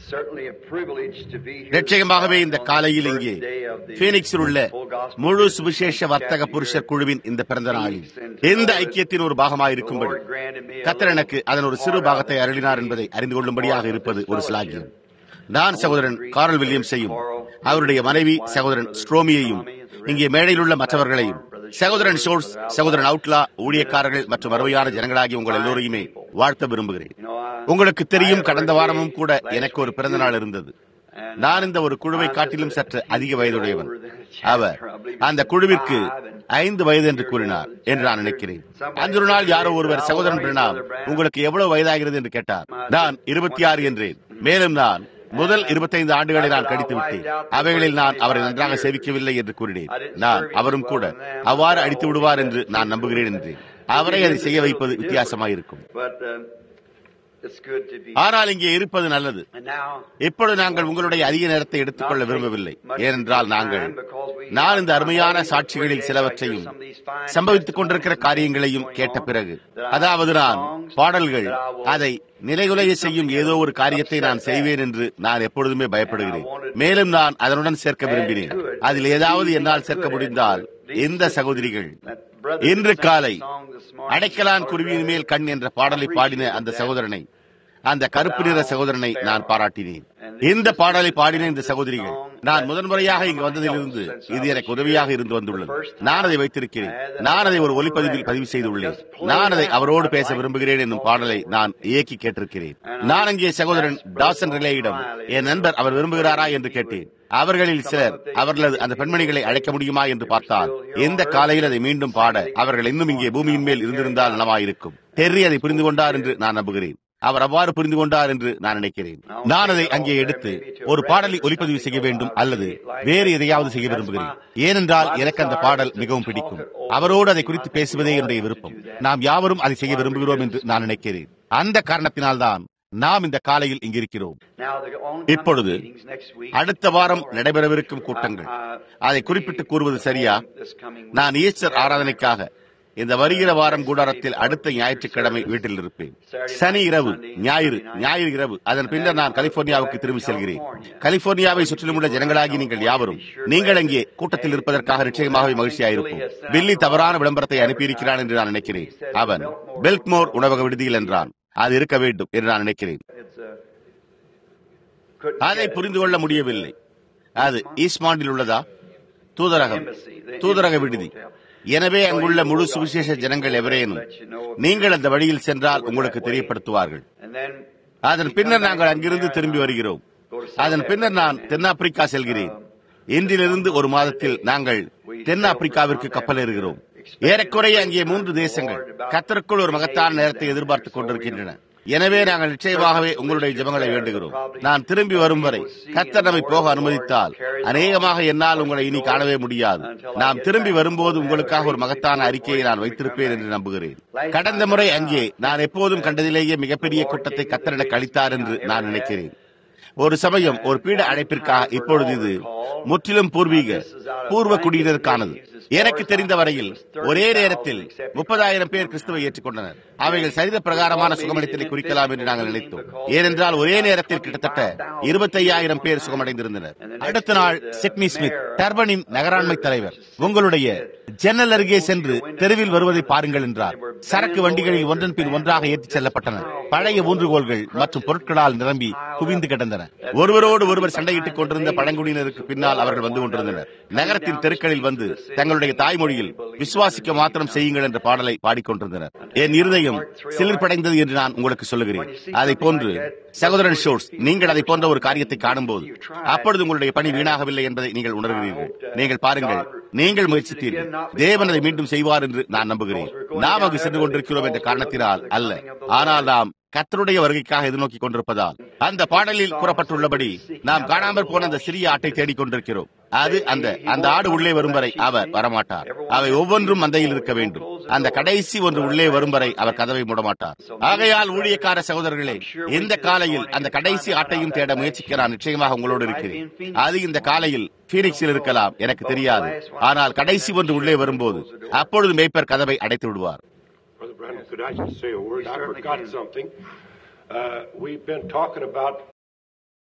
நிச்சயமாகவே இந்த காலையில் இங்கே பீனிக்ஸில் உள்ள முழு சுவிசேஷ வர்த்தக புருஷர் குழுவின் இந்த பிறந்த நாளில் இந்த ஐக்கியத்தின் ஒரு பாகமாக இருக்கும்படி கத்தர் எனக்கு அதன் ஒரு சிறு பாகத்தை அருளினார் என்பதை அறிந்து கொள்ளும்படியாக இருப்பது ஒரு சிலாகியம் நான் சகோதரன் காரல் வில்லியம்ஸையும் அவருடைய மனைவி சகோதரன் ஸ்ட்ரோமியையும் இங்கே மேடையில் உள்ள மற்றவர்களையும் சகோதரன் ஷோர்ஸ் சகோதரன் அவுட்லா ஊழியக்காரர்கள் மற்றும் அருமையான ஜனங்களாகி உங்கள் எல்லோரையுமே வாழ்த்த விரும்புகிறேன் உங்களுக்கு தெரியும் கடந்த வாரமும் கூட எனக்கு ஒரு பிறந்த நாள் இருந்தது நான் இந்த ஒரு குழுவை காட்டிலும் சற்று அதிக வயதுடையவன் அவர் அந்த குழுவிற்கு ஐந்து வயது என்று கூறினார் என்று நான் நினைக்கிறேன் அன்று ஒரு நாள் யாரோ ஒருவர் சகோதரன் பிரணாம் உங்களுக்கு எவ்வளவு வயதாகிறது என்று கேட்டார் நான் இருபத்தி ஆறு என்றேன் மேலும் நான் முதல் இருபத்தைந்து ஆண்டுகளை நான் கடித்து விட்டேன் அவைகளில் நான் அவரை நன்றாக சேவிக்கவில்லை என்று கூறினேன் நான் அவரும் கூட அவ்வாறு அடித்து விடுவார் என்று நான் நம்புகிறேன் என்றேன் அவரை அதை செய்ய வைப்பது வித்தியாசமாயிருக்கும் ஆனால் இங்கே இருப்பது நல்லது இப்பொழுது நாங்கள் உங்களுடைய அதிக நேரத்தை எடுத்துக்கொள்ள விரும்பவில்லை ஏனென்றால் நாங்கள் நான் இந்த அருமையான சாட்சிகளில் சிலவற்றையும் சம்பவித்துக் கொண்டிருக்கிற காரியங்களையும் கேட்ட பிறகு அதாவது நான் பாடல்கள் அதை நிலைகுலைய செய்யும் ஏதோ ஒரு காரியத்தை நான் செய்வேன் என்று நான் எப்பொழுதுமே பயப்படுகிறேன் மேலும் நான் அதனுடன் சேர்க்க விரும்பினேன் அதில் ஏதாவது என்னால் சேர்க்க முடிந்தால் இந்த சகோதரிகள் இன்று காலை அடைக்கலான் குருவியின் மேல் கண் என்ற பாடலை பாடின அந்த சகோதரனை அந்த கருப்பு நிற சகோதரனை நான் பாராட்டினேன் இந்த பாடலை பாடின இந்த சகோதரிகள் நான் முதன்முறையாக இங்கு வந்ததிலிருந்து இது எனக்கு உதவியாக இருந்து வந்துள்ளது நான் அதை வைத்திருக்கிறேன் நான் அதை ஒரு ஒலிப்பதிவில் பதிவு செய்துள்ளேன் நான் அதை அவரோடு பேச விரும்புகிறேன் என்னும் பாடலை நான் இயக்கி கேட்டிருக்கிறேன் நான் அங்கே சகோதரன் டாசன் ரிலேயிடம் என் நண்பர் அவர் விரும்புகிறாரா என்று கேட்டேன் அவர்களில் சிலர் அவர்களது அந்த பெண்மணிகளை அழைக்க முடியுமா என்று பார்த்தால் எந்த காலையில் அதை மீண்டும் பாட அவர்கள் இன்னும் இங்கே பூமியின் மேல் இருந்திருந்தால் நலமாயிருக்கும் டெர்ரி அதை புரிந்து கொண்டார் என்று நான் நம்புகிறேன் அவர் அவ்வாறு புரிந்து கொண்டார் என்று நான் நினைக்கிறேன் நான் அதை அங்கே எடுத்து ஒரு பாடலை ஒலிப்பதிவு செய்ய வேண்டும் அல்லது வேறு எதையாவது செய்ய விரும்புகிறேன் ஏனென்றால் எனக்கு அந்த பாடல் மிகவும் பிடிக்கும் அவரோடு அதை குறித்து பேசுவதே என்னுடைய விருப்பம் நாம் யாவரும் அதை செய்ய விரும்புகிறோம் என்று நான் நினைக்கிறேன் அந்த காரணத்தினால்தான் நாம் இந்த காலையில் இங்கிருக்கிறோம் இப்பொழுது அடுத்த வாரம் நடைபெறவிருக்கும் கூட்டங்கள் அதை குறிப்பிட்டு கூறுவது சரியா நான் ஈஸ்டர் ஆராதனைக்காக இந்த வருகிற வாரம் கூடாரத்தில் அடுத்த ஞாயிற்றுக்கிழமை வீட்டில் இருப்பேன் சனி இரவு ஞாயிறு ஞாயிறு இரவு அதன் பின்னர் நான் கலிபோர்னியாவுக்கு திரும்பி செல்கிறேன் கலிபோர்னியாவை சுற்றிலும் உள்ள ஜனங்களாகி நீங்கள் யாவரும் நீங்கள் அங்கே கூட்டத்தில் இருப்பதற்காக நிச்சயமாகவே மகிழ்ச்சியாயிருக்கும் பில்லி தவறான விளம்பரத்தை அனுப்பியிருக்கிறான் என்று நான் நினைக்கிறேன் அவன் பெல்ட்மோர் உணவக விடுதியில் என்றான் அது இருக்க வேண்டும் என்று நான் நினைக்கிறேன் அதை புரிந்து கொள்ள முடியவில்லை அது ஈஸ்மாண்டில் உள்ளதா தூதரகம் தூதரக விடுதி எனவே அங்குள்ள முழு சுவிசேஷ ஜனங்கள் எவரேனும் நீங்கள் அந்த வழியில் சென்றால் உங்களுக்கு தெரியப்படுத்துவார்கள் அதன் பின்னர் நாங்கள் அங்கிருந்து திரும்பி வருகிறோம் அதன் பின்னர் நான் தென்னாப்பிரிக்கா செல்கிறேன் இன்றிலிருந்து ஒரு மாதத்தில் நாங்கள் தென்னாப்பிரிக்காவிற்கு கப்பல் ஏறுகிறோம் ஏறக்குறைய அங்கே மூன்று தேசங்கள் கத்தருக்குள் ஒரு மகத்தான நேரத்தை எதிர்பார்த்துக் கொண்டிருக்கின்றன எனவே நாங்கள் நிச்சயமாகவே உங்களுடைய ஜெபங்களை வேண்டுகிறோம் நான் திரும்பி வரும் வரை கத்தர் நம்மை போக அனுமதித்தால் அநேகமாக என்னால் உங்களை இனி காணவே முடியாது நாம் திரும்பி வரும்போது உங்களுக்காக ஒரு மகத்தான அறிக்கையை நான் வைத்திருப்பேன் என்று நம்புகிறேன் கடந்த முறை அங்கே நான் எப்போதும் கண்டதிலேயே மிகப்பெரிய கூட்டத்தை கத்தர் எனக்கு அளித்தார் என்று நான் நினைக்கிறேன் ஒரு சமயம் ஒரு பீட அழைப்பிற்காக இப்பொழுது இது முற்றிலும் பூர்வீக பூர்வ குடியினருக்கானது எனக்கு தெரிந்த வரையில் ஒரே நேரத்தில் முப்பதாயிரம் பேர் கிறிஸ்துவை ஏற்றுக்கொண்டனர் அவைகள் சரித பிரகாரமான சுகமடைத்தலை குறிக்கலாம் என்று நாங்கள் நினைத்தோம் ஏனென்றால் ஒரே நேரத்தில் கிட்டத்தட்ட இருபத்தையாயிரம் பேர் சுகமடைந்திருந்தனர் அடுத்த நாள் சிட்னி ஸ்மித் டர்பனின் நகராண்மை தலைவர் உங்களுடைய ஜன்னல் அருகே சென்று தெருவில் வருவதை பாருங்கள் என்றார் சரக்கு வண்டிகளில் ஒன்றன் பின் ஒன்றாக ஏற்றிச் செல்லப்பட்டன பழைய ஊன்றுகோல்கள் மற்றும் பொருட்களால் நிரம்பி குவிந்து கிடந்தன ஒருவரோடு ஒருவர் சண்டையிட்டுக் கொண்டிருந்த பழங்குடியினருக்கு பின்னால் அவர்கள் வந்து கொண்டிருந்தனர் நகரத்தின் தெருக்களில் வந்து தங்களுடைய தாய்மொழியில் விசுவாசிக்க மாத்திரம் செய்யுங்கள் என்ற பாடலை பாடிக்கொண்டிருந்தனர் என் இருதயம் சிலிர்படைந்தது என்று நான் உங்களுக்கு சொல்லுகிறேன் அதை போன்று சகோதரன் ஷோர்ஸ் நீங்கள் அதை போன்ற ஒரு காரியத்தை காணும்போது அப்பொழுது உங்களுடைய பணி வீணாகவில்லை என்பதை நீங்கள் உணர்கிறீர்கள் நீங்கள் பாருங்கள் நீங்கள் முயற்சித்தீர்கள் தேவன் அதை மீண்டும் செய்வார் என்று நான் நம்புகிறேன் நாம் அங்கு சென்று கொண்டிருக்கிறோம் என்ற காரணத்தினால் அல்ல ஆனால் நாம் கத்தருடைய வருகைக்காக எதிர்நோக்கி கொண்டிருப்பதால் அந்த பாடலில் கூறப்பட்டுள்ளபடி நாம் காணாமற் போன அந்த சிறிய ஆட்டை தேடிக் கொண்டிருக்கிறோம் அது அந்த அந்த ஆடு உள்ளே வரும் வரை அவர் வரமாட்டார் அவை ஒவ்வொன்றும் மந்தையில் இருக்க வேண்டும் அந்த கடைசி ஒன்று உள்ளே வரும் வரை அவர் கதவை மூடமாட்டார் ஆகையால் ஊழியக்கார சகோதரர்களே இந்த காலையில் அந்த கடைசி ஆட்டையும் தேட முயற்சிக்க நான் நிச்சயமாக உங்களோடு இருக்கிறேன் அது இந்த காலையில் பீனிக்ஸில் இருக்கலாம் எனக்கு தெரியாது ஆனால் கடைசி ஒன்று உள்ளே வரும்போது அப்பொழுது மேய்ப்பர் கதவை அடைத்து விடுவார் Brother Branham, could I just say a word? I forgot something. Uh, we've been talking about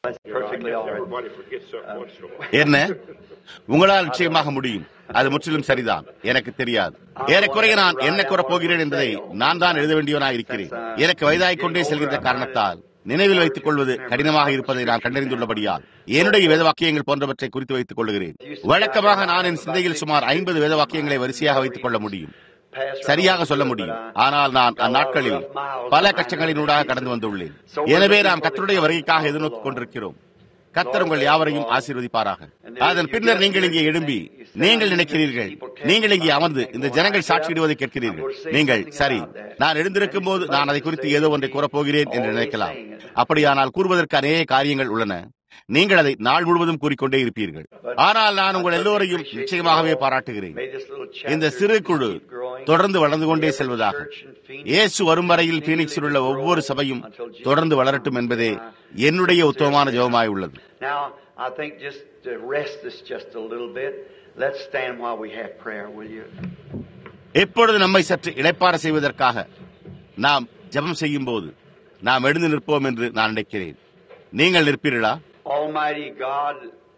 That's You know, I perfectly guess all right. everybody forgets something once in a while. என்ன உங்களால் நிச்சயமாக முடியும் அது முற்றிலும் சரிதான் எனக்கு தெரியாது ஏறக்குறைய நான் என்ன கூறப் போகிறேன் என்பதை நான் தான் எழுத வேண்டியவனாக இருக்கிறேன் எனக்கு வயதாகிக் கொண்டே செல்கின்ற காரணத்தால் நினைவில் வைத்துக் கொள்வது கடினமாக இருப்பதை நான் கண்டறிந்துள்ளபடியால் என்னுடைய வேத வாக்கியங்கள் போன்றவற்றை குறித்து வைத்துக் கொள்கிறேன் வழக்கமாக நான் என் சிந்தையில் சுமார் ஐம்பது வேத வாக்கியங்களை வரிசையாக வைத்துக் கொள்ள முடியும் சரியாக சொல்ல முடியும் ஆனால் நான் அந்நாட்களில் பல கஷ்டங்களினூடாக கடந்து வந்துள்ளேன் எனவே நாம் கத்தருடைய வருகைக்காக எதிர்நோக்கிக் கொண்டிருக்கிறோம் கத்தர் உங்கள் யாவரையும் ஆசீர்வதிப்பாராக அதன் பின்னர் நீங்கள் இங்கே எழும்பி நீங்கள் நினைக்கிறீர்கள் நீங்கள் இங்கே அமர்ந்து இந்த ஜனங்கள் சாட்சியிடுவதை கேட்கிறீர்கள் நீங்கள் சரி நான் எழுந்திருக்கும் போது நான் அதை குறித்து ஏதோ ஒன்றை கூறப்போகிறேன் என்று நினைக்கலாம் அப்படியானால் கூறுவதற்கு அநேக காரியங்கள் உள்ளன நீங்கள் அதை நாள் முழுவதும் கூறிக்கொண்டே இருப்பீர்கள் ஆனால் நான் உங்கள் எல்லோரையும் நிச்சயமாகவே பாராட்டுகிறேன் இந்த சிறு குழு தொடர்ந்து வளர்ந்து கொண்டே செல்வதாக இயேசு வரும் வரையில் பீனிக்ஸில் உள்ள ஒவ்வொரு சபையும் தொடர்ந்து வளரட்டும் என்பதே என்னுடைய உத்தமமான ஜெபமாய் உள்ளது Now, I think just to rest this just a little bit, let's stand while we have prayer, will you? எப்பொழுது நம்மை சற்று இளைப்பாற செய்வதற்காக நாம் ஜெபம் செய்யும் போது நாம் எழுந்து நிற்போம் என்று நான் நினைக்கிறேன் நீங்கள் நிற்பீர்களா Almighty God,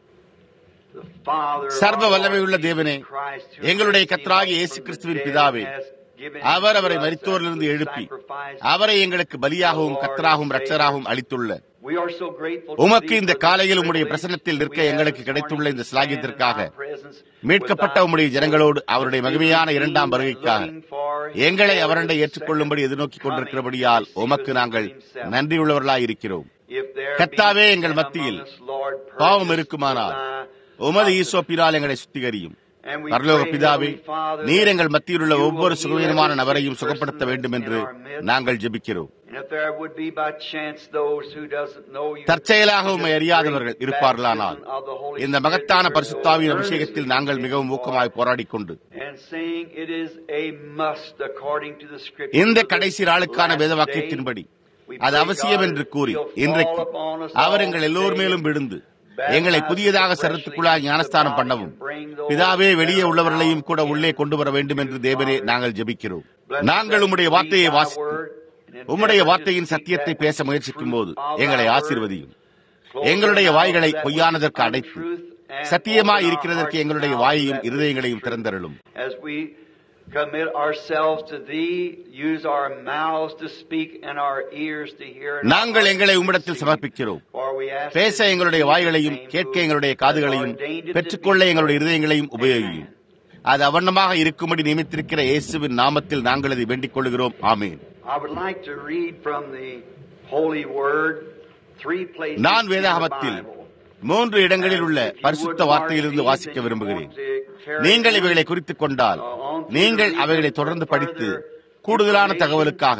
the Father, of சர்வ our வல்லமையுள்ள Lord தேவனே, Jesus Christ, who எங்களுடைய raised him கர்த்தராகிய up இயேசு from the கிறிஸ்துவின் dead பிதாவே, and has given our him அவரை to us மரித்தோரிலிருந்து as a எழுப்பி sacrifice. அவரை எங்களுக்கு பலியாகவும் கர்த்தராகவும் இரட்சராகவும் அளித்துள்ள We are so grateful to உமக்கு thee இந்த for this காலையில் உம்முடைய privilege பிரசன்னத்தில் நிற்க we have எங்களுக்கு this கிடைத்துள்ள morning இந்த to சிலாகியத்திற்காக stand in thy presence மீட்கப்பட்ட with உம்முடைய thy ஜனங்களோடு people அவருடைய as we மகிமையான receive இரண்டாம் and வருகைக்காக looking for his எங்களை Lord அவரண்டை and ஏற்றுக்கொள்ளும்படி second எதிர்நோக்கிக் coming கொண்டிருக்கிறபடியால் to receive உமக்கு us நாங்கள் himself. நன்றியுள்ளவர்களாய் இருக்கிறோம் If there be கர்த்தாவே, எங்கள் sin மத்தியில் among us, Lord, பாவம் purge us இருக்குமானால் with thy உமது ஈசோப்பினால் எங்களை சுத்திகரியும் And we பரலோக pray, பிதாவே Heavenly Father, நீர் that எங்கள் மத்தியில் உள்ள you will ஒவ்வொரு heal சுகவீனமான every நபரையும் sick சுகப்படுத்த person வேண்டும் என்று in our midst. நாங்கள் ஜெபிக்கிறோம் And if there would be by chance those who doesn't know you, தற்செயலாக who உம்மை just அறியாதவர்கள் great இருப்பார்களானால் baptism of the Holy இந்த Spirit மகத்தான that we're பரிசுத்தாவின் so அபிஷேகத்தில் earnestly நாங்கள் மிகவும் looking ஊக்கமாய் for. போராடிக் கொண்டு And saying it is a must according to the scripture. இந்த for this கடைசி நாளுக்கான last வேத day. வாக்கியத்தின்படி We அது pray, அவசியம் God, என்று that கூறி you'll fall இன்றைக்கு upon us அவர் all எங்கள் எல்லோர் today. மேலும் விழுந்து Baptize எங்களை புதியதாக freshly சரத்துக்குள்ளாய் into ஞானஸ்தானம் the body பண்ணவும் and bring those பிதாவே that வெளியே are உள்ளவர்களையும் கூட out உள்ளே in கொண்டு வர வேண்டும் என்று தேவனே நாங்கள் ஜெபிக்கிறோம் Bless நாங்கள் us உம்முடைய as we வார்த்தையை read thy வாசித்து word and உம்முடைய endeavor to வார்த்தையின் speak சத்தியத்தை that பேச truth முயற்சிக்கும் போது of thy எங்களை word. ஆசீர்வதியும் Close எங்களுடைய our வாய்களை mouths that பொய்யானதற்கு which is அடைத்து untruth and சத்தியமாய் open our இருக்கிறதற்கு hearts எங்களுடைய now வாயையும் that which is இருதயங்களையும் truth. திறந்தருளும் As we commit ourselves to thee, use our mouths to speak and our ears to hear. and our நாங்கள் hearts எங்களை to உம்மிடத்தில் receive. சமர்ப்பிக்கிறோம் For we ask பேச this in எங்களுடைய Jesus' வாய்களையும் name, கேட்க who எங்களுடைய has காதுகளையும் ordained it to பெற்றுக்கொள்ள be எங்களுடைய so. இருதயங்களையும் உபயோகியும் Amen. அது அவண்ணமாக இருக்கும்படி நியமித்திருக்கிற இயேசுவின் நாமத்தில் நாங்கள் அதை வேண்டிக் கொள்கிறோம் ஆமேன் I would like to read from the Holy Word three places நான் in the வேதாகமத்தில் Bible. மூன்று இடங்களில் உள்ள பரிசுத்த வார்த்தையிலிருந்து வாசிக்க விரும்புகிறேன் நீங்கள் இவைகளை குறித்துக் கொண்டால் நீங்கள் அவைகளை தொடர்ந்து படித்து கூடுதலான தகவலுக்காக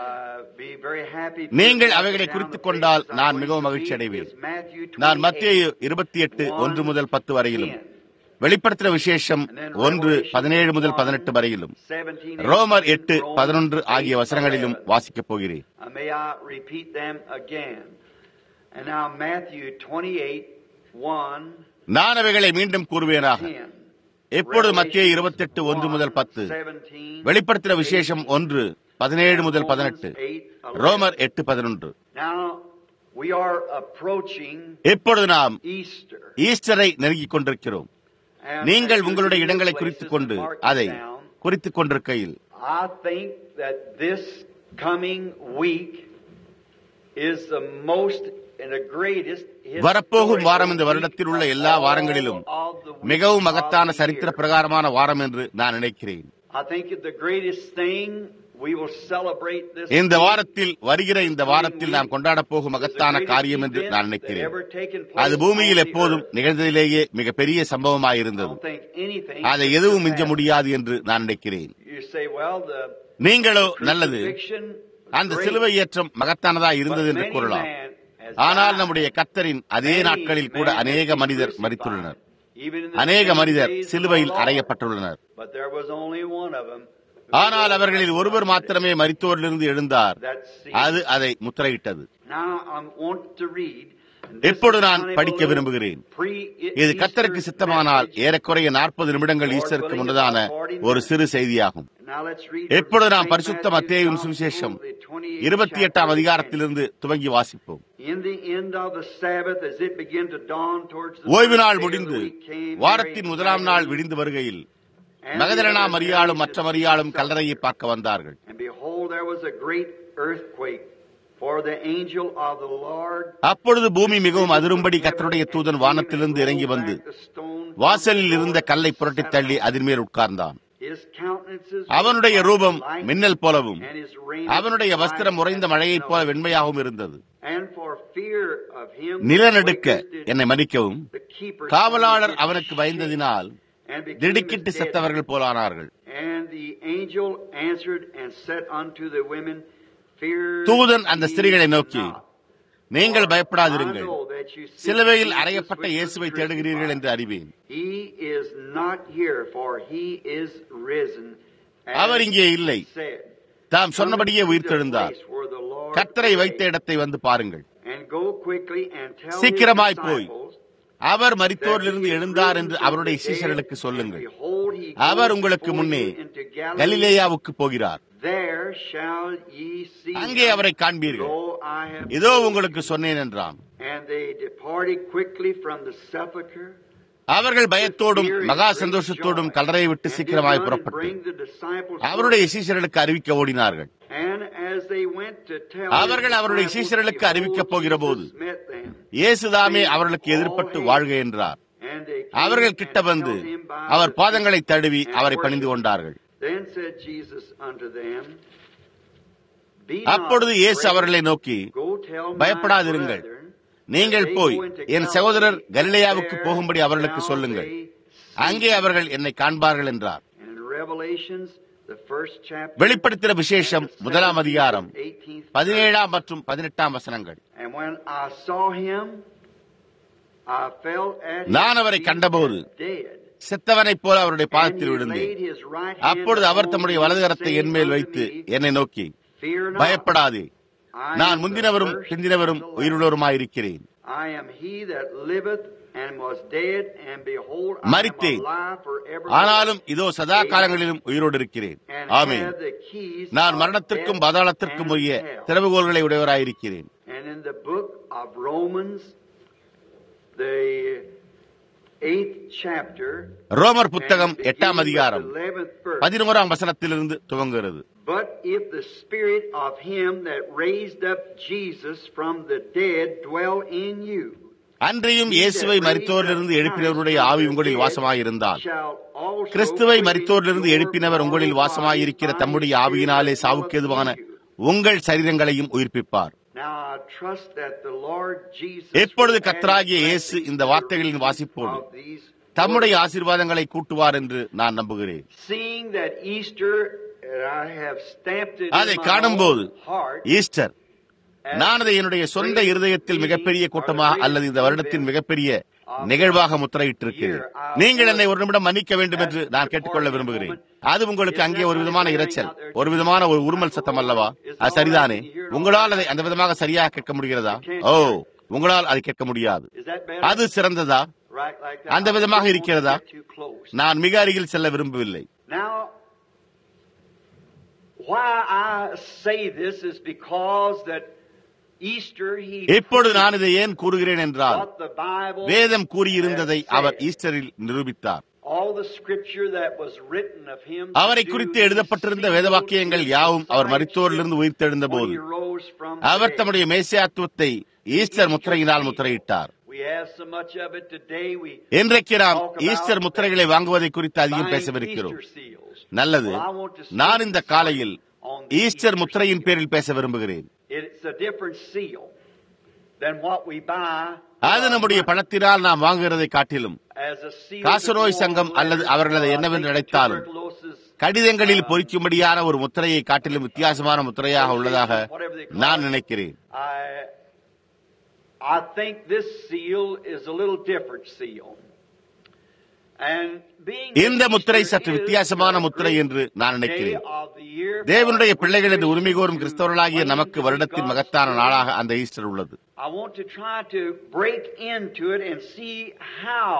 நீங்கள் அவைகளை குறித்துக் கொண்டால் நான் மிகவும் மகிழ்ச்சி அடைவேன் நான் மத்திய இருபத்தி எட்டு ஒன்று முதல் பத்து வரையிலும் வெளிப்படுத்தின விசேஷம் ஒன்று பதினேழு முதல் பதினெட்டு வரையிலும் ரோமர் எட்டு பதினொன்று ஆகிய வசனங்களிலும் வாசிக்கப் போகிறேன் May I repeat them again? And now Matthew 28, 1, நான் அவைகளை மீண்டும் கூறுவேனாக 10. எப்பொழுது மத்திய இருபத்தெட்டு ஒன்று முதல் பத்து வெளிப்படுத்தின விசேஷம் ஒன்று பதினேழு முதல் பதினெட்டு ரோமர் எட்டு பதினொன்று Now we are approaching இப்பொழுது நாம் Easter. ஈஸ்டரை நெருங்கிக் கொண்டிருக்கிறோம் And நீங்கள் as உங்களுடைய you இடங்களை places குறித்துக் and கொண்டு mark அதை down, குறித்துக் கொண்டிருக்கையில் I think that this coming week is the most and the greatest வரப்போகும் வாரம் இந்த historical வருடத்தில் உள்ள week எல்லா of வாரங்களிலும் all of the weeks மிகவும் of மகத்தான the சரித்திர year. பிரகாரமான வாரம் என்று நான் நினைக்கிறேன் I think that the greatest thing we will celebrate this இந்த week வாரத்தில் வருகிற இந்த வாரத்தில் நாம் கொண்டாடப் போகும் is the மகத்தான greatest காரியம் என்று event நான் that நினைக்கிறேன் ever taken place அது பூமியில் on the எப்போதும் earth. நிகழ்ந்ததிலேயே மிக பெரிய I சம்பவமாயிருந்தது don't think anything அதை could எதுவும் மிஞ்ச surpass முடியாது என்று நான் நினைக்கிறேன் it. You say, well, the நீங்களோ நல்லது crucifixion was அந்த great, சிலுவை ஏற்றம் மகத்தானதா but இருந்தது என்று many கூறலாம் man has ஆனால் died. நம்முடைய கத்தரின் அதே Many நாட்களில் கூட man has அநேக been மனிதர் crucified. மரித்துள்ளனர் Even in the அநேக same மனிதர் days of சிலுவையில் our Lord. அறையப்பட்டுள்ளனர் But there was only one of them who ஆனால் was அவர்களில் ஒருவர் மாத்திரமே மரித்தோரிலிருந்து எழுந்தார் that seed. அது அதை முத்திரையிட்டது Now I want to read எப்பொழுது நான் படிக்க விரும்புகிறேன் இது கத்தருக்கு சித்தமானால் ஏறக்குறைய நாற்பது நிமிடங்கள் ஈஸ்டருக்கு முன்னதான ஒரு சிறு செய்தியாகும் எப்பொழுது நாம் பரிசுத்த மத்தேயும் சுவிசேஷம் இருபத்தி எட்டாம் அதிகாரத்திலிருந்து துவங்கி வாசிப்போம் ஓய்வு நாள் முடிந்து வாரத்தின் முதலாம் நாள் விடிந்து வருகையில் மகதலனா மரியாளும் மற்ற மரியாளும் கல்லறையை பார்க்க வந்தார்கள் அப்பொழுது பூமி மிகவும் அதிரும்படி கத்தருடைய தூதன் வானத்திலிருந்து இறங்கி வந்து வாசலில் இருந்த கல்லை புரட்டி தள்ளி அதன் மேல் உட்கார்ந்தான் அவனுடைய ரூபம் மின்னல் போலவும் அவனுடைய வஸ்திரம் உறைந்த மழையைப் போல வெண்மையாகவும் இருந்தது நிலநடுக்க என்னை மன்னிக்கவும் காவலாளர் அவனுக்கு பயந்ததினால் திடுக்கிட்டு செத்தவர்கள் போலானார்கள் தூதன் அந்த ஸ்திரீகளை நோக்கி நீங்கள் பயப்படாதிருங்கள் சிலுவையில் அறையப்பட்ட இயேசுவை தேடுகிறீர்கள் என்று அறிவேன் அவர் இங்கே இல்லை தாம் சொன்னபடியே உயிர்த்தெழுந்தார் கத்தரை வைத்த இடத்தை வந்து பாருங்கள் சீக்கிரமாய் போய் அவர் மரித்தோரிலிருந்து எழுந்தார் என்று அவருடைய சீசர்களுக்கு சொல்லுங்கள் அவர் உங்களுக்கு முன்னே கலிலேயாவுக்கு போகிறார் அங்கே அவரை காண்பீர்கள் இதோ உங்களுக்கு சொன்னேன் என்றான் அவர்கள் பயத்தோடும் மகா சந்தோஷத்தோடும் கல்லறையை விட்டு சீக்கிரமாய் புறப்பட்டு அவருடைய சீசர்களுக்கு அறிவிக்க ஓடினார்கள் அவர்கள் அவருடைய சீசர்களுக்கு அறிவிக்கப் போகிற போது இயேசுதாமே அவர்களுக்கு எதிர்பட்டு வாழ்க என்றார் அவர்கள் கிட்ட வந்து அவர் பாதங்களை தழுவி அவரை பணிந்து கொண்டார்கள் அப்பொழுது இயேசு அவர்களை நோக்கி பயப்படாதிருங்கள் நீங்கள் போய் என் சகோதரர் கலிலேயாவுக்கு போகும்படி அவர்களுக்கு சொல்லுங்கள் அங்கே அவர்கள் என்னை காண்பார்கள் என்றார் வெளிப்படுத்தின விசேஷம் முதலாம் அதிகாரம் பதினேழாம் மற்றும் பதினெட்டாம் வசனங்கள் நான் அவரை கண்டபோது செத்தவனைப் போல அவருடைய பாதத்தில் விழுந்தேன் அப்பொழுது அவர் தம்முடைய வலதுகரத்தை என் மேல் வைத்து என்னை நோக்கி பயப்படாதே நான் முந்தினவரும் பிந்தினவரும் உயிருள்ளவருமாயிருக்கிறேன் மறித்தேன் ஆனாலும் இதோ சதா காலங்களிலும் உயிரோடு இருக்கிறேன் ஆமே நான் மரணத்திற்கும் பாதாளத்திற்கும் உரிய திறவுகோள்களை உடையவராயிருக்கிறேன் ரோமர் புத்தகம் எட்டாம் அதிகாரம் பதினோராம் வசனத்திலிருந்து துவங்குகிறது But if the spirit of him that raised up Jesus from the dead dwell in you, அன்றையும் இயேசுவை மரித்தோரிலிருந்து எழுப்பினவருடைய ஆவி உங்களில் வாசமாயிருந்தால் கிறிஸ்துவை மரித்தோரிலிருந்து எழுப்பினவர் உங்களில் வாசமாயிருக்கிற தம்முடைய ஆவியினாலே சாவுக்கேதுவான உங்கள் சரீரங்களையும் உயிர்ப்பிப்பார் எப்பொழுது கத்தராகிய இயேசு இந்த வார்த்தைகளின் வாசிப்போடு தம்முடைய ஆசீர்வாதங்களை கூட்டுவார் என்று நான் நம்புகிறேன் அதை காணும்போது ஈஸ்டர் நான் அதை என்னுடைய சொந்த இருதயத்தில் மிகப்பெரிய கூட்டமாக அல்லது இந்த வருடத்தின் மிகப்பெரிய நிகழ்வாக முத்திரையிட்டிருக்கிறேன் நீங்கள் என்னை ஒரு நிமிடம் மன்னிக்க வேண்டும் என்று நான் கேட்டுக்கொள்ள விரும்புகிறேன் அது உங்களுக்கு அங்கே ஒரு விதமான இரைச்சல் ஒரு விதமான ஒரு உருமல் சத்தம் அல்லவா அது சரிதானே உங்களால் அதை அந்த விதமாக சரியாக கேட்க முடிகிறதா ஓ உங்களால் அதை கேட்க முடியாது அது சிறந்ததா அந்த விதமாக இருக்கிறதா நான் மிக அருகில் செல்ல விரும்பவில்லை இப்பொழுது நான் இதை ஏன் கூறுகிறேன் என்றால் வேதம் கூறியிருந்ததை அவர் ஈஸ்டரில் நிரூபித்தார் அவரை குறித்து எழுதப்பட்டிருந்த வேத வாக்கியங்கள் யாவும் அவர் மருத்துவரிலிருந்து உயிர்த்தெழுந்த போது அவர் தம்முடைய மேசியாத்துவத்தை ஈஸ்டர் முத்திரையினால் முத்திரையிட்டார் இன்றைக்கு நாம் ஈஸ்டர் முத்திரைகளை வாங்குவதை குறித்து அதிகம் பேசவிருக்கிறோம் நல்லது நான் இந்த காலையில் ஈஸ்டர் முத்திரையின் பேரில் பேச விரும்புகிறேன் அது நம்முடைய பணத்தினால் நாம் வாங்குகிறதை காட்டிலும் காசநோய் சங்கம் அல்லது அவர்கள் அதை என்னவென்று அழைத்தாலும் கடிதங்களில் பொறிக்கும்படியான ஒரு முத்திரையை காட்டிலும் வித்தியாசமான முத்திரையாக உள்ளதாக நான் நினைக்கிறேன் I think this seal is a little different seal. இந்த முத்திரை சற்று வித்தியாசமான முத்திரை என்று நான் நினைக்கிறேன் தேவனுடைய பிள்ளைகள் என்று உரிமை கோரும் கிறிஸ்தவர்களாகிய நமக்கு வருடத்தின் மகத்தான நாளாக அந்த ஈஸ்டர் உள்ளது I want to try to break into it and see how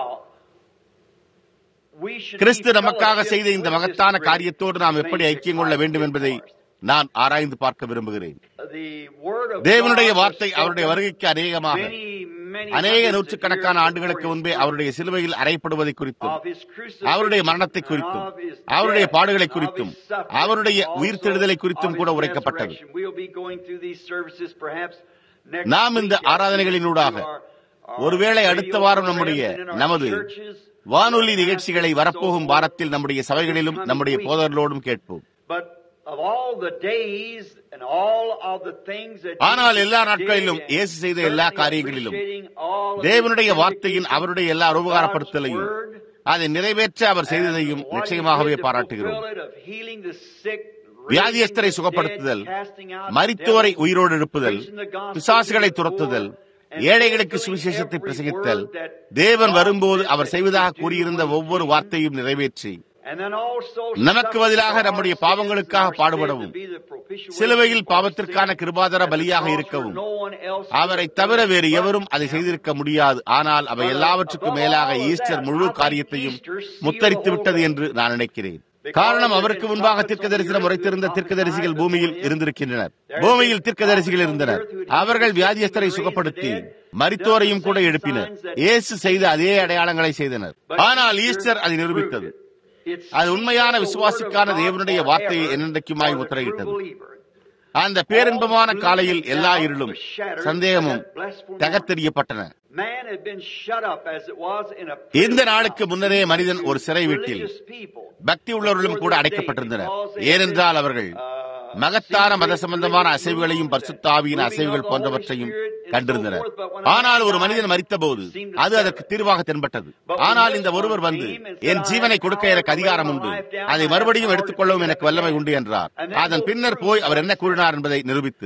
we should Kristu be நமக்காக fellowship செய்த இந்த with this மகத்தான great காரியத்தோடு நாம் எப்படி amazing ஐக்கியம் கொள்ள வேண்டும் என்பதை Christ. நான் ஆராய்ந்து பார்க்க விரும்புகிறேன் The word of தேவனுடைய God was வார்த்தை அவருடைய spoken வருகைக்கு அநேகமாக many, many அநேக hundreds of நூற்றுக்கணக்கான years ஆண்டுகளுக்கு before முன்பே his அவருடைய சிலுவையில் அறையப்படுவதை குறித்தும் of his crucifixion அவருடைய மரணத்தை குறித்தும் and of his அவருடைய death, பாடுகளை of குறித்தும் his suffering, அவருடைய also உயிர்த்தெழுதலை குறித்தும் of கூட his உரைக்கப்பட்டது resurrection. We'll be going through these services perhaps next நாம் இந்த week as we ஆராதனைகளினூடாக do our- our ஒருவேளை radio அடுத்த வாரம் நம்முடைய programs and in our நமது churches, வானொலி and நிகழ்ச்சிகளை so வரப்போகும் forth. வாரத்தில் நம்முடைய சபைகளிலும் நம்முடைய போதர்களோடும் கேட்போம் But of all the days and all of the things that ஆனால் Jesus எல்லா did நாட்களிலும் and இயேசு செய்த certainly எல்லா காரியங்களிலும் appreciating all of தேவனுடைய his வார்த்தையின் vindication அவருடைய எல்லா of God's உபகாரப்படுத்தலையும் word, அதை நிறைவேற்ற அவர் செய்ததையும் and what he நிச்சயமாகவே did to பாராட்டுகிறோம் fulfill it of healing the sick, வியாதியஸ்தரை raising the சுகப்படுத்துதல் dead, casting out மரித்தோரை devils, உயிரோடு எழுப்புதல் preaching the gospel பிசாசுகளை to the துரத்துதல் poor, and ஏழைகளுக்கு fulfilling சுவிசேஷத்தை every பிரசங்கித்தல் word that தேவன் God வரும்போது said அவர் that he செய்வதாக would do கூறியிருந்த when he ஒவ்வொரு came. வார்த்தையும் நிறைவேற்றி And then also நமக்கு suffered பதிலாக for our நம்முடைய sins பாவங்களுக்காக and our பாடுபடவும், sins to be the propitiation சிலுவையில் for பாவத்திற்கான sin கிருபாதார at the பலியாக cross இருக்கவும் where no one else அவரை could தவிர do it வேறு but எவரும் அதை him. செய்திருக்க முடியாது ஆனால் அவை எல்லாவற்றுக்கும் மேலாக ஈஸ்டர் முழு காரியத்தையும் முத்தரித்து விட்டது என்று நான் நினைக்கிறேன் காரணம் அவருக்கு முன்பாக தீர்க்கதரிசனம் உரைத்திருந்த தீர்க்கதரிசிகள் பூமியில் இருந்திருக்கின்றனர் பூமியில் தீர்க்கதரிசிகள் இருந்தனர் அவர்கள் வியாதியஸ்தரை சுகப்படுத்தி மரித்தோரையும் கூட எழுப்பினர் இயேசு செய்த அதே அடையாளங்களை செய்தனர் ஆனால் ஈஸ்டர் அதை நிரூபித்தது அது உண்மையான விசுவாசிக்கான தேவனுடைய வார்த்தையை என்னென்றைக்குமாய் முத்திரையிட்டது அந்த பேரின்பமான காலையில் எல்லா இருளும் சந்தேகமும் தகர்த்தெறியப்பட்டன Man had been shut up as it was in a இந்த நாளுக்கு முன்னரே மனிதன் ஒரு சிறை வீட்டில் பக்தி உள்ளவர்களும் கூட அடைக்கப்பட்டிருந்தனர் ஏனென்றால் அவர்கள் மகத்தான மத சம்பந்தமான அசைவுகளையும் பரிசுத்த ஆவியின் அசைவுகள் போன்றவற்றையும் கண்டிருந்தனர் ஆனால் ஒரு மனிதன் மரித்தபோது அது அதற்கு தீர்வாக தென்பட்டது ஆனால் இந்த ஒருவர் வந்து என் ஜீவனை கொடுக்க எனக்கு அதிகாரம் உண்டு அதை மறுபடியும் எடுத்துக்கொள்ளவும் எனக்கு வல்லமை உண்டு என்றார் அதன் பின்னர் போய் அவர் என்ன கூறினார் என்பதை நிரூபித்து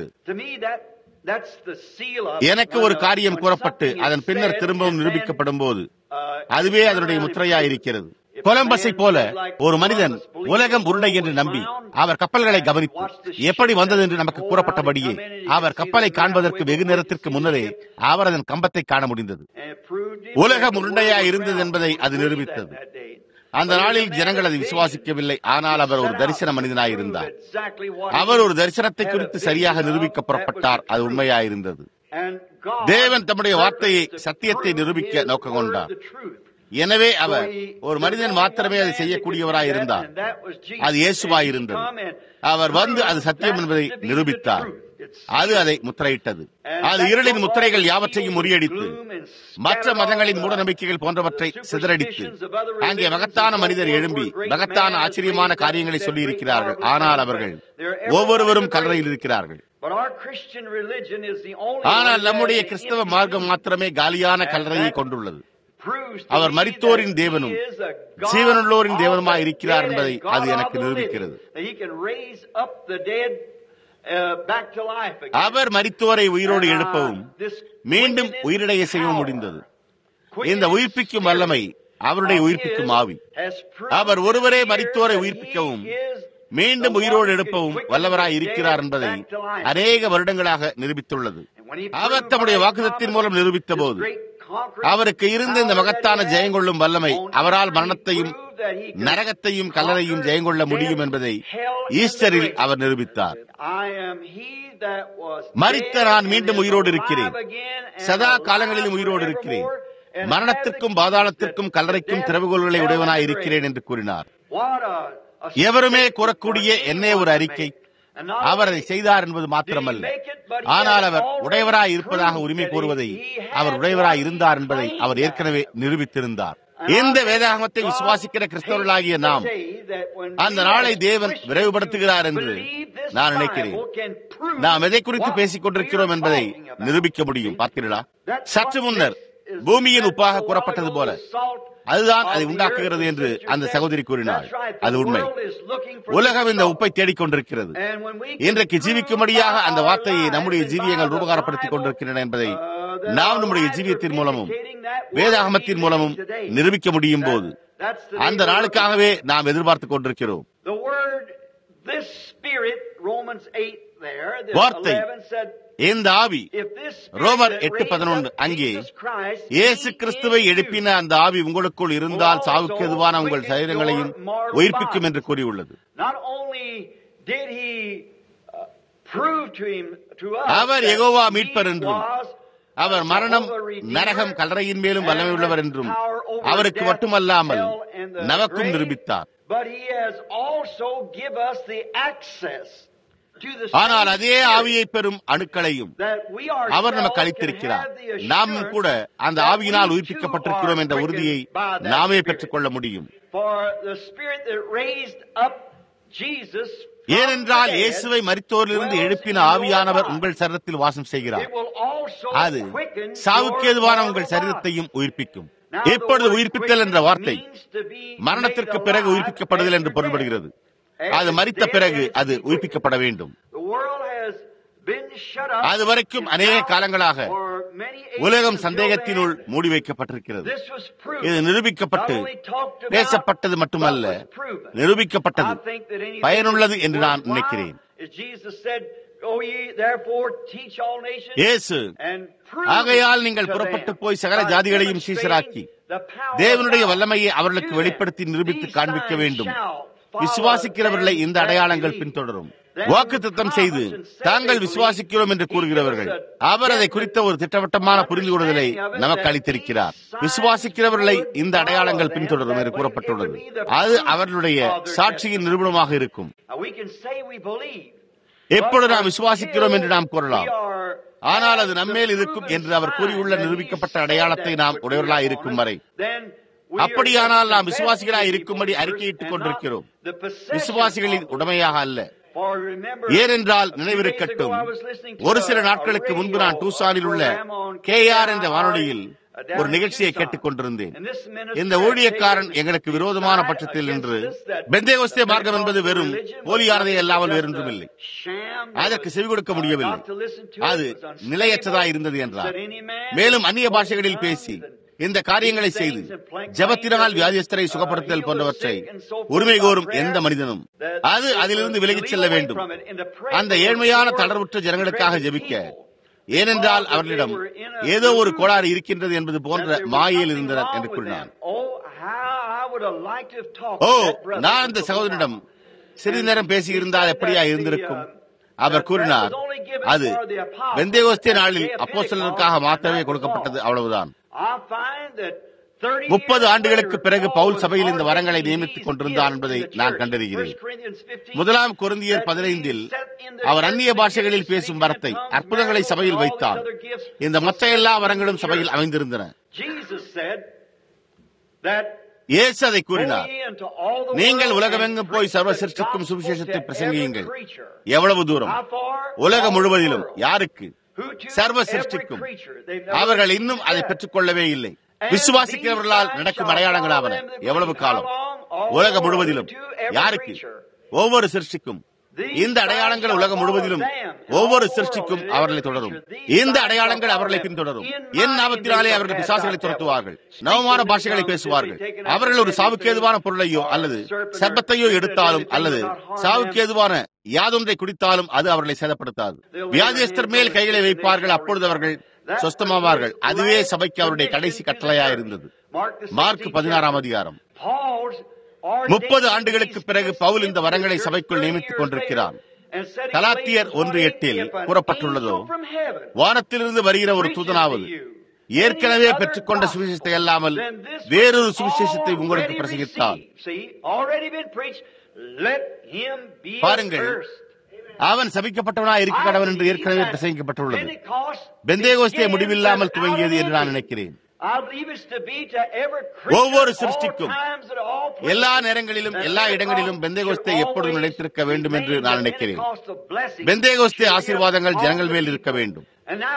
எனக்கு ஒரு காரியம் கூறப்பட்டு அதன் பின்னர் திரும்பவும் நிரூபிக்கப்படும் போது அதுவே அதனுடைய முத்திரையா இருக்கிறது கொலம்பஸை போல ஒரு மனிதன் உலகம் உருண்டை என்று நம்பி அவர் கப்பல்களை கவனித்து எப்படி வந்தது என்று நமக்கு கூறப்பட்டபடியே அவர் கப்பலை காண்பதற்கு வெகு நேரத்திற்கு முன்னரே அவர் அதன் கம்பத்தை காண முடிந்தது உலகம் உருண்டையா இருந்தது என்பதை அது நிரூபித்தது அந்த நாளில் ஜனங்கள் அதை விசுவாசிக்கவில்லை ஆனால் அவர் ஒரு தரிசன மனிதனாய் இருந்தார் அவர் ஒரு தரிசனத்தை குறித்து சரியாக நிரூபிக்க புறப்பட்டார் அது உண்மையாயிருந்தது தேவன் தம்முடைய வார்த்தையை சத்தியத்தை நிரூபிக்க நோக்கம் கொண்டார் எனவே அவர் ஒரு மனிதன் மாத்திரமே அதை செய்யக்கூடியவராய் இருந்தார் அது இயேசுவாய் இருந்தது அவர் வந்து அது சத்தியம் என்பதை நிரூபித்தார் அது அதை முத்திரையிட்டது அது இருளின் முத்திரைகள் யாவற்றையும் முறியடித்து மற்ற மதங்களின் மூட நம்பிக்கைகள் போன்றவற்றை சிதறடித்து அங்கே மகத்தான மனிதர் எழும்பி மகத்தான ஆச்சரியமான காரியங்களை சொல்லி இருக்கிறார்கள் ஆனால் அவர்கள் ஒவ்வொருவரும் கல்லறையில் இருக்கிறார்கள் ஆனால் நம்முடைய கிறிஸ்தவ மார்க்கம் மாத்திரமே காலியான கல்லறையை கொண்டுள்ளது அவர் மரித்தோரின் தேவனும் ஜீவனுள்ளோரின் தேவனுமாய் இருக்கிறார் என்பதை அது எனக்கு நிரூபிக்கிறது அவர் மரித்தோரை உயிரோடு எழுப்பவும் மீண்டும் உயிரிடைய செய்யவும் முடிந்தது இந்த உயிர்ப்பிக்கும் வல்லமை அவருடைய உயிர்ப்பிக்கும் ஆவி அவர் ஒருவரே மரித்தோரை உயிர்ப்பிக்கவும் மீண்டும் உயிரோடு எழுப்பவும் வல்லவராய் இருக்கிறார் என்பதை அநேக வருடங்களாக நிரூபித்துள்ளது அவர் தம்முடைய வாக்குதத்தின் மூலம் நிரூபித்த போது அவருக்கு இருந்த இந்த மகத்தான ஜெயங்கொள்ளும் வல்லமை அவரால் மரணத்தையும் நரகத்தையும் கல்லறையும் ஜெயங்கொள்ள முடியும் என்பதை ஈஸ்டரில் அவர் நிரூபித்தார் மறித்த நான் மீண்டும் உயிரோடு இருக்கிறேன் சதா காலங்களிலும் உயிரோடு இருக்கிறேன் மரணத்திற்கும் பாதாளத்திற்கும் கல்லறைக்கும் திறவுகோள்களை உடையவனாய் இருக்கிறேன் என்று கூறினார் எவருமே கூறக்கூடிய என்னே ஒரு அறிக்கை அவர் அதை செய்தார் என்பது மாத்திரமல்ல ஆனால் அவர் உடையவராய் இருப்பதாக உரிமை கூறுவதை அவர் உடையவராய் இருந்தார் என்பதை அவர் ஏற்கனவே நிரூபித்திருந்தார் இந்த வேதாகமத்தை விசுவாசிக்கிற கிறிஸ்தவர்களாகிய நாம் அந்த நாளை தேவன் விரைவுபடுத்துகிறார் என்று நான் நினைக்கிறேன் நாம் எதை குறித்து பேசிக் கொண்டிருக்கிறோம் என்பதை நிரூபிக்க முடியும் பார்த்தீர்களா சற்று முன்னர் பூமியின் உப்பாக கூறப்பட்டது போல அதுதான் அதை உண்டாக்குகிறது என்று அந்த சகோதரி கூறினார் அது உண்மை உலகம் இந்த உப்பை தேடிக்கொண்டிருக்கிறது இன்றைக்கு ஜீவிக்கும்படியாக அந்த வார்த்தையை நம்முடைய ஜீவியங்கள் ரூபகாரப்படுத்திக் கொண்டிருக்கின்றன என்பதை நாம் நம்முடைய ஜீவியத்தின் மூலமும் வேதாகமத்தின் மூலமும் நிரூபிக்க முடியும் போது அந்த நாளுக்காகவே நாம் எதிர்பார்த்துக் கொண்டிருக்கிறோம் வார்த்தை இந்த ஆவி ரோமர் எட்டு பதினொன்று அங்கே இயேசு கிறிஸ்துவை எழுப்பின அந்த ஆவி உங்களுக்குள் இருந்தால் சாவுக்கு எதுவான உங்கள் சரீரங்களையும் உயிர்ப்பிக்கும் என்று கூறியுள்ளது அவர் யெகோவா மீட்பர் என்றும் அவர் மரணம் நரகம் கல்லறையின் மேலும் வல்லமை உள்ளவர் என்றும் அவருக்கு மட்டுமல்லாமல் நமக்கும் நிரூபித்தார் ஆனால் அதே ஆவியை பெறும் அணுக்களையும் அவர் நமக்கு அளித்திருக்கிறார் நாமும் கூட அந்த ஆவியினால் உயிர்ப்பிக்கப்பட்டிருக்கிறோம் என்ற உறுதியை நாமே பெற்றுக் கொள்ள முடியும் ஏனென்றால் இயேசுவை மரித்தோரிலிருந்து எழுப்பின ஆவியானவர் உங்கள் சரீரத்தில் வாசம் செய்கிறார் அது சாவுக்கேதுவான உங்கள் சரீரத்தையும் உயிர்ப்பிக்கும் இப்பொழுது உயிர்ப்பித்தல் என்ற வார்த்தை மரணத்திற்கு பிறகு உயிர்ப்பிக்கப்படுதல் என்று பொருள்படுகிறது அது மறித்த பிறகு அது உயிர்ப்பிக்கப்பட வேண்டும் அது வரைக்கும் அநேக காலங்களாக உலகம் சந்தேகத்தினுள் மூடி வைக்கப்பட்டிருக்கிறது இது நிரூபிக்கப்பட்டு பேசப்பட்டது மட்டுமல்ல நிரூபிக்கப்பட்டது பயனுள்ளது என்று நான் நினைக்கிறேன் இயேசு ஆகையால் நீங்கள் புறப்பட்டு போய் சகல ஜாதிகளையும் சீசராக்கி தேவனுடைய வல்லமையை அவர்களுக்கு வெளிப்படுத்தி நிரூபித்து காண்பிக்க வேண்டும் விசுவாசிக்கிறவர்களை இந்த அடையாளங்கள் பின்தொடரும் வாக்கு திட்டம் செய்து தாங்கள் விசுவாசிக்கிறோம் என்று கூறுகிறவர்கள் அவர் அதை குறித்த ஒரு திட்டவட்டமான புரிந்து கொள்வதை நமக்கு அளித்திருக்கிறார் விசுவாசிக்கிறவர்களை இந்த அடையாளங்கள் பின்தொடரும் என்று கூறப்பட்டுள்ளது அது அவர்களுடைய சாட்சியின் நிரூபணமாக இருக்கும் எப்பொழுது நாம் விசுவாசிக்கிறோம் என்று நாம் கூறலாம் ஆனால் அது நம்மேல் இருக்கும் என்று அவர் கூறியுள்ள நிரூபிக்கப்பட்ட அடையாளத்தை நாம் உடையவர்களாய் இருக்கும் வரை அப்படியானால் நாம் விசுவாசிகளாய் இருக்கும்படி அறிக்கையிட்டுக் கொண்டிருக்கிறோம் விசுவாசிகளின் உடமையாக அல்ல ஏனென்றால் நினைவிருக்கட்டும் ஒரு சில நாட்களுக்கு முன்பு நான் டூசானில் உள்ள கே ஆர் என்ற வானொலியில் ஒரு நிகழ்ச்சியை கேட்டுக் கொண்டிருந்தேன் இந்த ஊழியக்காரன் எங்களுக்கு விரோதமான பட்சத்தில் நின்று பெந்தேகோஸ்தே மார்க்கம் என்பது வெறும் போலியானதே அல்லாமல் வேறொன்றும் இல்லை அதற்கு செவி கொடுக்க முடியவில்லை அது நிலையற்றதாய் இருந்தது என்றார் மேலும் அந்நிய பாஷைகளில் பேசி இந்த காரியங்களை செய்து ஜபத்தினால் வியாதியஸ்தரை சுகப்படுத்தல் போன்றவற்றை உரிமை கோரும் எந்த மனிதனும் அது அதிலிருந்து விலகிச் செல்ல வேண்டும் அந்த ஏழ்மையான தளர்வுற்ற ஜனங்களுக்காக ஜெபிக்க ஏனென்றால் அவர்களிடம் ஏதோ ஒரு கோளாறு இருக்கின்றது என்பது போன்ற மாயையில் இருந்தனர் என்று கூறினார் ஓ நான் அந்த சகோதரிடம் சிறிது நேரம் பேசியிருந்தால் எப்படியா இருந்திருக்கும் அவர் கூறினார் அது வெந்தேகோஸ்தே நாளில் அப்போஸ்தலருக்காக மாத்திரமே கொடுக்கப்பட்டது அவ்வளவுதான் முப்பது ஆண்டுகளுக்கு பிறகு பவுல் சபையில் இந்த வரங்களை நியமித்துக் கொண்டிருந்தார் என்பதை நான் கண்டறிகிறேன் முதலாம் குருந்தியர் பதினைந்தில் அவர் அந்நிய பாஷைகளில் பேசும் வரத்தை அற்புதங்களை சபையில் வைத்தார் இந்த மற்ற எல்லா வரங்களும் சபையில் அமைந்திருந்தன இயேசு அதை கூறினார் நீங்கள் உலகமெங்கும் போய் சர்வ சிருஷ்டிக்கும் சுவிசேஷத்தை பிரசங்கியுங்கள் எவ்வளவு தூரம் உலகம் முழுவதிலும் யாருக்கு சர்வ சிருஷ்டிக்கும் அவர்கள் இன்னும் அதை பெற்றுக் கொள்ளவே இல்லை விசுவாசிக்கிறவர்களால் நடக்கும் அடையாளங்களாவன எவ்வளவு காலம் உலகம் முழுவதிலும் யாருக்கு ஒவ்வொரு சிருஷ்டிக்கும் இந்த அடையாளங்கள் உலகம் முழுவதிலும் ஒவ்வொரு சிருஷ்டிக்கும் அவர்களை தொடரும் இந்த அடையாளங்கள் அவர்களை பின்தொடரும் என் நாமத்தினாலே அவர்கள் பிசாசுகளை துரத்துவார்கள் நவமான பாஷைகளை பேசுவார்கள் அவர்கள் ஒரு சாவுக்கேதுவான பொருளையோ அல்லது சர்பத்தையோ எடுத்தாலும் அல்லது சாவுக்கேதுவான யாதொன்றை குடித்தாலும் அது அவர்களை சேதப்படுத்தாது வியாதியஸ்தர் மேல் கைகளை வைப்பார்கள் அப்பொழுது அவர்கள் சொஸ்தமாவார்கள் அதுவே சபைக்கு அவருடைய கடைசி கட்டளையா இருந்தது மார்க் பதினாறாம் அதிகாரம் முப்பது ஆண்டுகளுக்கு பிறகு பவுல் இந்த வரங்களை சபைக்குள் நியமித்துக் கொண்டிருக்கிறார் கலாத்தியர் ஒன்று எட்டில் கூறப்பட்டுள்ளதோ வானத்திலிருந்து வருகிற ஒரு தூதனாவது ஏற்கனவே பெற்றுக்கொண்ட சுவிசேஷத்தை அல்லாமல் வேறொரு சுவிசேஷத்தை உங்களுக்கு பிரசங்கித்தால் பாருங்கள் அவன் சபிக்கப்பட்டவனா இருக்க கடவன் என்று ஏற்கனவே பிரசங்கிக்கப்பட்டுள்ளது பெந்தேகோஸ்தே முடிவில்லாமல் துவங்கியது என்று நான் நினைக்கிறேன் ஒவ்வொரு சிருஷ்டிக்கும் எல்லா நேரங்களிலும் எல்லா இடங்களிலும் பெந்தேகோஸ்தே எப்பொழுதும் நிலைத்திருக்க வேண்டும் என்று நான் நினைக்கிறேன் பெந்தேகோஸ்தே ஆசீர்வாதங்கள் ஜனங்கள் மேல் இருக்க வேண்டும்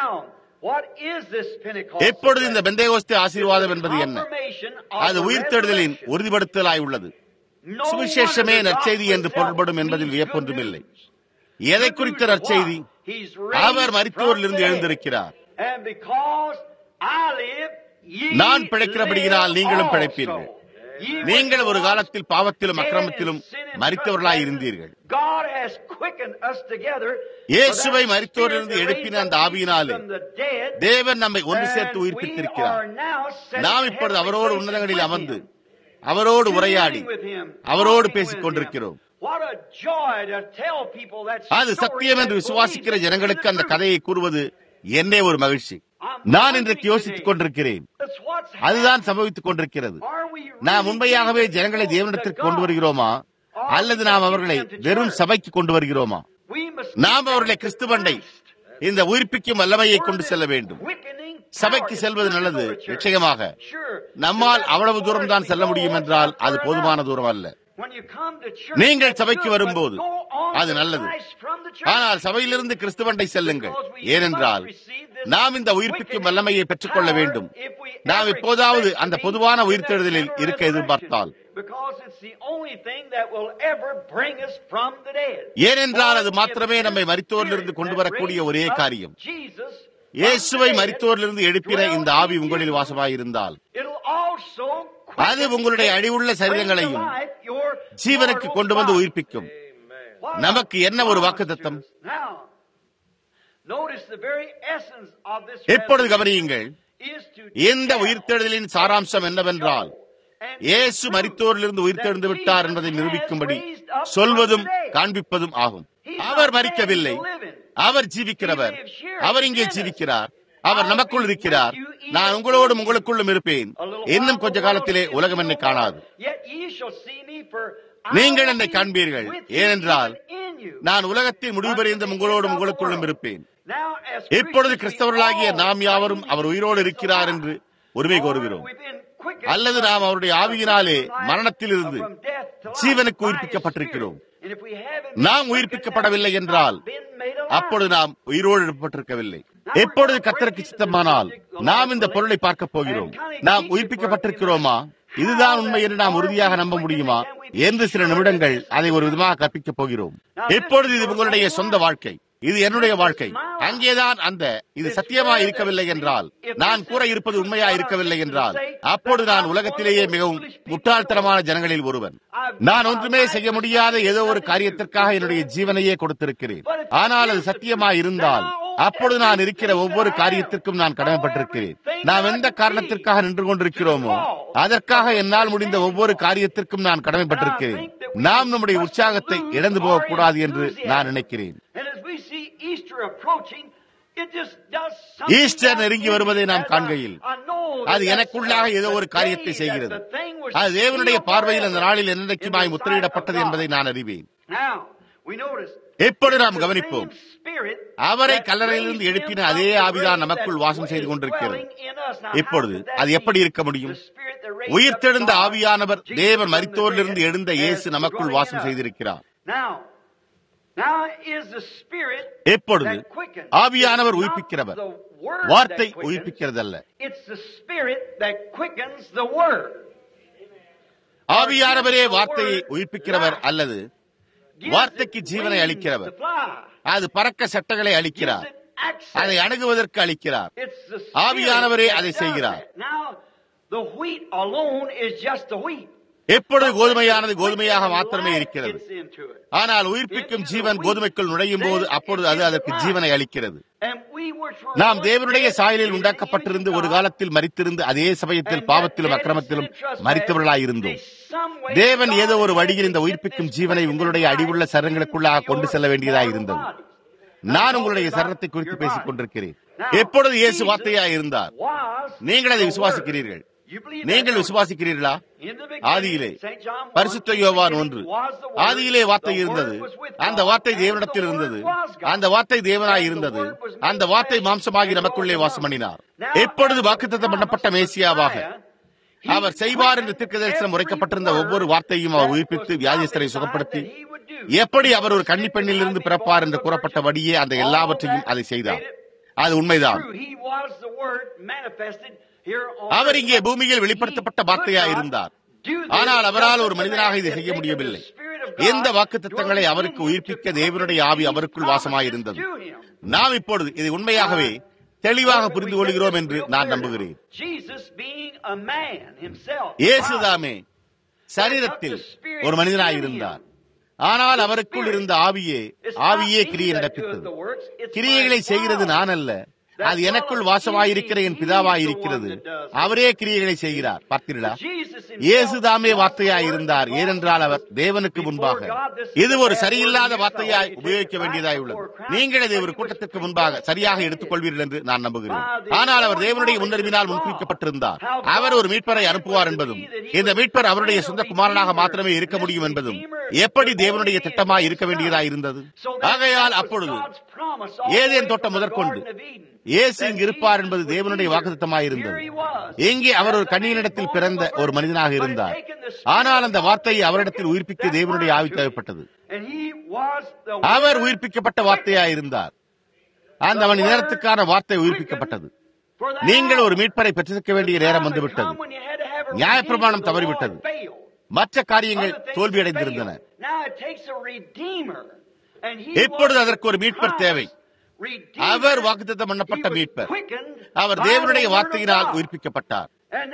எப்பொழுது இந்த பெந்தேகோஸ்தே ஆசீர்வாதம் என்பது என்ன அது உயிர்த்தெழுதலின் உறுதிப்படுத்தலாய் உள்ளது சுவிசேஷமே நற்செய்தி என்று பொருள்படும் என்பதில் வியப்பொன்றுமில்லை எதை குறித்த நற்செய்தி அவர் மருத்துவரிலிருந்து எழுந்திருக்கிறார் நான் பிழைக்கிறபடியினால் நீங்களும் பிழைப்பீர்கள் நீங்கள் ஒரு காலத்தில் பாவத்திலும் அக்கிரமத்திலும் மறித்தவர்களாய் இருந்தீர்கள் God has quickened us together. இயேசுவை for that மரித்தோரிலிருந்து spirit that எழுப்பின raised அந்த up ஆவியினாலே Jesus from the dead, தேவன் நம்மை ஒன்று சேர்த்து and we உயிர்ப்பித்திருக்கிறார் are now set நாம் in இப்பொழுது heavenly அவரோடு places உன்னதங்களில் with அமர்ந்து him. அவரோடு உரையாடி Communing with him, அவரோடு talking பேசிக் with கொண்டிருக்கிறோம் him. What a joy to tell people that அது story சத்தியம் that என்று believes விசுவாசிக்கிற it is ஜனங்களுக்கு the அந்த truth. கதையை கூறுவது என்னே ஒரு மகிழ்ச்சி நான் இன்றைக்கு யோசித்துக் கொண்டிருக்கிறேன் That's what's அதுதான் சம்பவித்துக் கொண்டிருக்கிறது Are we நாம் really உண்மையாகவே getting ஜனங்களை close to தேவனிடத்திற்கு God? கொண்டு வருகிறோமா அல்லது நாம் அவர்களை வெறும் சபைக்கு கொண்டு வருகிறோமா We must நாம் get அவர்களை back to கிறிஸ்துவண்டை Christ. இந்த உயிர்ப்பிக்கும் வல்லமையை கொண்டு Word செல்ல is வேண்டும் quickening power. சபைக்கு It's செல்வது good to நல்லது go to church. நிச்சயமாக Sure. நம்மால் But அவ்வளவு that's தூரம் தான் far as செல்ல we முடியும் go, என்றால் that's அது far போதுமான enough. தூரம் அல்ல When you come to church, நீங்கள் that's சபைக்கு good, வரும்போது but go on அது to நல்லது Christ from the church. ஆனால் சபையிலிருந்து கிறிஸ்துவண்டை செல்லுங்கள் ஏனென்றால் நாம் இந்த உயிர்ப்பிக்கும் வல்லமையை பெற்றுக்கொள்ள வேண்டும் நாம் எப்போதாவது அந்த பொதுவான உயிர்த்தெழுதலில் இருக்க எதிர்பார்த்தால் Because it's the only thing that will ever bring us from the dead. ஏனென்றால் அது மாத்திரமே நம்மை மரித்தோரிலிருந்து கொண்டு வரக்கூடிய ஒரே காரியம் Jesus இயேசுவை மரித்தோரிலிருந்து எழுப்பின இந்த ஆவி உங்களில் வாசமாயிருந்தால் It'll also அது உங்களுடைய அழிவுள்ள சரீரங்களையும் ஜீவனுக்கு கொண்டு வந்து உயிர்ப்பிக்கும் நமக்கு என்ன ஒரு வாக்குத்தத்தம் Now, notice the very essence of this எப்பொழுது கவனியுங்கள் is to இந்த உயிர்த்தெழுதலின் சாராம்சம் என்னவென்றால் இயேசு மரித்தோரிலிருந்து உயிர்த்தெழுந்து விட்டார் என்பதை நிரூபிக்கும்படி சொல்வதும் காண்பிப்பதும் ஆகும் அவர் மரிக்கவில்லை அவர் ஜீவிக்கிறவர் அவர் இங்கே ஜீவிக்கிறார் அவர் நமக்குள் இருக்கிறார் நான் உங்களோடும் உங்களுக்குள்ளும் இருப்பேன் இன்னும் கொஞ்ச காலத்திலே உலகம் என்னை காணாது Yet ye shall see me for நீங்கள் என்னை காண்பீர்கள் ஏனென்றால் நான் உலகத்தின் முடிவு பெறிந்த உங்களோடும் உங்களுக்குள்ளும் இருப்பேன் இப்பொழுது கிறிஸ்தவர்களாகிய நாம் யாவரும் அவர் உயிரோடு இருக்கிறார் என்று உரிமை கோருகிறோம் அல்லது நாம் அவருடைய ஆவியினாலே மரணத்திலிருந்து ஜீவனுக்கு உயிர்ப்பிக்கப்பட்டிருக்கிறோம் நாம் உயிர்ப்பிக்கப்படவில்லை என்றால் அப்பொழுது நாம் உயிரோடு எழுப்பப்பட்டிருக்கவில்லை எப்பொழுது கத்தருக்கு சித்தமானால் நாம் இந்த பொருளை பார்க்க போகிறோம் நாம் உயிர்ப்பிக்கப்பட்டிருக்கிறோமா இதுதான் உண்மை என்று நாம் உறுதியாக நம்ப முடியுமா என்று சில நிமிடங்கள் அதை ஒரு விதமாக கற்பிக்கப் போகிறோம் எப்பொழுது இது உங்களுடைய சொந்த வாழ்க்கை இது என்னுடைய வாழ்க்கை அங்கேதான் அந்த இது சத்தியமா இருக்கவில்லை என்றால் நான் கூற இருப்பது உண்மையா இருக்கவில்லை என்றால் அப்பொழுது நான் உலகத்திலேயே மிகவும் முட்டாள்தனமான ஜனங்களில் ஒருவன் நான் ஒன்றுமே செய்ய முடியாத ஏதோ ஒரு காரியத்திற்காக என்னுடைய ஜீவனையே கொடுத்திருக்கிறேன் ஆனால் அது சத்தியமா இருந்தால் அப்பொழுது நான் இருக்கிற ஒவ்வொரு காரியத்திற்கும் நான் கடமைப்பட்டிருக்கிறேன் நாம் எந்த காரணத்திற்காக நின்று கொண்டிருக்கிறோமோ அதற்காக என்னால் முடிந்த ஒவ்வொரு காரியத்திற்கும் நான் கடமைப்பட்டிருக்கிறேன் நாம் நம்முடைய உற்சாகத்தை இழந்து போகக்கூடாது என்று நான் நினைக்கிறேன் ஈஸ்டர் நெருங்கி வருவதை நாம் காண்கையில் அது எனக்குள்ளாக ஏதோ ஒரு காரியத்தை செய்கிறது அது தேவனுடைய பார்வையில் அந்த நாளில் என்னைக்குமாய் முத்திரையிடப்பட்டது என்பதை நான் அறிவேன் எப்பொழுது நாம் கவனிப்போம் அவரை கல்லறையிலிருந்து எழுப்பின அதே ஆவிதான் நமக்குள் வாசம் செய்து கொண்டிருக்கிறது இப்பொழுது அது எப்படி இருக்க முடியும் உயிர்த்தெழுந்த ஆவியானவர் தேவன் மரித்தோரிலிருந்து எழுந்த இயேசு நமக்குள் வாசம் செய்திருக்கிறார் எப்பொழுது ஆவியானவர் உயிர்ப்பிக்கிறவர் வார்த்தை உயிர்ப்பிக்கிறதல்ல ஆவியானவரே வார்த்தையை உயிர்ப்பிக்கிறவர் அல்லது வார்த்தைக்கு ஜீவனை அளிக்கிறவர் அது பறக்க சட்டங்களை அளிக்கிறார் அதை அணுகுவதற்கு அளிக்கிறார் ஆவியானவரே அதை செய்கிறார் எப்பொழுது கோதுமையானது கோதுமையாக மாத்திரமே இருக்கிறது ஆனால் உயிர்ப்பிக்கும் ஜீவன் கோதுமைக்குள் நுழையும் போது அப்பொழுது அது அதற்கு ஜீவனை அளிக்கிறது நாம் தேவனுடைய சாயலில் உண்டாக்கப்பட்டிருந்து ஒரு காலத்தில் மறித்திருந்து அதே சமயத்தில் பாவத்திலும் அக்கிரமத்திலும் மறித்தவர்களாயிருந்தோம் தேவன் ஏதோ ஒரு வழியில் இந்த உயிர்ப்பிக்கும் ஜீவனை உங்களுடைய அடிவுள்ள சரங்களுக்குள்ளாக கொண்டு செல்ல வேண்டியதாக இருந்தது நான் உங்களுடைய சரத்தை குறித்து பேசிக் கொண்டிருக்கிறேன் எப்பொழுது இயேசு வார்த்தையா இருந்தார் நீங்கள் அதை விசுவாசிக்கிறீர்கள் நீங்கள் விசுவாசிக்கிறீர்களா ஆதியிலே பரிசுத்த யோவான் ஒன்று ஆதியிலே வார்த்தை இருந்தது அந்த வார்த்தை தேவனிடத்தில் இருந்தது அந்த வார்த்தை தேவனாய் இருந்தது அந்த வார்த்தை மாம்சமாகி நமக்குள்ளே வாசம் பண்ணினார் எப்பொழுது வாக்குத்தத்தம் பண்ணப்பட்ட மேசியாவாக அவர் செய்வார் என்று தீர்க்க தரிசனம் உரைக்கப்பட்டிருந்த ஒவ்வொரு வார்த்தையும் அவர் உயிர்ப்பித்து வியாதிஸ்தரை சுகப்படுத்தி எப்படி அவர் ஒரு கன்னி பெண்ணில் இருந்து பிறப்பார் என்று கூறப்பட்டபடியே அந்த எல்லாவற்றையும் அதை செய்தார் அது உண்மைதான் அவர் இங்கே பூமியில் வெளிப்படுத்தப்பட்ட வார்த்தையா இருந்தார் ஆனால் அவரால் ஒரு மனிதனாக இதை செய்ய முடியவில்லை எந்த வாக்கு தத்தங்களை அவருக்கு உயிர்ப்பிக்க தேவனுடைய ஆவி அவருக்குள் வாசமாயிருந்தது நாம் இப்பொழுது இதை உண்மையாகவே தெளிவாக புரிந்து கொள்கிறோம் என்று நான் நம்புகிறேன் இயேசுதாமே சரீரத்தில் ஒரு மனிதனாயிருந்தார் ஆனால் அவருக்குள் இருந்த ஆவியே ஆவியே கிரியை நடப்பித்தது கிரியைகளை செய்கிறது நான் அல்ல அது எனக்குள் வாசமாயிருக்கிற என் பிதாவாயிருக்கிறது அவரே கிரியைகளை செய்கிறார் பார்த்தீர்களா இயேசு தாமே வார்த்தையாய் இருந்தார் ஏனென்றால் அவர் தேவனுக்கு முன்பாக இது ஒரு சரியில்லாத வார்த்தையாய் உபயோகிக்க வேண்டியதாய் உள்ளது நீங்கள் இதை ஒரு கூட்டத்திற்கு முன்பாக சரியாக எடுத்துக்கொள்வீர்கள் என்று நான் நம்புகிறேன் ஆனால் அவர் தேவனுடைய முன்னறிவினால் முன்குறிக்கப்பட்டிருந்தார் அவர் ஒரு மீட்பரை அனுப்புவார் என்பதும் இந்த மீட்பர் அவருடைய சொந்த குமாரனாக மாத்திரமே இருக்க முடியும் என்பதும் எப்படி தேவனுடைய திட்டமாய் இருக்க வேண்டியதாய் இருந்தது ஆகையால் அப்பொழுது ஏதேன் தோட்டம் முதற்கொண்டு இயேசு இங்கு இருப்பார் என்பது தேவனுடைய வாக்குத்தமாய் இருந்தது எங்கே அவர் ஒரு கண்ணியனிடத்தில் பிறந்த ஒரு மனிதனாக இருந்தார் ஆனால் அந்த வார்த்தையை அவரிடத்தில் உயிர்ப்பிக்க தேவனுடைய ஆவி தேவைப்பட்டது அவர் உயிர்ப்பிக்கப்பட்ட வார்த்தையாய் இருந்தார் அந்த மணி நேரத்துக்கான வார்த்தை உயிர்ப்பிக்கப்பட்டது நீங்கள் ஒரு மீட்பரை பெற்றிருக்க வேண்டிய நேரம் வந்துவிட்டது நியாயப்பிரமாணம் தவறிவிட்டது மற்ற காரியங்கள் தோல்வியடைந்திருந்தன இப்பொழுது அதற்கு ஒரு மீட்பர் தேவை அவர் வாக்குத்தத்தம் பண்ணப்பட்ட மீட்பர் அவர் தேவனுடைய வார்த்தையினால் உயிர்ப்பிக்கப்பட்டார்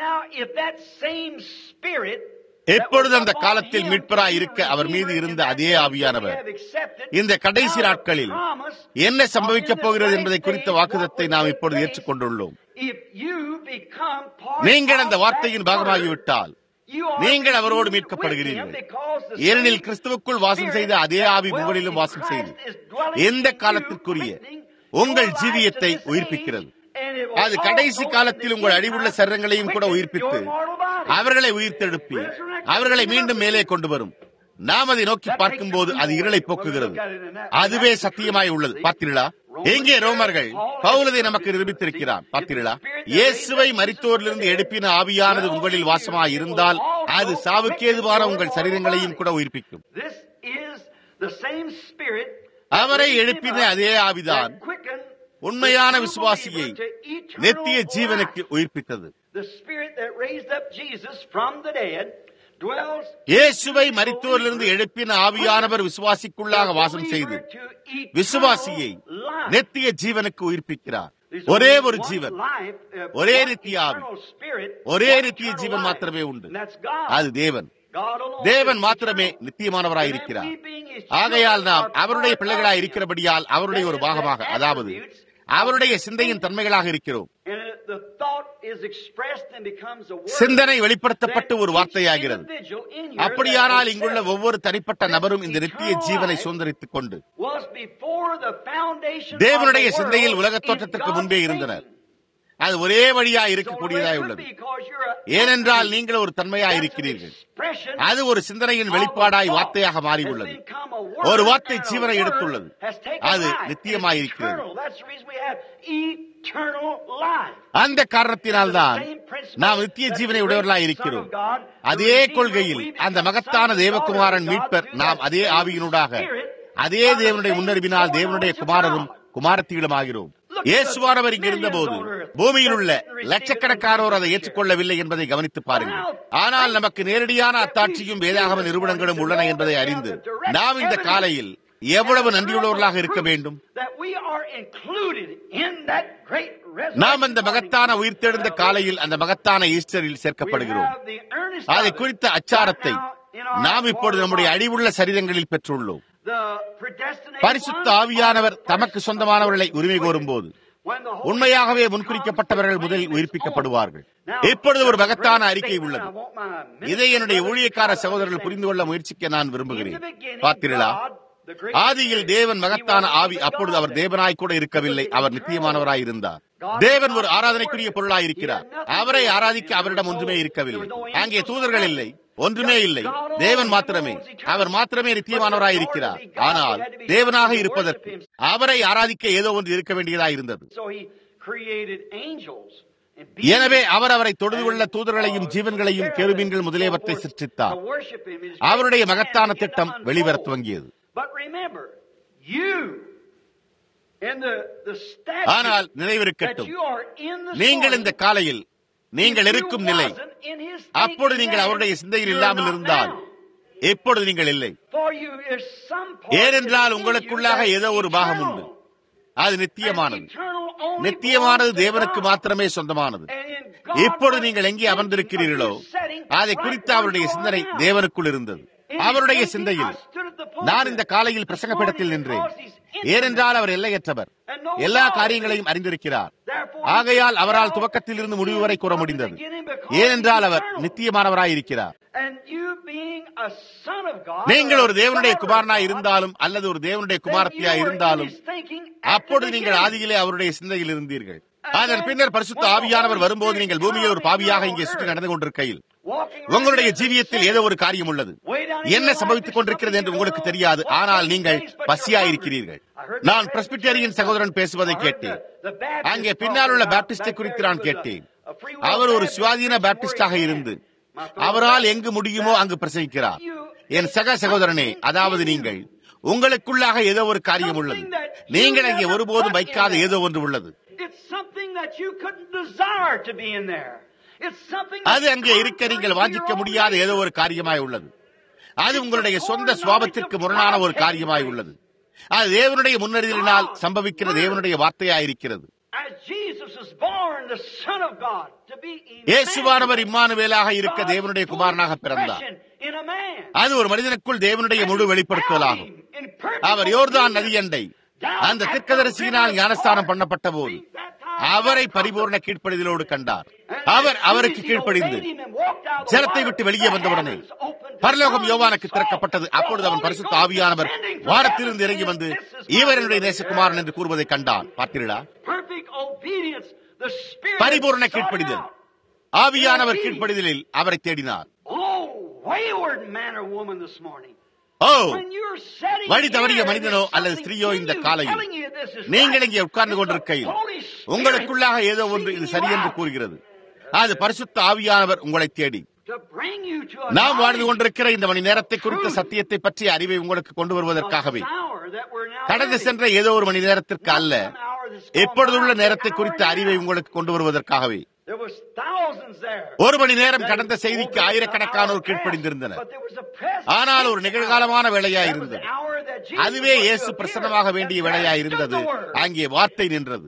எப்பொழுது அந்த காலத்தில் மீட்பராய் இருக்க அவர் மீது இருந்த அதே ஆவியானவர் இந்த கடைசி நாட்களில் என்ன சம்பவிக்கப் போகிறது என்பதை குறித்த வாக்குதத்தை நாம் இப்பொழுது ஏற்றுக்கொண்டுள்ளோம் நீங்கள் அந்த வார்த்தையின் பாகமாகிவிட்டால் நீங்கள் அவரோடு மீட்கப்படுகிறீர்கள் ஏனெனில் கிறிஸ்துவுக்குள் வாசம் செய்த அதே ஆவி உங்களிலும் வாசம் செய்து எந்த காலத்திற்குரிய உங்கள் ஜீவியத்தை உயிர்ப்பிக்கிறது அது கடைசி காலத்தில் உங்கள் அழிவுள்ள சரங்களையும் கூட உயிர்ப்பித்து அவர்களை உயிர்த்தெழுப்பி அவர்களை மீண்டும் மேலே கொண்டு வரும் நாம் அதை நோக்கி பார்க்கும் போது அது இருளை போக்குகிறது அதுவே சத்தியமாய் உள்ளது பார்த்தீர்களா எங்கே ரோமர்கள் பவுலதை நமக்கு நிரூபித்திருக்கிறார் பார்த்தீர்களா இயேசுவை மரித்தோரிலிருந்து எழுப்பின ஆவியானது உங்களில் வாசமாய் இருந்தால் அது சாவுக்கேதுவான உங்கள் சரீரங்களையும் கூட உயிர்ப்பிக்கும் அவரை எழுப்பின அதே ஆவிதான் உண்மையான விசுவாசியை நெத்திய ஜீவனுக்கு உயிர்ப்பித்தது இயேசுவை மரித்தோரிலிருந்து எழுப்பின ஆவியானவர் விசுவாசிக்குள்ளாக வாசம் செய்து விசுவாசியை நெத்திய ஜீவனுக்கு உயிர்ப்பிக்கிறார் ஒரே ஒரு ஜீவன் ஒரே நித்திய ஆவி ஒரே நித்திய ஜீவன் மாத்திரமே உண்டு அது தேவன் தேவன் மாத்திரமே நித்தியமானவராயிருக்கிறார் ஆகையால் நாம் அவருடைய பிள்ளைகளாய் இருக்கிறபடியால் அவருடைய ஒரு பாகமாக அதாவது அவருடைய சிந்தையின் தன்மைகளாக இருக்கிறோம் சிந்தனை வெளிப்படுத்தப்பட்டு ஒரு வார்த்தையாகிறது அப்படியானால் இங்குள்ள ஒவ்வொரு தனிப்பட்ட நபரும் இந்த நித்திய ஜீவனை சுதந்திரித்துக் கொண்டு தேவனுடைய சிந்தையில் உலகத் தோற்றத்திற்கு முன்பே இருந்தனர் அது ஒரே வழியா இருக்கக்கூடியதாய் உள்ளது ஏனென்றால் நீங்கள் ஒரு தன்மையாய் இருக்கிறீர்கள் அது ஒரு சிந்தனையின் வெளிப்பாடாய் வார்த்தையாக மாறியுள்ளது ஒரு வார்த்தை ஜீவனை எடுத்துள்ளது அது நித்தியமாயிருக்கிறது அந்த காரணத்தினால்தான் நாம் நித்திய ஜீவனை உடையவர்களாய் இருக்கிறோம் அதே கொள்கையில் அந்த மகத்தான தேவகுமாரன் மீட்பர் நாம் அதே ஆவியினூடாக அதே தேவனுடைய முன்னறிவினால் தேவனுடைய குமாரரும் குமாரத்திகளும் ஆகிறோம் இயேசுவானவர் இங்கு இருந்தபோது பூமியில் உள்ள லட்சக்கணக்கானோர் அதை ஏற்றுக்கொள்ளவில்லை என்பதை கவனித்து பாருங்கள் ஆனால் நமக்கு நேரடியான அத்தாட்சியும் வேதாகம நிறுவனங்களும் உள்ளன என்பதை அறிந்து நாம் இந்த காலையில் எவ்வளவு நன்றியுள்ளவர்களாக இருக்க வேண்டும் நாம் அந்த மகத்தான உயிர்த்தெழுந்த காலையில் அந்த மகத்தான ஈஸ்டரில் சேர்க்கப்படுகிறோம் அதை குறித்த அச்சாரத்தை நாம் இப்பொழுது நம்முடைய அழிவுள்ள சரீரங்களில் பெற்றுள்ளோம் பரிசுத்த ஆவியானவர் தமக்கு சொந்தமானவர்களை உரிமை கோரும் போது உண்மையாகவே முன்குறிக்கப்பட்டவர்கள் முதலில் உயிர்ப்பிக்கப்படுவார்கள் இப்பொழுது ஒரு மகத்தான அறிக்கை உள்ளது இதை என்னுடைய ஊழியக்கார சகோதரர்கள் புரிந்து கொள்ள முயற்சிக்க நான் விரும்புகிறேன் பார்த்தீர்களா ஆதியில் தேவன் மகத்தான ஆவி அப்பொழுது அவர் தேவனாய் கூட இருக்கவில்லை அவர் நித்தியமானவராய் இருந்தார் தேவன் ஒரு ஆராதனைக்குரிய பொருளாய் இருக்கிறார் அவரை ஆராதிக்க அவரிடம் ஒன்றுமே இருக்கவில்லை அங்கே தூதர்கள் இல்லை ஒன்றுமே இல்லை தேவன் மாத்திரமே அவர் மாத்திரமே நித்தியமானவராய் இருக்கிறார் ஆனால் தேவனாக இருப்பதற்கு அவரை ஆராதிக்க ஏதோ ஒன்று இருக்க வேண்டியதாய் இருந்தது எனவே அவர் அவரை தொழுது கொள்ள தூதர்களையும் ஜீவன்களையும் கேருபீன்கள் முதலியவற்றை சிருஷ்டித்தார் அவருடைய மகத்தான திட்டம் வெளிவர துவங்கியது ஆனால் நினைவிருக்கட்டும் நீங்கள் இந்த காலையில் நீங்கள் இருக்கும் நிலை அப்பொழுது நீங்கள் அவருடைய சிந்தையில் இல்லாமல் இருந்தால் எப்பொழுது நீங்கள் இல்லை ஏனென்றால் உங்களுக்குள்ளாக ஏதோ ஒரு பாகம் உண்டு அது நித்தியமானது நித்தியமானது தேவனுக்கு மாத்திரமே சொந்தமானது இப்பொழுது நீங்கள் எங்கே அமர்ந்திருக்கிறீர்களோ அதை குறித்து அவருடைய சிந்தனை தேவனுக்குள் இருந்தது அவருடைய சிந்தையில் நான் இந்த காலையில் பிரசங்கப்படத்தில் நின்றேன் ஏனென்றால் அவர் எல்லையற்றவர் எல்லா காரியங்களையும் அறிந்திருக்கிறார் ஆகையால் அவரால் துவக்கத்தில் இருந்து முடிவு வரை கூற முடிந்தது ஏனென்றால் அவர் நித்தியமானவராயிருக்கிறார் நீங்கள் ஒரு தேவனுடைய குமாரனாய் இருந்தாலும் அல்லது ஒரு தேவனுடைய குமாரத்தியாய் இருந்தாலும் அப்பொழுது நீங்கள் ஆதியிலே அவருடைய சிந்தையில் இருந்தீர்கள் அதன் பின்னர் பரிசுத்த ஆவியானவர் வரும்போது நீங்கள் பூமியில் ஒரு பாவியாக இங்கே சுற்றி நடந்து கொண்டிருக்கையில் உங்களுடைய ஜீவியத்தில் ஏதோ ஒரு காரியம் உள்ளது என்ன சம்பவித்துக் கொண்டிருக்கிறது என்று உங்களுக்கு தெரியாது ஆனால் நீங்கள் பசியாயிருக்கிறீர்கள் நான் பிரஸ்பிட்டேரியன் சகோதரன் பேசுவதை கேட்டேன் அங்கே பின்னால் உள்ள பேப்டிஸ்டை குறித்து நான் கேட்டேன் அவர் ஒரு சுவாதீன பேப்டிஸ்டாக இருந்து அவரால் எங்கு முடியுமோ அங்கு பிரசங்கிக்கிறார் என் சக சகோதரனே அதாவது நீங்கள் உங்களுக்குள்ளாக ஏதோ ஒரு காரியம் உள்ளது நீங்கள் அங்கே ஒருபோதும் வைக்காத ஏதோ ஒன்று உள்ளது அது அங்கே இருக்க நீங்கள் வாஞ்சிக்க முடியாத ஏதோ ஒரு காரியமாய் உள்ளது அது உங்களுடைய சொந்த சுவாபத்திற்கு முரணான ஒரு காரியமாய் உள்ளது அது தேவனுடைய முன்னறிதலினால் சம்பவிக்கிற தேவனுடைய வார்த்தையாயிருக்கிறது இயேசுவானவர் இம்மானுவேலாக இருக்க தேவனுடைய குமாரனாக பிறந்தார் அது ஒரு மனிதனுக்குள் தேவனுடைய முழு வெளிப்படுத்தலாகும் அவர் யோர்தான் நதியண்டை அந்த திக்கதரிசியினால் ஞானஸ்தானம் பண்ணப்பட்ட போது அவரை பரிபூர்ண கீழ்ப்படிதலோடு கண்டார் அவர் அவருக்கு கீழ்ப்படிந்து ஜலத்தை விட்டு வெளியே வந்தவுடனே பரலோகம் யோவானுக்கு திறக்கப்பட்டது அப்பொழுது அவன் பரிசுத்த ஆவியானவர் வாரத்திலிருந்து இறங்கி வந்து இவர் என்னுடைய தேசகுமாரன் என்று கூறுவதை கண்டான் பார்த்தீர்களா பரிபூர்ண கீழ்ப்படிதல் ஆவியானவர் கீழ்ப்படிதலில் அவரை தேடினார் ஓ வழி தவறிய மனிதனோ அல்லது ஸ்திரீயோ இந்த காலையில் நீங்கள் இங்கே உட்கார்ந்து கொண்டிருக்கையில் உங்களுக்குள்ளாக ஏதோ ஒன்று இது சரி என்று கூறுகிறது அது பரிசுத்த ஆவியானவர் உங்களை தேடி நாம் வாழ்ந்து கொண்டிருக்கிற இந்த மணி நேரத்தை குறித்த சத்தியத்தை பற்றிய அறிவை உங்களுக்கு கொண்டு வருவதற்காகவே கடந்து சென்ற ஏதோ ஒரு மணி நேரத்திற்கு அல்ல எப்பொழுதுள்ள நேரத்தை குறித்த அறிவை உங்களுக்கு கொண்டு வருவதற்காகவே ஒரு மணி நேரம் கடந்த செய்திக்கு ஆயிரக்கணக்கானோர் கீழ்ப்படிந்திருந்தனர் ஆனால் ஒரு நிகழ்காலமான வேலையா இருந்தது அதுவே இயேசு பிரசன்னமாக வேண்டிய வேலையா இருந்தது அங்கே வார்த்தை நின்றது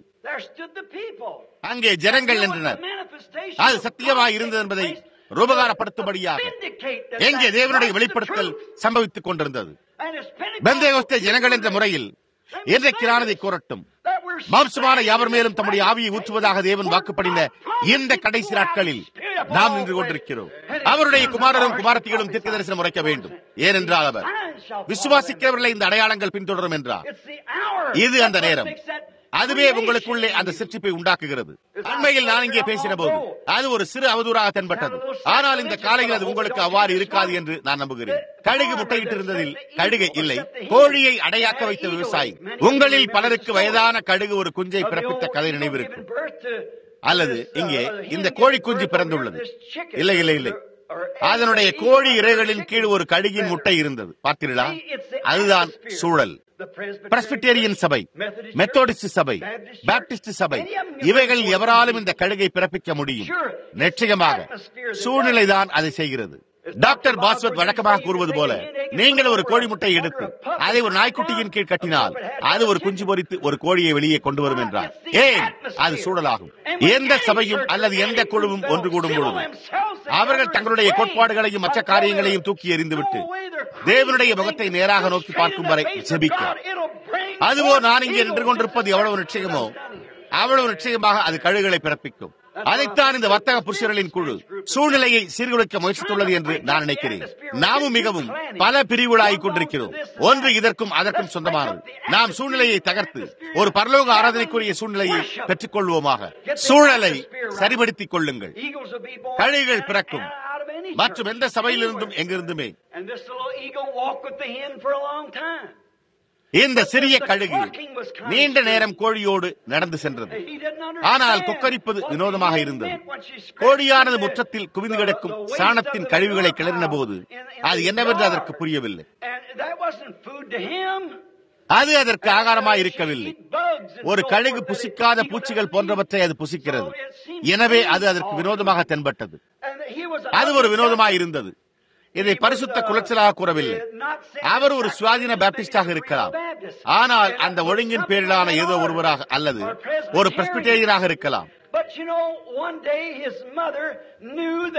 அங்கே ஜனங்கள் நின்றனர் அது சத்தியமாக இருந்தது என்பதை ரூபகாரப்படுத்தும்படியாக எங்கே தேவனுடைய வெளிப்படுத்தல் சம்பவித்துக் கொண்டிருந்தது பெந்தேகோஸ்தே ஜனங்கள் என்ற முறையில் என்றைக்கிரானதை கூறட்டும் மாம்சமான யாவர் மேலும் தம்முடைய ஆவியை ஊற்றுவதாக தேவன் வாக்குப்படின இந்த கடைசி நாட்களில் நாம் நின்று கொண்டிருக்கிறோம் அவருடைய குமாரரும் குமாரத்திகளும் தீர்க்க தரிசனம் உரைக்க வேண்டும் ஏனென்றால் அவர் விசுவாசிக்கிறவர்களை இந்த அடையாளங்கள் பின்தொடரும் என்றார் இது அந்த நேரம் அதுவே உங்களுக்குள்ளே அந்த சிற்றிப்பை உண்டாக்குகிறது அண்மையில் நான் இங்கே பேசின போது அது ஒரு சிறு அவதூறாக தென்பட்டது ஆனால் இந்த காலையில் அது உங்களுக்கு அவ்வாறு இருக்காது என்று நான் நம்புகிறேன் கழுகு முட்டையிட்டு இருந்ததில் கழுகை இல்லை கோழியை அடையாக்க வைத்த விவசாயி உங்களில் பலருக்கு வயதான கழுகு ஒரு குஞ்சை பிறப்பித்த கதை நினைவிருக்கும் அல்லது இங்கே இந்த கோழி குஞ்சு பிறந்துள்ளது இல்லை இல்லை இல்லை அதனுடைய கோழி இறைகளின் கீழ் ஒரு கழுகின் முட்டை இருந்தது பார்த்தீர்களா அதுதான் சூழல் பிரஸ்பிட்டேரியன் சபை மெத்தோடிஸ்ட் சபை பாப்டிஸ்ட் சபை இவைகள் எவராலும் இந்த கழுகை பிறப்பிக்க முடியும் நிச்சயமாக சூழ்நிலைதான் அதை செய்கிறது டாக்டர் பாஸ்வத் வழக்கமாக கூறுவது போல நீங்கள் ஒரு கோழி முட்டை எடுத்து அதை ஒரு நாய்க்குட்டியின் கீழ் கட்டினால் அது ஒரு குஞ்சு பொறித்து ஒரு கோழியை வெளியே கொண்டு வரும் என்றார் ஏன் அது சூழலாகும் எந்த சபையும் அல்லது எந்த குழுவும் ஒன்று கூடும் பொழுது அவர்கள் தங்களுடைய கோட்பாடுகளையும் மற்ற காரியங்களையும் தூக்கி எறிந்துவிட்டு தேவனுடைய முகத்தை நேராக நோக்கி பார்க்கும் வரை ஜெபிக்க அதுவோ நான் இங்கே நின்று கொண்டிருப்பது எவ்வளவு நிச்சயமோ அவ்வளவு நிச்சயமாக அது கழுகுகளை பிறப்பிக்கும் அதைத்தான் இந்த வர்த்தக புருஷர்களின் குழு சூழ்நிலையை சீர்குலைக்க முயற்சித்துள்ளது என்று நான் நினைக்கிறேன் நாமும் மிகவும் பல பிரிவுகளாகிக் கொண்டிருக்கிறோம் ஒன்று இதற்கும் அதற்கும் சொந்தமானது நாம் சூழ்நிலையை தகர்த்து ஒரு பரலோக ஆராதனைக்குரிய சூழ்நிலையை பெற்றுக் கொள்வோமாக சூழலை சரிபடுத்திக் கொள்ளுங்கள் கழுகுகள் பிறக்கும் மற்றும் எந்த சபையிலிருந்தும் எங்கிருந்துமே இந்த சிறிய கழுகு நீண்ட நேரம் கோழியோடு நடந்து சென்றது ஆனால் கொக்கரிப்பது வினோதமாக இருந்தது கோழியானது முற்றத்தில் குவிந்து கிடக்கும் சாணத்தின் கழிவுகளை கிளறின போது அது என்னவென்று அதற்கு புரியவில்லை அது அதற்கு ஆகாரமாய் இருக்கவில்லை ஒரு கழுகு புசிக்காத பூச்சிகள் போன்றவற்றை அது புசிக்கிறது எனவே அது அதற்கு வினோதமாக தென்பட்டது அது ஒரு வினோதமாய் இருந்தது இதை பரிசுத்த குலைச்சலாக கூறவில்லை அவர் ஒரு சுவாதீன பேப்டிஸ்டாக இருக்கலாம் ஆனால் அந்த ஒழுங்கின் பேரிலான ஏதோ ஒருவராக அல்லது ஒரு பிரஸ்பிட்டேரியனாக இருக்கலாம்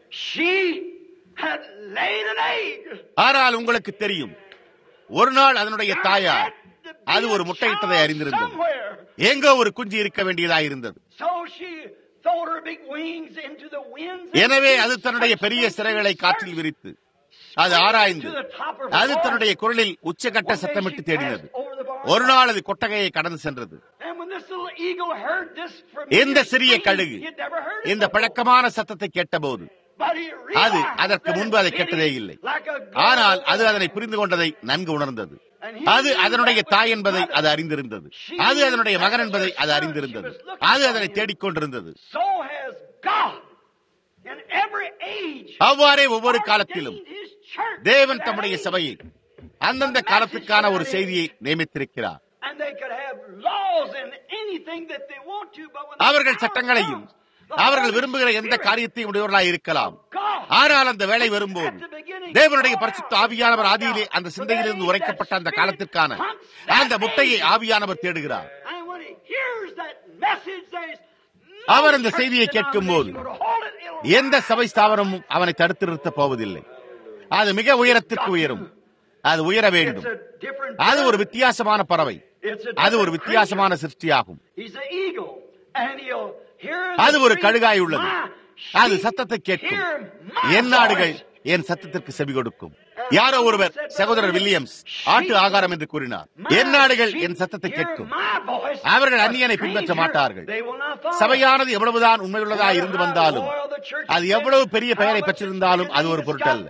she had laid an egg. ஆனால் உங்களுக்கு தெரியும் ஒரு நாள் அதனுடைய தாயார் அது ஒரு முட்டையிட்டதை அறிந்திருந்தது Somewhere. எங்கோ ஒரு குஞ்சு இருக்க வேண்டியதாய் இருந்தது So she throwed her big wings into the winds. எனவே அது தன்னுடைய பெரிய சிறைகளை காற்றில் விரித்து அது ஆராய்ந்து அது தன்னுடைய குரலில் உச்சகட்ட சத்தமிட்டு தேடினது ஒரு நாள் அது கொட்டகையை கடந்து சென்றது And when this little eagle heard this இந்த familiar சிறிய scream, கழுகு he had never heard it இந்த before. பழக்கமான சத்தத்தை கேட்டபோது But he அது realized அதற்கு that முன்பு அதை it கேட்டதே is இல்லை like a girl ஆனால் அது that அதனை புரிந்து கொண்டதை நன்கு உணர்ந்தது அது அதனுடைய தாய் என்பதை அது அறிந்திருந்தது அது அதனுடைய மகன் என்பதை அது அறிந்திருந்தது அது அதனை தேடிக்கொண்டிருந்தது So has God in every age அவ்வாறே ஒவ்வொரு காலத்திலும் ordained his church தேவன் for that தம்முடைய age. சபையை அந்தந்த காலத்துக்கான ஒரு செய்தியை நியமித்திருக்கிறார் And they could have laws and anything that they want to, but when the அவர்கள் hour சட்டங்களையும் comes, the அவர்கள் Holy விரும்புகிற எந்த Spirit காரியத்தையும் உடையவர்களாய் இருக்கலாம் God ஆனால் அந்த வேலை வரும்போது தேவனுடைய பரிசுத்த ஆவியானவர் ஆதியிலே அந்த சிந்தையிலிருந்து உரைக்கப்பட்ட அந்த காலத்திற்கான அந்த முட்டையை ஆவியானவர் தேடுகிறார் And when he hears that message, there's no அவர் அந்த church செய்தியை கேட்கும்போது denomination would hold it. It'll எந்த சபை ஸ்தாபனமும் அவனை தடுத்து நிறுத்தப் போவதில்லை அது மிக உயரத்துக்கு உயரும் அது உயர It's வேண்டும் a different அது ஒரு bird. வித்தியாசமான பறவை It's a அது ஒரு different வித்தியாசமான சிருஷ்டியாகும் creature. He's an eagle, and he'll hear அது the ஒரு scream, கழுகாய் உள்ளது "My அது sheep சத்தத்தை கேட்கும் hear my என் நாடுகள் voice." என் சத்தத்திற்கு செவி கொடுக்கும் யாரோ ஒருவர் சகோதரர் வில்லியம்ஸ் ஆட்டு ஆகாரம் என்று கூறினார் என் நாடுகள் என் சத்தத்தை கேட்கும் அவர்கள் அந்நியனை பின்பற்ற மாட்டார்கள் சபையானது எவ்வளவுதான் உண்மையுள்ளதா இருந்து வந்தாலும் அது எவ்வளவு பெரிய பெயரை பெற்றிருந்தாலும் அது ஒரு பொருட்டல்ல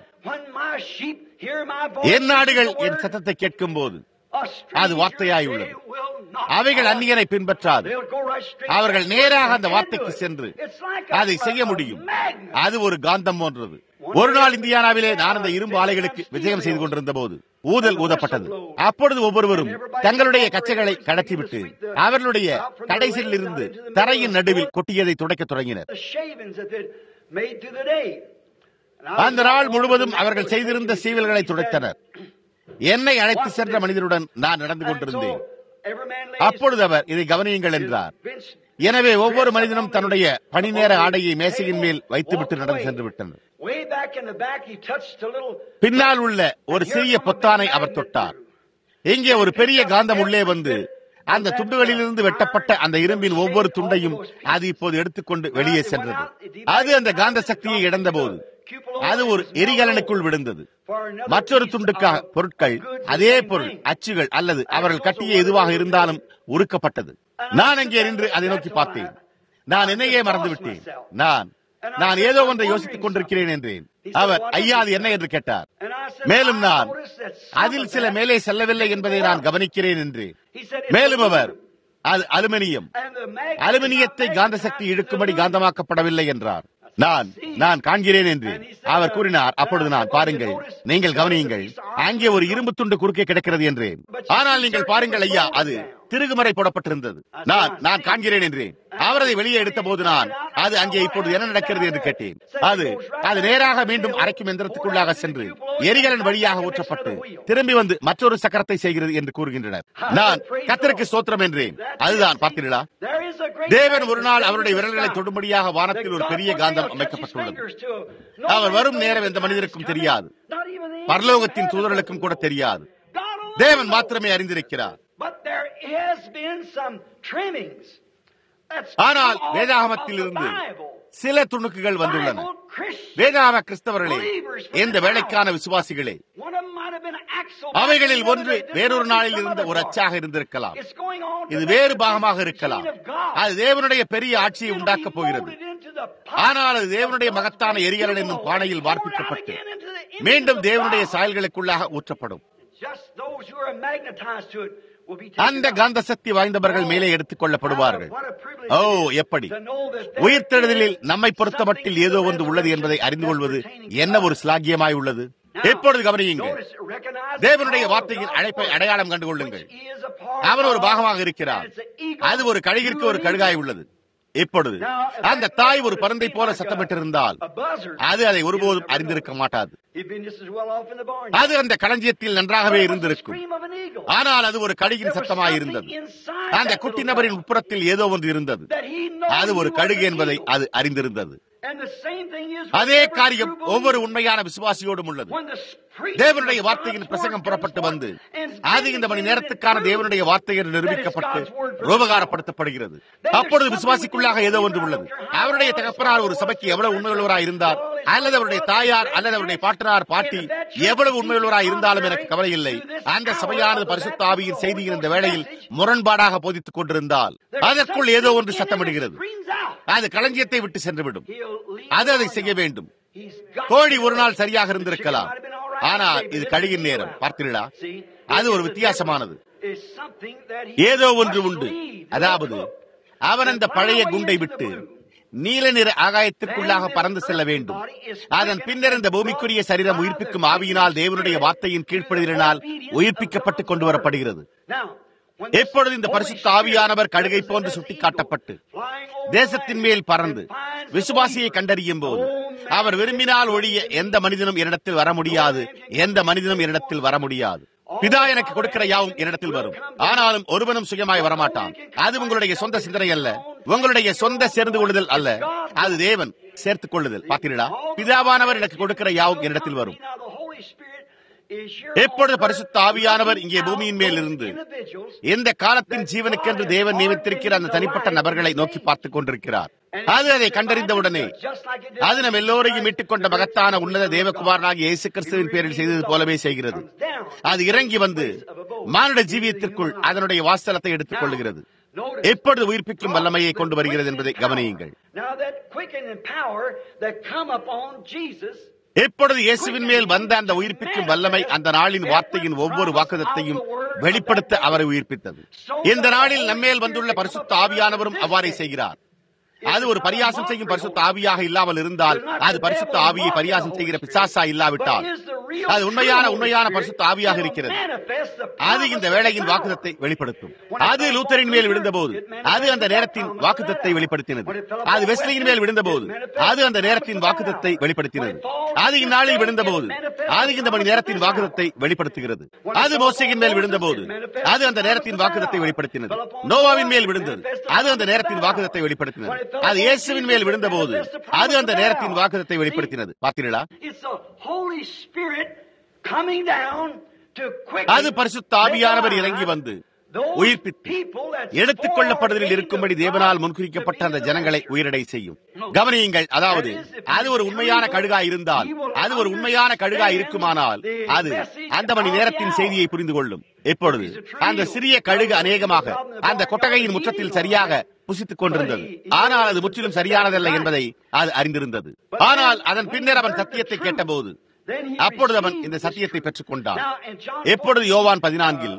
என் நாடுகள் என் சத்தத்தை கேட்கும் போது அது வார்த்தையாய் உள்ளது அவைகள் அந்நியனை பின்பற்றாது அவர்கள் நேராக அந்த வார்த்தைக்கு சென்று அதை செய்ய முடியும் அது ஒரு காந்தம் போன்றது ஒரு நாள் இந்தியானாவிலே நான் அந்த இரும்பு ஆலைகளுக்கு விஜயம் செய்து கொண்டிருந்த போது ஊதல் ஊதப்பட்டது அப்பொழுது ஒவ்வொருவரும் தங்களுடைய கச்சைகளை கடத்திவிட்டு அவர்களுடைய கடைசியில் இருந்து தரையின் நடுவில் கொட்டியதை துடைக்க தொடங்கினர் அந்த நாள் முழுவதும் அவர்கள் செய்திருந்த சீவல்களை துடைத்தனர் என்னை அழைத்து சென்ற மனிதருடன் நான் நடந்து கொண்டிருந்தேன் அப்பொழுது அவர் இதை கவனியுங்கள் என்றார் எனவே ஒவ்வொரு மனிதனும் தன்னுடைய பணி நேர ஆடையை மேசையின் மேல் வைத்துவிட்டு நடந்து சென்று விட்டனர் பின்னால் உள்ள ஒரு சிறிய பொத்தானை அவர் தொட்டார் இங்கே ஒரு பெரிய காந்தம் உள்ளே வந்து அந்த துண்டுகளிலிருந்து வெட்டப்பட்ட அந்த இரும்பின் ஒவ்வொரு துண்டையும் அது இப்போது எடுத்துக்கொண்டு வெளியே சென்றது அது அந்த காந்த சக்தியை இழந்த போது அது ஒரு எரிகலனுக்குள் விழுந்தது மற்றொரு துண்டுக்காக பொருட்கள் அதே பொருள் அச்சுகள் அல்லது அவர்கள் கட்டிய எதுவாக இருந்தாலும் உருக்கப்பட்டது நான் அங்கே நின்று அதை நோக்கி பார்த்தேன் நான் என்னையே மறந்து விட்டேன் நான் நான் ஏதோ ஒன்றை யோசித்துக் கொண்டிருக்கிறேன் என்றேன் அவர் ஐயா அது என்ன என்று கேட்டார் மேலும் நான் அதில் சில மேலே செல்லவில்லை என்பதை நான் கவனிக்கிறேன் என்றேன் மேலும் அவர் அது அலுமினியம் அலுமினியத்தை காந்த சக்தி இழுக்கும்படி காந்தமாக்கப்படவில்லை என்றார் நான் நான் காண்கிறேன் என்று அவர் கூறினார் அப்பொழுது நான் பாருங்கள் நீங்கள் கவனியுங்கள் அங்கே ஒரு இரும்பு துண்டு குறுக்கே கிடக்கிறது என்றேன் ஆனால் நீங்கள் பாருங்கள் ஐயா அது திருகுமறை போடப்பட்டிருந்தது நான் நான் காண்கிறேன் என்றேன் அவர் அதை வெளியே எடுத்த போது நான் அது அங்கே இப்பொழுது என்ன நடக்கிறது என்று கேட்டேன் அது அது நேராக மீண்டும் அரைக்கும் எந்திரத்துக்குள்ளாக சென்று எரிகலன் வழியாக ஊற்றப்பட்டு திரும்பி வந்து மற்றொரு சக்கரத்தை செய்கிறது என்று கூறுகின்றனர் நான் கத்தருக்கு சோத்திரம் என்றேன் அதுதான் பார்த்தீர்களா தேவன் ஒரு நாள் அவருடைய விரல்களை தொடும்படியாக வானத்தில் ஒரு பெரிய காந்தம் அமைக்கப்பட்டுள்ளது அவர் வரும் நேரம் எந்த மனிதருக்கும் தெரியாது பரலோகத்தின் தூதர்களுக்கும் கூட தெரியாது தேவன் மாத்திரமே அறிந்திருக்கிறார் ஆனால் வேதாகமத்தில் இருந்து சில துணுக்குகள் வந்துள்ளன வேதாகம கிறிஸ்தவர்களே எந்த வேலைக்கான விசுவாசிகளே அவைகளில் ஒன்று வேறொரு நாளில் இருந்த ஒரு அச்சாக இருந்திருக்கலாம் இது வேறு பாகமாக இருக்கலாம் அது தேவனுடைய பெரிய ஆட்சியை உண்டாக்கப் போகிறது ஆனால் அது தேவனுடைய மகத்தான எரிகலன் என்னும் பானையில் வார்ப்பிக்கப்பட்டு மீண்டும் தேவனுடைய சாயல்களுக்குள்ளாக ஊற்றப்படும் அந்த காந்த சக்தி வாய்ந்தவர்கள் மேலே எடுத்துக் கொள்ளப்படுவார்கள் ஓ எப்படி உயிர்த்தெழுதலில் நம்மை பொறுத்தமட்டில் ஏதோ ஒன்று உள்ளது என்பதை அறிந்து கொள்வது என்ன ஒரு சிலாகியமாய் உள்ளது எப்பொழுது கவனியுங்கள் தேவனுடைய வார்த்தையின் அழைப்பை அடையாளம் கண்டு கொள்ளுங்கள் அவர் ஒரு பாகமாக இருக்கிறார் அது ஒரு கழுகிற்கு ஒரு கழுகாய் உள்ளது இப்பொழுது அந்த தாய் ஒரு பருந்தை போல சத்தமிட்டிருந்தால் அது அதை ஒருபோதும் அறிந்திருக்க மாட்டாது அது அந்த களஞ்சியத்தில் நன்றாகவே இருந்திருக்கும் ஆனால் அது ஒரு கழுகின் சத்தமாய் இருந்தது அந்த குட்டி நபரின் உட்புறத்தில் ஏதோ ஒன்று இருந்தது அது ஒரு கழுகு என்பதை அது அறிந்திருந்தது And the same thing is அதே with every காரியம் true ஒவ்வொரு believer. உண்மையான விசுவாசியோடும் உள்ளது When the preaching தேவனுடைய of வார்த்தையின் God's பிரசங்கம் word புறப்பட்டு comes வந்து forth and அது இந்த மணி நேரத்துக்கான தேவனுடைய வார்த்தை என்று நிரூபிக்கப்பட்டு That is God's word for ரூபகாரப்படுத்தப்படுகிறது அப்பொழுது விசுவாசிக்குள்ளாக ஏதோ ஒன்று உள்ளது அவருடைய தகப்பனார் ஒரு சபைக்கு எவ்வளவு உண்மையுள்ளவராய் இருந்தார் அல்லது அவருடைய தாயார் அல்லது அவருடைய பாட்டனார் பாட்டி எவ்வளவு உண்மையுள்ளவராய் இருந்தாலும் எனக்கு கவலை இல்லை அந்த சபையானது பரிசுத்த ஆவியின் செய்தியின் இந்த வேளையில் முரண்பாடாக போதித்துக் கொண்டிருந்தால் அதற்குள் ஏதோ ஒன்று சத்தமிடுகிறது Screams out. அது களஞ்சியத்தை விட்டு சென்றுவிடும் He'll leave அது அதை on செய்ய you. வேண்டும் He's got கோழி to. ஒரு நாள் சரியாக The இருந்திருக்கலாம் chicken might have been all right ஆனால் today, but இது it கழியின் didn't நேரம் go out. பார்த்தீர்களா See, அது ஒரு it's a வித்தியாசமானது difference. It's something that he ஏதோ ஒன்று must உண்டு leave to அதாவது cook. அவன் அந்த பழைய குண்டை விட்டு நீல நிற ஆகாயத்திற்குள்ளாக பறந்து செல்ல வேண்டும் அதன் பின்னர் இந்த பூமிக்குரிய சரீரம் உயிர்ப்பிக்கும் ஆவியினால் தேவனுடைய வார்த்தையின் கீழ்ப்படுதலினால் உயிர்ப்பிக்கப்பட்டு கொண்டு வரப்படுகிறது Now, when எப்பொழுது இந்த பரிசுத்த ஆவியானவர் கழுகை போன்று சுட்டிக்காட்டப்பட்டு தேசத்தின் மேல் பறந்து விசுவாசியை கண்டறியும் போது அவர் விரும்பினால் ஒழிய எந்த மனிதனும் என்னிடத்தில் வர முடியாது எந்த மனிதனும் என்னிடத்தில் வர முடியாது பிதா எனக்கு கொடுக்கிற யாவும் என்னிடத்தில் வரும் ஆனாலும் ஒருவனும் சுயமாய் வரமாட்டான் அது உங்களுடைய சொந்த சிந்தனை அல்ல உங்களுடைய சொந்த சேர்ந்து கொள்ளுதல் அல்ல அது தேவன் சேர்த்துக் கொள்ளுதல் பார்த்தீர்களா பிதாவானவர் எனக்கு கொடுக்கிற யாவும் என்னிடத்தில் வரும் Now, the Holy Spirit is your எப்பொழுது own பரிசுத்த ஆவியானவர் இங்கே பூமியின் மேல் இருந்து individuals இந்த காலத்தின் ஜீவனுக்கென்று தேவன் நியமித்திருக்கிற அந்த தனிப்பட்ட நபர்களை நோக்கி பார்த்துக் கொண்டிருக்கிறார் அது அதை கண்டறிந்தவுடனே அது நம் எல்லோரையும் மீட்டுக் கொண்ட மகத்தான உன்னத தேவகுமாரனாகிய இயேசு கிறிஸ்துவின் பேரில் செய்தது போலவே செய்கிறது அது இறங்கி வந்து மானுட ஜீவியத்திற்குள் அதனுடைய வாஸ்தலத்தை எடுத்துக் கொள்ளுகிறது எப்பொழுது உயிர்ப்பிக்கும் வல்லமையை கொண்டு வருகிறது என்பதை கவனியுங்கள் Now that quickening power that come upon Jesus எப்பொழுது இயேசுவின் மேல் வந்த அந்த உயிர்ப்பிக்கும் வல்லமை அந்த நாளின் வார்த்தையின் ஒவ்வொரு வாக்குதத்தையும் வெளிப்படுத்த அவரை உயிர்ப்பித்தது இந்த நாளில் நம்மேல் வந்துள்ள பரிசுத்த ஆவியானவரும் அவ்வாறே செய்கிறார் அது ஒரு பரியாசம் செய்யும் பரிசுத்த ஆவியாக இல்லாமல் இருந்தால் அது பரிசுத்த ஆவியை பரியாசம் செய்கிற பிசாசா இல்லாவிட்டால் அது உண்மையான உண்மையான பரிசுத்த ஆவியாக இருக்கிறது அது இந்த வேளையின் வாக்குதத்தை வெளிப்படுத்தும் அது லூத்தரின் மேல் விழுந்தபோது அது அந்த நேரத்தின் வாக்குதத்தை வெளிப்படுத்தினது அது வெஸ்லியின் மேல் விழுந்தபோது அது அந்த நேரத்தின் வாக்குதத்தை வெளிப்படுத்தினது அது இந்நாளில் விழுந்தபோது அது இந்த மணி நேரத்தின் வாக்குதத்தை வெளிப்படுத்துகிறது அது மோசையின் மேல் விழுந்தபோது அது அந்த நேரத்தின் வாக்குதத்தை வெளிப்படுத்தினது நோவாவின் மேல் விழுந்தது அது அந்த நேரத்தின் வாக்குதத்தை வெளிப்படுத்தினது அது இயேசுவின் மேல் விழுந்தபோது அது அந்த நேரத்தின் வாக்குதத்தை வெளிப்படுத்தினது பார்த்தீர்களா It's the Holy Spirit coming down to quicken அது பரிசுத்த ஆவியானவர் இறங்கி வந்து உயிர்ப்பித்து எடுத்துக் கொள்ளப்படுதலில் இருக்கும்படி தேவனால் முன்குறிக்கப்பட்ட அந்த ஜனங்களை உயிரடை செய்யும் கவனியுங்கள் அதாவது அது ஒரு உண்மையான கழுகா இருந்தால் அது ஒரு உண்மையான கழுகா இருக்குமானால் அது அந்த மணி நேரத்தின் செய்தியை புரிந்து கொள்ளும் எப்பொழுது அந்த சிறிய கழுகு அநேகமாக அந்த கொட்டகையின் முற்றத்தில் சரியாக புசித்துக் கொண்டிருந்தது ஆனால் அது முற்றிலும் சரியானதல்ல என்பதை அது அறிந்திருந்தது ஆனால் அதன் பின்னர் அவன் சத்தியத்தை கேட்டபோது அப்பொழுது அவன் இந்த சத்தியத்தை பெற்றுக் கொண்டான் எப்பொழுது யோவான் பதினான்கில்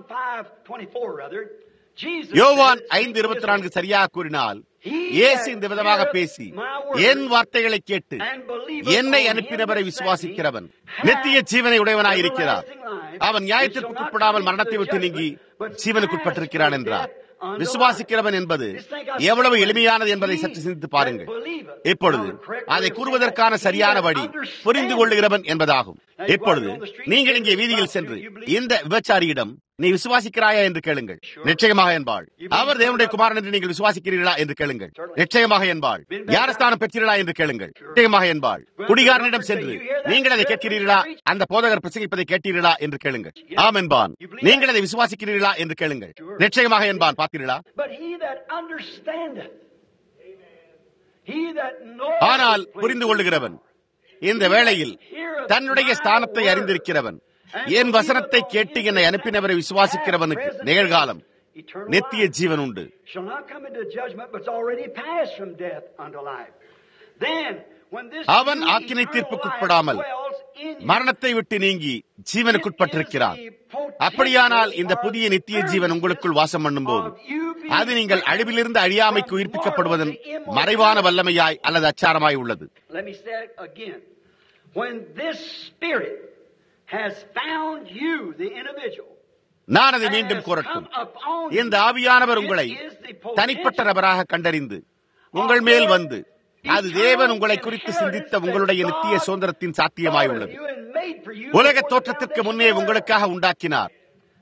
யோவான் ஐந்து இருபத்தி நான்கு சரியாக கூறினால் இயேசு இந்த விதமாக பேசி என் வார்த்தைகளை கேட்டு என்னை அனுப்பினவரை விசுவாசிக்கிறவன் நித்திய ஜீவனை உடையவனாய் இருக்கிறார் அவன் நியாயத்திற்குட்படாமல் மரணத்தை விட்டு நீங்கி ஜீவனுக்குட்பட்டிருக்கிறான் என்றார் விசுவாசிக்கிறவன் என்பது எவ்வளவு எளிமையானது என்பதை சற்று சிந்தித்து பாருங்கள் இப்பொழுது அதை கூறுவதற்கான சரியான வழி புரிந்து கொள்ளுகிறவன் என்பதாகும் இப்பொழுது நீங்கள் இங்கே வீதியில் சென்று இந்த விபச்சாரியிடம் நீ விசுவாசிக்கிறாயா என்று கேளுங்கள் நிச்சயமாக என்பாள் அவர் தேவனுடைய குமாரன் என்று நீங்கள் விசுவாசிக்கிறீர்களா என்று கேளுங்கள் நிச்சயமாக என்பாள் யாரஸ்தானம் பெற்றீர்களா என்று கேளுங்கள் நிச்சயமாக என்பாள் குடிகாரனிடம் சென்று நீங்கள் அதை கேட்கிறீர்களா அந்த போதகர் பிரசங்கிப்பதை கேட்டீர்களா என்று கேளுங்கள் ஆம் என்பான் நீங்கள் அதை விசுவாசிக்கிறீர்களா என்று கேளுங்கள் நிச்சயமாக என்பான் பார்த்தீர்களா But he that understandeth, he that ஆனால் புரிந்து கொள்ளுகிறவன் இந்த வேளையில் தன்னுடைய ஸ்தானத்தை அறிந்திருக்கிறவன் என் வசனத்தை கேட்டு என்னை அனுப்பினவரை விசுவாசிக்கிறவனுக்கு நிகழ்காலம் நித்திய ஜீவன் உண்டு shall not come into judgment, but it's already passed from death unto life. Then, when this அவன் new ஆக்கினை eternal தீர்ப்புக்குட்படாமல் life dwells in you, மரணத்தை விட்டு நீங்கி ஜீவனுக்குட்பட்டிருக்கிறான் அப்படியானால் இந்த புதிய நித்திய ஜீவன் உங்களுக்குள் வாசம் பண்ணும்போது அது நீங்கள் அழிவிலிருந்து அழியாமைக்கு உயிர்ப்பிக்கப்படுவதன் மறைவான வல்லமையாய் அல்லது அச்சாரமாய் உள்ளது Let me say it again. When this spirit has found you, the individual, நான் அதை மீண்டும் கூறட்டும் இந்த ஆவியானவர் உங்களை தனிப்பட்ட நபராக கண்டறிந்து உங்கள் மேல் வந்து அது தேவன் உங்களை குறித்து சிந்தித்த உங்களுடைய நித்திய சுதந்திரத்தின் சாத்தியமாய் உள்ளது உலக தோற்றத்திற்கு முன்னே உங்களுக்காக உண்டாக்கினார்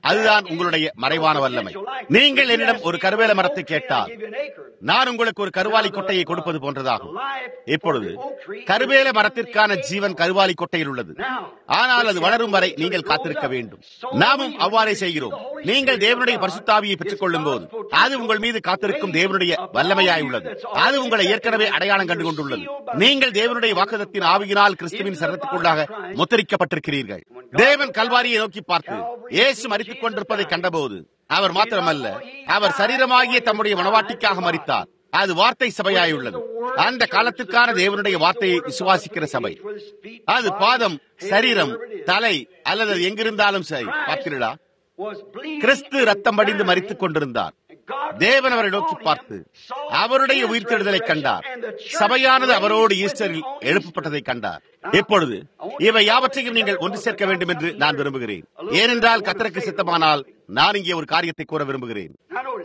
அதுதான் உங்களுடைய மறைவான வல்லமை நீங்கள் என்னிடம் ஒரு கருவேல மரத்தை கேட்டால் நான் உங்களுக்கு ஒரு கருவாலி கொட்டையை கொடுப்பது போன்றதாகும் இப்பொழுது கருவேல மரத்திற்கான ஜீவன் கருவாலி கொட்டையில் உள்ளது ஆனால் அது வளரும் வரை நீங்கள் காத்திருக்க வேண்டும் நாமும் அவ்வாறே செய்கிறோம் நீங்கள் தேவனுடைய பரிசுத்தாவியை பெற்றுக் கொள்ளும் போது அது உங்கள் மீது காத்திருக்கும் தேவனுடைய வல்லமையாய் உள்ளது அது உங்களை ஏற்கனவே அடையாளம் கண்டு கொண்டுள்ளது நீங்கள் தேவனுடைய வாக்குதத்தின் ஆவியினால் கிறிஸ்துவின் சரத்துக்குள்ளாக முத்தரிக்கப்பட்டிருக்கிறீர்கள் தேவன் கல்வாரியை நோக்கி பார்த்து இயேசு மறித்துக் கொண்டிருப்பதை கண்டபோது அவர் மாத்திரமல்ல அவர் சரீரமாகிய தம்முடைய மனவாட்டிக்காக மறித்தார் அது வார்த்தை சபையாயுள்ளது அந்த காலத்திற்கான தேவனுடைய வார்த்தையை விசுவாசிக்கிற சபை அது பாதம் சரீரம் தலை அல்லது அது எங்கிருந்தாலும் சரி பார்த்தீர்களா கிறிஸ்து ரத்தம் படிந்து மறித்துக் கொண்டிருந்தார் தேவன் அவரை நோக்கி பார்த்து அவருடைய உயிர்த்தெழுதலை கண்டார் சபையானது அவரோடு ஈஸ்டரில் எழுப்பப்பட்டதை கண்டார் இப்பொழுது இவை யாவற்றையும் நீங்கள் ஒன்று சேர்க்க வேண்டும் என்று நான் விரும்புகிறேன் ஏனென்றால் கத்தருக்கு சித்தமானால் நான் இங்கே ஒரு காரியத்தை கூற விரும்புகிறேன்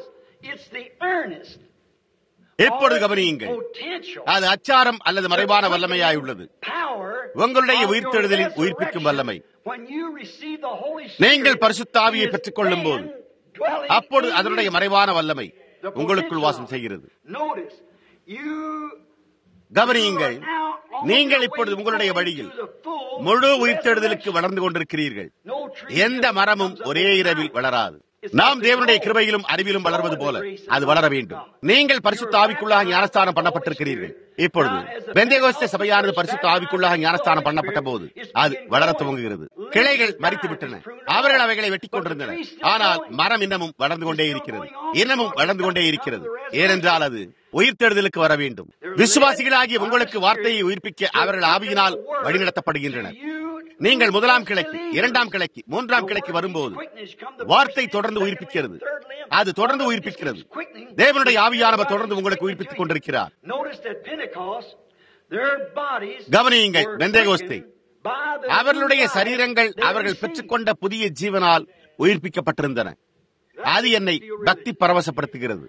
எப்பொழுது கவனியுங்கள் அது அச்சாரம் அல்லது மறைவான வல்லமையாய் உள்ளது உங்களுடைய உயிர்த்தெழுதலின் உயிர்ப்பிக்கும் வல்லமை நீங்கள் பரிசுத்தாவியை பெற்றுக் கொள்ளும் போது அப்பொழுது அதனுடைய மறைவான வல்லமை உங்களுக்குள் வாசம் செய்கிறது கவனியுங்கள் நீங்கள் இப்பொழுது உங்களுடைய வழியில் முழு உயிர்த்தெழுதலுக்கு வளர்ந்து கொண்டிருக்கிறீர்கள் எந்த மரமும் ஒரே இரவில் வளராது நாம் தேவனுடைய கிருபையிலும் அறிவிலும் வளர்வது போல அது வளர வேண்டும் நீங்கள் பரிசுத்த ஆவிக்குள்ளாக ஞானஸ்தானம் பண்ணப்பட்டிருக்கிறீர்கள் இப்பொழுது பெந்தேகோஸ்த சபையானது பரிசுத்த ஆவிக்குள்ளாக ஞானஸ்தானம் பண்ணப்பட்ட போது அது வளர துவங்குகிறது கிளைகள் மறித்து விட்டன அவர்கள் அவைகளை வெட்டிக் கொண்டிருந்தனர் ஆனால் மரம் இன்னமும் வளர்ந்து கொண்டே இருக்கிறது இன்னமும் வளர்ந்து கொண்டே இருக்கிறது ஏனென்றால் அது உயிர்த்தெழுதலுக்கு வர வேண்டும் விசுவாசிகளாகிய உங்களுக்கு வார்த்தையை உயிர்ப்பிக்க அவர்கள் ஆவியினால் வழிநடத்தப்படுகின்றனர் நீங்கள் முதலாம் கிளைக்கு இரண்டாம் கிளைக்கு மூன்றாம் கிளைக்கு வரும்போது வார்த்தை தொடர்ந்து உயிர்ப்பிக்கிறது அது தொடர்ந்து உயிர்ப்பிக்கிறது தேவனுடைய ஆவியானவர் தொடர்ந்து உங்களுக்கு உயிர்ப்பித்துக் கொண்டிருக்கிறார் கவனியுங்கள் வெந்தேகோஸ்தை அவர்களுடைய சரீரங்கள் அவர்கள் பெற்றுக்கொண்ட புதிய ஜீவனால் உயிர்ப்பிக்கப்பட்டிருந்தன அது என்னை பக்தி பரவசப்படுத்துகிறது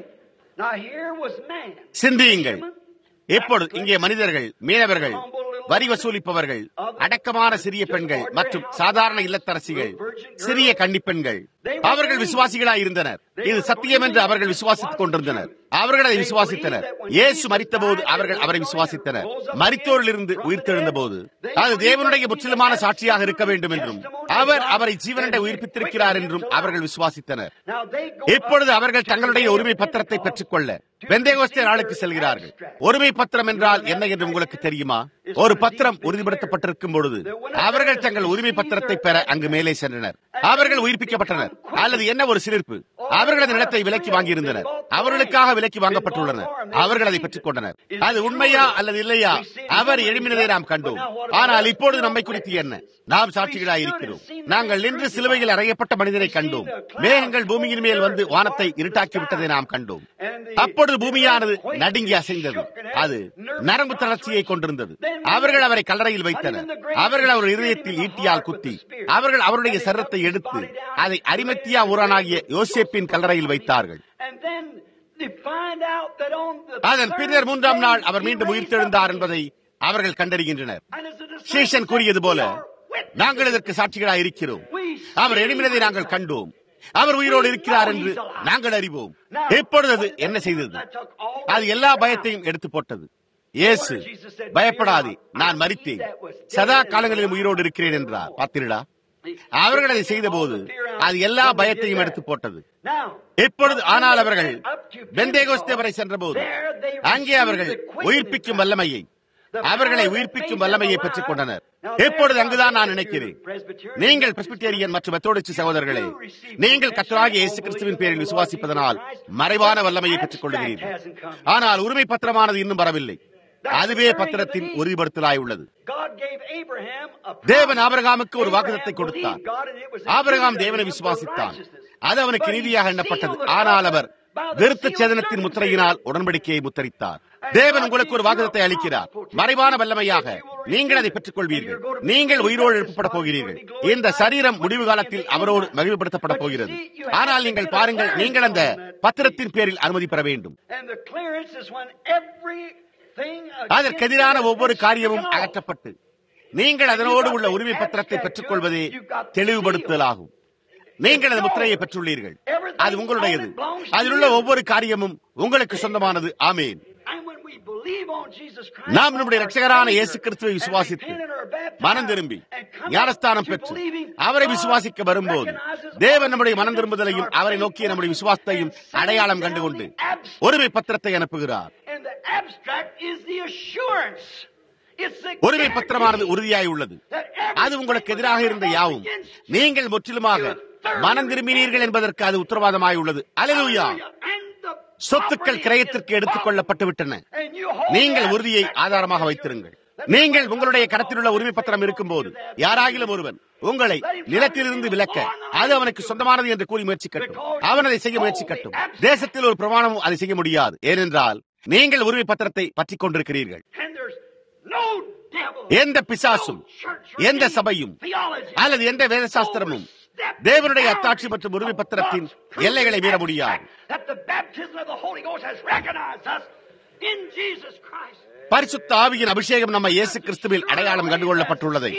சிந்தியுங்கள் இப்பொழுது இங்கே மனிதர்கள் மீனவர்கள் வரி வசூலிப்பவர்கள் அடக்கமான சிறிய பெண்கள் மற்றும் சாதாரண இல்லத்தரசிகள் சிறிய கன்னிப்பெண்கள் அவர்கள் விசுவாசிகளாய் இருந்தனர் இது சத்தியம் என்று அவர்கள் விசுவாசித்துக் கொண்டிருந்தனர் அவர்கள் அதை விசுவாசித்தனர் இயேசு மறித்த போது அவர்கள் அவரை விசுவாசித்தனர் மறித்தோரிலிருந்து உயிர்த்தெழுந்த போது அது தேவனுடைய முற்றிலுமான சாட்சியாக இருக்க வேண்டும் என்றும் அவர் அவரை ஜீவனண்டை உயிர்ப்பித்திருக்கிறார் என்றும் அவர்கள் விசுவாசித்தனர் இப்பொழுது அவர்கள் தங்களுடைய உரிமை பத்திரத்தை பெற்றுக்கொள்ள பெந்தேகோஸ்தே நாளுக்கு செல்கிறார்கள் ஒருமை பத்திரம் என்றால் என்ன என்று உங்களுக்கு தெரியுமா ஒரு பத்திரம் உறுதிப்படுத்தப்பட்டிருக்கும் பொழுது அவர்கள் தங்கள் உரிமை பத்திரத்தை பெற அங்கு மேலே சென்றனர் அவர்கள் உயிர்ப்பிக்கப்பட்டனர் அல்லது என்ன ஒரு சிலிர்ப்பு அவர்களது நிலத்தை விலக்கி வாங்கியிருந்தனர் அவர்களுக்காக விலக்கி வாங்கப்பட்டுள்ளனர் அவர்கள் அதை பெற்றுக் கொண்டனர் அது உண்மையா அல்லது இல்லையா அவர் எழுப்பினதை நாம் கண்டோம் ஆனால் இப்பொழுது நம்மை குறித்து என்ன நாம் சாட்சிகளாய் இருக்கிறோம் நாங்கள் நின்று சிலுவையில் அறையப்பட்ட மனிதனை கண்டோம் மேகங்கள் பூமியின் மேல் வந்து வானத்தை இருட்டாக்கி விட்டதை நாம் கண்டோம் அப்பொழுது பூமியானது நடுங்கி அசைந்தது அது நரம்பு தளர்ச்சியை கொண்டிருந்தது அவர்கள் அவரை கல்லறையில் வைத்தனர் அவர்கள் அவர் இதயத்தில் ஈட்டியால் குத்தி அவர்கள் அவருடைய சரத்தை எடுத்து அதை அரிமத்தியா ஊரானாகிய யோசேப்பின் கல்லறையில் வைத்தார்கள் அதன் பின்னர் மூன்றாம் நாள் அவர் மீண்டும் உயிர்த்தெழுந்தார் என்பதை அவர்கள் கண்டறிகின்றனர் சேஷன் கூறியது போல நாங்கள் இதற்கு சாட்சிகளாக இருக்கிறோம் அவர் எழுப்பினதை நாங்கள் கண்டோம் அவர் உயிரோடு இருக்கிறார் என்று நாங்கள் அறிவோம் எப்பொழுது அது என்ன செய்தது அது எல்லா பயத்தையும் எடுத்து போட்டது இயேசு பயப்படாதே நான் மறித்தேன் சதா காலங்களிலும் உயிரோடு இருக்கிறேன் என்றார் பார்த்தீர்களா அவர்கள் அதை செய்த போது அது எல்லா பயத்தையும் எடுத்து போட்டது இப்பொழுது ஆனால் அவர்கள் பெந்தேகோஸ்தே வரை சென்ற போது அங்கே அவர்கள் உயிர்ப்பிக்கும் வல்லமையை அவர்களை உயிர்ப்பிக்கும் வல்லமையை பெற்றுக் கொண்டனர் எப்பொழுது அங்குதான் நான் நினைக்கிறேன் நீங்கள் பிரஸ்பிட்டேரியன் மற்றும் மெத்தோடிச்சு சகோதரர்களே நீங்கள் கத்தராகிய இயேசு கிறிஸ்துவின் பேரில் விசுவாசிப்பதனால் மறைவான வல்லமையை பெற்றுக் கொள்கிறீர்கள் ஆனால் உரிமை பத்திரமானது இன்னும் வரவில்லை அதுவே பத்திரத்தின் உறுதிப்படுத்தலாய் உள்ளது தேவன் ஆபரகாமுக்கு ஒரு வாக்குதத்தை கொடுத்தார் ஆபரகாம் தேவனை விசுவாசித்தான் அது அவனுக்கு நீதியாக எண்ணப்பட்டது ஆனால் அவர் விருத்த சேதனத்தின் முத்திரையினால் உடன்படிக்கையை முத்தரித்தார் தேவன் உங்களுக்கு ஒரு வாக்குதத்தை அளிக்கிறார் மறைவான வல்லமையாக நீங்கள் அதை பெற்றுக் கொள்வீர்கள் நீங்கள் உயிரோடு எழுப்பப்பட போகிறீர்கள் இந்த சரீரம் முடிவு காலத்தில் அவரோடு மகிழ்வுபடுத்தப்பட போகிறது ஆனால் நீங்கள் பாருங்கள் நீங்கள் அந்த பத்திரத்தின் பேரில் அனுமதி பெற வேண்டும் அதற்கெதிரான ஒவ்வொரு காரியமும் அகற்றப்பட்டு நீங்கள் அதனோடு உள்ள உரிமை பத்திரத்தை பெற்றுக் கொள்வதே தெளிவுபடுத்தலாகும் நீங்கள் அந்த முத்திரையை பெற்றுள்ளீர்கள் அது உங்களுடையது அதில் உள்ள ஒவ்வொரு காரியமும் உங்களுக்கு சொந்தமானது ஆமேன் And when we believe on Jesus Christ, நாம் நம்முடைய our ரட்சகரான Savior, இயேசு கிறிஸ்துவை and விசுவாசித்து repent and are baptized, மனம் திரும்பி and come ஞானஸ்தானம் to பெற்று believing, அவரை God விசுவாசிக்க வரும்போது recognizes தேவன் நம்முடைய our மனம் திரும்புதலையும் repentance, அவரை our நோக்கிய நம்முடைய faith, விசுவாசத்தையும் and sends அடையாளம் down கண்டுகொண்டு the abstract. ஒருமை பத்திரத்தை அனுப்புகிறார் And the abstract is the assurance. It's the ஒருமை பத்திரமானது guarantee உறுதியாய் உள்ளது that everything அது உங்களுக்கு எதிராக இருந்த was யாவும் against you. நீங்கள் முற்றிலுமாக மனம் திரும்பினீர்கள் என்பதற்கு அது உத்தரவாதமாய் உள்ளது அலலுயா And the சொத்துக்கள் property கிரயத்திற்கு is எடுத்துக் கொள்ளப்பட்டு விட்டன And you hold நீங்கள் the உறுதியை abstract ஆதாரமாக as வைத்திருங்கள் your- நீங்கள் உங்களுடைய கரத்தில் உள்ள உரிமை பத்திரம் இருக்கும்போது யாராகிலும் ஒருவன் உங்களை நிலத்திலிருந்து விலக்க அது அவனுக்கு சொந்தமானது என்று கூறி முயற்சிக்கட்டும் அவன் அதை செய்ய முயற்சிக்கட்டும் தேசத்தில் ஒரு பிரமாணமும் அதை செய்ய முடியாது ஏனென்றால் நீங்கள் உரிமை பத்திரத்தை பற்றிக் கொண்டிருக்கிறீர்கள் And there's no devil, எந்த பிசாசும் no church or எந்த any சபையும் theology அல்லது எந்த வேத சாஸ்திரமும் தேவனுடைய அத்தாட்சி மற்றும் உரிமை பத்திரத்தின் எல்லைகளை மீற முடியாது That the baptism of the Holy Ghost has recognized us in Jesus Christ. பரிசுத்த ஆவியின் அபிஷேகம் நம்ம இயேசு கிறிஸ்துவில் அடையாளம் கண்டுகொள்ளப்பட்டுள்ளதை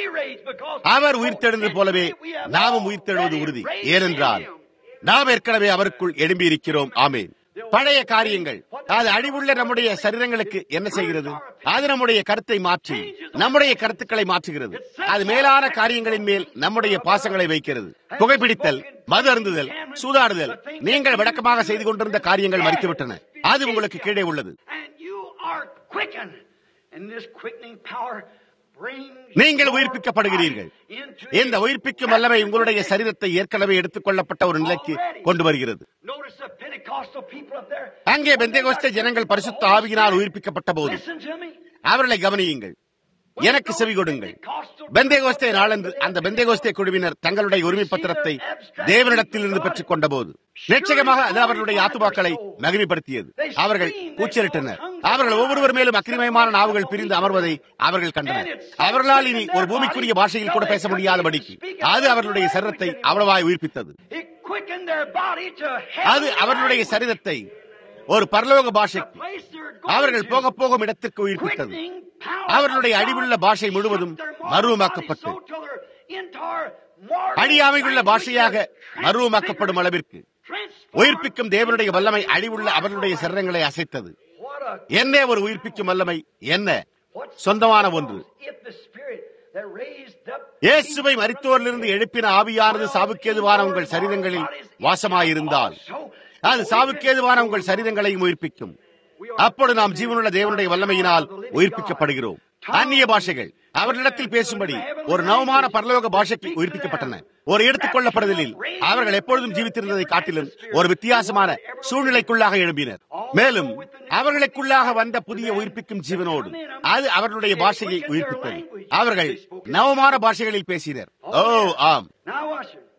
அவர் உயிர்த்தெழுந்தது போலவே நாமும் உயிர்த்தெழுவது உறுதி ஏனென்றால் நாம் ஏற்கனவே அவருக்குள் எழும்பி இருக்கிறோம் ஆமேன் பழைய காரியங்கள் அது அழிவுள்ள நம்முடைய சரீரங்களுக்கு என்ன செய்கிறது அது நம்முடைய கருத்தை மாற்றி நம்முடைய கருத்துக்களை மாற்றுகிறது அது மேலான காரியங்களின் மேல் நம்முடைய பாசங்களை வைக்கிறது புகைப்பிடித்தல் மது அருந்துதல் சூதாடுதல் நீங்கள் விளக்கமாக செய்து கொண்டிருந்த காரியங்கள் மறித்துவிட்டன அது உங்களுக்கு கீழே உள்ளது And you are quickened. And this quickening power brings நீங்கள் your உயிர்ப்பிக்கப்படுகிறீர்கள் body into இந்த a உயிர்ப்பிக்கும் வல்லமை உங்களுடைய சரீரத்தை ஏற்கனவே எடுத்துக் கொள்ளப்பட்ட ஒரு நிலைக்கு கொண்டு வருகிறது Notice the Pentecostal people up there. அங்கே பெந்தேகோஸ்தே ஜனங்கள் பரிசுத்த ஆவியினால் உயிர்ப்பிக்கப்பட்ட போது Listen to me. அவர்களை கவனியுங்கள் எனக்கு செவி கொடுங்கள் பெந்தேகோஸ்தே நாளன்று அந்த பெந்தேகோஸ்தே குழுவினர் தங்களுடைய உரிமை பத்திரத்தை தேவனிடத்தில் இருந்து பெற்றுக் கொண்ட போது நிச்சயமாக அது அவர்களுடைய ஆத்துமாக்களை மகிமைப்படுத்தியது அவர்கள் கூச்சலிட்டனர் அவர்கள் ஒவ்வொருவர் மேலும் அக்கிரிமயமான நாவுகள் பிரிந்து அமர்வதை அவர்கள் கண்டனர் அவர்களால் இனி ஒரு பூமிக்குரிய பாஷையில் கூட பேச முடியாதபடிக்கு அது அவர்களுடைய சரீரத்தை அவ்வளவாய் உயிர்ப்பித்தது It quickened their body to அது heavenly அவர்களுடைய language. சரீரத்தை ஒரு பரலோக பாஷைக்கு Place they're going அவர்கள் to. போக போகும் இடத்திற்கு உயிர்ப்பித்தது Quickening power அவர்களுடைய of அழிவுள்ள God பாஷை முழுவதும் shut their mortal மறுரூபமாக்கப்பட்டு body so till their entire mortal அழியாமையுள்ள language பாஷையாக is மறுரூபமாக்கப்படும் அளவிற்கு transformed உயிர்ப்பிக்கும் தேவனுடைய வல்லமை அழிவுள்ள அவர்களுடைய சரீரங்களை அசைத்தது What a என்ன ஒரு உயிர்ப்பிக்கும் வல்லமை என்ன what சொந்தமான ஒன்று if the spirit that raised up இயேசுவை மரித்தோரிலிருந்து எழுப்பின ஆவியானது சாவுக்கேதுவான உங்கள் சரீரங்களில் வாசமாயிருந்தால் அது சாவுக்கேதுவான உங்கள் சரீரங்களையும் உயிர்ப்பிக்கும் அப்பொழுது நாம் ஜீவனுள்ள தேவனுடைய வல்லமையினால் உயிர்ப்பிக்கப்படுகிறோம் அந்நிய பாஷைகள் அவர்களிடத்தில் பேசும்படி ஒரு நவமான பரலோக பாஷைக்கு உயிர்ப்பிக்கப்பட்டன ஒரு எடுத்துக் கொள்ளப்படுதலில் அவர்கள் எப்பொழுதும் ஜீவித்திருந்ததை காட்டிலும் ஒரு வித்தியாசமான சூழ்நிலைக்குள்ளாக எழும்பினர் மேலும் அவர்களுக்குள்ளாக வந்த புதிய உயிர்ப்பிக்கும் ஜீவனோடு அது அவர்களுடைய பாஷையை உயிர்ப்பித்தது அவர்கள் நவமான பாஷைகளில் பேசினர் ஓ ஆம் Now watch it.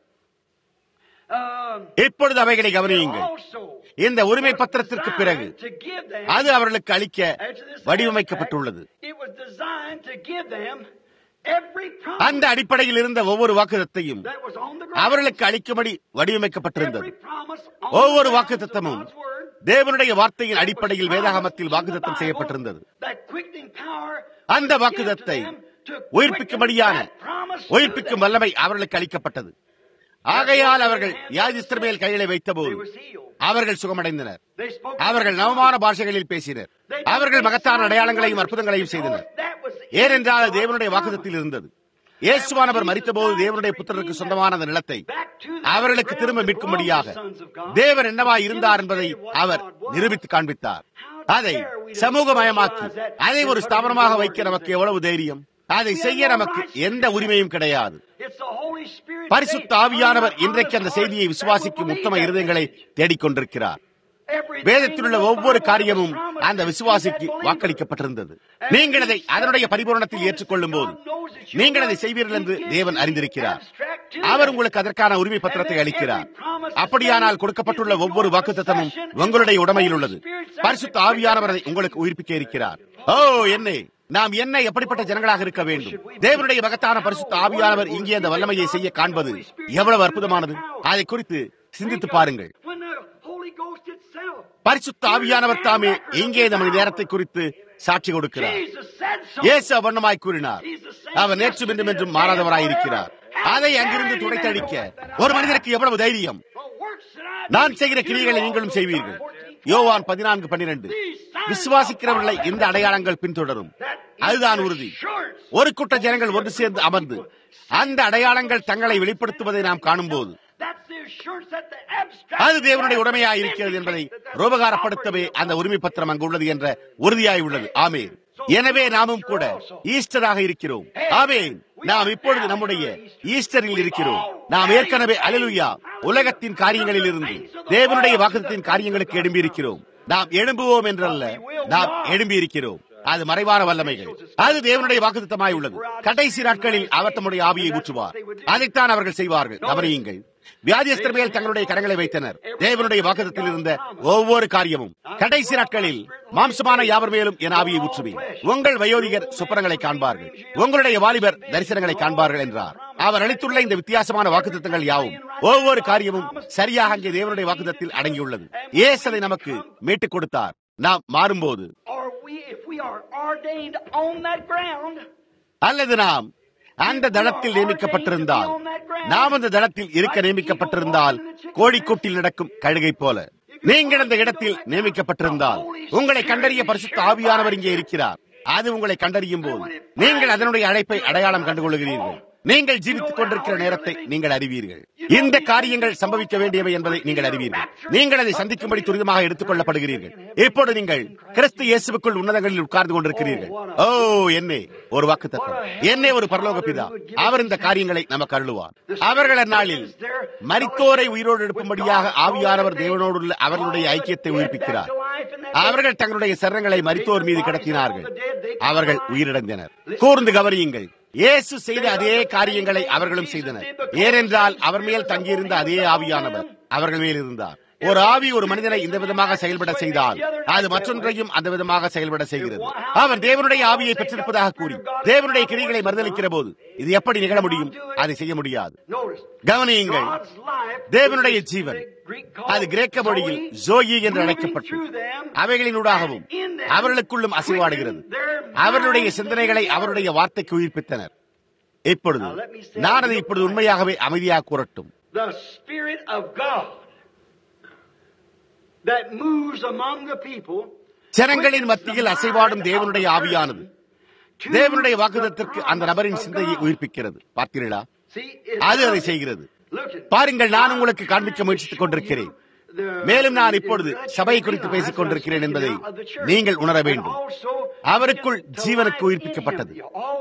Um, இப்பொழுது அவைகளை கவனியுங்கள் also இந்த உரிமை பத்திரத்திற்கு பிறகு to give them அது அவர்களுக்கு அளிக்க After this வடிவமைக்கப்பட்டுள்ளது aspect, It was designed to give them every promise அந்த அடிப்படையில் இருந்த ஒவ்வொரு வாக்குத்தத்தையும் that was on the ground. அவர்களுக்கு அளிக்கும்படி வடிவமைக்கப்பட்டிருந்தது Every promise on ஒவ்வொரு the grounds of வாக்குத்தத்தமும் God's word தேவனுடைய வார்த்தையின் அடிப்படையில் வேதாகமத்தில் வாக்குத்தத்தம் செய்யப்பட்டிருந்தது that quickening power அந்த was வாக்குத்தத்தை given to them to உயிர்ப்பிக்கும்படியான quicken that promise to உயிர்ப்பிக்கும் them. வல்லமை அவர்களுக்கு அளிக்கப்பட்டது ஆகையால் அவர்கள் யாதிஸ்தர் மேல் கைகளை வைத்தபோது They was healed. அவர்கள் சுகமடைந்தனர் They spoke அவர்கள் நவமான பாஷைகளில் பேசினர் அவர்கள் மகத்தான அடையாளங்களையும் அற்புதங்களையும் செய்தனர் ஏனென்றால் அது தேவனுடைய வாக்குத்தத்தில் இருந்தது இயேசுவானவர் மரித்தபோது தேவனுடைய புத்திரருக்கு சொந்தமான அந்த நிலத்தை அவர்களுக்கு திரும்ப மீட்கும்படியாக தேவன் என்னவா இருந்தார் என்பதை அவர் நிரூபித்து காண்பித்தார் அதை சமூகமயமாக்கி அதை ஒரு ஸ்தாபனமாக வைக்க நமக்கு எவ்வளவு தைரியம் அதை செய்ய நமக்கு எந்த உரிமையும் கிடையாது பரிசுத்த ஆவியானவர் இன்றைக்கு அந்த செய்தியை விசுவாசிக்கும் உத்தம இருதயங்களை தேடிக்கொண்டிருக்கிறார் வேதத்தில் உள்ள ஒவ்வொரு காரியமும் அந்த விசுவாசிக்கு வாக்களிக்கப்பட்டிருந்தது நீங்கள் அதை அதனுடைய பரிபூரணத்தில் ஏற்றுக்கொள்ளும் போது நீங்கள் அதை செய்வீர்கள் என்று தேவன் அறிந்திருக்கிறார் அவர் உங்களுக்கு அதற்கான உரிமை பத்திரத்தை அளிக்கிறார் அப்படியானால் கொடுக்கப்பட்டுள்ள ஒவ்வொரு வாக்குத்தத்தமும் உங்களுடைய உடமையில் உள்ளது பரிசுத்த ஆவியானவர் அதை உங்களுக்கு உயிர்ப்பிக்க இருக்கிறார் ஓ என்னே நாம் என்ன எப்படிப்பட்ட ஜனங்களாக இருக்க வேண்டும் தேவனுடைய மகத்தான பரிசுத்த ஆவியானவர் இங்கே அந்த வல்லமையை செய்ய காண்பது எவ்வளவு அற்புதமானது அதை குறித்து சிந்தித்து பாருங்கள் பரிசுத்த ஆவியானவர் தாமே இங்கே நமது நேரத்தை குறித்து சாட்சி கொடுக்கிறார் இயேசு அவண்ணமாய் கூறினார் அவர் நேற்று மீண்டும் என்றும் மாறாதவராயிருக்கிறார் அதை அங்கிருந்து துடைத்தடிக்க ஒரு மனிதனுக்கு எவ்வளவு தைரியம் The works that I do, நான் செய்கிற you கிரியைகளை do நீங்களும் also. செய்வீர்கள் 14. யோவான் பதினான்கு பன்னிரண்டு விசுவாசிக்கிறவர்களை இந்த அடையாளங்கள் பின்தொடரும் அதுதான் உறுதி ஒரு கூட்ட ஜனங்கள் ஒன்று சேர்ந்து அமர்ந்து அந்த அடையாளங்கள் தங்களை வெளிப்படுத்துவதை நாம் காணும்போது That's the assurance that the abstract அது தேவனுடைய உடமையாக இருக்கிறது என்பதை ரூபகாரப்படுத்தவே அந்த உரிமை பத்திரம் அங்கு உள்ளது என்ற உறுதியாய் உள்ளது ஆமே எனவே நாமும் கூட ஈஸ்டராக இருக்கிறோம் ஆமே நாம் இப்பொழுது நம்முடைய ஈஸ்டரில் இருக்கிறோம் நாம் ஏற்கனவே அலலுயா உலகத்தின் காரியங்களில் இருந்து தேவனுடைய வாக்குத்தின் காரியங்களுக்கு எழும்பி இருக்கிறோம் நாம் எழும்புவோம் என்றல்ல நாம் எழும்பி இருக்கிறோம் அது மறைவான வல்லமைகள் அது தேவனுடைய வாக்குத்தமாய் உள்ளது கடைசி நாட்களில் அவர் தம்முடைய ஆவியை ஊற்றுவார் அதைத்தான் அவர்கள் செய்வார்கள் கவனியுங்கள் வியாதியஸ்தர் மேல் தங்களுடைய கரங்களை வைத்தனர் தேவனுடைய வாக்குத்தத்தில் இருந்த ஒவ்வொரு காரியமும் கடைசி நாட்களில் மாம்சமான யாவர் மேலும் என் ஆவியை ஊற்றுவேன் உங்கள் வயோதிகர் சுப்பரங்களை காண்பார்கள் உங்களுடைய வாலிபர் தரிசனங்களை காண்பார்கள் என்றார் அவர் அளித்துள்ள இந்த வித்தியாசமான வாக்குத்தத்தங்கள் யாவும் ஒவ்வொரு காரியமும் சரியாக அங்கே தேவனுடைய வாக்குத்தத்தில் அடங்கியுள்ளது ஏசதை நமக்கு மீட்டுக் கொடுத்தார் நாம் மாறும்போது or we, if we are ordained on that ground, அல்லது நாம் அந்த தளத்தில் நியமிக்கப்பட்டிருந்தால் நாம் அந்த தளத்தில் இருக்க நியமிக்கப்பட்டிருந்தால் கோழிக்கூட்டில் நடக்கும் கழுகை போல நீங்கள் அந்த இடத்தில் நியமிக்கப்பட்டிருந்தால் உங்களை கண்டறிய பரிசுத்த ஆவியானவர் இங்கே இருக்கிறார் அது உங்களை கண்டறியும் போது நீங்கள் அதனுடைய அழைப்பை அடையாளம் கண்டுகொள்கிறீர்கள் நீங்கள் ஜீவித்துக் கொண்டிருக்கிற நேரத்தை நீங்கள் அறிவீர்கள் இந்த காரியங்கள் சம்பவிக்க வேண்டியவை என்பதை நீங்கள் அறிவீர்கள் நீங்கள் அதை சந்திக்கும்படி துரிதமாக எடுத்துக் கொள்ளப்படுகிறீர்கள் இப்போது நீங்கள் கிறிஸ்து இயேசுக்குள் உன்னதங்களில் உட்கார்ந்து கொண்டிருக்கிறீர்கள் ஓ என்னே ஒரு வாக்குத்தத்தம் என்னே ஒரு பரலோக பிதா அவர் இந்த காரியங்களை நமக்கு அருளுவார் அவர்கள் அந்நாளில் மரித்தோரை உயிரோடு எழுப்பும்படியாக ஆவியானவர் தேவனோடுள்ள அவர்களுடைய ஐக்கியத்தை உயிர்ப்பிக்கிறார் அவர்கள் தங்களுடைய சரங்களை மரித்தோர் மீது கடத்தினார்கள் அவர்கள் உயிரிழந்தனர் கூர்ந்து கவனியுங்கள் இயேசு செய்த அதே காரியங்களை அவர்களும் செய்தனர் ஏனென்றால் அவர் மேல் தங்கியிருந்த அதே ஆவியானவர் அவர்கள் மேல் இருந்தார் ஒரு ஆவி ஒரு மனிதனை இந்த விதமாக செயல்பட செய்தால் அது மற்றொன்றையும் அந்த விதமாக செயல்பட செய்கிறது அவன் தேவனுடைய ஆவியை பெற்றிருப்பதாக கூறி தேவனுடைய கிரிகளை மறுதளிக்கிற போது இது எப்படி நிகழ முடியும் அதை செய்ய முடியாது notice, கவனியுங்கள் God's life தேவனுடைய is ஜீவன் the Greek அது called கிரேக்க மொழியில் Zoe, ஜோயி என்று moving அழைக்கப்பட்டு through them, அவைகளினூடாகவும் and in them அவர்களுக்குள்ளும் அசைவாடுகிறது அவர்களுடைய சிந்தனைகளை அவருடைய வார்த்தைக்கு உயிர்ப்பித்தனர் இப்பொழுது நான் அதை இப்பொழுது உண்மையாகவே அமைதியாக கூறட்டும் the Spirit of God that moves among the people ஜனங்களின் மத்தியில் அசைவாடும் தேவனுடைய ஆவியானது தேவனுடைய வாக்குதத்திற்கு அந்த நபரின் சிந்தையை உயிர்ப்பிக்கிறது பார்த்தீர்களா அது அதை செய்கிறது பாருங்கள் நான் உங்களுக்கு காண்பிக்க முயற்சித்துக் கொண்டிருக்கிறேன் மேலும் நான் இப்பொழுது சபை குறித்து பேசிக் கொண்டிருக்கிறேன் என்பதை நீங்கள் உணர வேண்டும் அவருக்குள் ஜீவனுக்கு உயிர்ப்பிக்கப்பட்டது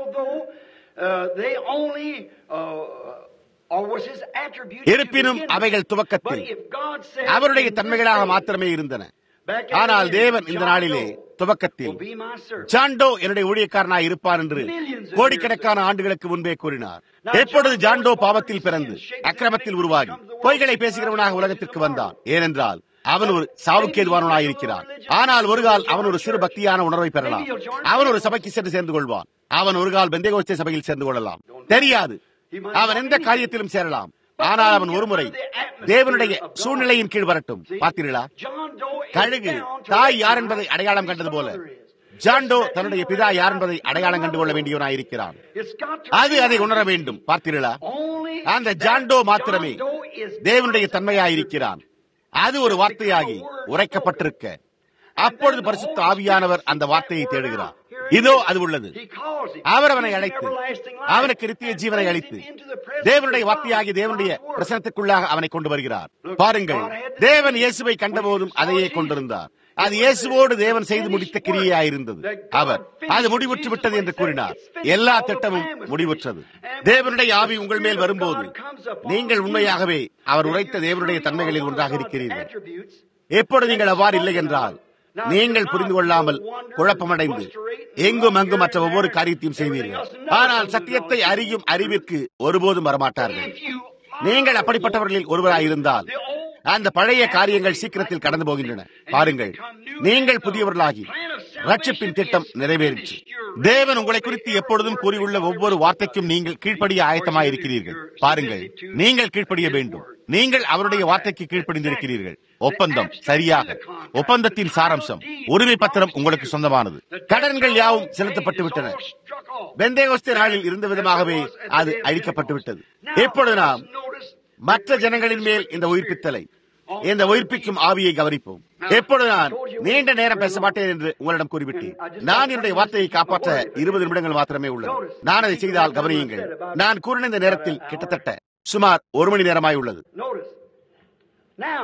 இருப்பினும் அவைகள் துவக்கத்தில் அவருடைய தன்மைகளாக மாத்திரமே இருந்தன ஆனால் தேவன் இந்த நாளிலே துவக்கத்தில் ஜாண்டோ என்னுடைய ஊழியக்காரனாய் இருப்பார் என்று கோடிக்கணக்கான ஆண்டுகளுக்கு முன்பே கூறினார் எப்பொழுது ஜாண்டோ பாவத்தில் பிறந்து அக்கிரமத்தில் உருவாகி பொய்களை பேசுகிறவனாக உலகத்திற்கு வந்தான் ஏனென்றால் அவன் ஒரு சாவுக்கேதுவானவனாய் இருக்கிறான் ஆனால் ஒரு கால் அவன் ஒரு சிறு பக்தியான உணர்வை பெறலாம் அவன் ஒரு சபைக்கு சென்று சேர்ந்து கொள்வான் அவன் ஒரு கால் பெந்தேகோஸ்தே சபையில் சேர்ந்து கொள்ளலாம் தெரியாது அவன் எந்த காரியத்திலும் சேரலாம் ஆனால் அவன் ஒருமுறை தேவனுடைய சூழ்நிலையின் கீழ் வரட்டும் பார்த்தீர்களா கழுகு தாய் யார் என்பதை அடையாளம் கண்டது போல ஜாண்டோ தன்னுடைய பிதா யார் என்பதை அடையாளம் கண்டு கொள்ள வேண்டியவனாயிருக்கிறான் அது அதை உணர வேண்டும் பார்த்தீர்களா அந்த ஜாண்டோ மாத்திரமே தேவனுடைய தன்மையாயிருக்கிறான் அது ஒரு வார்த்தையாகி உரைக்கப்பட்டிருக்க அப்பொழுது பரிசுத்த ஆவியானவர் அந்த வார்த்தையை தேடுகிறார் இதோ அது உள்ளது அவர் அவனை அழைத்து அவனுக்கு நித்திய ஜீவனை அளித்து தேவனுடைய வார்த்தையாகி தேவனுடைய பிரசனத்துக்குள்ளாக அவனை கொண்டு வருகிறார் பாருங்கள் தேவன் இயேசுவை கண்டபோதும் அதையே கொண்டிருந்தார் அது இயேசுவோடு தேவன் செய்து முடித்த கிரியையாயிருந்தது அவர் அது முடிவுற்று விட்டது என்று கூறினார் எல்லா திட்டமும் முடிவுற்றது தேவனுடைய ஆவி உங்கள் மேல் வரும்போது நீங்கள் உண்மையாகவே அவர் உரைத்த தேவனுடைய தன்மைகளில் ஒன்றாக இருக்கிறீர்கள் எப்பொழுது நீங்கள் அவ்வாறு இல்லை என்றால் நீங்கள் புரிந்து கொள்ளாமல் குழப்பமடைந்து எங்கும் அங்கும் மற்ற ஒவ்வொரு காரியத்தையும் செய்வீர்கள் ஆனால் சத்தியத்தை அறியும் அறிவிற்கு ஒருபோதும் வரமாட்டார்கள் நீங்கள் அப்படிப்பட்டவர்களில் ஒருவராயிருந்தால் அந்த பழைய காரியங்கள் சீக்கிரத்தில் கடந்து போகின்றன பாருங்கள் நீங்கள் புதியவர்களாகி ரட்சிப்பின் திட்டம் நிறைவேறிச்சு தேவன் உங்களை குறித்து எப்பொழுதும் கூறியுள்ள ஒவ்வொரு வார்த்தைக்கும் நீங்கள் கீழ்ப்படிய ஆயத்தமாக இருக்கிறீர்கள் பாருங்கள் நீங்கள் கீழ்ப்படிய வேண்டும் நீங்கள் அவருடைய வார்த்தைக்கு கீழ்ப்படிந்திருக்கிறீர்கள் ஒப்பந்தம் சரியாக ஒப்பந்தத்தின் சாராம்சம் உரிமை பத்திரம் உங்களுக்கு சொந்தமானது கடன்கள் யாவும் செலுத்தப்பட்டு விட்டன பெந்தேகோஸ்தே நாளில் இருந்த விதமாகவே அது அழிக்கப்பட்டு விட்டது இப்பொழுது நாம் மற்ற ஜனங்களின் மேல் இந்த உயிர்ப்பித்தலை இந்த உயிர்ப்பிக்கும் ஆவியை கவனிப்போம் எப்பொழுது நான் நீண்ட நேரம் பேச மாட்டேன் என்று உங்களிடம் கூறிவிட்டேன் நான் என்னுடைய வார்த்தையை காப்பாற்ற இருபது நிமிடங்கள் மாத்திரமே உள்ளது நான் அதை செய்தால் கவனியுங்கள் நான் கூறின இந்த நேரத்தில் கிட்டத்தட்ட சுமார் ஒரு மணி நேரமாய் உள்ளது Notice. Now,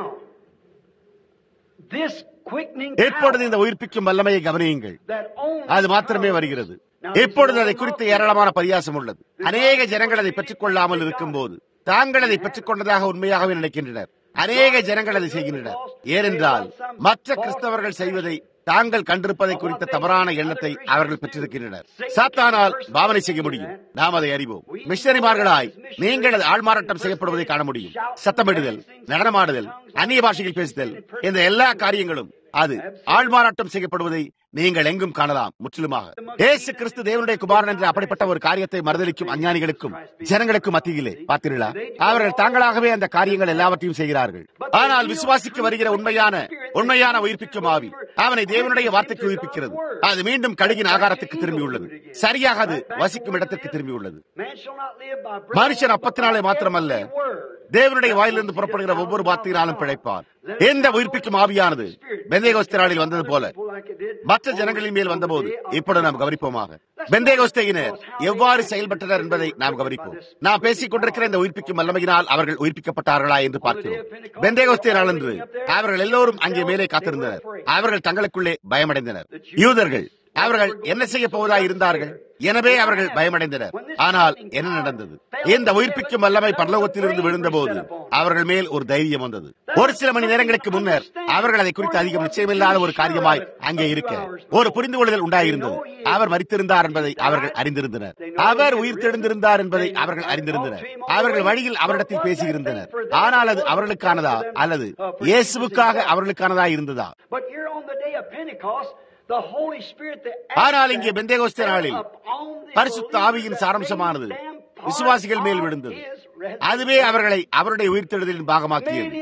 this quickening எப்பொழுது power இந்த உயிர்ப்பிக்கும் வல்லமையை கவனியுங்கள் that only அது மாத்திரமே வருகிறது எப்பொழுது அதை குறித்து ஏராளமான பரியாசம் உள்ளது அநேக ஜனங்கள் அதை பெற்றுக் கொள்ளாமல் இருக்கும் போது தாங்கள் அதை பெற்றுக் கொண்டதாக உண்மையாகவே நினைக்கின்றனர் அநேக ஜனங்கள் அதை செய்கின்றனர் ஏனென்றால் மற்ற கிறிஸ்தவர்கள் செய்வதை தாங்கள் கண்டிருப்பதை குறித்த தவறான எண்ணத்தை அவர்கள் பெற்றிருக்கின்றனர் சாத்தானால் பாவனை செய்ய முடியும் நாம் அதை அறிவோம் மிஷனரிமார்களாய் நீங்கள் அது ஆள்மாறாட்டம் செய்யப்படுவதை காண முடியும் சத்தமிடுதல் நடனமாடுதல் அந்நிய பாஷையில் பேசுதல் இந்த எல்லா காரியங்களும் அது ஆள்மாறாட்டம் செய்யப்படுவதை நீங்கள் எங்கும் காணலாம் முற்றிலுமாக ஏசு கிறிஸ்து தேவனுடைய குமாரன் என்ற அப்படிப்பட்ட ஒரு காரியத்தை மறுதளிக்கும் அஞ்ஞானிகளுக்கும் ஜனங்களுக்கும் மத்தியிலே பார்த்தீர்களா அவர்கள் தாங்களாகவே அந்த காரியங்கள் எல்லாவற்றையும் செய்கிறார்கள் ஆனால் விசுவாசிக்கு வருகிற உண்மையான உண்மையான உயிர்ப்பிக்கும் ஆவி அவனை தேவனுடைய வார்த்தைக்கு உயிர்ப்பிக்கிறது அது மீண்டும் கழுகின் ஆகாரத்துக்கு திரும்பியுள்ளது சரியாக அது வசிக்கும் இடத்திற்கு திரும்பியுள்ளது man shall not live by bread மனுஷன் அப்பத்தினாலே மாத்திரமல்ல word. தேவனுடைய வாயிலிருந்து புறப்படுகிற ஒவ்வொரு வார்த்தையினாலும் பிழைப்பார் எந்த உயிர்ப்பிக்கும் ஆவியானது பெந்தேகோஸ்தே நாளில் வந்தது போல Like it did. மற்ற ஜனங்களின் மேல் வந்தபோது இப்பொழுது நாம் கவனிப்போமாக பெந்தேகோஸ்தையினர் எவ்வாறு செயல்பட்டனர் என்பதை நாம் கவனிப்போம் நாம் பேசிக் கொண்டிருக்கிற இந்த உயிர்ப்பிக்கும் வல்லமையினால் அவர்கள் உயிர்ப்பிக்கப்பட்டார்களா என்று பார்க்கிறோம் பெந்தேகோஸ்தே நாளன்று அவர்கள் எல்லோரும் அங்கே மேலே காத்திருந்தனர் அவர்கள் தங்களுக்குள்ளே பயமடைந்தனர் யூதர்கள் அவர்கள் என்ன செய்ய போவதாய் இருந்தார்கள் எனவே அவர்கள் பயமடைந்தனர் ஆனால் என்ன நடந்தது இந்த உயிர்ப்பிக்கும் வல்லமை பரலோகத்திலிருந்து விழுந்தபோது அவர்கள் மேல் ஒரு தைரியம் வந்தது ஒரு சில மணி நேரங்களுக்கு முன்னர் அவர்கள் அதை குறித்து அதிகம் நிச்சயமில்லாத ஒரு காரியமாய் அங்கே இருக்க ஒரு புரிந்து கொள்ளுதல் உண்டாயிருந்தது அவர் மறித்திருந்தார் என்பதை அவர்கள் அறிந்திருந்தனர் அவர் உயிர் தெழுந்திருந்தார் என்பதை அவர்கள் அறிந்திருந்தனர் அவர்கள் வழியில் அவரிடத்தில் பேசியிருந்தனர் ஆனால் அது அவர்களுக்கானதா அல்லது இயேசுவுக்காக அவர்களுக்கானதா இருந்ததா But here on the day of Pentecost, the Holy Spirit, the ஆனால் இங்கே பெந்தேகோஸ்தே நாளில் upon the பரிசுத்த ஆவியின் சாராம்சமானது விசுவாசிகள் மேல் விழுந்தது அதுவே அவர்களை அவருடைய உயிர்த்தெழுதலின் பாகமாக்கியது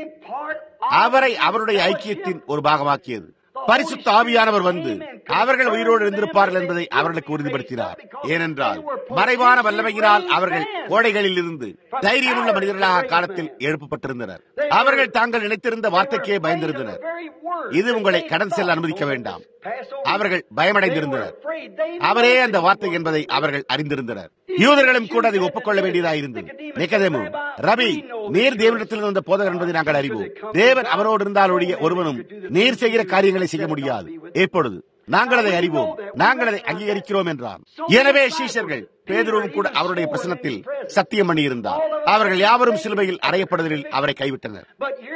அவரை அவருடைய ஐக்கியத்தின் ஒரு பாகமாக்கியது பரிசுத்த ஆவியானவர் வந்து அவர்கள் உயிரோடு இருந்திருப்பார்கள் என்பதை அவர்களுக்கு உறுதிப்படுத்தினார் ஏனென்றால் மறைவான வல்லமையினால் அவர்கள் கோடைகளில் இருந்து தைரியமுள்ள மனிதர்களாக காலத்தில் எழுப்பப்பட்டிருந்தனர் அவர்கள் தாங்கள் நினைத்திருந்த வார்த்தைக்கே பயந்திருந்தனர் இது உங்களை கடன் செல்ல அனுமதிக்க வேண்டாம் அவர்கள் பயமடைந்திருந்தனர் அவரே அந்த வார்த்தை என்பதை அவர்கள் அறிந்திருந்தனர் யூதர்களும் கூட அதை ஒப்புக்கொள்ள வேண்டியதாயிருந்தது நிக்கதேமு ரவி நீர் தேவனிடத்தில் வந்த போதகர் என்பதை நாங்கள் அறிவோம் தேவன் அவரோடு இருந்தால் ஒழிய ஒருவனும் நீர் செய்கிற காரியங்களை செய்ய முடியாது இப்பொழுது நாங்கள் அதை அறிவோம் நாங்கள் அதை அங்கீகரிக்கிறோம் என்றான் எனவே சீஷர்கள் பேதுருவும் கூட அவருடைய பிரசனத்தில் சத்தியம் பண்ணி இருந்தார் அவர்கள் யாவரும் சிலுவையில் அறையப்படுதலில் அவரை கைவிட்டனர்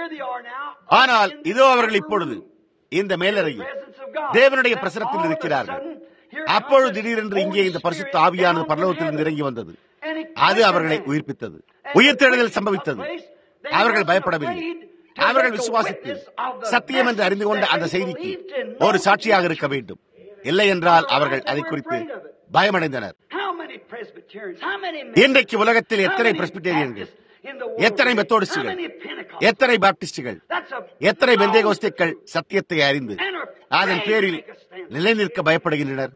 ஆனால் இதோ அவர்கள் இப்பொழுது இந்த மேலறையில் தேவனுடைய பிரசனத்தில் இருக்கிறார்கள் அப்பொழுது திடீரென்று இங்கே இந்த பரிசுத்த ஆவியானது பரலோகத்திலிருந்து இறங்கி வந்தது அது அவர்களை உயிர்ப்பித்தது உயிர்த்தெழுதல் சம்பவித்தது அவர்கள் பயப்படவில்லை அவர்கள் விசுவாசித்து சத்தியம் என்று அறிந்து கொண்ட அந்த செய்திக்கு ஒரு சாட்சியாக இருக்க வேண்டும் இல்லை என்றால் அவர்கள் அதை குறித்து பயமடைந்தனர் இன்றைக்கு உலகத்தில் எத்தனை பிரஸ்பிட்டேரியன்கள் எத்தனை மெத்தோடிஸ்டுகள் எத்தனை பாப்டிஸ்டுகள் எத்தனை பெந்தேகோஸ்திகள் சத்தியத்தை அறிந்து அதன் பேரில் நிலைநிற்க பயப்படுகின்றனர்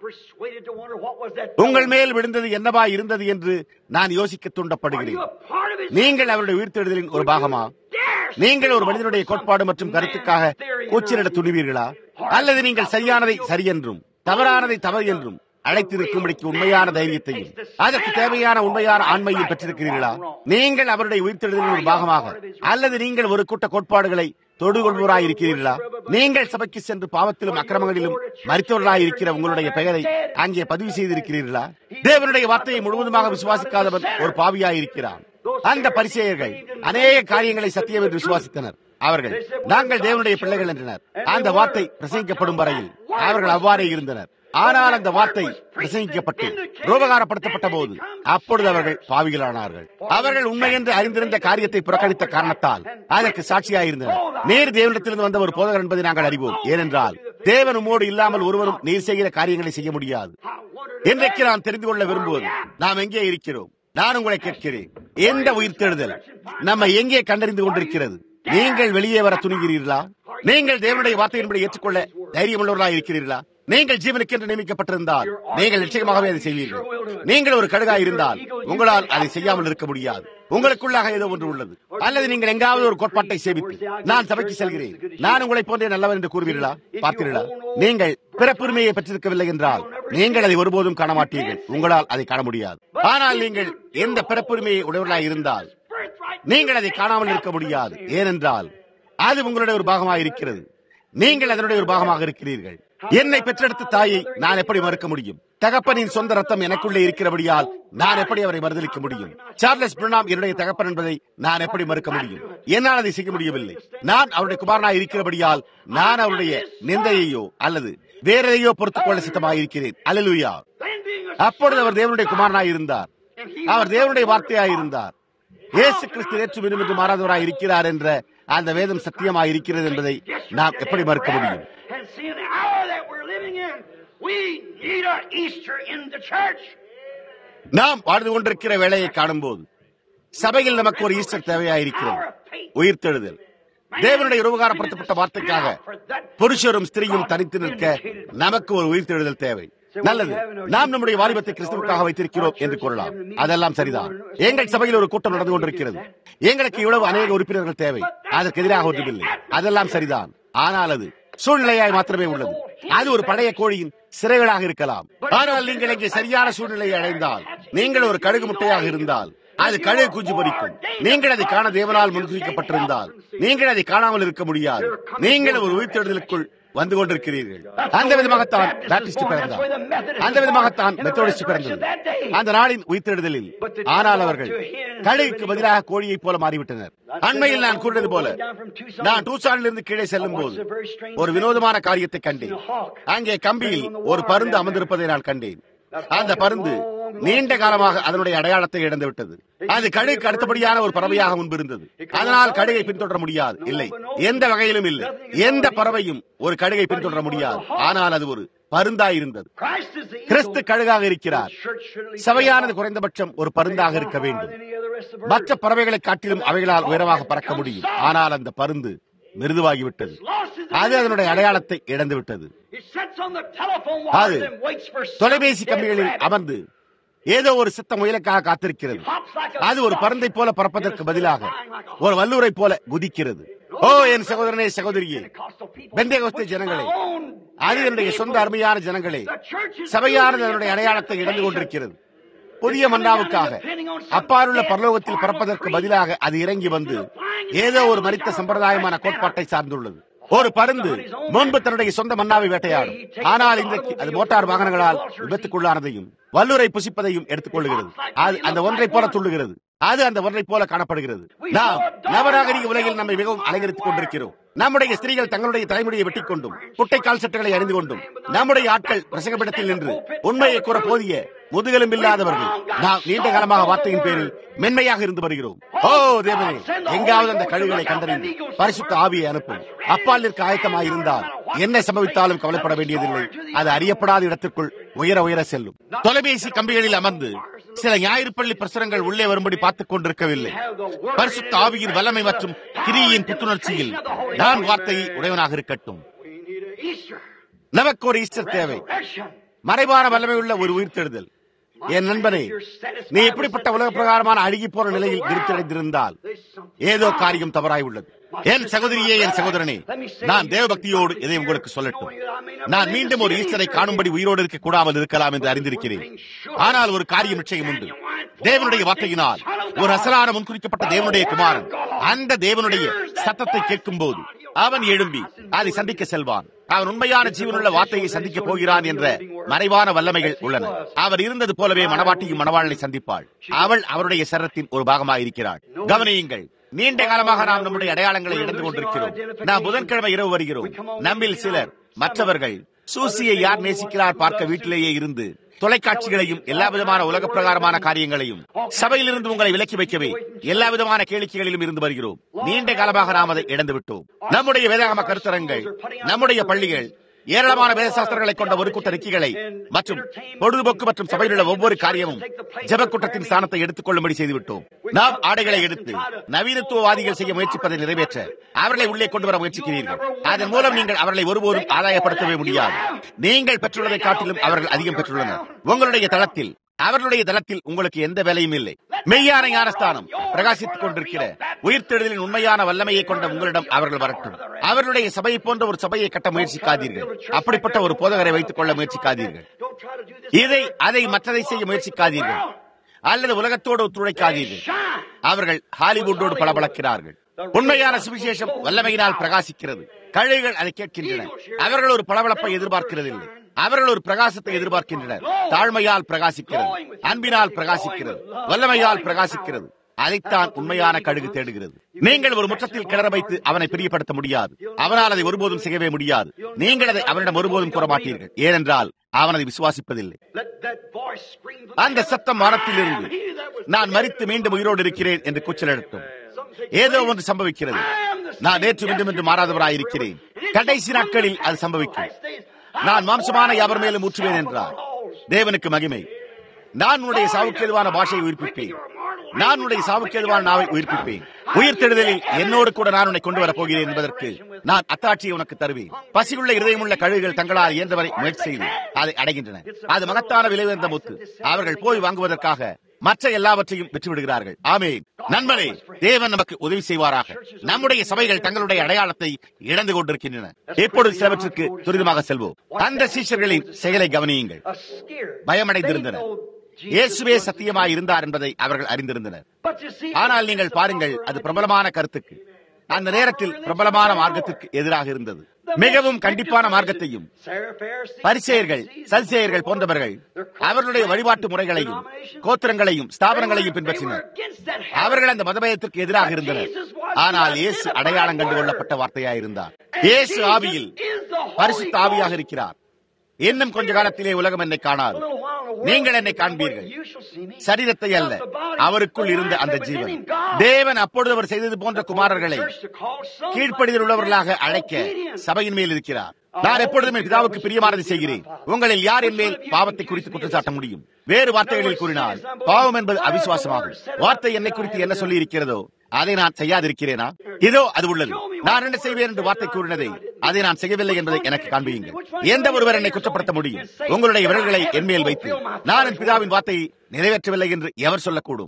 உங்கள் மேல் விழுந்தது என்னவா இருந்தது என்று நான் யோசிக்க தூண்டப்படுகிறேன் நீங்கள் அவருடைய உயிர்த்தெழுதலின் ஒரு பாகமா நீங்கள் ஒரு மனிதனுடைய கோட்பாடு மற்றும் கருத்துக்காக கூச்சலிட துணிவீர்களா அல்லது நீங்கள் சரியானதை சரி என்றும் தவறானதை தவறு என்றும் அழைத்திருக்கும்படிக்கு உண்மையான தைரியத்தையும் அதற்கு தேவையான உண்மையான ஆண்மையும் பெற்றிருக்கிறீர்களா நீங்கள் அவருடைய உயிர்த்தெழுதலின் ஒரு பாகமாக அல்லது நீங்கள் ஒரு கூட்ட கோட்பாடுகளை தொடுகொள்வோராய் இருக்கிறீர்களா நீங்கள் சபைக்கு சென்று பாவத்திலும் அக்கிரமங்களிலும் மறித்தவர்களாய் இருக்கிற உங்களுடைய பெயரை அங்கே பதிவு செய்திருக்கிறீர்களா தேவனுடைய வார்த்தையை முழுவதுமாக விசுவாசிக்காதவன் ஒரு பாவியாய் இருக்கிறான் அந்த பரிசெயர்கள் அநேக காரியங்களை சத்தியம் என்று விசுவாசித்தனர் அவர்கள் நாங்கள் தேவனுடைய பிள்ளைகள் என்றனர் அந்த வார்த்தை பிரசங்கிக்கப்படும் வரையில் அவர்கள் அவ்வாறே இருந்தனர் ஆனால் அந்த வார்த்தை பிரசங்கிக்கப்பட்டு ரோபகாரப்படுத்தப்பட்ட போது அப்பொழுது அவர்கள் பாவிகளானார்கள் அவர்கள் உண்மை என்று அறிந்திருந்த காரியத்தை புறக்கணித்த காரணத்தால் அதற்கு சாட்சியாயிருந்தனர் நேர் தேவனிடத்திலிருந்து வந்த ஒரு போதகர் என்பதை நாங்கள் அறிவோம் ஏனென்றால் தேவன் உம்மோடு இல்லாமல் ஒருவரும் நீர் செய்கிற காரியங்களை செய்ய முடியாது இன்றைக்கு நாம் தெரிந்து கொள்ள விரும்புவது நாம் எங்கே இருக்கிறோம் நான் உங்களை கேட்கிறேன் எந்த உயிர்த்தெழுதல் நம்ம எங்கே கண்டறிந்து கொண்டிருக்கிறது நீங்கள் வெளியே வர துணிகிறீர்களா நீங்கள் தேவனுடைய வார்த்தையின்படி ஏற்றுக்கொள்ள தைரியமுள்ளவர்களா இருக்கிறீர்களா நீங்கள் ஜீவனுக்கென்று நியமிக்கப்பட்டிருந்தால் நீங்கள் நிச்சயமாகவே அதை செய்வீர்கள் நீங்கள் ஒரு கழுகாய் இருந்தால் உங்களால் அதை செய்யாமல் இருக்க முடியாது உங்களுக்குள்ளாக ஏதோ ஒன்று உள்ளது அல்லது நீங்கள் எங்காவது ஒரு கோட்பாட்டை சேமித்து நான் சபைக்கு செல்கிறேன் நான் உங்களை போன்றே நல்லவன் என்று கூறுவீர்களா பார்த்தீர்களா நீங்கள் பிறப்புரிமையை பெற்றிருக்கவில்லை என்றால் நீங்கள் அதை ஒருபோதும் காண மாட்டீர்கள் உங்களால் அதை காண முடியாது ஆனால் நீங்கள் எந்த பிறப்புரிமையை உடையவர்களாக இருந்தால் நீங்கள் அதை காணாமல் இருக்க முடியாது ஏனென்றால் அது உங்களுடைய ஒரு பாகமாக இருக்கிறது நீங்கள் அதனுடைய ஒரு பாகமாக இருக்கிறீர்கள் என்னை பெற்றெடுத்த தாயை நான் எப்படி மறுக்க முடியும் தகப்பனின் சொந்த ரத்தம் எனக்குள்ளே இருக்கிறபடியால் நான் எப்படி அவரை மறுதளிக்க முடியும் சார்லஸ் பிரணாம் என்னுடைய தகப்பன் என்பதை நான் எப்படி மறுக்க முடியும் என்னால் அதை செய்ய முடியவில்லை நான் அவருடைய குமாரனாய் இருக்கிறபடியால் நான் அவருடைய நிந்தையையோ அல்லது வேற எதையோ பொறுத்துக் கொள்ள சித்தமாக இருக்கிறேன் அல்லலுயா அப்பொழுது அவர் தேவனுடைய குமாரனாய் இருந்தார் அவர் தேவனுடைய வார்த்தையாய் இருந்தார் இயேசு கிறிஸ்து நேற்று மீண்டும் என்று மாறாதவராய் இருக்கிறார் என்ற அந்த வேதம் சத்தியமாய் இருக்கிறது என்பதை நாம் எப்படி மறுக்க முடியும் And seeing the hour that we're living in, we need an Easter in the church. நாம் வாழ்ந்து கொண்டிருக்கிற வேலையை காணும்போது சபையில் நமக்கு ஒரு ஈஸ்டர் தேவையாயிருக்கிறது உயிர்த்தெழுதல் தேவனுடைய உபகாரப்படுத்தப்பட்ட வார்த்தைக்காக புருஷரும் ஸ்திரீயும் தனித்து நிற்க நமக்கு ஒரு உயிர்த்தெழுதல் தேவை நல்லது நாம் நம்முடைய வாலிபத்தை கிறிஸ்துவுக்காக வைத்திருக்கிறோம் என்று கூறலாம் அதெல்லாம் சரிதான் எங்கள் சபையில் ஒரு கூட்டம் நடந்து கொண்டிருக்கிறது எங்களுக்கு இவ்வளவு அநேக உறுப்பினர்கள் தேவை அதற்கு எதிராக ஒன்றுமில்லை அதெல்லாம் சரிதான் ஆனால் அது சூழ்நிலையாய் மாத்திரமே உள்ளது அது ஒரு பழைய கோழியின் சிறைகளாக இருக்கலாம் ஆனால் நீங்கள் இங்கே சரியான சூழ்நிலையை அடைந்தால் நீங்கள் ஒரு கழுகு முட்டையாக இருந்தால் அது கழுகு குஞ்சு பொறிக்கும் நீங்கள் அதை காண தேவனால் முன்குறிக்கப்பட்டிருந்தால் நீங்கள் அதை காணாமல் இருக்க முடியாது நீங்கள் ஒரு உயிர்த்தெழுதலுக்குள் வந்து கொண்டிருக்கிறீர்கள் அந்த விதமாகத்தான் பேப்டிஸ்ட் பிறந்தார் அந்த விதமாகத்தான் மெத்தோடிஸ்ட் பிறந்தது அந்த நாளின் உயிர்த்தெழுதலில் ஆனால் அவர்கள் கழுகுக்கு பதிலாக கோழியைப் போல மாறிவிட்டனர் அண்மையில் நான் கூறினது போல நான் டூசானிலிருந்து கீழே செல்லும் போது ஒரு வினோதமான காரியத்தை கண்டேன் அங்கே கம்பியில் ஒரு பருந்து அமர்ந்திருப்பதை நான் கண்டேன் அந்த பருந்து நீண்ட காலமாக அதனுடைய அடையாளத்தை இழந்து விட்டது அது கழுகுக்கு அடுத்தபடியான ஒரு பறவையாக முன்பு இருந்தது அதனால் கழுகை பின்தொடர முடியாது இல்லை எந்த வகையிலும் இல்லை எந்த பறவையும் ஒரு கழுகை பின்தொடர முடியாது ஆனால் அது ஒரு பருந்தாய் இருந்தது Christ is the Kristu eagle. கழுகாக இருக்கிறார் The church should at least சபையானது குறைந்தபட்சம் ஒரு பருந்தாக இருக்க வேண்டும் மற்ற பறவைகளை காட்டிலும் அவைகளால் உயரமாக பறக்க முடியும் ஆனால் அந்த பருந்து மிருதுவாகிவிட்டது அது அதனுடைய அடையாளத்தை இழந்து விட்டது It sits on the telephone அது wires and waits for some தொலைபேசி dead கம்பிகளில் rabbit. அமர்ந்து ஏதோ ஒரு சித்த முயலுக்காக காத்திருக்கிறது Hops like a அது ஒரு stork. பருந்தை போல பறப்பதற்கு பதிலாக ஒரு வல்லூரை போல குதிக்கிறது ஓ என் சகோதரனே சகோதரியே Pentecostal people, Pentecost which is ஜனங்களே my own அது என்னுடைய dear சொந்த people. அருமையான ஜனங்களே The church is சபையானது losing அதனுடைய its அடையாளத்தை இழந்து identification. கொண்டிருக்கிறது புதிய மன்னாவுக்காக அப்பாலுள்ள பரலோகத்தில் பறப்பதற்கு பதிலாக அது இறங்கி வந்து ஏதோ ஒரு மரித்த சம்பிரதாயமான கோட்பாட்டை சார்ந்துள்ளது ஒரு பருந்து முன்பு தன்னுடைய சொந்த மன்னாவை வேட்டையாடும் ஆனால் இன்றைக்கு அது மோட்டார் வாகனங்களால் விபத்துக்குள்ளானதையும் வல்லுரை புசிப்பதையும் எடுத்துக் கொள்ளுகிறது அது அந்த ஒன்றை போல துள்ளுகிறது அது அந்த ஒன்றை போல காணப்படுகிறது நாம் நவநாகரிக உலகில் நம்மை மிகவும் அலங்கரித்துக் கொண்டிருக்கிறோம் நம்முடைய ஸ்திரீகள் தங்களுடைய தலைமுடியை வெட்டிக் கொண்டும் புட்டை கால் சட்டைகளை அணிந்து கொண்டும் நம்முடைய ஆட்கள் பிரசங்கப்படத்தில் நின்று உண்மையை கூற போதிய முதுகெலும்பில்லாதவர்கள் நாம் நீண்ட காலமாக வார்த்தையின் பேரில் மென்மையாக இருந்து வருகிறோம் ஓ தேவனே எங்காவது அந்த கழுகுகளை கண்டறிந்து பரிசுத்த ஆவியை அனுப்பும் அப்பால் நிற்க ஆயத்தமாக இருந்தால் என்ன சம்பவித்தாலும் கவலைப்பட வேண்டியதில்லை அது அறியப்படாத இடத்திற்குள் உயர உயர செல்லும் தொலைபேசி கம்பிகளில் அமர்ந்து சில ஞாயிறு பள்ளி பிரசுரங்கள் உள்ளே வரும்படி பார்த்துக் கொண்டிருக்கவில்லை பரிசுத்த ஆவியின் வல்லமை மற்றும் கிரியின் புத்துணர்ச்சியில் நான் வார்த்தையை உடையவனாக இருக்கட்டும் We need an Easter. நமக்கு ஒரு ஈஸ்டர் தேவை Resurrection. மறைவான வல்லமை உள்ள ஒரு உயிர்த்தெழுதல் என் நண்பனே நீ எப்படிப்பட்ட உலக பிரகாரமான அழுகி போற நிலையில் திருப்தியடைந்திருந்தால் ஏதோ காரியம் தவறாய் உள்ளது என் சகோதரியே என் சகோதரனே நான் தேவபக்தியோடு இதை உங்களுக்கு சொல்லட்டும் நான் மீண்டும் ஒரு ஈஸ்டரை காணும்படி உயிரோடு இருக்க கூடாமல் இருக்கலாம் என்று அறிந்திருக்கிறேன் ஆனால் ஒரு காரியம் நிச்சயம் உண்டு தேவனுடைய வார்த்தையினால் ஒரு அசலான முன்குறிக்கப்பட்ட தேவனுடைய குமாரன் அந்த தேவனுடைய சத்தத்தை கேட்கும் போது அவன் எழும்பி அதை சந்திக்க செல்வான் அவன் உண்மையான ஜீவனுள்ள வார்த்தையை சந்திக்க போகிறான் என்ற மறைவான வல்லமைகள் உள்ளன அவர் இருந்தது போலவே மணவாட்டியும் மணவாளனை சந்திப்பாள் அவள் அவருடைய சரத்தின் ஒரு பாகமாக இருக்கிறாள் கவனியுங்கள் நீண்ட காலமாக நாம் நம்முடைய அடையாளங்களை இழந்து கொண்டிருக்கிறோம் நாம் புதன்கிழமை இரவு வருகிறோம் நம்மில் சிலர் மற்றவர்கள் சூசியை யார் நேசிக்கிறார் பார்க்க வீட்டிலேயே இருந்து தொலைக்காட்சிகளையும் எல்லா விதமான உலக பிரகாரமான காரியங்களையும் சபையிலிருந்து உங்களை விலக்கி வைக்கவே எல்லா விதமான கேளிக்கைகளிலும் இருந்து வருகிறோம் நீண்ட காலமாக நாம் அதை இழந்து விட்டோம் நம்முடைய வேதாகம கருத்தரங்கள் நம்முடைய பள்ளிகள் ஏராளமான வேதசாஸ்திரங்களை கொண்ட ஒரு கூட்ட ரிக்கிகளை மற்றும் பொழுதுபோக்கு மற்றும் சபையில் உள்ள ஒவ்வொரு காரியமும் ஜெப கூட்டத்தின் ஸ்தானத்தை எடுத்துக் கொள்ளும்படி செய்துவிட்டோம் நாம் ஆடைகளை எடுத்து நவீனத்துவவாதிகள் செய்ய முயற்சிப்பதை நிறைவேற்ற அவர்களை உள்ளே கொண்டு வர முயற்சிக்கிறீர்கள் அதன் மூலம் நீங்கள் அவர்களை ஒருபோதும் ஆதாயப்படுத்தவே முடியாது நீங்கள் பெற்றுள்ளதை காட்டிலும் அவர்கள் அதிகம் பெற்றுள்ளனர் உங்களுடைய தளத்தில் அவர்களுடைய தளத்தில் உங்களுக்கு எந்த வேலையும் இல்லை மெய்யான ஞானஸ்தானம் பிரகாசித்துக் கொண்டிருக்கிற உயிர்த்தெழுதலின் உண்மையான வல்லமையை கொண்ட உங்களிடம் அவர்கள் வரட்டும் அவர்களுடைய சபையை போன்ற ஒரு சபையை கட்ட முயற்சிக்காதீர்கள் அப்படிப்பட்ட ஒரு போதகரை வைத்துக் கொள்ள முயற்சிக்காதீர்கள் இதை அதை மற்றதை செய்ய முயற்சிக்காதீர்கள் அல்லது உலகத்தோடு ஒத்துழைக்காதீர்கள் அவர்கள் ஹாலிவுட்டோடு பளபளக்கிறார்கள் உண்மையான சுவிசேஷம் வல்லமையினால் பிரகாசிக்கிறது கழுகுகள் அதை கேட்கின்றன அவர்கள் ஒரு பளபளப்பை எதிர்பார்க்கிறதில்லை அவர்கள் ஒரு பிரகாசத்தை எதிர்பார்க்கின்றனர் தாழ்மையால் பிரகாசிக்கிறது அன்பினால் பிரகாசிக்கிறது வல்லமையால் பிரகாசிக்கிறது அதைத்தான் உண்மையான கழுகு தேடுகிறது நீங்கள் ஒரு முற்றத்தில் கிளற வைத்து அவனை பிரியப்படுத்த முடியாது அவனால் அதை ஒருபோதும் செய்யவே முடியாது நீங்கள் அதை அவனிடம் ஒருபோதும் கூற மாட்டீர்கள் ஏனென்றால் அவன் அதை விசுவாசிப்பதில்லை அந்த சத்தம் வானத்திலிருந்து நான் மறித்து மீண்டும் உயிரோடு இருக்கிறேன் என்று கூச்சலிடட்டும் ஏதோ ஒன்று சம்பவிக்கிறது நான் நேற்று மீண்டும் என்று மாறாதவராயிருக்கிறேன் கடைசி நாட்களில் அது சம்பவிக்கும் நான் மாம்சமான யாவர் மேலும் ஊற்றுவேன் என்றார் தேவனுக்கு மகிமை நான் உன்னுடைய சாவுக்கேதுவான பாஷையை உயிர்ப்பிப்பேன் நான் உன்னுடைய சாவுக்கேதுவான நாவை உயிர்ப்பிப்பேன் உயிர்த்தெழுதலில் என்னோடு கூட நான் உன்னை கொண்டு வரப் போகிறேன் என்பதற்கு நான் அத்தாட்சியை உனக்கு தருவேன் பசியுள்ள இருதயமுள்ள கழுகுகள் தங்களால் இயன்றவரை முயற்சி செய்து அதை அடைகின்றன அது மகத்தான விலை உயர்ந்த முத்து அவர்கள் போய் வாங்குவதற்காக மற்ற எல்லாவற்றையும் பெற்றுவிடுகிறார்கள் ஆமே நண்பரே தேவன் நமக்கு உதவி செய்வாராக நம்முடைய சபைகள் தங்களுடைய அடையாளத்தை இழந்து கொண்டிருக்கின்றன இப்பொழுது சிலவற்றுக்கு துரிதமாக செல்வோம் அந்த சீஷர்களின் செயலை கவனியுங்கள் பயமடைந்திருந்தனர் இயேசுவே சத்தியமாய் இருந்தார் என்பதை அவர்கள் அறிந்திருந்தனர் ஆனால் நீங்கள் பாருங்கள் அது பிரபலமான கருத்துக்கு அந்த நேரத்தில் பிரபலமான மார்க்கத்திற்கு எதிராக இருந்தது மிகவும் கண்டிப்பான மார்க்கத்தையும் பரிசெயர்கள் சல்சேயர்கள் போன்றவர்கள் அவர்களுடைய வழிபாட்டு முறைகளையும் கோத்திரங்களையும் ஸ்தாபனங்களையும் பின்பற்றினர் அவர்கள் அந்த மதபயத்திற்கு எதிராக இருந்தனர் ஆனால் இயேசு அடையாளம் கண்டு கொள்ளப்பட்ட வார்த்தையாயிருந்தார் இயேசு ஆவியில் பரிசுத்த ஆவியாக இருக்கிறார் இன்னும் கொஞ்ச காலத்திலே உலகம் என்னை காணாது நீங்கள் என்னை காண்பீர்கள் சரீரத்தை அல்ல அவருக்குள் இருந்த அந்த ஜீவன் தேவன் அப்பொழுது அவர் செய்தது போன்ற குமாரர்களை கீழ்ப்படிதல் உள்ளவர்களாக அழைக்க சபையின் மேல் இருக்கிறார் நான் எப்பொழுதுமே பிதாவுக்கு பிரியமானதை செய்கிறேன் உங்களில் யார் என் மேல் பாவத்தை குறித்து குற்றச்சாட்ட முடியும் வேறு வார்த்தைகளில் கூறினால் பாவம் என்பது அவிசுவாசமாகும் வார்த்தை என்னை குறித்து என்ன சொல்லி இருக்கிறதோ அதை நான் செய்யாதிருக்கிறேனா இதோ அது உள்ளது நான் என்ன செய்வேன் என்று வார்த்தை கூறினதை அதை நான் செய்யவில்லை என்பதை எனக்கு காண்பியுங்கள் எந்த ஒருவர் என்னை குற்றப்படுத்த முடியும் உங்களுடைய விரல்களை என் மேல் வைத்து நான் என் பிதாவின் வார்த்தையை நிறைவேற்றவில்லை என்று எவர் சொல்லக்கூடும்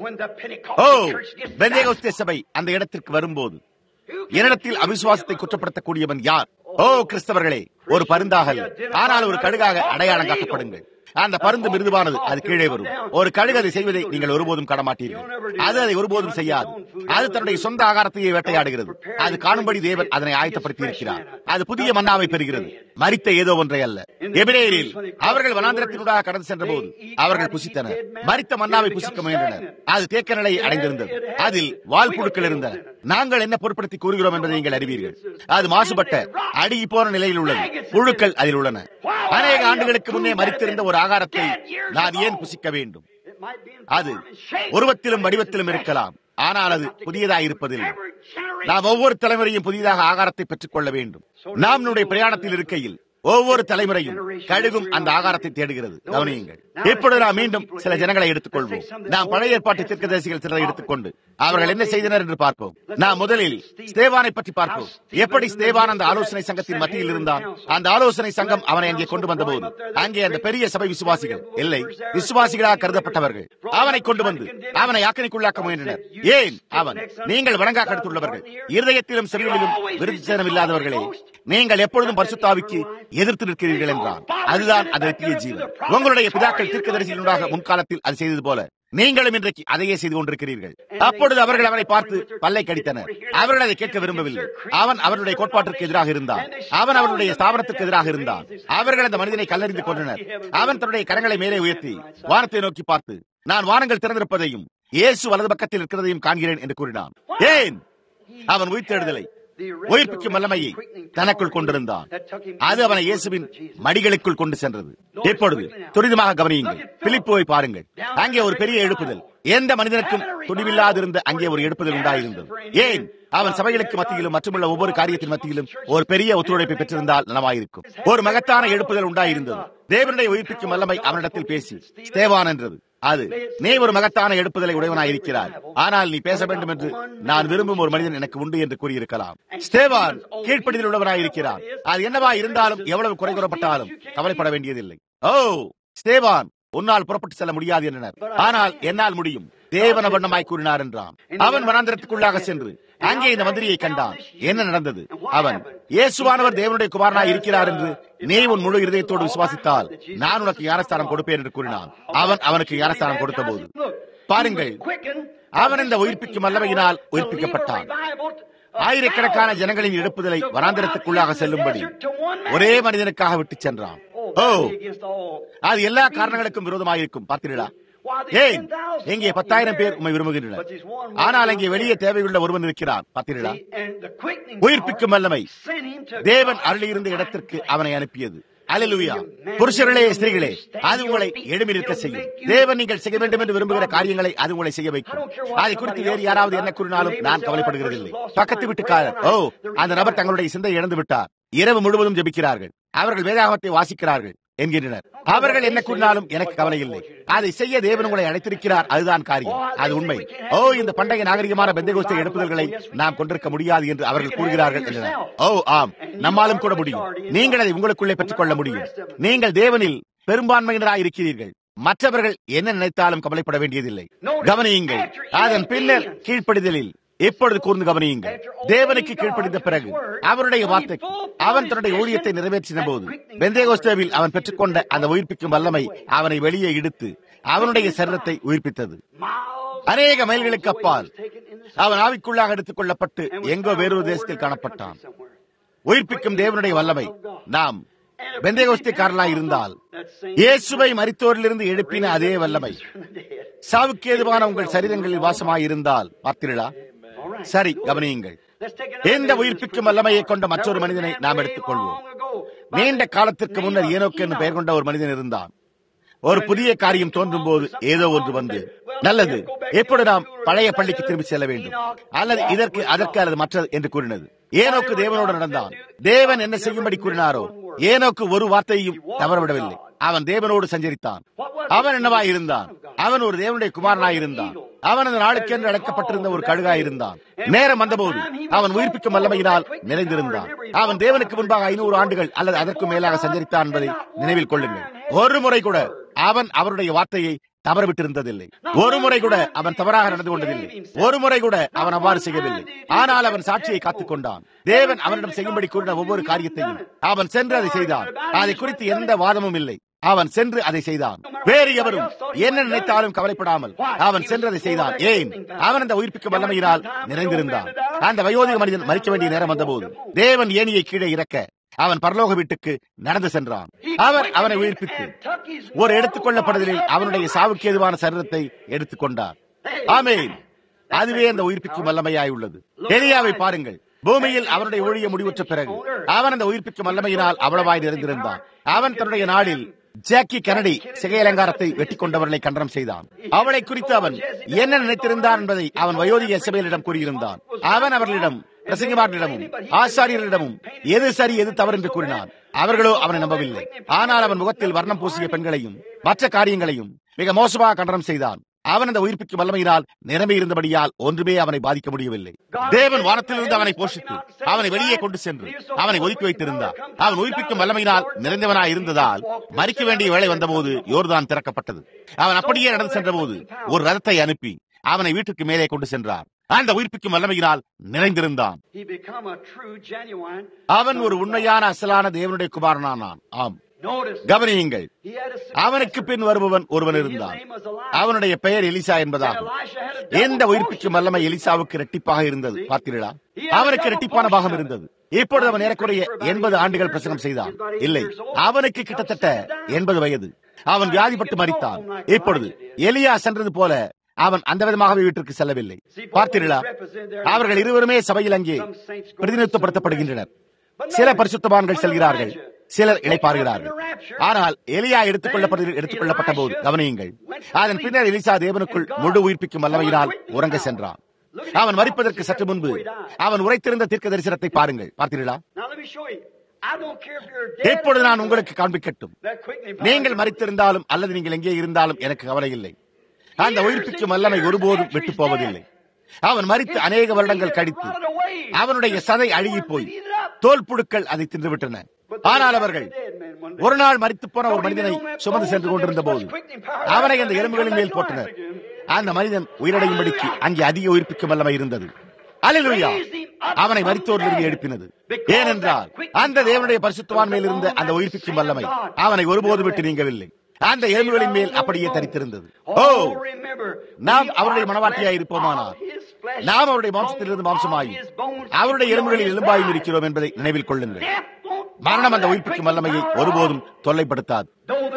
ஓ பெந்தேகோஸ்தே சபை அந்த இடத்திற்கு வரும்போது என்னிடத்தில் அவிசுவாசத்தை குற்றப்படுத்தக்கூடியவன் யார் ஓ கிறிஸ்தவர்களே ஒரு பருந்தாக ஆனால் ஒரு கழுகாக அடையாளம் காட்டப்படுங்கள் அந்த பருந்து மிருதுவானது அது கீழே வரும் ஒரு கழுகு அதை செய்வதை நீங்கள் ஒருபோதும் காணமாட்டீர்கள் அது அதை ஒருபோதும் செய்யாது அது தன்னுடைய சொந்த ஆகாரத்தையே வேட்டையாடுகிறது அது காணும்படி தேவன் அதனை ஆயத்தப்படுத்தி இருக்கிறார் அது புதிய மன்னாவை பெறுகிறது மறித்த ஏதோ ஒன்றை அல்ல எபிரேயரில் அவர்கள் வனாந்திரத்தினூடாக கடந்து சென்ற போது அவர்கள் புசித்தனர் மறித்த மன்னாவை புசிக்க முயன்றனர் அது தேக்க நிலையை அடைந்திருந்தது அதில் வால் புழுக்கள் இருந்தன நாங்கள் என்ன பொருட்படுத்தி கூறுகிறோம் என்பதை நீங்கள் அறிவீர்கள் அது மாசுபட்ட அடிகி போன நிலையில் உள்ளது புழுக்கள் அதில் உள்ளன அநேக ஆண்டுகளுக்கு முன்னே மறித்திருந்த ஒரு ஆகாரத்தை நான் ஏன் புசிக்க வேண்டும் அது உருவத்திலும் வடிவத்திலும் இருக்கலாம் ஆனால் அது புதியதாக இருப்பதில்லை நாம் ஒவ்வொரு தலைமுறையும் புதிதாக ஆகாரத்தை பெற்றுக் கொள்ள வேண்டும் நாம் நம்முடைய பிரயாணத்தில் இருக்கையில் ஒவ்வொரு தலைமுறையும் கழுகும் அந்த ஆகாரத்தை தேடுகிறது கவனியுங்கள் இப்பொழுது நாம் மீண்டும் சில ஜனங்களை எடுத்துக்கொள்வோம் நாம் பழைய ஏற்பாட்டு தீர்க்கதரிசிகள் சிலரை எடுத்துக்கொண்டு அவர்கள் என்ன செய்தனர் என்று பார்ப்போம் நாம் முதலில் ஸ்தேவானை பற்றி பார்ப்போம் எப்படி ஸ்தேவான் அந்த ஆலோசனை சங்கத்தின் மத்தியில் இருந்தான் அந்த ஆலோசனை சங்கம் அவனை அங்கே கொண்டு வந்தபோது அங்கே அந்த பெரிய சபை விசுவாசிகள் இல்லை விசுவாசிகளாக கருதப்பட்டவர்கள் அவனை கொண்டு வந்து அவனை ஆக்கணிக்குள்ளாக்க முயன்றனர் ஏன் அவன் நீங்கள் வணங்கா கடுத்துள்ளவர்கள் இருதயத்திலும் செவிகளிலும் விருதுச்சனம் இல்லாதவர்களே நீங்கள் எப்பொழுதும் பரிசுத்தாவிக்கு எதிர்த்து நிற்கிறீர்கள் என்றான் அதுதான் அந்த நித்திய ஜீவன் உங்களுடைய பிதாக்கள் தீர்க்கதரிசியினூடாக முன்காலத்தில் அது செய்தது போல நீங்களும் இன்றைக்கு அதையே செய்து கொண்டிருக்கிறீர்கள் அப்பொழுது அவர்கள் அவனை பார்த்து பல்லை கடித்தனர் அவர்கள் அதை கேட்க விரும்பவில்லை அவன் அவருடைய கோட்பாட்டிற்கு எதிராக இருந்தான் அவன் அவருடைய ஸ்தாபனத்திற்கு எதிராக இருந்தான் அவர்கள் அந்த மனிதனை கல்லறிந்து கொண்டனர் அவன் தன்னுடைய கரங்களை மேலே உயர்த்தி வானத்தை நோக்கி பார்த்து நான் வானங்கள் திறந்திருப்பதையும் இயேசு வலது பக்கத்தில் இருக்கிறதையும் காண்கிறேன் என்று கூறினான் ஏன் அவன் உயிர்த்தெழுதலை உயிர்ப்பிக்கும் வல்லமையை தனக்குள் கொண்டிருந்தான் அது அவனை இயேசுவின் மடிகளுக்குள் கொண்டு சென்றது இப்பொழுது துரிதமாக கவனியுங்கள் பிலிப்போவை பாருங்கள் அங்கே ஒரு பெரிய எழுப்புதல் எந்த மனிதனுக்கும் துணிவில்லாதிருந்த அங்கே ஒரு எழுப்புதல் உண்டாயிருந்தது ஏன் அவன் சபைகளுக்கு மத்தியிலும் மற்றுமுள்ள ஒவ்வொரு காரியத்தின் மத்தியிலும் ஒரு பெரிய ஒத்துழைப்பை பெற்றிருந்தால் நலமாயிருக்கும் ஒரு மகத்தான எழுப்புதல் உண்டாயிருந்தது தேவனுடைய உயிர்ப்பிக்கும் வல்லமை அவனிடத்தில் பேசி ஸ்தேவான் என்றது அது நீ ஒரு மகத்தான எடுப்புதலை உடையவனாய் இருக்கிறார் ஆனால் நீ பேச வேண்டும் என்று நான் விரும்பும் ஒரு மனிதன் எனக்கு உண்டு என்று கூறியிருக்கலாம் ஸ்தேவான் கீழ்ப்படிதல் உள்ளவனாய் இருக்கிறார் அது என்னவா இருந்தாலும் எவ்வளவு குறை கூறப்பட்டாலும் கவலைப்பட வேண்டியதில்லை ஓ ஸ்தேவான் உன்னால் புறப்பட்டு செல்ல முடியாது என்றனர் ஆனால் என்னால் முடியும் தேவன வண்ணமாய் கூறினார் என்றான் அவன் வனாந்திரத்துக்குள்ளாக சென்று அங்கே இந்த மந்திரியை கண்டான் என்ன நடந்தது அவன் இயேசுவானவர் தேவனுடைய குமாரனாய் இருக்கிறார் என்று நீ உன் முழு இருதயத்தோடு விசுவாசித்தால் நான் உனக்கு ஞானஸ்தானம் கொடுப்பேன் என்று கூறினான் அவன் அவனுக்கு ஞானஸ்தானம் கொடுத்த போது பாருங்கள் அவன் இந்த உயிர்ப்பிக்கும் வல்லமையினால் உயிர்ப்பிக்கப்பட்டான் ஆயிரக்கணக்கான ஜனங்களின் எழுப்புதலை வனாந்திரத்துக்குள்ளாக செல்லும்படி ஒரே மனிதனுக்காக விட்டு சென்றான் ஓ அது எல்லா காரணங்களுக்கும் விரோதமாயிருக்கும் பார்த்தீர்களா ஏன் இங்கே பத்தாயிரம் பேர் உண்மை விரும்புகின்றனர் ஆனால் அங்கே வெளியே தேவையுள்ள ஒருவன் இருக்கிறான் பார்த்தீர்களா உயிர்ப்பிக்கும் வல்லமை தேவன் அருளியிருந்த இடத்திற்கு அவனை அனுப்பியது அலலுயா புருஷர்களே ஸ்திரீகளே அது உங்களை எழுமிருக்க செய்யும் தேவன் நீங்கள் செய்ய வேண்டும் என்று விரும்புகிற காரியங்களை அது உங்களை செய்ய வைக்கும் அதை குறித்து வேறு யாராவது என்ன கூறினாலும் நான் கவலைப்படுகிறதில்லை பக்கத்து வீட்டுக்காரர் ஓ அந்த நபர் தங்களுடைய சிந்தை இழந்து விட்டார் இரவு முழுவதும் ஜபிக்கிறார்கள் அவர்கள் வேதாகமத்தை வாசிக்கிறார்கள் என்கின்றனர் அவர்கள் என்ன கூறினாலும் எனக்கு கவலை இல்லை அதை செய்ய தேவன் உங்களை அழைத்திருக்கிறார் அதுதான் காரியம் அது உண்மை ஓ இந்த பண்டைய நாகரிகமான பெந்தகோஸ்தை எடுப்புதல்களை நாம் கொண்டிருக்க முடியாது என்று அவர்கள் கூறுகிறார்கள் என்றனர் ஓ ஆம் நம்மாலும் கூட முடியும் நீங்கள் அதை உங்களுக்குள்ளே பெற்றுக்கொள்ள முடியும் நீங்கள் தேவனில் பெரும்பான்மையினராக இருக்கிறீர்கள் மற்றவர்கள் என்ன நினைத்தாலும் கவலைப்பட வேண்டியதில்லை கவனியுங்கள் அதன் பின்னர் கீழ்ப்படிதலில் இப்பொழுது கூர்ந்து கவனியுங்கள் தேவனுக்கு கீழ்ப்படிந்த பிறகு அவருடைய வார்த்தை அவன் தன்னுடைய ஊழியத்தை நிறைவேற்றின போது பெந்தேகோஸ்தேவில் அவன் பெற்றுக்கொண்ட அந்த உயிர்ப்பிக்கும் வல்லமை அவனை வெளியே இழுத்து அவனுடைய சரீரத்தை உயிர்ப்பித்தது அநேக மைல்களுக்கு அப்பால் அவன் ஆவிக்குள்ளாக எடுத்துக் கொள்ளப்பட்டு எங்கோ வேறொரு தேசத்தில் காணப்பட்டான் உயிர்ப்பிக்கும் தேவனுடைய வல்லமை நாம் பெந்தேகோஸ்திக்காரனாய் இருந்தால் இயேசுவை மரித்தோரிலிருந்து எழுப்பின அதே வல்லமை சாவுக்கு ஏதுவான உங்கள் சரீரங்களில் வாசமாய் இருந்தால் பார்த்தீர்களா சரி கவனியுங்கள் எந்த உயிர்ப்பிக்கும் வல்லமையை கொண்ட மற்றொரு மனிதனை நாம் எடுத்துக் கொள்வோம் நீண்ட காலத்திற்கு முன்னர் ஏனோக்கு என்று பெயர் கொண்ட ஒரு மனிதன் இருந்தான் ஒரு புதிய காரியம் தோன்றும் போது ஏதோ ஒன்று வந்து நல்லது எப்பொழுது நாம் பழைய பள்ளிக்கு திரும்பி செல்ல வேண்டும் அல்லது இதற்கு அதற்கு அல்லது மற்றது என்று கூறினது ஏனோக்கு தேவனோடு நடந்தான் தேவன் என்ன செய்யும்படி கூறினாரோ ஏனோக்கு ஒரு வார்த்தையும் தவறவிடவில்லை அவன் தேவனோடு சஞ்சரித்தான் அவன் என்னவாய் இருந்தான் அவன் ஒரு தேவனுடைய குமாரனாய் இருந்தான் அவன் அந்த நாளுக்கென்று அழைக்கப்பட்டிருந்த ஒரு கழுகாய் இருந்தான் நேரம் வந்தபோது அவன் உயிர்ப்பிக்கும் வல்லமையினால் நிறைந்திருந்தான் அவன் தேவனுக்கு முன்பாக ஐநூறு ஆண்டுகள் அல்லது அதற்கு மேலாக சஞ்சரித்தான் என்பதை நினைவில் கொள்ளுங்கள் ஒரு முறை கூட அவன் அவருடைய வார்த்தையை தவறவிட்டிருந்ததில்லை ஒரு முறை கூட அவன் தவறாக நடந்து கொண்டதில்லை ஒரு முறை கூட அவன் அவ்வாறு செய்யவில்லை ஆனால் அவன் சாட்சியை காத்துக் கொண்டான் தேவன் அவனிடம் செய்யும்படி கூறின ஒவ்வொரு காரியத்தையும் அவன் சென்று அதை செய்தான் அதை குறித்து எந்த வாதமும் இல்லை அவன் சென்று அதை செய்தான் வேறு எவரும் என்ன நினைத்தாலும் கவலைப்படாமல் அவன் சென்று அதை செய்தான் ஏன் அவன் அந்த உயிர்ப்பிக்கும் வல்லமையினால் நிறைந்திருந்தான் அந்த வயோதிக மனிதன் மறிக்க வேண்டிய நேரம் வந்தபோது தேவன் ஏனியை கீழே இறக்க அவன் பரலோக வீட்டுக்கு நடந்து சென்றான் அவர் அவனை உயிர்ப்பித்து ஒரு எடுத்துக் கொள்ளப்படுதலில் அவனுடைய சாவுக்கு ஏதுவான சரீரத்தை எடுத்துக்கொண்டார் ஆமேன் அதுவே அந்த உயிர்ப்பிக்கும் வல்லமையாய் உள்ளது எலியாவை பாருங்கள் பூமியில் அவனுடைய ஊழிய முடிவுற்ற பிறகு அவன் அந்த உயிர்ப்பிக்கும் வல்லமையினால் அவ்வளவாய் நிறைந்திருந்தான் அவன் தன்னுடைய நாளில் ஜாக்கி கனடி சிகை அலங்காரத்தை வெட்டி கொண்டவர்களை கண்டனம் செய்தான் அவளை குறித்து அவன் என்ன நினைத்திருந்தான் என்பதை அவன் வயோதிக எசபேலிடம் கூறியிருந்தான் அவன் அவர்களிடம் பிரசங்கமாரிடமும் ஆசாரியரிடமும் எது சரி எது தவறு என்று கூறினான் அவர்களோ அவனை நம்பவில்லை ஆனால் அவன் முகத்தில் வர்ணம் பூசிய பெண்களையும் மற்ற காரியங்களையும் மிக மோசமாக கண்டனம் செய்தான் அவன் அந்த உயிர்ப்பிக்கும் வல்லமையினால் நிரம்பி இருந்தபடியால் ஒன்றுமே அவனை பாதிக்க முடியவில்லை தேவன் வானத்திலிருந்து அவனை போஷித்து அவனை வெளியே கொண்டு சென்று அவனை ஒதுக்கி வைத்திருந்தார் அவன் உயிர்ப்பிக்கும் வல்லமையினால் நிறைந்தவனாய் இருந்ததால் மறிக்க வேண்டிய வேலை வந்தபோது யோர்தான் திறக்கப்பட்டது அவன் அப்படியே நடந்து சென்றபோது ஒரு ரதத்தை அனுப்பி அவனை வீட்டுக்கு மேலே கொண்டு சென்றார் அந்த உயிர்ப்பிக்கும் வல்லமையினால் நிறைந்திருந்தான் அவன் ஒரு உண்மையான அசலான தேவனுடைய குமாரனானான் ஆம் கவனியுங்கள் அவனுக்கு பின் வருபவன் ஒருவன் இருந்தான் அவனுடைய பெயர் எலிசா என்பதாகும் எந்த உயிர்ப்பிக்கும் வல்லமை எலிசாவுக்கு இரட்டிப்பாக இருந்தது பார்த்தீர்களா அவனுக்கு இரட்டிப்பான பாகம் இருந்தது இப்பொழுது அவன் ஏறக்குறைய எண்பது ஆண்டுகள் பிரசங்கம் செய்தான் இல்லை அவனுக்கு கிட்டத்தட்ட எண்பது வயது அவன் வியாதிப்பட்டு மறித்தான் இப்பொழுது எலியா சென்றது போல அவன் அந்த விதமாகவே வீட்டிற்கு செல்லவில்லை பார்த்தீர்களா அவர்கள் இருவருமே சபையில் அங்கே பிரதிநிதித்துவப்படுத்தப்படுகின்றனர் சில பரிசுத்தவான்கள் செல்கிறார்கள் சிலர் இழைப்பார்கள் ஆனால் எலியா எடுத்துக் கொள்ளப்பட்ட எடுத்துக் கொள்ளப்பட்ட போது கவனியுங்கள் அதன் பின்னர் எலிசா தேவனுக்குள் முழு உயிர்ப்பிக்கும் வல்லமையினால் உறங்க சென்றான் அவன் மறிப்பதற்கு சற்று முன்பு அவன் உரைத்திருந்த தீர்க்க தரிசனத்தை பாருங்கள் பார்த்தீர்களா Now let me show you. I don't care if you're dead. இப்பொழுது நான் உங்களுக்கு காண்பிக்கட்டும் That quickening power- நீங்கள் மறித்திருந்தாலும் அல்லது நீங்கள் எங்கே இருந்தாலும் எனக்கு கவலை இல்லை அந்த உயிர்ப்பிக்கும் வல்லமை ஒருபோதும் விட்டு போவதில்லை அவன் மறித்து அநேக வருடங்கள் கழித்து அவனுடைய சதை அழுகி போய் தோல் புழுக்கள் அதை தின்றுவிட்டன ஆனால் அவர்கள் ஒரு நாள் மறித்து போன ஒரு மனிதனை சுமந்து சென்று கொண்டிருந்த போது அவனை அந்த எலும்புகளின் மேல் போட்டனர் அந்த மனிதன் உயிரடையும்படிக்கு அங்கே அதிக உயிர்ப்பிக்கும் வல்லமை இருந்தது அல்லேலூயா அவனை மரித்தோரிலிருந்து எழுப்பினது ஏனென்றால் அந்த தேவனுடைய பரிசுத்தவான் மேல் இருந்த அந்த உயிர்ப்பிக்கும் வல்லமை அவனை ஒருபோது விட்டு நீங்கவில்லை அந்த எலும்புகளின் மேல் அப்படியே தரித்திருந்தது ஓ நாம் அவருடைய மனவாட்டியாய் இருப்போமானால் நாம் அவருடைய மாம்சத்திலிருந்து மாம்சமாயும் அவருடைய எலும்புகளில் எலும்பாயும் இருக்கிறோம் என்பதை நினைவில் கொள்ளுங்கள் மரணம் அந்த உயிர்ப்பிக்கும் வல்லமையை ஒருபோதும் தொல்லைப்படுத்தாது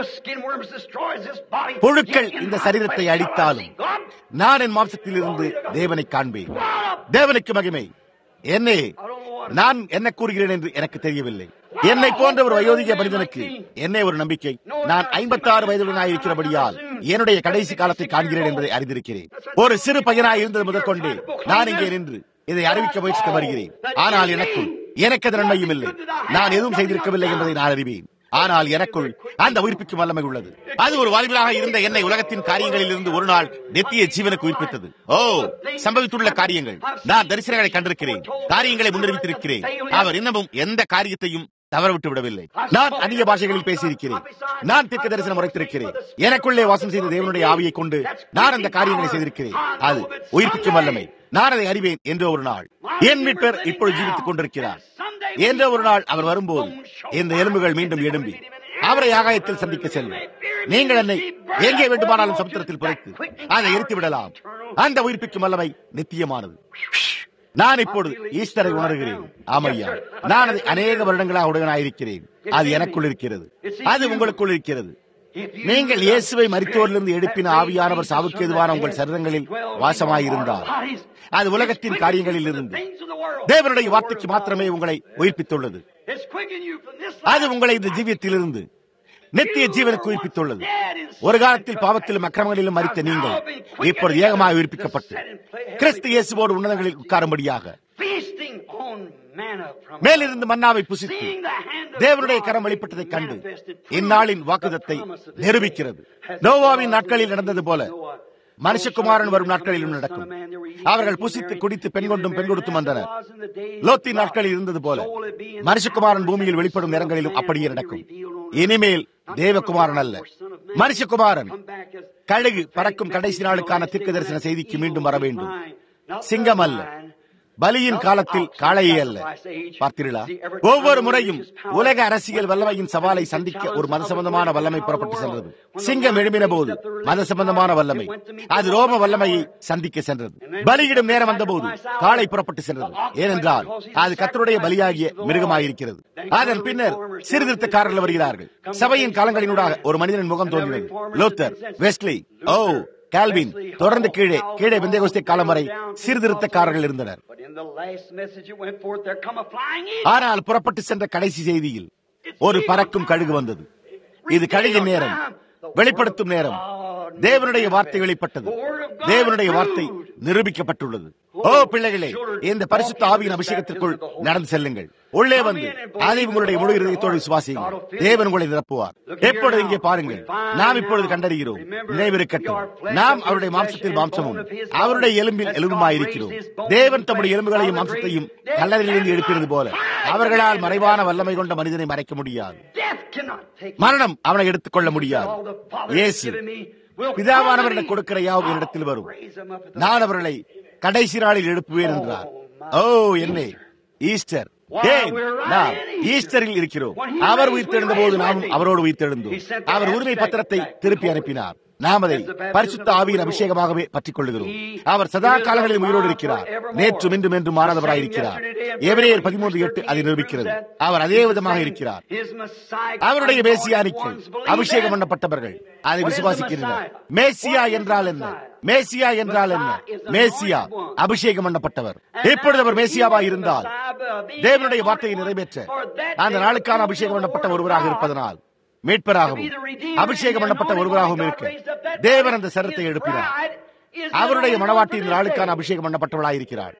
புழுக்கள் இந்த சரீரத்தை அழித்தாலும் நான் என் மாம்சத்திலிருந்து தேவனை காண்பேன் தேவனுக்கு மகிமை என்னே நான் என்ன கூறுகிறேன் என்று எனக்கு தெரியவில்லை என்னை போன்ற ஒரு வயோதிக மனிதனுக்கு என்னே ஒரு நம்பிக்கை நான் ஐம்பத்தாறு வயதுடனாய் இருக்கிறபடியால் என்னுடைய கடைசி காலத்தை காண்கிறேன் என்பதை அறிந்திருக்கிறேன் ஒரு சிறு பையனாய் இருந்தது முதற்கொண்டு நான் இங்கே நின்று இதை அறிவிக்க முயற்சித்து வருகிறேன் ஆனால் எனக்குள் எனக்கு அது நன்மையும் இல்லை நான் எதுவும் செய்திருக்கவில்லை என்பதை நான் அறிவேன் ஆனால் எனக்குள் அந்த உயிர்ப்பிக்கும் வல்லமை உள்ளது அது ஒரு வாலிபராக இருந்த என்னை உலகத்தின் காரியங்களில் இருந்து ஒரு நாள் நெத்திய ஜீவனுக்கு உயிர்ப்பித்தது ஓ சம்பவித்துள்ள காரியங்கள் நான் தரிசனங்களை கண்டிருக்கிறேன் காரியங்களை முன்னறிவித்திருக்கிறேன் அவர் இன்னமும் எந்த காரியத்தையும் தவறவிட்டு விடவில்லை நான் அந்நிய பாஷைகளில் பேசியிருக்கிறேன் நான் தீர்க்க தரிசனம் உரைத்திருக்கிறேன் எனக்குள்ளே வாசம் செய்த தேவனுடைய ஆவியை கொண்டு நான் அந்த காரியங்களை செய்திருக்கிறேன் அது உயிர்ப்பிக்கும் வல்லமை நான் அதை அறிவேன் என்ற ஒரு நாள் என் மீட்பர் இப்பொழுது ஜீவித்துக் கொண்டிருக்கிறார் என்ற ஒரு நாள் அவர் வரும்போது இந்த எலும்புகள் மீண்டும் எழும்பி அவரை ஆகாயத்தில் சந்திக்க செல்லும் நீங்கள் என்னை எங்கே வேண்டுமானாலும் சமுத்திரத்தில் புதைத்து அதை எரித்து விடலாம் அந்த உயிர்ப்பிக்கும் வல்லமை நித்தியமானது நான் இப்பொழுது ஈஸ்டரை உணர்கிறேன் ஆமையா நான் அதை அநேக வருடங்களாக உடனாயிருக்கிறேன் அது எனக்குள் இருக்கிறது அது உங்களுக்குள் இருக்கிறது நீங்கள் இயேசுவை மரித்தோரிலிருந்து எழுப்பின ஆவியானவர் சாவுக்கு எதுவான உங்கள் சரீரங்களில் வாசமாயிருந்தார் அது உலகத்தின் காரியங்களில் இருந்து தேவனுடைய வார்த்தைக்கு மாத்திரமே உங்களை உயிர்ப்பித்துள்ளது அது உங்களை இந்த ஜீவியத்திலிருந்து நித்திய ஜீவனுக்கு உயிர்ப்பித்துள்ளது ஒரு காலத்தில் பாவத்திலும் அக்கிரமங்களிலும் மறித்த நீங்கள் இப்பொழுது ஏகமாக உயிர்ப்பிக்கப்பட்டு கிறிஸ்து இயேசுவோடு உன்னதங்களில் உட்காரும்படியாக மேலிருந்து மன்னாவை புசித்து தேவனுடைய கரம் வெளிப்பட்டதை கண்டு இந்நாளின் வாக்குதத்தை நிரூபிக்கிறது நோவாவின் நாட்களில் நடந்தது போல மனுஷகுமாரன் வரும் நாட்களிலும் நடக்கும் அவர்கள் புசித்து குடித்து பெண் கொண்டும் பெண் கொடுத்தும் வந்தனர் லோத்தி நாட்களில் இருந்தது போல மனுஷகுமாரன் பூமியில் வெளிப்படும் நேரங்களிலும் அப்படியே நடக்கும் இனிமேல் தேவகுமாரன் அல்ல மனுஷகுமாரன் கழுகு பறக்கும் கடைசி நாளுக்கான தீர்க்க தரிசன செய்திக்கு மீண்டும் வர வேண்டும் சிங்கம் அல்ல பலியின் காலத்தில் காளையே அல்ல பார்த்தீர்களா ஒவ்வொரு முறையும் உலக அரசியல் வல்லமையின் சவாலை சந்திக்க ஒரு மத சம்பந்தமான வல்லமை புறப்பட்டு சென்றது சிங்கம் எழும்பின போது மத சம்பந்தமான வல்லமை அது ரோம வல்லமையை சந்திக்க சென்றது பலியிடும் நேரம் வந்தபோது காளை புறப்பட்டு சென்றது ஏனென்றால் அது கத்தருடைய பலியாகிய மிருகமாயிருக்கிறது அதன் பின்னர் சீர்திருத்தக்காரர்கள் வருகிறார்கள் சபையின் காலங்களினூடாக ஒரு மனிதனின் முகம் தோன்றினது லோத்தர் வெஸ்ட்லி ஓ கால்வின் தொடர்ந்து கீழே கீழே பெந்தேகோஸ்தே காலம் வரை சீர்திருத்தக்காரர்கள் இருந்தனர் ஆனால் புறப்பட்டு சென்ற கடைசி செய்தியில் ஒரு பறக்கும் கழுகு வந்தது இது கழுகின் நேரம் வெளிப்படுத்தும் நேரம் தேவனுடைய வார்த்தை வெளிப்பட்டது தேவனுடைய வார்த்தை நிரூபிக்கப்பட்டுள்ளது ஓ பிள்ளைகளே இந்த பரிசுத்த ஆவியின் அபிஷேகத்திற்குள் நடந்து செல்லுங்கள் உள்ளே வந்து அதை உங்களுடைய முழு இதயத்தோடு விசுவாசியுங்கள் தேவன் உங்களை நிரப்புவார் எப்பொழுது இங்கே பாருங்கள் நாம் இப்பொழுது கண்டறிகிறோம் நினைவிருக்கட்டும் நாம் அவருடைய மாம்சத்தில் மாம்சமும் அவருடைய எலும்பில் எலும்புமாயிருக்கிறோம் தேவன் தம்முடைய எலும்புகளையும் மாம்சத்தையும் கல்லறையிலிருந்து எழுப்பினது போல அவர்களால் மறைவான வல்லமை கொண்ட மனிதனை மறைக்க முடியாது மரணம் அவனை எடுத்துக்கொள்ள முடியாது இயேசு பிதாவானவர்கள் கொடுக்கிற யாவும் என்னிடத்தில் வரும் நான் அவர்களை கடைசி நாளில் எழுப்புவேன் என்றார் ஓ என்ன ஈஸ்டர் ஏன் நாம் ஈஸ்டரில் இருக்கிறோம் அவர் உயிர்த்தெழுந்த போது நாமும் அவரோடு உயிர்த்தெழுந்தோம் அவர் உரிமை பத்திரத்தை திருப்பி அனுப்பினார் நாம் அதை பரிசுத்த ஆவியின் அபிஷேகமாகவே பற்றிக் கொள்ளுகிறோம் அவர் சதா காலங்களில் உயிரோடு இருக்கிறார் நேற்றும் இன்றும் என்றும் மாறாதவராயிருக்கிறார் எவரேயர் பதிமூன்று எட்டு அதை நிரூபிக்கிறது அவர் அதே விதமாக இருக்கிறார் அவருடைய மேசியானிக்கு அபிஷேகம் பண்ணப்பட்டவர்கள் அதை விசுவாசிக்கின்றனர் மேசியா என்றால் என்ன மேசியா என்றால் என்ன மேசியா அபிஷேகம் பண்ணப்பட்டவர் இப்பொழுது அவர் மேசியாவா இருந்தால் தேவனுடைய வார்த்தையை நிறைவேற்ற அந்த நாளுக்கான அபிஷேகம் பண்ணப்பட்ட ஒருவராக இருப்பதனால் மீட்பராகவும் அபிஷேகம் பண்ணப்பட்ட ஒருவராகவும் இருக்க தேவன் அந்த சரத்தை எழுப்பினார் அவருடைய மனவாட்டியின் நாளுக்கான அபிஷேகம் பண்ணப்பட்டவளாய் இருக்கிறார்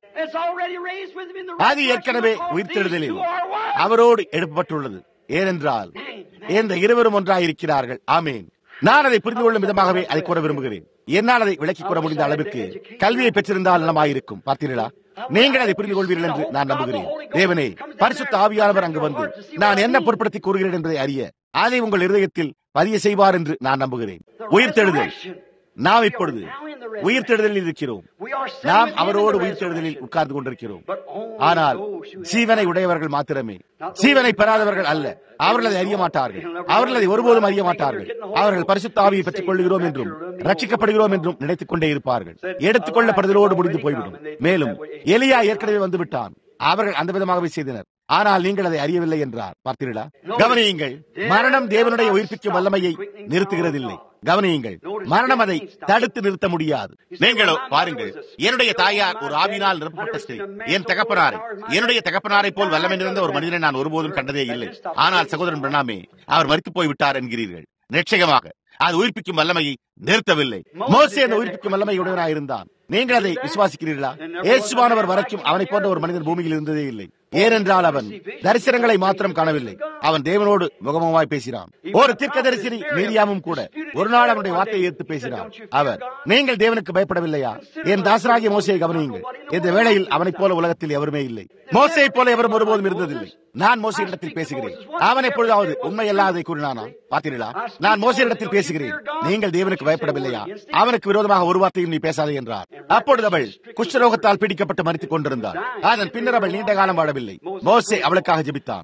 அது ஏற்கனவே உயிர்த்தெழுதலில் அவரோடு எழுப்பப்பட்டுள்ளது ஏனென்றால் இந்த இருவரும் ஒன்றாயிருக்கிறார்கள் ஆமேன் நான் அதை புரிந்து கொள்ளும் விதமாகவே அதை கூற விரும்புகிறேன் என்னால் அதை விளக்கிக் கூற முடிந்த அளவுக்கு கல்வியை பெற்றிருந்தால் நலமாயிருக்கும் பார்த்தீர்களா நீங்கள் அதை புரிந்து கொள்வீர்கள் என்று நான் நம்புகிறேன் தேவனே பரிசுத்த ஆவியானவர் அங்கு வந்து நான் என்ன பொருட்படுத்தி கூறுகிறேன் என்பதை அறிய அதை உங்கள் இருதயத்தில் பதிய செய்வார் என்று நான் நம்புகிறேன் உயிர்த்தெழுதல் நாம் இப்பொழுது உயிர்த்தெழுதலில் இருக்கிறோம் நாம் அவரோடு உயிர்த்தெழுதலில் உட்கார்ந்து கொண்டிருக்கிறோம் ஆனால் ஜீவனை உடையவர்கள் மாத்திரமே ஜீவனை பெறாதவர்கள் அல்ல அவர்கள் அதை அறிய மாட்டார்கள் அவர்கள் அதை ஒருபோதும் அறிய மாட்டார்கள் அவர்கள் பரிசுத்த ஆவியை பெற்றுக் கொள்கிறோம் என்றும் ரட்சிக்கப்படுகிறோம் என்றும் நினைத்துக் கொண்டே இருப்பார்கள் எடுத்துக் கொள்ளப்படுதலோடு முடிந்து போய்விடும் மேலும் எலியா ஏற்கனவே வந்து விட்டான் அவர்கள் அந்த விதமாகவே செய்தனர் ஆனால் நீங்கள் அதை அறியவில்லை என்றார் பார்த்தீர்களா கவனியுங்கள் மரணம் தேவனுடைய உயிர்ப்பிக்கும் வல்லமையை நிறுத்துகிறதில்லை கவனியுங்கள் மரணம் அதை தடுத்து நிறுத்த முடியாது நீங்களோ பாருங்கள் என்னுடைய தாயார் ஒரு ஆவினால் நிரப்பப்பட்ட ஸ்திரீ என் தகப்பனாரை என்னுடைய தகப்பனாரை போல் வல்லமை நிறைந்த ஒரு மனிதனை நான் ஒருபோதும் கண்டதே இல்லை ஆனால் சகோதரன் பிரணாமே அவர் மறித்து போய் விட்டார் என்கிறீர்கள் நிச்சயமாக அது உயிர்ப்பிக்கும் வல்லமையை நிறுத்தவில்லை மோசே அந்த உயிர்ப்பிக்கும் வல்லமையுடையவனாக இருந்தான் நீங்கள் அதை விசுவாசிக்கிறீர்களா இயேசுவானவர் வரைக்கும் அவனை போன்ற ஒரு மனிதன் பூமியில் இருந்ததே இல்லை ஏனென்றால் அவன் தரிசனங்களை மாத்திரம் காணவில்லை அவன் தேவனோடு முகமுமாய் பேசினான் ஒரு தீர்க்க தரிசனி மீரியாமும் கூட ஒரு நாள் அவனுடைய வார்த்தையை ஏற்று பேசினான் அவர் நீங்கள் தேவனுக்கு பயப்படவில்லையா என் தாசராகிய மோசையை கவனியுங்கள் இந்த வேளையில் அவனைப் போல உலகத்தில் எவருமே இல்லை மோசையை போல எவரும் ஒருபோதும் இருந்ததில்லை நான் மோசையிடத்தில் பேசுகிறேன் அவன் எப்பொழுதாவது உண்மை அல்லாததை கூறினானா பார்த்தீர்களா நான் மோசையிடத்தில் பேசுகிறேன் நீங்கள் தேவனுக்கு பயப்படவில்லையா அவனுக்கு விரோதமாக ஒரு வார்த்தையும் நீ பேசாதே என்றார் அப்பொழுது அவள் குஷ்டரோகத்தால் பிடிக்கப்பட்டு மறித்துக் கொண்டிருந்தாள் அதன் பின்னர் அவள் நீண்ட காலம் வாழவில்லை மோசே அவளுக்காக ஜெபித்தான்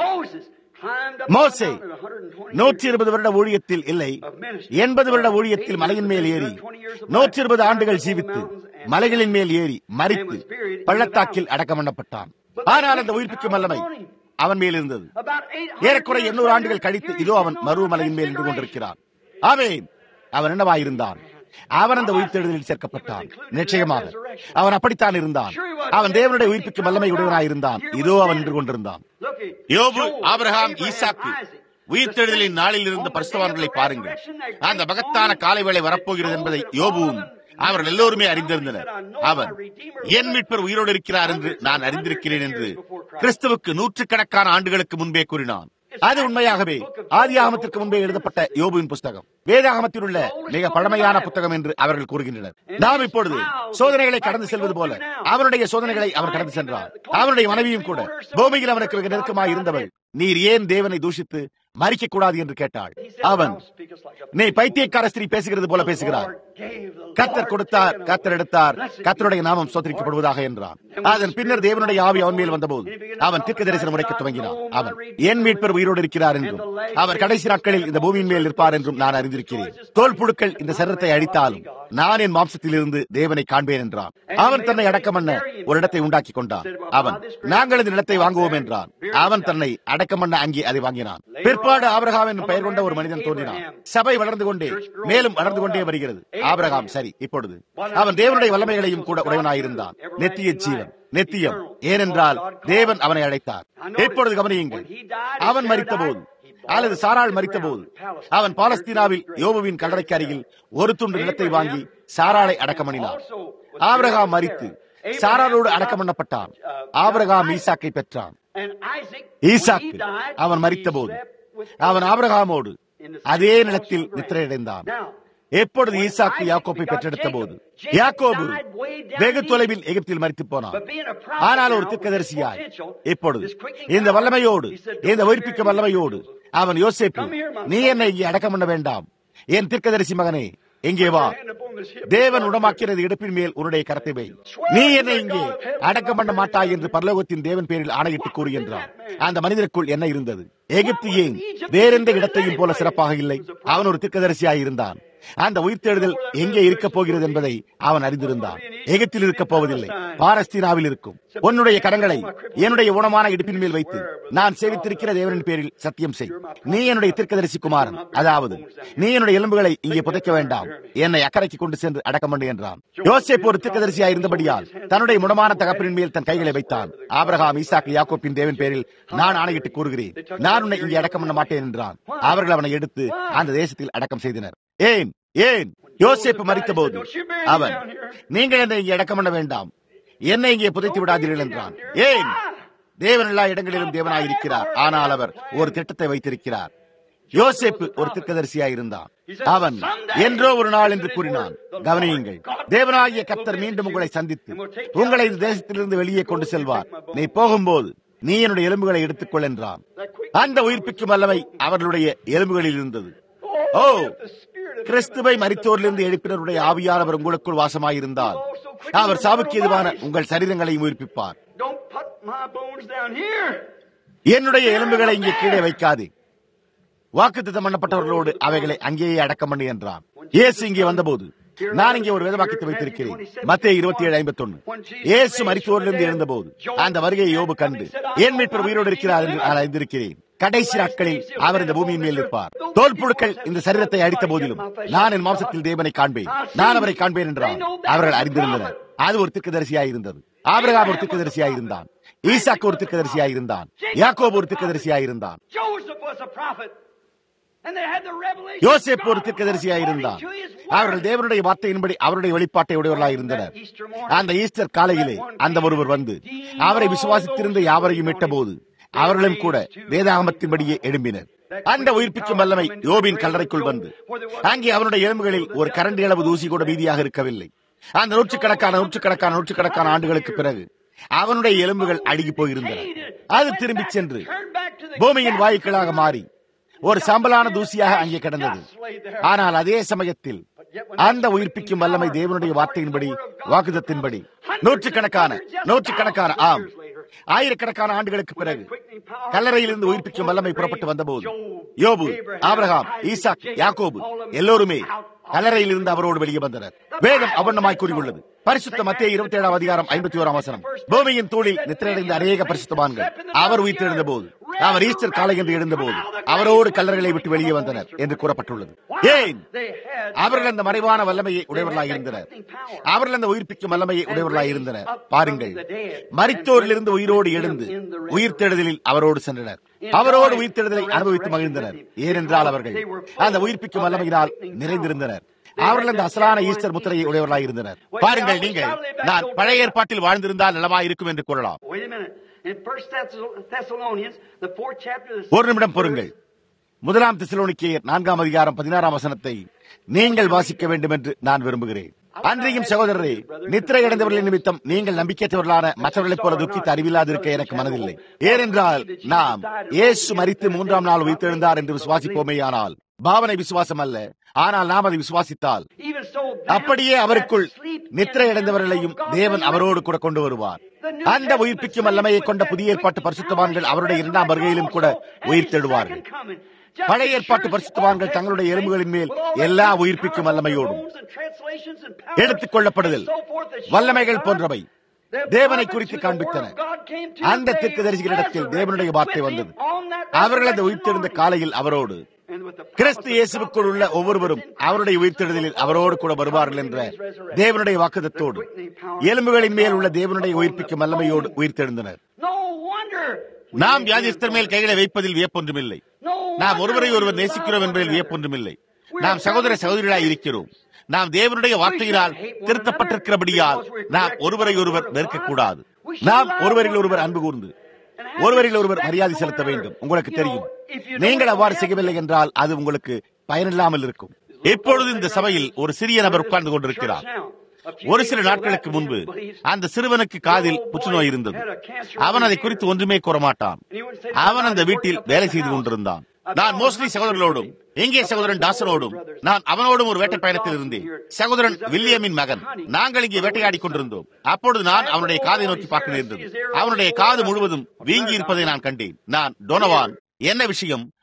மோசே நூற்றி இருபது வருட ஊழியத்தில் இல்லை எண்பது வருட ஊழியத்தில் மலையின் மேல் ஏறி நூற்றி இருபது ஆண்டுகள் ஜீவித்து மலைகளின் மேல் ஏறி மறித்து பள்ளத்தாக்கில் அடக்கம் பண்ணப்பட்டான் ஆனால் அந்த உயிர்ப்பிக்கும் வல்லமை அவன் மேல் இருந்தது ஏறக்குறை எண்ணூறு ஆண்டுகள் கழித்து இதோ அவன் மருவமலையின் மேல் நின்று கொண்டிருக்கிறான் ஆமேன் அவன் என்னவாயிருந்தான் அவன் அந்த உயிர்த்தெழுதலில் சேர்க்கப்பட்டான் நிச்சயமாக அவன் அப்படித்தான் இருந்தான் அவன் தேவனுடைய உயிர்ப்பிக்கும் வல்லமை உடையவனாயிருந்தான் இதோ அவன் நின்று கொண்டிருந்தான் யோபு ஆபிரகாம் ஈசாக்கு உயிர்த்தெழுதலின் நாளில் இருந்த பரிசுத்தவான்களை பாருங்கள் அந்த மகத்தான காலை வேளை வரப்போகிறது என்பதை யோபுவும் அவர்கள் எல்லோருமே அறிந்திருந்தனர் அவர் என் மீட்பர் உயிரோடு இருக்கிறார் என்று நான் அறிந்திருக்கிறேன் என்று கிறிஸ்துவுக்கு நூற்றுக்கணக்கான ஆண்டுகளுக்கு முன்பே கூறினான் அது உண்மையாகவே ஆதியாகமத்திற்கு முன்பே எழுதப்பட்ட யோபுவின் புஸ்தகம் வேதாகமத்தில் உள்ள மிக பழமையான புத்தகம் என்று அவர்கள் கூறுகின்றனர் நாம் இப்பொழுது சோதனைகளை கடந்து செல்வது போல அவனுடைய சோதனைகளை அவர் கடந்து சென்றார் அவனுடைய மனைவியும் கூட பூமியில் அவனுக்கு மிக நெருக்கமாக இருந்தவள் நீர் ஏன் தேவனை தூஷித்து மறிக்க கூடாது என்று கேட்டாள் அவன் நீ பைத்தியக்கார ஸ்திரீ பேசுகிறது போல பேசுகிறார் கத்தர் கொடுத்தார் கத்தர் எடுத்தார் கத்தருடைய நாமம் சோதரிக்கப்படுவதாக என்றான் அதன் பின்னர் தேவனுடைய ஆவி அவன் மேல் வந்தபோது அவன் திக்கு தரிசனம் உரைக்க துவங்கினான் அவன் என் மீட்பர் உயிரோடு இருக்கிறார் என்றும் அவர் கடைசி நாட்களில் இந்த பூமியின் மேல் இருப்பார் என்றும் நான் அறிந்திருக்கிறேன் தோல் புழுக்கள் இந்த சரத்தை அடித்தாலும் நான் என் மாம்சத்தில் இருந்து தேவனை காண்பேன் என்றான் அவன் தன்னை அடக்கம் பண்ண ஒரு இடத்தை உண்டாக்கி கொண்டான் அவன் நாங்கள் இந்த இடத்தை வாங்குவோம் என்றான் அவன் தன்னை அடக்கம் பண்ண அங்கே அதை வாங்கினான் பிற்பாடு ஆபிரகாம் என்னும் பெயர் கொண்ட ஒரு மனிதன் தோன்றினான் சபை வளர்ந்து கொண்டே மேலும் வளர்ந்து கொண்டே வருகிறது ஆபிரகாம் சரி இப்பொழுது அவன் தேவனுடைய வல்லமைகளையும் கூட உடையவனாயிருந்தான் நெத்திய ஜீவன் நெத்தியம் ஏனென்றால் தேவன் அவனை அழைத்தார் இப்பொழுது கவனியுங்கள் அவன் மறித்த போது அல்லது சாராள் மறித்த போது அவன் பாலஸ்தீனாவில் யோபுவின் கல்லறைக்கு அருகில் ஒரு துண்டு நிலத்தை வாங்கி சாராளை அடக்கம் பண்ணினான் ஆபிரகாம் மறித்து சாராளோடு அடக்கம் பண்ணப்பட்டான் ஆபிரகாம் ஈசாக்கை பெற்றான் ஈசாக்கு அவன் மறித்த போது அவன் ஆபிரகாமோடு அதே நிலத்தில் நித்திரையடைந்தான் எப்பொழுது ஈசாக்கு யாக்கோப்பை பெற்றெடுத்த போது யாக்கோபு வெகு தொலைவில் எகிப்தில் மறித்து போனான் ஆனால் ஒரு திக்கதரிசியாய் இப்பொழுது இந்த வல்லமையோடு இந்த உயிர்ப்பிக்க வல்லமையோடு அவன் யோசிப்பு நீ என்னை இங்கே அடக்கம் பண்ண வேண்டாம் என் திர்க்கதரிசி மகனே எங்கே வா தேவன் உடமாக்கிறது இடுப்பின் மேல் உன்னுடைய கரத்தை வை நீ என்னை இங்கே அடக்கம் பண்ண மாட்டாய் என்று பரலோகத்தின் தேவன் பேரில் ஆணையிட்டு கூறுகின்றான் அந்த மனிதனுக்குள் என்ன இருந்தது எகிப்து ஏன் வேறெந்த இடத்தையும் போல சிறப்பாக இல்லை அவன் ஒரு திர்க்கதரிசியாய் இருந்தான் அந்த உயிர்த்தெழுதல் எங்கே இருக்கப் போகிறது என்பதை அவன் அறிந்திருந்தான் எகிப்தில் இருக்கப் போவதில்லை பாரஸ்தீனாவில் இருக்கும் உன்னுடைய கடங்களை என்னுடைய உணமான இடுப்பின் மேல் வைத்து நான் சேவித்திருக்கிற தேவனின் பேரில் சத்தியம் செய் நீ என்னுடைய தீர்க்கதரிசி குமாரன் அதாவது நீ என்னுடைய எலும்புகளை இங்கே புதைக்க வேண்டாம் என்னை அக்கறைக்கு கொண்டு சென்று அடக்கம் பண்ணு என்றான் யோசேப் ஒரு தீர்க்கதரிசியா இருந்தபடியால் தன்னுடைய முடமான தகப்பனின் மேல் தன் கைகளை வைத்தான் ஆபிரகாம் ஈசாக்கு யாக்கோப்பின் தேவன் பேரில் நான் ஆணையிட்டு கூறுகிறேன் நான் உன்னை இங்கே அடக்கம் பண்ண மாட்டேன் என்றான் அவர்கள் அவனை எடுத்து அந்த தேசத்தில் அடக்கம் செய்தனர் ஏன் ஏன் யோசேப்பு மறித்த போது அவன் நீங்கள் என்னை இங்கே அடக்கம் பண்ண வேண்டாம் என்னை இங்கே புதைத்து விடாதீர்கள் என்றான் ஏன் தேவன் எல்லா இடங்களிலும் தேவனாய் இருக்கிறார் ஆனால் அவர் ஒரு திட்டத்தை வைத்திருக்கிறார் யோசேப்பு ஒரு திர்க்கதரிசியாய் இருந்தான் அவன் என்றோ ஒரு நாள் என்று கூறினான் கவனியுங்கள் தேவனாகிய கத்தர் மீண்டும் உங்களை சந்தித்து உங்களை இந்த தேசத்திலிருந்து வெளியே கொண்டு செல்வார் நீ போகும்போது நீ என்னுடைய எலும்புகளை எடுத்துக்கொள் என்றான் அந்த உயிர்ப்பிக்கும் வல்லமை அவர்களுடைய எலும்புகளில் இருந்தது ஓ கிறிஸ்துவை மரித்தோரிலிருந்து எழுப்பினருடைய ஆவியானவர் உங்களுக்குள் வாசமாயிருந்தால் அவர் சாவுக்கு எதுவான உங்கள் சரீரங்களையும் உயிர்ப்பிப்பார் Don't put my bones down here. என்னுடைய எலும்புகளை இங்கே கீழே வைக்காதே வாக்குத்தத்தம் பண்ணப்பட்டவர்களோடு அவைகளை அங்கேயே அடக்கம் பண்ணு என்றான் இயேசு இங்கே வந்தபோது நான் இங்கே ஒரு வேதவாக்கியத்தை வைத்திருக்கிறேன் மத்திய இருபத்தி ஏழு ஐம்பத்தி ஒன்னு இயேசு மரித்தோரிலிருந்து எழுந்தபோது அந்த வருகையை யோபு கண்டு ஏன் மீட்பர் உயிரோடு இருக்கிறார் என்று நான் அறிந்திருக்கிறேன் கடைசி நாட்களில் அவர் இந்த பூமியின் மேல் இருப்பார் தோல் புழுக்கள் இந்த சரீரத்தை அடித்த போதிலும் நான் என் மாம்சத்தில் தேவனை காண்பேன் நான் அவரை காண்பேன் என்றார் அவர்கள் அறிந்திருந்தனர் அது ஒரு திக்கதரிசியாய் இருந்தது ஆபிரகாம் ஒரு திக்கதரிசியாய் இருந்தான் ஈசாக்கு ஒரு திக்கதரிசியாய் இருந்தான் யாக்கோபு ஒரு திக்கதரிசியாய் இருந்தான் Joseph was a prophet. And they had the revelation. யோசேப் ஒரு திக்கதரிசியாய் இருந்தான் அவர்கள் தேவனுடைய வார்த்தையின்படி அவருடைய வெளிப்பாட்டை உடையவர்களாய் இருந்தனர் அந்த ஈஸ்டர் காலையிலே அந்த ஒருவர் வந்து அவரை விசுவாசித்திருந்த யாவரையும் மீட்டபோது அவர்களும் கூட வேதாகமத்தின்படியே எழும்பினர் அந்த உயிர்ப்பிக்கும் வல்லமை யோபின் கல்லறைக்குள் வந்து அங்கே அவனுடைய எலும்புகளில் ஒரு கரண்டி அளவு தூசி கூட மீதியாக இருக்கவில்லை அந்த நூற்றுக்கணக்கான நூற்றுக்கணக்கான நூற்றுக்கணக்கான ஆண்டுகளுக்கு பிறகு அவனுடைய எலும்புகள் அழுகி போயிருந்தன அது திரும்பிச் சென்று பூமியின் வாயுக்களாக மாறி ஒரு சம்பலான தூசியாக அங்கே கிடந்தது ஆனால் அதே சமயத்தில் அந்த உயிர்ப்பிக்கும் வல்லமை தேவனுடைய வார்த்தையின்படி வாக்குதத்தின்படி நூற்றுக்கணக்கான நூற்றுக்கணக்கான ஆம் ஆயிரக்கணக்கான ஆண்டுகளுக்கு பிறகு கல்லறையிலிருந்து உயிர்ப்பிக்கும் வல்லமை புறப்பட்டு வந்தபோது யோபு ஆபிரகாம் ஈசாக் யாக்கோபு எல்லோருமே கல்லறையில் இருந்து அவரோடு வெளியே வந்தனர் வேதம் அவண்ணமாய் கூறியுள்ளது பரிசுத்த மத்திய இருபத்தி ஏழாம் அதிகாரம் ஐம்பத்தி ஓராம் வசனம் பூமியின் தூளில் நித்திரையடைந்த அநேக பரிசுத்தவான்கள் அவர் உயிர்த்தெழுந்த போது அவர் ஈஸ்டர் காலை என்று எழுந்த போது அவரோடு கல்லறைகளை விட்டு வெளியே வந்தனர் என்று கூறப்பட்டுள்ளது ஏன் அவர்கள் அந்த மறைவான வல்லமையை உடையவர்களாக இருந்தனர் அவர்கள் அந்த உயிர்ப்பிக்கும் வல்லமையை உடையவர்களாக இருந்தனர் பாருங்கள் மரித்தோரிலிருந்து உயிரோடு எழுந்து உயிர்த்தெழுதலில் அவரோடு சென்றனர் அவரோடு உயிர்த்தெழுதலை அனுபவித்து மகிழ்ந்தனர் ஏனென்றால் அவர்கள் அந்த உயிர்ப்பிக்கும் வல்லமையினால் நிறைந்திருந்தனர் அவர்கள் அந்த அசலான ஈஸ்டர் முத்திரையை உடையவர்களாக இருந்தனர் பாருங்கள் நீங்கள் நான் பழைய ஏற்பாட்டில் வாழ்ந்திருந்தால் நலமாய் இருக்கும் என்று கூறலாம் Wait a minute. In First Thessalonians, the fourth chapter, the ஒரு நிமிடம் பொறுங்கள் முதலாம் திசலோனிக்கேயர் நான்காம் அதிகாரம் பதினாறாம் வசனத்தை நீங்கள் வாசிக்க வேண்டும் என்று நான் விரும்புகிறேன் அன்றையும் சகோதரரே நித்திரை அடைந்தவர்களின் நிமித்தம் நீங்கள் நம்பிக்கையற்றவர்களான மற்றவர்களைப் போல துக்கித்து அறிவில்லாதிருக்க எனக்கு மனதில்லை ஏனென்றால் நாம் இயேசு மரித்து மூன்றாம் நாள் உயிர்த்தெழுந்தார் என்று விசுவாசிப்போமேயானால் பாவனை விசுவாசம் அல்ல ஆனால் நாம் அதை விசுவாசித்தால் even so, அப்படியே அவருக்குள் நித்திரை அடைந்தவர்களையும் தேவன் அவரோடு கூட கொண்டு வருவார் அந்த உயிர்ப்பிக்கும் வல்லமையை கொண்ட புதிய ஏற்பாட்டு பரிசுத்தவான்கள் அவருடைய இரண்டாம் வருகையிலும் கூட உயிர்த்தெழுவார்கள் பழைய ஏற்பாட்டு பரிசுத்தவான்கள் தங்களுடைய எலும்புகளின் மேல் எல்லா உயிர்ப்பிக்கும் வல்லமையோடும் எடுத்துக் கொள்ளப்படுதல் வல்லமைகள் போன்றவை தேவனை குறித்து காண்பித்தன அந்த தீர்க்கதரிசிகளிடத்தில் தேவனுடைய வார்த்தை வந்தது அவர்கள் அந்த உயிர்த்தெழுந்த காலையில் அவரோடு கிறிஸ்து இயேசுவுக்குள் உள்ள ஒவ்வொருவரும் அவருடைய உயிர்த்தெழுதலில் அவரோடு கூட வருவார்கள் என்ற தேவனுடைய வாக்குதத்தோடு எலும்புகளின் மேல் உள்ள தேவனுடைய உயிர்ப்பிக்கும் வல்லமையோடு உயிர்த்தெழுந்தனர் No wonder. நாம் வியாதிஸ்தர் மேல் கைகளை வைப்பதில் வியப்பொன்றுமில்லை நாம் ஒருவரை ஒருவர் நேசிக்கிறோம் என்பதில் வியப்பொன்றுமில்லை நாம் சகோதர சகோதரிகளாய் இருக்கிறோம் நாம் தேவனுடைய வார்த்தையினால் திருத்தப்பட்டிருக்கிறபடியால் நாம் ஒருவரை ஒருவர் வெறுக்கக்கூடாது நாம் ஒருவரில் ஒருவர் அன்பு கூர்ந்து ஒருவரில் ஒருவர் மரியாதை செலுத்த வேண்டும் உங்களுக்கு தெரியும் நீங்கள் அவ்வாறு செய்யவில்லை என்றால் அது உங்களுக்கு பயனில்லாமல் இருக்கும் இப்பொழுது இந்த சபையில் ஒரு சிறிய நபர் உட்கார்ந்து கொண்டிருக்கிறார் ஒரு சில நாட்களுக்கு முன்பு அந்த சிறுவனுக்கு காதில் புற்றுநோய் இருந்தது அவன் அதை குறித்து ஒன்றுமே கூறமாட்டான் அவன் அந்த வீட்டில் வேலை செய்து கொண்டிருந்தான் நான் மோஸ்ட்லி சகோதரர்களோடும் இங்கே சகோதரன் தாசனோடும் நான் அவனோடும் ஒரு வேட்டை பயணத்தில் இருந்தேன் சகோதரன் வில்லியமின் மகன் நாங்கள் இங்கே வேட்டையாடி கொண்டிருந்தோம் அப்பொழுது நான் அவனுடைய காதை நோக்கி பார்க்க நேர்ந்தது அவனுடைய காது முழுவதும் வீங்கி இருப்பதை நான் கண்டேன் நான் டோனவான் என்ன விஷயம்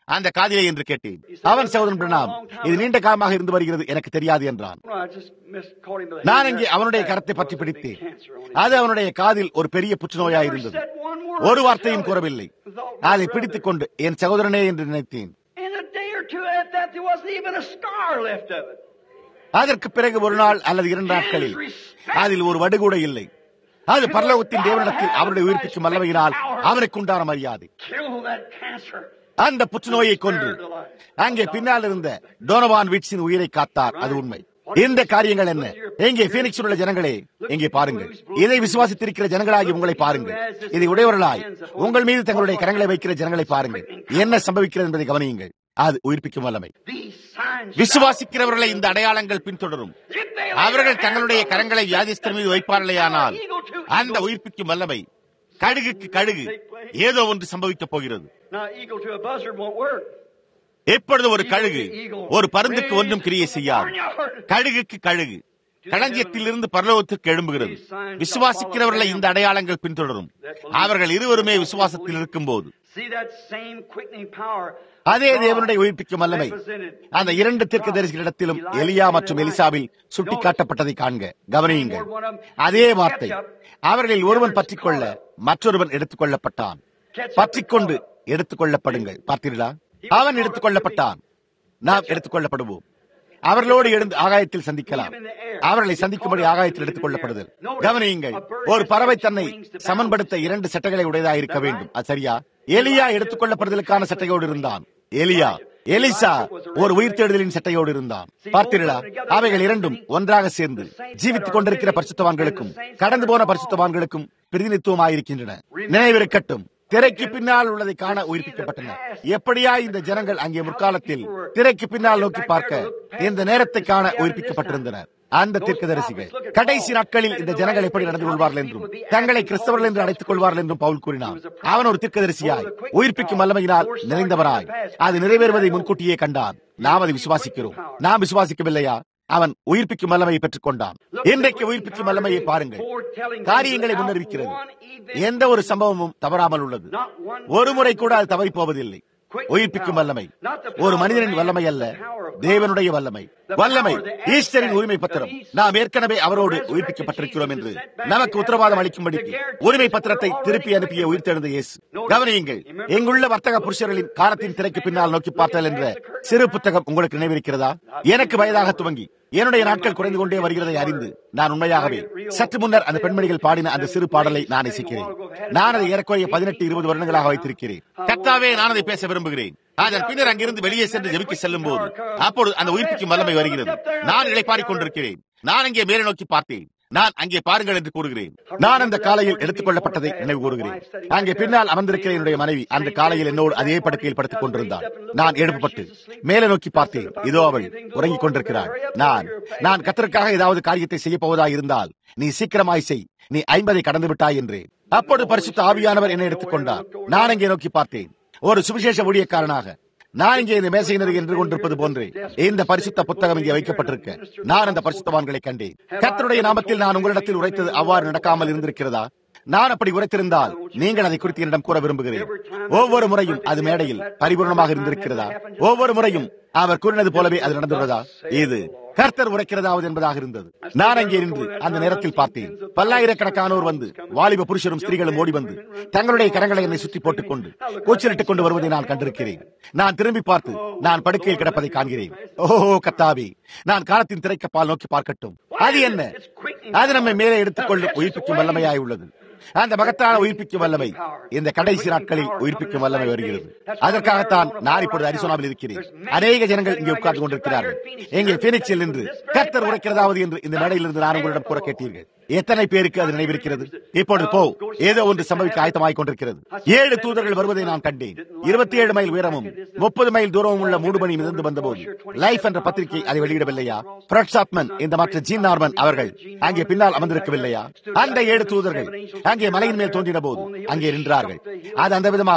அந்த காதிலே என்று கேட்டேன் அவன் சகோதரன் பிரணாம் இது நீண்ட காலமாக இருந்து வருகிறது எனக்கு தெரியாது என்றான் No, I just missed, caught him by the நான் hand. அங்கே அவனுடைய கரத்தை பற்றி பிடித்தேன் அது அவனுடைய காதில் ஒரு பெரிய புற்றுநோயாய் இருந்தது Said one word. ஒரு வார்த்தையும் கூறவில்லை அதை பிடித்துக் கொண்டு என் சகோதரனே என்று நினைத்தேன் In a day or two after that, there wasn't even a scar left of it. அதற்கு பிறகு ஒரு நாள் அல்லது இரண்டு நாட்களில் அதில் ஒரு வடு கூட இல்லை அது பரலோகத்தின் தேவனிடத்தில் அவருடைய உயிர்ப்பிக்கும் வல்லமையினால் அவருக்கு உண்டான மரியாதை Kill that cancer. அந்த புற்றுநோயை கொன்று அங்கே பின்னால் இருந்த டோனவான் விட்ஸின் உயிரை காத்தார் அது உண்மை இந்த காரியங்கள் என்ன எங்கே பீனிக்ஸில் உள்ள ஜனங்களே எங்கே பாருங்கள் இதை விசுவாசித்திருக்கிற ஜனங்களாகி உங்களை பாருங்கள் இதை உடையவர்களாய் உங்கள் மீது தங்களுடைய கரங்களை வைக்கிற ஜனங்களை பாருங்கள் என்ன சம்பவிக்கிறது என்பதை கவனியுங்கள் அது உயிர்ப்பிக்கும் வல்லமை These signs. விசுவாசிக்கிறவர்களை இந்த அடையாளங்கள் பின்தொடரும் If they அவர்கள் தங்களுடைய கரங்களை வியாதிஸ்தர் மீது வைப்பார்களேயானால் அந்த உயிர்ப்பிக்கும் வல்லமை கடுகுக்கு கடுகு ஏதோ ஒன்று சம்பவிக்கப் போகிறது Now, eagle to a buzzard won't work. எப்பொழுது ஒரு கழுகு ஒரு பருந்துக்கு ஒன்றும் கிரியை செய்யாது கழுகுக்கு கழுகு களஞ்சியத்திலிருந்து பரலோகத்திற்கு எழும்புகிறது விசுவாசிக்கிறவர்களை இந்த அடையாளங்கள் பின்தொடரும் அவர்கள் இருவருமே விசுவாசத்தில் இருக்கும்போது See that same quickening power. அதே தேவனுடைய உயிர்ப்பிக்கும் வல்லமை அந்த இரண்டு தீர்க்கதரிசிகளிடத்திலும் எலியா மற்றும் எலிசாவில் சுட்டிக்காட்டப்பட்டதை காண்க கவனியுங்கள் அதே வார்த்தை அவர்களில் ஒருவன் பற்றிக்கொள்ள மற்றொருவன் எடுத்துக் கொள்ளப்பட்டான் பற்றிக்கொண்டு எடுத்துக் கொள்ளப்படுங்கள் பார்த்தீர்களா அவன் எடுத்துக் கொள்ளப்பட்டான் நாம் எடுத்துக் கொள்ளப்படுவோம் அவர்களோடு எழுந்து ஆகாயத்தில் சந்திக்கலாம் அவர்களை சந்திக்கும்படி ஆகாயத்தில் எடுத்துக் கொள்ளப்படுதல் கவனியுங்கள் ஒரு பறவை தன்னை சமன்படுத்த இரண்டு சட்டைகளை உடையதாக இருக்க வேண்டும் அது சரியா எலியா எடுத்துக் கொள்ளப்படுதலுக்கான சட்டையோடு இருந்தான் எலியா எலிசா ஒரு உயிர்த்தெழுதலின் சட்டையோடு இருந்தான் பார்த்தீர்களா அவைகள் இரண்டும் ஒன்றாக சேர்ந்து ஜீவித்துக் கொண்டிருக்கிற பரிசுத்தவான்களுக்கும் கடந்து போன பரிசுத்தவான்களுக்கும் பிரதிநிதித்துவமாயிருக்கின்றன நினைவிருக்கட்டும் திரைக்கு பின்னால் உள்ளதை காண உயிர்ப்பிக்கப்பட்டன எப்படியா இந்த ஜனங்கள் அங்கே முற்காலத்தில் திரைக்கு பின்னால் நோக்கி பார்க்க இந்த நேரத்தை காண உயிர்ப்பிக்கப்பட்டிருந்தனர் அந்த தீர்க்கதரிசிகள் கடைசி நாட்களில் இந்த ஜனங்கள் எப்படி நடந்து கொள்வார்கள் என்றும் தங்களை கிறிஸ்தவர்கள் என்று அழைத்துக் கொள்வார்கள் என்றும் பவுல் கூறினார் அவன் ஒரு தீர்க்கதரிசியாய் உயிர்ப்பிக்கும் வல்லமையினால் நிறைந்தவராய் அது நிறைவேறுவதை முன்கூட்டியே கண்டான் நாம் அதை விசுவாசிக்கிறோம் நாம் விசுவாசிக்கவில்லையா அவன் உயிர்ப்பிக்கும் வல்லமையை பெற்றுக் கொண்டான் இன்றைக்கு உயிர்ப்பிக்கும் வல்லமையை பாருங்கள் காரியங்களை முன்னறிவிக்கிறது எந்த ஒரு சம்பவமும் தவறாமல் உள்ளது ஒரு முறை கூட அது தவறி போவதில்லை உயிர்ப்பிக்கும் வல்லமை ஒரு மனிதனின் வல்லமை அல்ல தேவனுடைய வல்லமை வல்லமை ஈஸ்டரின் உரிமை பத்திரம் நாம் ஏற்கனவே அவரோடு உயிர்ப்பிக்கப்பட்டிருக்கிறோம் என்று நமக்கு உத்தரவாதம் அளிக்கும்படி உரிமை பத்திரத்தை திருப்பி அனுப்பிய உயிர்த்தெழுந்த இயேசு கவனியுங்கள் எங்குள்ள வர்த்தக புருஷர்களின் காலத்தின் திரைக்கு பின்னால் நோக்கி பார்த்தல் என்ற சிறு புத்தகம் உங்களுக்கு நினைவிருக்கிறதா எனக்கு வயதாக துவங்கி என்னுடைய நாட்கள் குறைந்து கொண்டே வருகிறதை அறிந்து நான் உண்மையாகவே சற்று முன்னர் அந்த பெண்மணிகள் பாடின அந்த சிறு பாடலை நான் இசைக்கிறேன் நான் அதை ஏறக்குறைய பதினெட்டு இருபது வருடங்களாக வைத்திருக்கிறேன் கத்தாவே நான் அதை பேச விரும்புகிறேன் அதன் பின்னர் அங்கிருந்து வெளியே சென்று ஜெபிக்க செல்லும் போது அப்பொழுது அந்த உயிர்ப்பிக்கும் வல்லமை வருகிறது நான் இழைப்பாரிக் கொண்டிருக்கிறேன் நான் அங்கே மேலே நோக்கி பார்த்தேன் நான் அங்கே பாருங்கள் என்று கூறுகிறேன் நான் அந்த காலையில் எடுத்துக் கொள்ளப்பட்டதை நினைவு கூறுகிறேன் அங்கே பின்னால் அமர்ந்திருக்கிற என்னுடைய மனைவி அந்த காலையில் என்னோடு அதே படுக்கையில் படுத்துக் கொண்டிருந்தாள் நான் எழுப்பப்பட்டு மேலே நோக்கி பார்த்தேன் இதோ அவள் உறங்கிக் கொண்டிருக்கிறாள் நான் நான் கத்தருக்காக ஏதாவது காரியத்தை செய்ய போவதா இருந்தால் நீ சீக்கிரமாய் செய் நீ ஐம்பதை கடந்து விட்டாய் என்றேன் அப்பொழுது பரிசுத்த ஆவியானவர் என்னை எடுத்துக் கொண்டார் நான் அங்கே நோக்கி பார்த்தேன் ஒரு சுவிசேஷ ஊழியக்காரனாக நான் இங்கே இந்த மேசையினர் என்று கொண்டிருப்பது போன்று இந்த பரிசுத்த புத்தகம் இங்கே வைக்கப்பட்டிருக்க நான் அந்த பரிசுத்தவான்களை கண்டேன் கர்த்தருடைய நாமத்தில் நான் உங்களிடத்தில் உரைத்தது அவ்வாறு நடக்காமல் இருந்திருக்கிறதா நான் அப்படி உரைத்திருந்தால் நீங்கள் அதை குறித்து என்னிடம் கூற விரும்புகிறேன் ஒவ்வொரு முறையும் அது மேடையில் பரிபூர்ணமாக இருந்திருக்கிறதா ஒவ்வொரு முறையும் அவர் கூறினது போலவே அது நடந்துள்ளதா இது கர்த்தர் உரைக்கிறதாவது என்பதாக இருந்தது நான் அங்கே நின்று அந்த நேரத்தில் பார்த்தேன் பல்லாயிரக்கணக்கானோர் வந்து வாலிப புருஷரும் ஸ்திரீகளும் ஓடி வந்து தங்களுடைய கரங்களை என்னை சுற்றி போட்டுக் கொண்டு கூச்சலிட்டுக் கொண்டு வருவதை நான் கண்டிருக்கிறேன் நான் திரும்பி பார்த்து நான் படுக்கையில் கிடப்பதை காண்கிறேன் ஓஹோ கத்தாவி நான் காலத்தின் திரைக்கப்பால் நோக்கி பார்க்கட்டும் அது என்ன அது நம்மை மேலே எடுத்துக்கொள்ளும் உயிர்ப்பிக்கும் வல்லமையாய் உள்ளது அந்த மகத்தான உயிர்ப்பிக்கும் வல்லமை இந்த கடைசி நாட்களில் உயிர்ப்பிக்கும் வல்லமை வருகிறது அதற்காகத்தான் நான் இப்பொழுது அரிசோனாவில் இருக்கிறேன் அநேக ஜனங்கள் இங்கே உட்கார்ந்து கொண்டிருக்கிறார்கள் எங்கே பீனிக்ஸில் நின்று கர்த்தர் உரைக்கிறதாவது என்று இந்த மேடையிலிருந்து நான் உங்களிடம் கூற கேட்டீர்கள் எத்தனை பேருக்கு அது நினைவிருக்கிறது இப்பொழுது போ ஏதோ ஒன்று சம்பவிக்க ஆயத்தமாய் கொண்டிருக்கிறது ஏழு தூதர்கள் வருவதை நான் கண்டேன் இருபத்தி ஏழு மைல் உயரமும் முப்பது மைல் தூரமும் உள்ள மூடு மணி மிதந்து வந்தபோது லைஃப் என்ற பத்திரிகை அதை வெளியிடவில்லையா பிராட்சாப்மன் இந்த மற்ற ஜீன் நார்மன் அவர்கள் அங்கே பின்னால் அமர்ந்திருக்கவில்லையா அந்த ஏழு தூதர்கள் அங்கே மலையின் மேல் தோன்றின போது அங்கே நின்றார்கள் அது அந்த விதமாக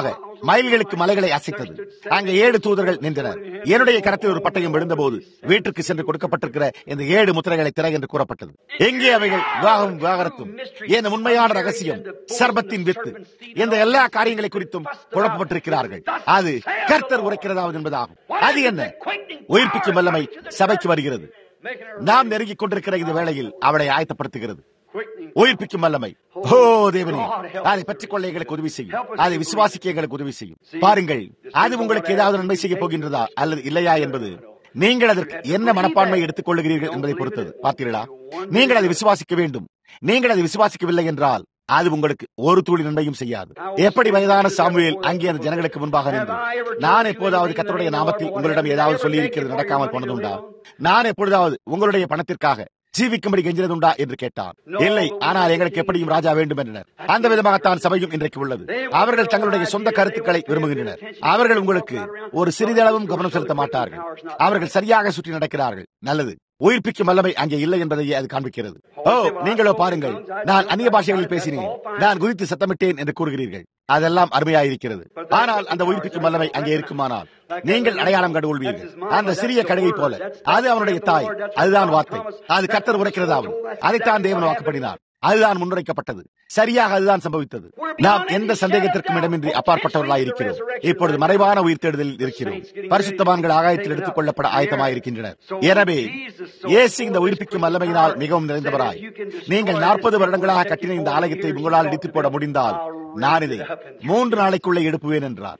மைல்களுக்கு மலைகளை அசைத்தது அங்கே ஏழு தூதர்கள் நின்றனர் என்னுடைய கரத்தில் ஒரு பட்டயம் விழுந்தபோது வீட்டுக்கு சென்று கொடுக்கப்பட்டிருக்கிற இந்த ஏழு முத்திரைகளை திற என்று கூறப்பட்டது எங்கே அவைகள் விவாகமும் விவாகரத்தும் என் உண்மையான ரகசியம் சர்பத்தின் வித்து இந்த எல்லா காரியங்களை குறித்தும் குழப்பப்பட்டிருக்கிறார்கள் அது கர்த்தர் உரைக்கிறதாவது என்பதாகும் அது என்ன உயிர்ப்பிக்கும் வல்லமை சபைக்கு வருகிறது நாம் நெருங்கிக் கொண்டிருக்கிற இந்த வேளையில் அவளை ஆயத்தப்படுத்துகிறது உயிர்ப்பிக்கும் வல்லமை ஓ தேவனே அதை பற்றிக் கொள்ள எங்களுக்கு உதவி செய்யும் அதை விசுவாசிக்க எங்களுக்கு உதவி செய்யும் பாருங்கள் அது உங்களுக்கு ஏதாவது நன்மை செய்ய போகின்றதா அல்லது இல்லையா என்பது நீங்கள் அதற்கு என்ன மனப்பான்மை எடுத்துக் கொள்ளுகிறீர்கள் என்பதை பொறுத்தது பார்த்தீர்களா நீங்கள் அதை விசுவாசிக்க வேண்டும் நீங்கள் அதை விசுவாசிக்கவில்லை என்றால் அது உங்களுக்கு ஒரு துளி நன்மையும் செய்யாது எப்படி வயதான சாமுவேல் அங்கே அந்த ஜனங்களுக்கு முன்பாக நின்று நான் எப்போதாவது கத்தருடைய நாமத்தில் உங்களிடம் ஏதாவது சொல்லி இருக்கிறது நடக்காமல் போனதுண்டா நான் எப்பொழுதாவது உங்களுடைய பணத்திற்காக ஜீவிக்கும்படி கெஞ்சினதுண்டா என்று கேட்டான் இல்லை ஆனால் எங்களுக்கு எப்படியும் ராஜா வேண்டும் என்றனர் அந்த விதமாகத்தான் சபையும் இன்றைக்கு உள்ளது அவர்கள் தங்களுடைய சொந்த கருத்துக்களை விரும்புகின்றனர் அவர்கள் உங்களுக்கு ஒரு சிறிதளவும் கவனம் செலுத்த மாட்டார்கள் அவர்கள் சரியாக சுற்றி நடக்கிறார்கள் நல்லது உயிர்ப்பிக்கும் வல்லமை அங்கே இல்லை என்பதையே அது காண்பிக்கிறது ஓ நீங்களோ பாருங்கள் நான் அந்நிய பாஷைகளில் பேசினேன் நான் குறித்து சத்தமிட்டேன் என்று கூறுகிறீர்கள் அதெல்லாம் அருமையாயிருக்கிறது ஆனால் அந்த உயிர்ப்பிக்கும் வல்லமை அங்கே இருக்குமானால் நீங்கள் அடையாளம் கண்டுகொள்வீர்கள் அந்த சிறிய கழுகை போல அது அவனுடைய தாய் அதுதான் வார்த்தை அது கர்த்தர் உரைக்கிறதாகும் அதைத்தான் தேவன் வாக்குப்படினார் அதுதான் முன்னுரைக்கப்பட்டது சரியாக அதுதான் சம்பவித்தது நாம் எந்த சந்தேகத்திற்கும் இடமின்றி அப்பாற்பட்டவர்களாய் இருக்கிறோம் இப்பொழுது மறைவான உயிர் தேடுதலில் இருக்கிறோம் பரிசுத்தவான்கள் ஆகாயத்தில் எடுத்துக் கொள்ளப்பட ஆயத்தமாக இருக்கின்றனர் எனவே இயேசு இந்த உயிர்ப்பிக்கும் வல்லமையினால் மிகவும் நிறைந்தவராய் நீங்கள் நாற்பது வருடங்களாக கட்டின இந்த ஆலயத்தை உங்களால் இடித்து போட முடிந்தால் நான் இதை மூன்று நாளைக்குள்ளே எடுப்புவேன் என்றார்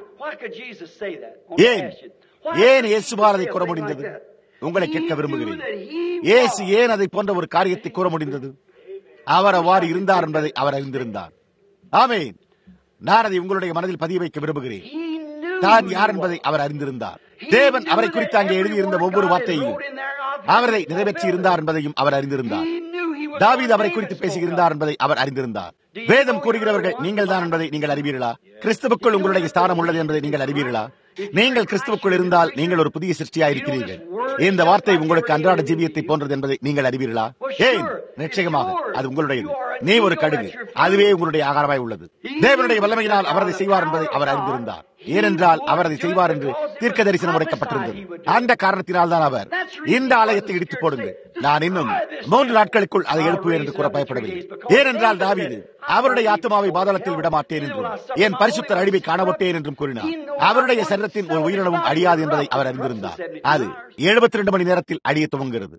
ஏன் ஏன் இயேசுவால் அதை கூற முடிந்தது உங்களை கேட்க விரும்புகிறேன் இயேசு ஏன் அதை போன்ற ஒரு காரியத்தை கூற முடிந்தது அவர் அவ்வாறு இருந்தார் என்பதை அவர் அறிந்திருந்தார் ஆமேன் நான் அதை உங்களுடைய மனதில் பதிய வைக்க விரும்புகிறேன் தான் யார் என்பதை அவர் அறிந்திருந்தார் தேவன் அவரை குறித்து அங்கே எழுதியிருந்த ஒவ்வொரு வார்த்தையையும் அவரை நிறைவேற்றி இருந்தார் என்பதையும் அவர் அறிந்திருந்தார் தாவீது அவரை குறித்து பேசுகிறார் என்பதை அவர் அறிந்திருந்தார் வேதம் கூறுகிறவர்கள் நீங்கள் தான் என்பதை நீங்கள் அறிவீர்களா கிறிஸ்துவுக்குள் உங்களுடைய ஸ்தானம் உள்ளது என்பதை நீங்கள் அறிவீர்களா நீங்கள் கிறிஸ்துவுக்குள் இருந்தால் நீங்கள் ஒரு புதிய சிருஷ்டியா இருக்கிறீர்கள் இந்த வார்த்தை உங்களுக்கு அன்றாட ஜீவியத்தை போன்றது என்பதை நீங்கள் அறிவீர்களா ஏன் நிச்சயமாக அது உங்களுடையது நீ ஒரு கடுகு அதுவே உங்களுடைய ஆகாரமாய் உள்ளது தேவனுடைய வல்லமையினால் அவர் அதை செய்வார் என்பதை அவர் அறிந்திருந்தார் ஏனென்றால் அவர் அதை செய்வார் என்று தீர்க்க தரிசனம் உரைக்கப்பட்டிருந்தது அந்த காரணத்தினால் தான் அவர் இந்த ஆலயத்தை இடித்து போடுங்கள் நான் இன்னும் மூன்று நாட்களுக்குள் அதை எழுப்புவேன் என்று கூற பயப்படவில்லை ஏனென்றால் தாவீது அவருடைய ஆத்மாவை பாதாளத்தில் விடமாட்டேன் என்றும் என் பரிசுத்தர் அழிவை காணவிட்டேன் என்றும் கூறினார் அவருடைய சரீரத்தின் ஒரு உயிரினமும் அழியாது என்பதை அவர் அறிந்திருந்தார் அது எழுபத்தி ரெண்டு மணி நேரத்தில் அழிய துவங்குகிறது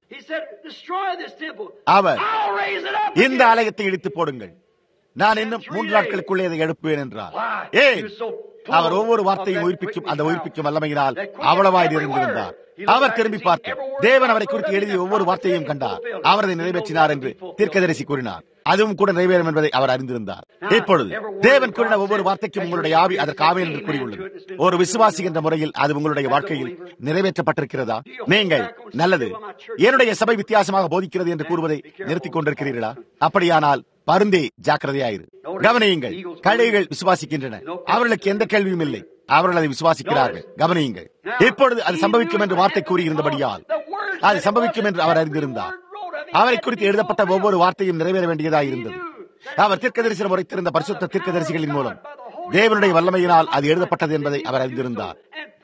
அவர் இந்த ஆலயத்தை இடித்து போடுங்கள் நான் இன்னும் மூன்று நாட்களுக்குள்ளே அதை எழுப்புவேன் என்றார் ஏன் அவர் ஒவ்வொரு வார்த்தையும் உயிர்ப்பிக்கும் அந்த உயிர்ப்பிக்கும் வல்லமையினால் அவ்வளவாய் நிறைந்திருந்தார் அவர் திரும்பி பார்த்து தேவன் அவரை குறித்து எழுதிய ஒவ்வொரு வார்த்தையும் கண்டார் அவர் அதை நிறைவேற்றினார் என்று தீர்க்கதரிசி கூறினார் அதுவும் கூட நிறைவேறும் என்பதை அவர் அறிந்திருந்தார் இப்பொழுது தேவன் கூறின ஒவ்வொரு வார்த்தைக்கும் உங்களுடைய ஆவி அதற்கு ஆவேன் என்று கூறியுள்ளது ஒரு விசுவாசி என்ற முறையில் அது உங்களுடைய வாழ்க்கையில் நிறைவேற்றப்பட்டிருக்கிறதா நீங்கள் நல்லது என்னுடைய சபை வித்தியாசமாக போதிக்கிறது என்று கூறுவதை நிறுத்திக் கொண்டிருக்கிறீர்களா அப்படியானால் பருந்தே ஜாக்கிரதையாயிரு கவனியுங்கள் கழுகுகள் விசுவாசிக்கின்றன அவர்களுக்கு எந்த கேள்வியும் இல்லை அவர்கள் அதை விசுவாசிக்கிறார்கள் கவனியுங்கள் இப்பொழுது அது சம்பவிக்கும் என்று வார்த்தை கூறியிருந்தபடியால் அது சம்பவிக்கும் என்று அவர் அறிந்திருந்தார் அவரை குறித்து எழுதப்பட்ட ஒவ்வொரு வார்த்தையும் நிறைவேற வேண்டியதாக இருந்தது அவர் தீர்க்க தரிசனம் உரைத்திருந்த பரிசுத்த தீர்க்க தரிசிகளின் மூலம் தேவனுடைய வல்லமையினால் அது எழுதப்பட்டது என்பதை அவர் அறிந்திருந்தார்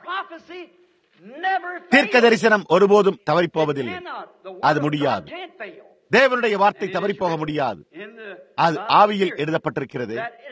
தீர்க்க தரிசனம் ஒருபோதும் தவறிப்போவதில்லை அது முடியாது தேவனுடைய வார்த்தை தவறி போக முடியாது அது ஆவியில் எழுதப்பட்டிருக்கிறது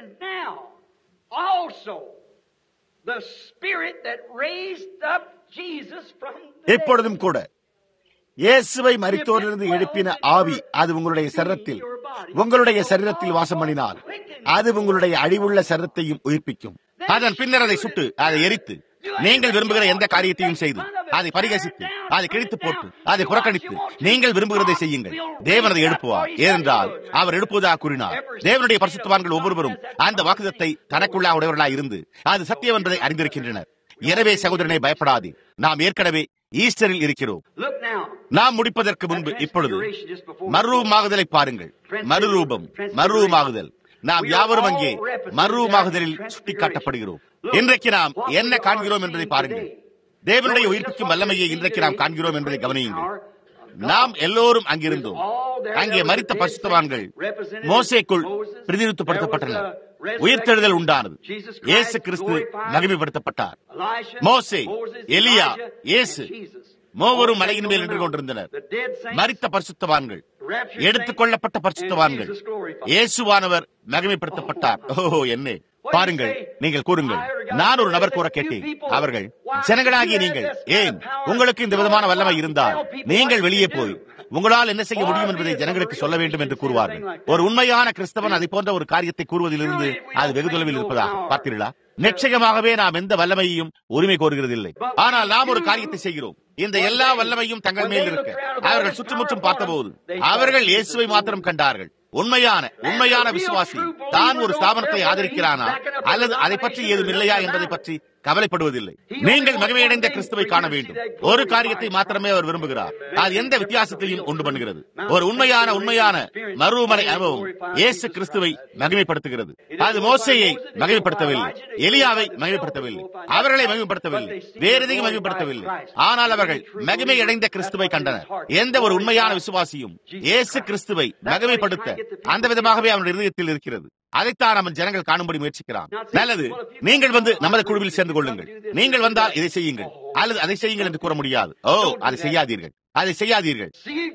எப்பொழுதும் கூட இயேசுவை மரித்தோரிலிருந்து எழுப்பின ஆவி அது உங்களுடைய சரீரத்தில் உங்களுடைய சரீரத்தில் வாசம் பண்ணினால் அது உங்களுடைய அழிவுள்ள சரீரத்தையும் உயிர்ப்பிக்கும் அதன் பின்னர் அதை சுட்டு அதை எரித்து நீங்கள் விரும்புகிற எந்த காரியத்தையும் செய்து அதை பரிகசித்து அதை கிழித்து போட்டு அதை புறக்கணித்து நீங்கள் விரும்புகிறதை செய்யுங்கள் தேவன் அதை எழுப்புவார் ஏனென்றால் அவர் எழுப்புவதாக கூறினார் தேவனுடைய பரிசுத்தவான்கள் ஒவ்வொருவரும் அந்த வாக்குதத்தை தனக்குள்ளா உடையவர்களாய் இருந்து அது சத்தியம் என்பதை அறிந்திருக்கின்றனர் எனவே சகோதரனை பயப்படாதே நாம் ஏற்கனவே ஈஸ்டரில் இருக்கிறோம் நாம் முடிப்பதற்கு முன்பு இப்பொழுது மறுரூபமாகுதலை பாருங்கள் மறுரூபம் மறுரூபமாகுதல் நாம் யாவரும் அங்கே மறுரூபமாகுதலில் சுட்டிக்காட்டப்படுகிறோம் இன்றைக்கு நாம் என்ன காண்கிறோம் என்பதை பாருங்கள் தேவனுடைய உயிர்ப்பிக்கும் வல்லமையை இன்றைக்கு நாம் காண்கிறோம் என்பதை கவனியுங்கள் நாம் எல்லோரும் அங்கிருந்தோம் அங்கே மறித்த பரிசுத்தவான்கள் மோசேக்குள் பிரதிநிதித்துவப்படுத்தப்பட்டனர் உயிர்த்தெழுதல் உண்டானது இயேசு கிறிஸ்து மகிமைப்படுத்தப்பட்டார் மோசே எலியா இயேசு மூவரும் மலையின் மேல் நின்று கொண்டிருந்தனர் மரித்த பரிசுத்தவான்கள் எடுத்துக் கொள்ளப்பட்ட பரிசுத்தவான்கள் இயேசுவானவர் மகிமைப்படுத்தப்பட்டார் ஓஹோ என்ன பாருங்கள் நீங்கள் கூறுங்கள் நான் ஒரு நபர் கூற கேட்டேன் அவர்கள் ஜனங்களாகிய நீங்கள் ஏன் உங்களுக்கு இந்த விதமான வல்லமை இருந்தால் நீங்கள் வெளியே போய் உங்களால் என்ன செய்ய முடியும் என்பதை ஜனங்களுக்கு சொல்ல வேண்டும் என்று கூறுவார்கள் ஒரு உண்மையான கிறிஸ்தவன் அதை போன்ற ஒரு காரியத்தை கூறுவதிலிருந்து அது வெகு தொலைவில் இருப்பதாக பார்த்தீர்களா நிச்சயமாகவே நாம் எந்த வல்லமையையும் உரிமை கோருகிறதில்லை ஆனால் நாம் ஒரு காரியத்தை செய்கிறோம் இந்த எல்லா வல்லமையும் தங்கள் மேல் இருக்க அவர்கள் சுற்றுமுற்றும் பார்த்தபோது அவர்கள் இயேசுவை மாத்திரம் கண்டார்கள் உண்மையான உண்மையான விசுவாசி தான் ஒரு ஸ்தாபனத்தை ஆதரிக்கிறானா அல்லது அதை பற்றி ஏதும் இல்லையா என்பதை பற்றி கவலைப்படுவதில்லை நீங்கள் மகிமையடைந்த கிறிஸ்துவை காண வேண்டும் ஒரு காரியத்தை மாத்திரமே அவர் விரும்புகிறார் அது எந்த வித்தியாசத்தையும் உண்டு பண்ணுகிறது ஒரு உண்மையான உண்மையான மருவமனை அனுபவம் இயேசு கிறிஸ்துவை மகிமைப்படுத்துகிறது அது மோசையை மகிமைப்படுத்தவில்லை எலியாவை மகிமைப்படுத்தவில்லை அவர்களை மகிமைப்படுத்தவில்லை வேற எதையும் மகிமைப்படுத்தவில்லை ஆனால் அவர்கள் மகிமை அடைந்த கிறிஸ்துவை கண்டனர் எந்த ஒரு உண்மையான விசுவாசியும் இயேசு கிறிஸ்துவை மகிமைப்படுத்த அந்த விதமாகவே அவனுடைய இருதயத்தில் இருக்கிறது அதைத்தான் நம்ம ஜனங்கள் காணும்படி முயற்சிக்கிறான் நல்லது நீங்கள் வந்து நமது குழுவில் சேர்ந்து கொள்ளுங்கள் நீங்கள் வந்தால் இதை செய்யுங்கள் அல்லது அதை செய்யுங்கள் என்று கூற முடியாது ஓ அதை செய்யாதீர்கள் அதை செய்யாதீர்கள்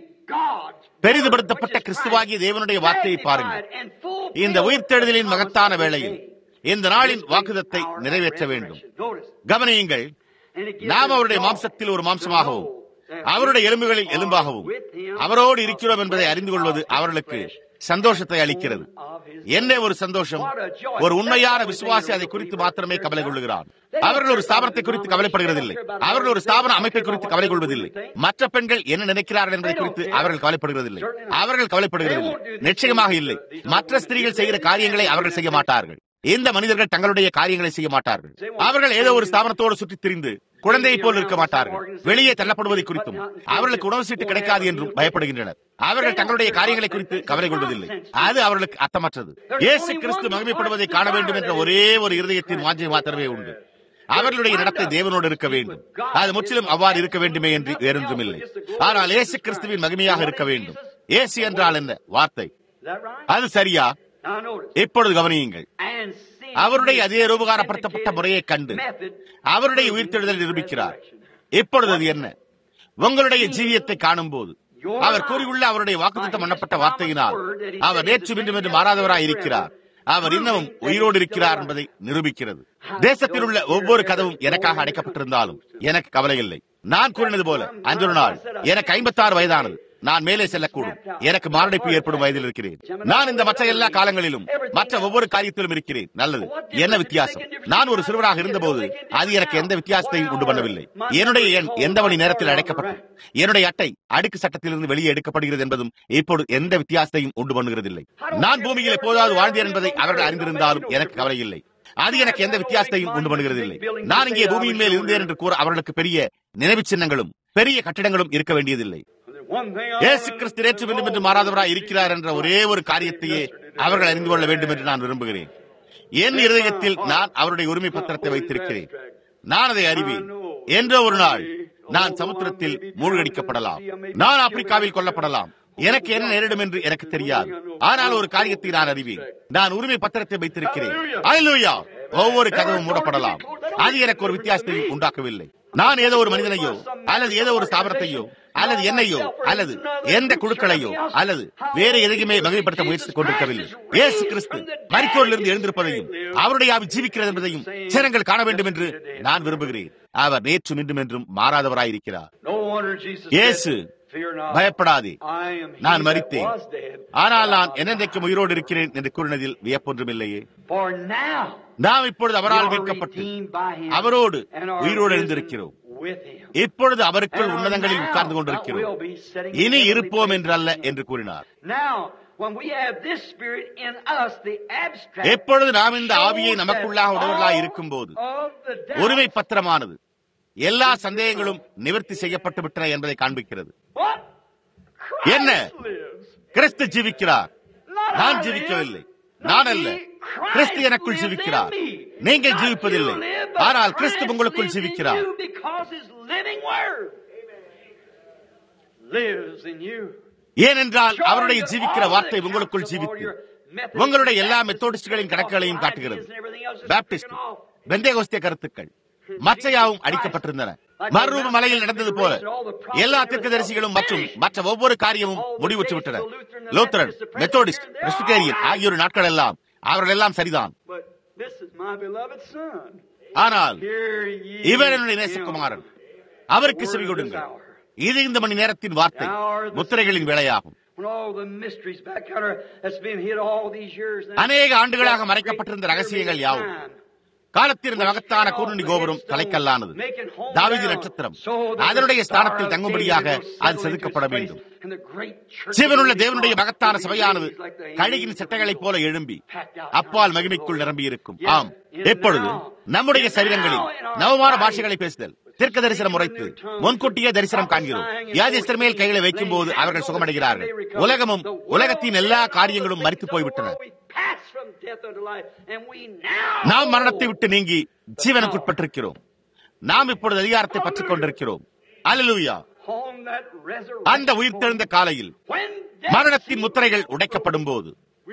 பெரிதுபடுத்தப்பட்ட கிறிஸ்துவாகிய தேவனுடைய வார்த்தையை பாருங்கள் இந்த உயிர்த்தெழுதலின் மகத்தான வேளையில் இந்த நாளின் வாக்குதத்தை நிறைவேற்ற வேண்டும் கவனியுங்கள் நாம் அவருடைய மாம்சத்தில் ஒரு மாம்சமாகவும் அவருடைய எலும்புகளில் எலும்பாகவும் அவரோடு இருக்கிறோம் என்பதை அறிந்து கொள்வது அவர்களுக்கு சந்தோஷத்தை அளிக்கிறது என்ன ஒரு சந்தோஷம் ஒரு உண்மையான விசுவாசி அதை குறித்து மாத்திரமே கவலை கொள்ளுகிறான் அவர்கள் ஒரு ஸ்தாபனத்தை குறித்து கவலைப்படுகிறதில்லை அவர்கள் ஒரு ஸ்தாபன அமைப்பை குறித்து கவலை கொள்வதில்லை மற்ற பெண்கள் என்ன நினைக்கிறார்கள் என்பதை குறித்து அவர்கள் கவலைப்படுகிறதில்லை அவர்கள் கவலைப்படுகிறதில்லை நிச்சயமாக இல்லை மற்ற ஸ்திரீகள் செய்கிற காரியங்களை அவர்கள் செய்ய மாட்டார்கள் இந்த மனிதர்கள் தங்களுடைய காரியங்களை செய்ய மாட்டார்கள் அவர்கள் ஏதோ ஒரு ஸ்தாபனத்தோடு சுற்றி திரிந்து குழந்தையை போல் இருக்க மாட்டார்கள் வெளியே தள்ளப்படுவதை குறித்தும் அவர்களுக்கு உணவு சீட்டு கிடைக்காது என்றும் பயப்படுகின்றனர் அவர்கள் தங்களுடைய காரியங்களை குறித்து கவலை கொள்வதில்லை அது அவர்களுக்கு அர்த்தமற்றது இயேசு கிறிஸ்து மகிமைப்படுவதை காண வேண்டும் என்ற ஒரே ஒரு இருதயத்தின் வாஞ்சை மாத்திரமே உண்டு அவர்களுடைய நடத்தை தேவனோடு இருக்க வேண்டும் அது முற்றிலும் அவ்வாறு இருக்க வேண்டுமே என்று வேறொன்றும் இல்லை ஆனால் இயேசு கிறிஸ்துவின் மகிமையாக இருக்க வேண்டும் இயேசு என்றால் என்ன வார்த்தை அது சரியா இப்பொழுது கவனியுங்கள் அவருடைய அதே ரூபகாரப்படுத்தப்பட்ட முறையை கண்டு அவருடைய உயிர்த்தெழுதல் நிரூபிக்கிறார் இப்பொழுது அது என்ன உங்களுடைய ஜீவியத்தை காணும் போது அவர் கூறியுள்ள அவருடைய வாக்குத்தம் பண்ணப்பட்ட வார்த்தையினால் அவர் நேற்று மீண்டும் என்று மாறாதவராய் இருக்கிறார் அவர் இன்னமும் உயிரோடு இருக்கிறார் என்பதை நிரூபிக்கிறது தேசத்தில் உள்ள ஒவ்வொரு கதவும் எனக்காக அடைக்கப்பட்டிருந்தாலும் எனக்கு கவலை இல்லை நான் கூறினது போல அன்றொரு நாள் எனக்கு ஐம்பத்தாறு வயதானது நான் மேலே செல்லக்கூடும் எனக்கு மாரடைப்பு ஏற்படும் வயதில் இருக்கிறேன் நான் இந்த மற்ற எல்லா காலங்களிலும் மற்ற ஒவ்வொரு காரியத்திலும் இருக்கிறேன் நல்லது என்ன வித்தியாசம் நான் ஒரு சிறுவராக இருந்தபோது அது எனக்கு எந்த வித்தியாசத்தையும் உண்டு பண்ணவில்லை என்னுடைய எண் எந்த மணி நேரத்தில் அடைக்கப்பட்டு என்னுடைய அட்டை அடுக்கு சட்டத்திலிருந்து வெளியே எடுக்கப்படுகிறது என்பதும் இப்போது எந்த வித்தியாசத்தையும் உண்டு பண்ணுகிறதில்லை நான் பூமியில் எப்போதாவது வாழ்ந்தேன் என்பதை அவர்கள் அறிந்திருந்தாலும் எனக்கு கவலை இல்லை அது எனக்கு எந்த வித்தியாசத்தையும் உண்டு பண்ணுகிறதில்லை நான் இங்கே பூமியின் மேல் இருந்தேன் என்று கூற அவர்களுக்கு பெரிய நினைவு சின்னங்களும் பெரிய கட்டிடங்களும் இருக்க வேண்டியதில்லை இயேசு கிறிஸ்து நேற்று வேண்டும் என்று மாறாதவராய் இருக்கிறார் என்ற ஒரே ஒரு காரியத்தையே அவர்கள் அறிந்து கொள்ள வேண்டும் என்று நான் விரும்புகிறேன் என் இருதயத்தில் நான் அவருடைய உரிமை பத்திரத்தை வைத்திருக்கிறேன் நான் அதை அறிவேன் என்ற ஒரு நாள் நான் சமுத்திரத்தில் மூழ்கடிக்கப்படலாம் நான் ஆப்பிரிக்காவில் கொல்லப்படலாம் எனக்கு என்ன நேரிடும் என்று எனக்கு தெரியாது ஆனால் ஒரு காரியத்தை நான் அறிவேன் நான் உரிமை பத்திரத்தை வைத்திருக்கிறேன் அல்லேலூயா ஒவ்வொரு கதவும் மூடப்படலாம் அது எனக்கு ஒரு வித்தியாசத்தையும் உண்டாக்கவில்லை நான் ஏதோ ஒரு மனிதனையோ அல்லது ஏதோ ஒரு ஸ்தாபனத்தையோ அல்லது என்னையோ அல்லது எந்த குழுக்களையோ அல்லது வேற எதையுமே வகைப்படுத்த முயற்சித்துக் கொண்டிருக்கவில்லை இயேசு கிறிஸ்து மரித்தோரிலிருந்து எழுந்திருப்பதையும் அவருடைய ஆவி ஜீவிக்கிறது என்பதையும் ஜனங்கள் காண வேண்டும் என்று நான் விரும்புகிறேன் அவர் நேற்று மீண்டும் என்றும் மாறாதவராயிருக்கிறார் இயேசு பயப்படாதே நான் மறித்தேன் ஆனால் நான் என்னென்றைக்கும் உயிரோடு இருக்கிறேன் என்று கூறினதில் வியப்பொன்றுமில்லையே நாம் இப்பொழுது அவரால் மீட்கப்பட்டு அவரோடு உயிரோடு எழுந்திருக்கிறோம் இப்பொழுது அவருக்குள் உன்னதங்களில் உட்கார்ந்து கொண்டிருக்கிறோம் இனி இருப்போம் என்று அல்ல என்று கூறினார் எப்பொழுது நாம் இந்த ஆவியை நமக்குள்ளாக உணர்வர்களாக இருக்கும் போது உரிமை பத்திரமானது எல்லா சந்தேகங்களும் நிவர்த்தி செய்யப்பட்டு விட்டன என்பதை காண்பிக்கிறது என்ன கிறிஸ்து ஜீவிக்கிறார் நான் ஜீவிக்கவில்லை நான் அல்ல கிறிஸ்து எனக்குள் ஜீவிக்கிறார் நீங்கள் ஜீவிப்பதில்லை ஆனால் கிறிஸ்து உங்களுக்குள் ஜீவிக்கிறார் ஏனென்றால் அவருடைய ஜீவிக்கிற வார்த்தை உங்களுக்குள் ஜீவித்து உங்களுடைய எல்லா மெத்தோடிஸ்டுகளின் கணக்குகளையும் காட்டுகிறது பாப்டிஸ்ட் பெந்தேகோஸ்திய கருத்துக்கள் மற்றையாவும் அடிக்கப்பட்டிருந்தன மறுரூப மலையில் நடந்தது போல எல்லா தீர்க்கதரிசிகளும் மற்றும் மற்ற ஒவ்வொரு காரியமும் முடிவுற்று விட்டன லூத்தரன் மெத்தோடிஸ்ட் பிரெஸ்பிடேரியன் ஆகியோர் நாட்கள் எல்லாம் அவர்கள் எல்லாம் சரிதான் But this is my beloved son. ஆனால் Hear ye இவர் என்னுடைய him. நேசகுமாரன் அவருக்கு செவி கொடுங்கள் இது இந்த மணி நேரத்தின் வார்த்தை முத்திரைகளின் வேலையாகும் When all the mysteries back counter that's been hid all these years. now, அநேக ஆண்டுகளாக மறைக்கப்பட்டிருந்த ரகசியங்கள் யாவும் காலத்தில் இந்த மகத்தான கூர்ணி கோபுரம் தலைக்கல்லானது தாவீது நட்சத்திரம் அதனுடைய ஸ்தானத்தில் தங்கும்படியாக அது செதுக்கப்பட வேண்டும் ஜீவனுள்ள தேவனுடைய மகத்தான சபையானது கழுகின் சட்டைகளைப் போல எழும்பி அப்பால் மகிமைக்குள் நிரம்பி இருக்கும் ஆம் எப்பொழுது நம்முடைய சரீரங்களில் நவமான பாஷைகளை பேசுதல் தீர்க்க தரிசனம் உரைத்து முன்கூட்டியே தரிசனம் காண்கிறோம் வியாதிஸ்தர் மேல் கைகளை வைக்கும் போது அவர்கள் சுகமடைகிறார்கள் உலகமும் உலகத்தின் எல்லா காரியங்களும் மறித்து போய்விட்டன நாம் மரணத்தை விட்டு நீங்கி ஜீவனுக்குட்பட்டிருக்கிறோம் நாம் இப்பொழுது அதிகாரத்தை பற்றிக் கொண்டிருக்கிறோம் அல்லேலூயா அந்த உயிர்த்தெழுந்த காலையில் மரணத்தின் முத்திரைகள் உடைக்கப்படும் போது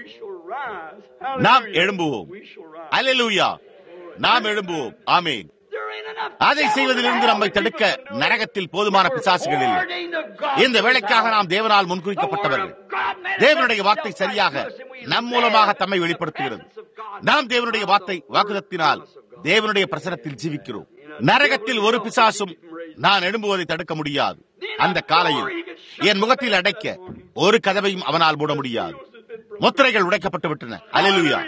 நாம் எழும்புவோம் அல்லேலூயா நாம் எழும்புவோம் ஆமேன் அதை செய்வதிலிருந்து நம்மை தடுக்க நரகத்தில் போதுமான பிசாசுகள் இல்லை இந்த வேலைக்காக நாம் தேவனால் முன்குறிக்கப்பட்டவர்கள் தேவனுடைய வார்த்தை சரியாக நம் மூலமாக தம்மை வெளிப்படுத்துகிறது நாம் தேவனுடைய வார்த்தை வாக்குதத்தினால் தேவனுடைய பிரசனத்தில் ஜீவிக்கிறோம் நரகத்தில் ஒரு பிசாசும் நான் எழும்புவதை தடுக்க முடியாது அந்த காலையில் என் முகத்தில் அடைக்க ஒரு கதவையும் அவனால் மூட முடியாது முத்திரைகள் உடைக்கப்பட்டு விட்டன அலலுயா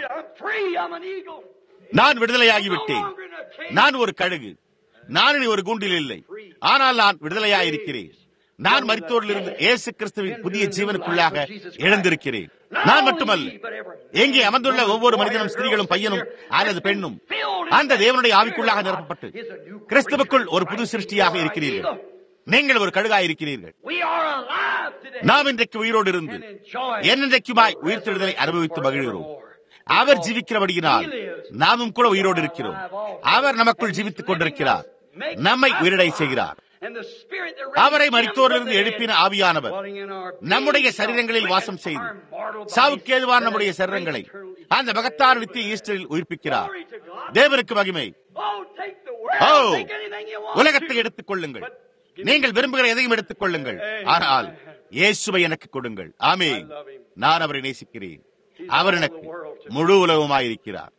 நான் விடுதலையாகிவிட்டேன் நான் ஒரு கழுகு நான் இனி ஒரு கூண்டில் இல்லை ஆனால் நான் விடுதலையாயிருக்கிறேன் நான் மரித்தோரிலிருந்து இயேசு கிறிஸ்துவின் புதிய ஜீவனுக்குள்ளாக எழுந்திருக்கிறேன் நான் மட்டுமல்ல எங்கே அமர்ந்துள்ள ஒவ்வொரு மனிதனும் ஸ்திரீகளும் பையனும் அல்லது பெண்ணும் அந்த தேவனுடைய ஆவிக்குள்ளாக நிரப்பப்பட்டு கிறிஸ்துவுக்குள் ஒரு புது சிருஷ்டியாக இருக்கிறீர்கள் நீங்கள் ஒரு கழுகாய் இருக்கிறீர்கள் நாம் இன்றைக்கு உயிரோடு இருந்து என்னென்றைக்குமாய் உயிர்த்தெழுதலை அனுபவித்து மகிழ்கிறோம் அவர் ஜீவிக்கிறபடியினால் நாமும் கூட உயிரோடு இருக்கிறோம் அவர் நமக்குள் ஜீவித்துக் கொண்டிருக்கிறார் நம்மை உயிரிடை செய்கிறார் அவரை மருத்துவரிலிருந்து எழுப்பின ஆவியானவர் நம்முடைய சரீரங்களில் வாசம் செய்து சாவுக்கேதுவான நம்முடைய சரீரங்களை அந்த மகத்தான நித்திய ஈஸ்டரில் உயிர்ப்பிக்கிறார் தேவனுக்கு மகிமை ஓ உலகத்தை எடுத்துக் கொள்ளுங்கள் நீங்கள் விரும்புகிற எதையும் எடுத்துக் கொள்ளுங்கள் ஆனால் இயேசுவை எனக்கு கொடுங்கள் ஆமே நான் அவரை நேசிக்கிறேன் அவர் எனக்கு முழு உலகமாயிருக்கிறார்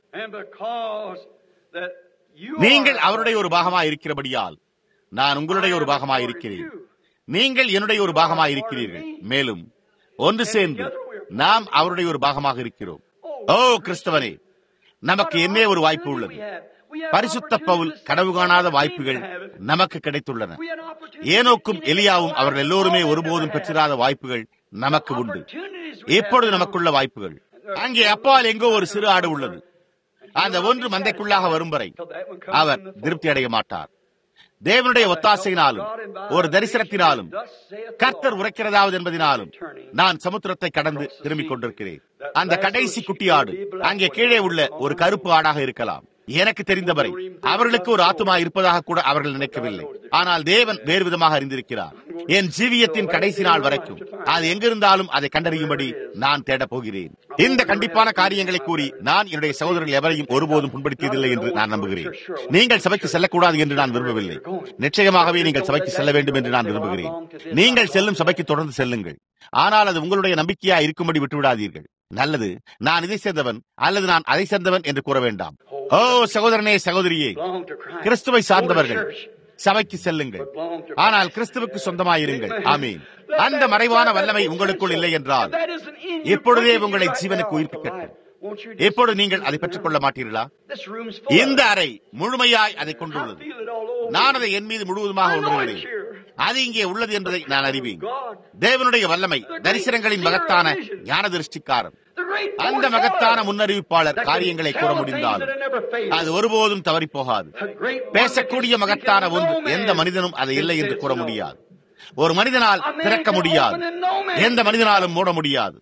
நீங்கள் அவருடைய ஒரு பாகமாக இருக்கிறபடியால் நான் உங்களுடைய ஒரு பாகமாக இருக்கிறேன் நீங்கள் என்னுடைய ஒரு பாகமாக இருக்கிறீர்கள் மேலும் ஒன்று சேர்ந்து நாம் அவருடைய ஒரு பாகமாக இருக்கிறோம் ஓ கிறிஸ்தவனே நமக்கு என்ன ஒரு வாய்ப்பு உள்ளது பரிசுத்த பவுல் கனவு காணாத வாய்ப்புகள் நமக்கு கிடைத்துள்ளன ஏனோக்கும் எலியாவும் அவர்கள் எல்லோருமே ஒருபோதும் பெற்றிராத வாய்ப்புகள் நமக்கு உண்டு இப்பொழுது நமக்குள்ள வாய்ப்புகள் அங்கே அப்பால் எங்கோ ஒரு சிறு ஆடு உள்ளது அந்த ஒன்று மந்தைக்குள்ளாக வரும் வரை அவர் திருப்தி அடைய மாட்டார் தேவனுடைய ஒத்தாசையினாலும் ஒரு தரிசனத்தினாலும் கர்த்தர் உரைக்கிறதாவது என்பதினாலும் நான் சமுத்திரத்தை கடந்து திரும்பிக் கொண்டிருக்கிறேன் அந்த கடைசி குட்டியாடு அங்கே கீழே உள்ள ஒரு கருப்பு ஆடாக இருக்கலாம் எனக்கு தெரிந்தவரை அவர்களுக்கு ஒரு ஆத்துமா இருப்பதாக கூட அவர்கள் நினைக்கவில்லை ஆனால் தேவன் வேறு விதமாக அறிந்திருக்கிறார் என் ஜீவியத்தின் கடைசி நாள் வரைக்கும் அது எங்கிருந்தாலும் அதை கண்டறியும்படி நான் தேடப் போகிறேன் இந்த கண்டிப்பான காரியங்களை கூறி நான் என்னுடைய சகோதரர்கள் எவரையும் ஒருபோதும் புண்படுத்தியதில்லை என்று நான் நம்புகிறேன் நீங்கள் சபைக்கு செல்லக்கூடாது என்று நான் விரும்பவில்லை நிச்சயமாகவே நீங்கள் சபைக்கு செல்ல வேண்டும் என்று நான் விரும்புகிறேன் நீங்கள் செல்லும் சபைக்கு தொடர்ந்து செல்லுங்கள் ஆனால் அது உங்களுடைய நம்பிக்கையா இருக்கும்படி விட்டுவிடாதீர்கள் நல்லது நான் இதை சேர்ந்தவன் அல்லது நான் அதை சேர்ந்தவன் என்று கூற வேண்டாம் ஓ சகோதரனே சகோதரியே கிறிஸ்துவை சார்ந்தவர்கள் சபைக்கு செல்லுங்கள் ஆனால் கிறிஸ்துவுக்கு சொந்தமாயிருங்கள் ஆமீன் அந்த மறைவான வல்லமை உங்களுக்குள் இல்லை என்றால் இப்பொழுதே உங்களை ஜீவனுக்கு உயிர்ப்பிக்கட்டும் எப்பொழுது நீங்கள் அதை பெற்றுக் கொள்ள மாட்டீர்களா இந்த அறை முழுமையாய் அதை கொண்டுள்ளது நான் அதை என் மீது முழுவதுமாக உணர்கிறேன் அது இங்கே உள்ளது என்பதை நான் அறிவேன் தேவனுடைய வல்லமை தரிசனங்களின் மகத்தான ஞான திருஷ்டிக்காரன் அந்த மகத்தான முன்னறிவிப்பாளர் காரியங்களை கூற முடிந்தாலும் அது ஒருபோதும் தவறி போகாது பேசக்கூடிய மகத்தான ஒன்று எந்த மனிதனும் அதை இல்லை என்று கூற முடியாது ஒரு மனிதனால் திறக்க முடியாது எந்த மனிதனாலும் மூட முடியாது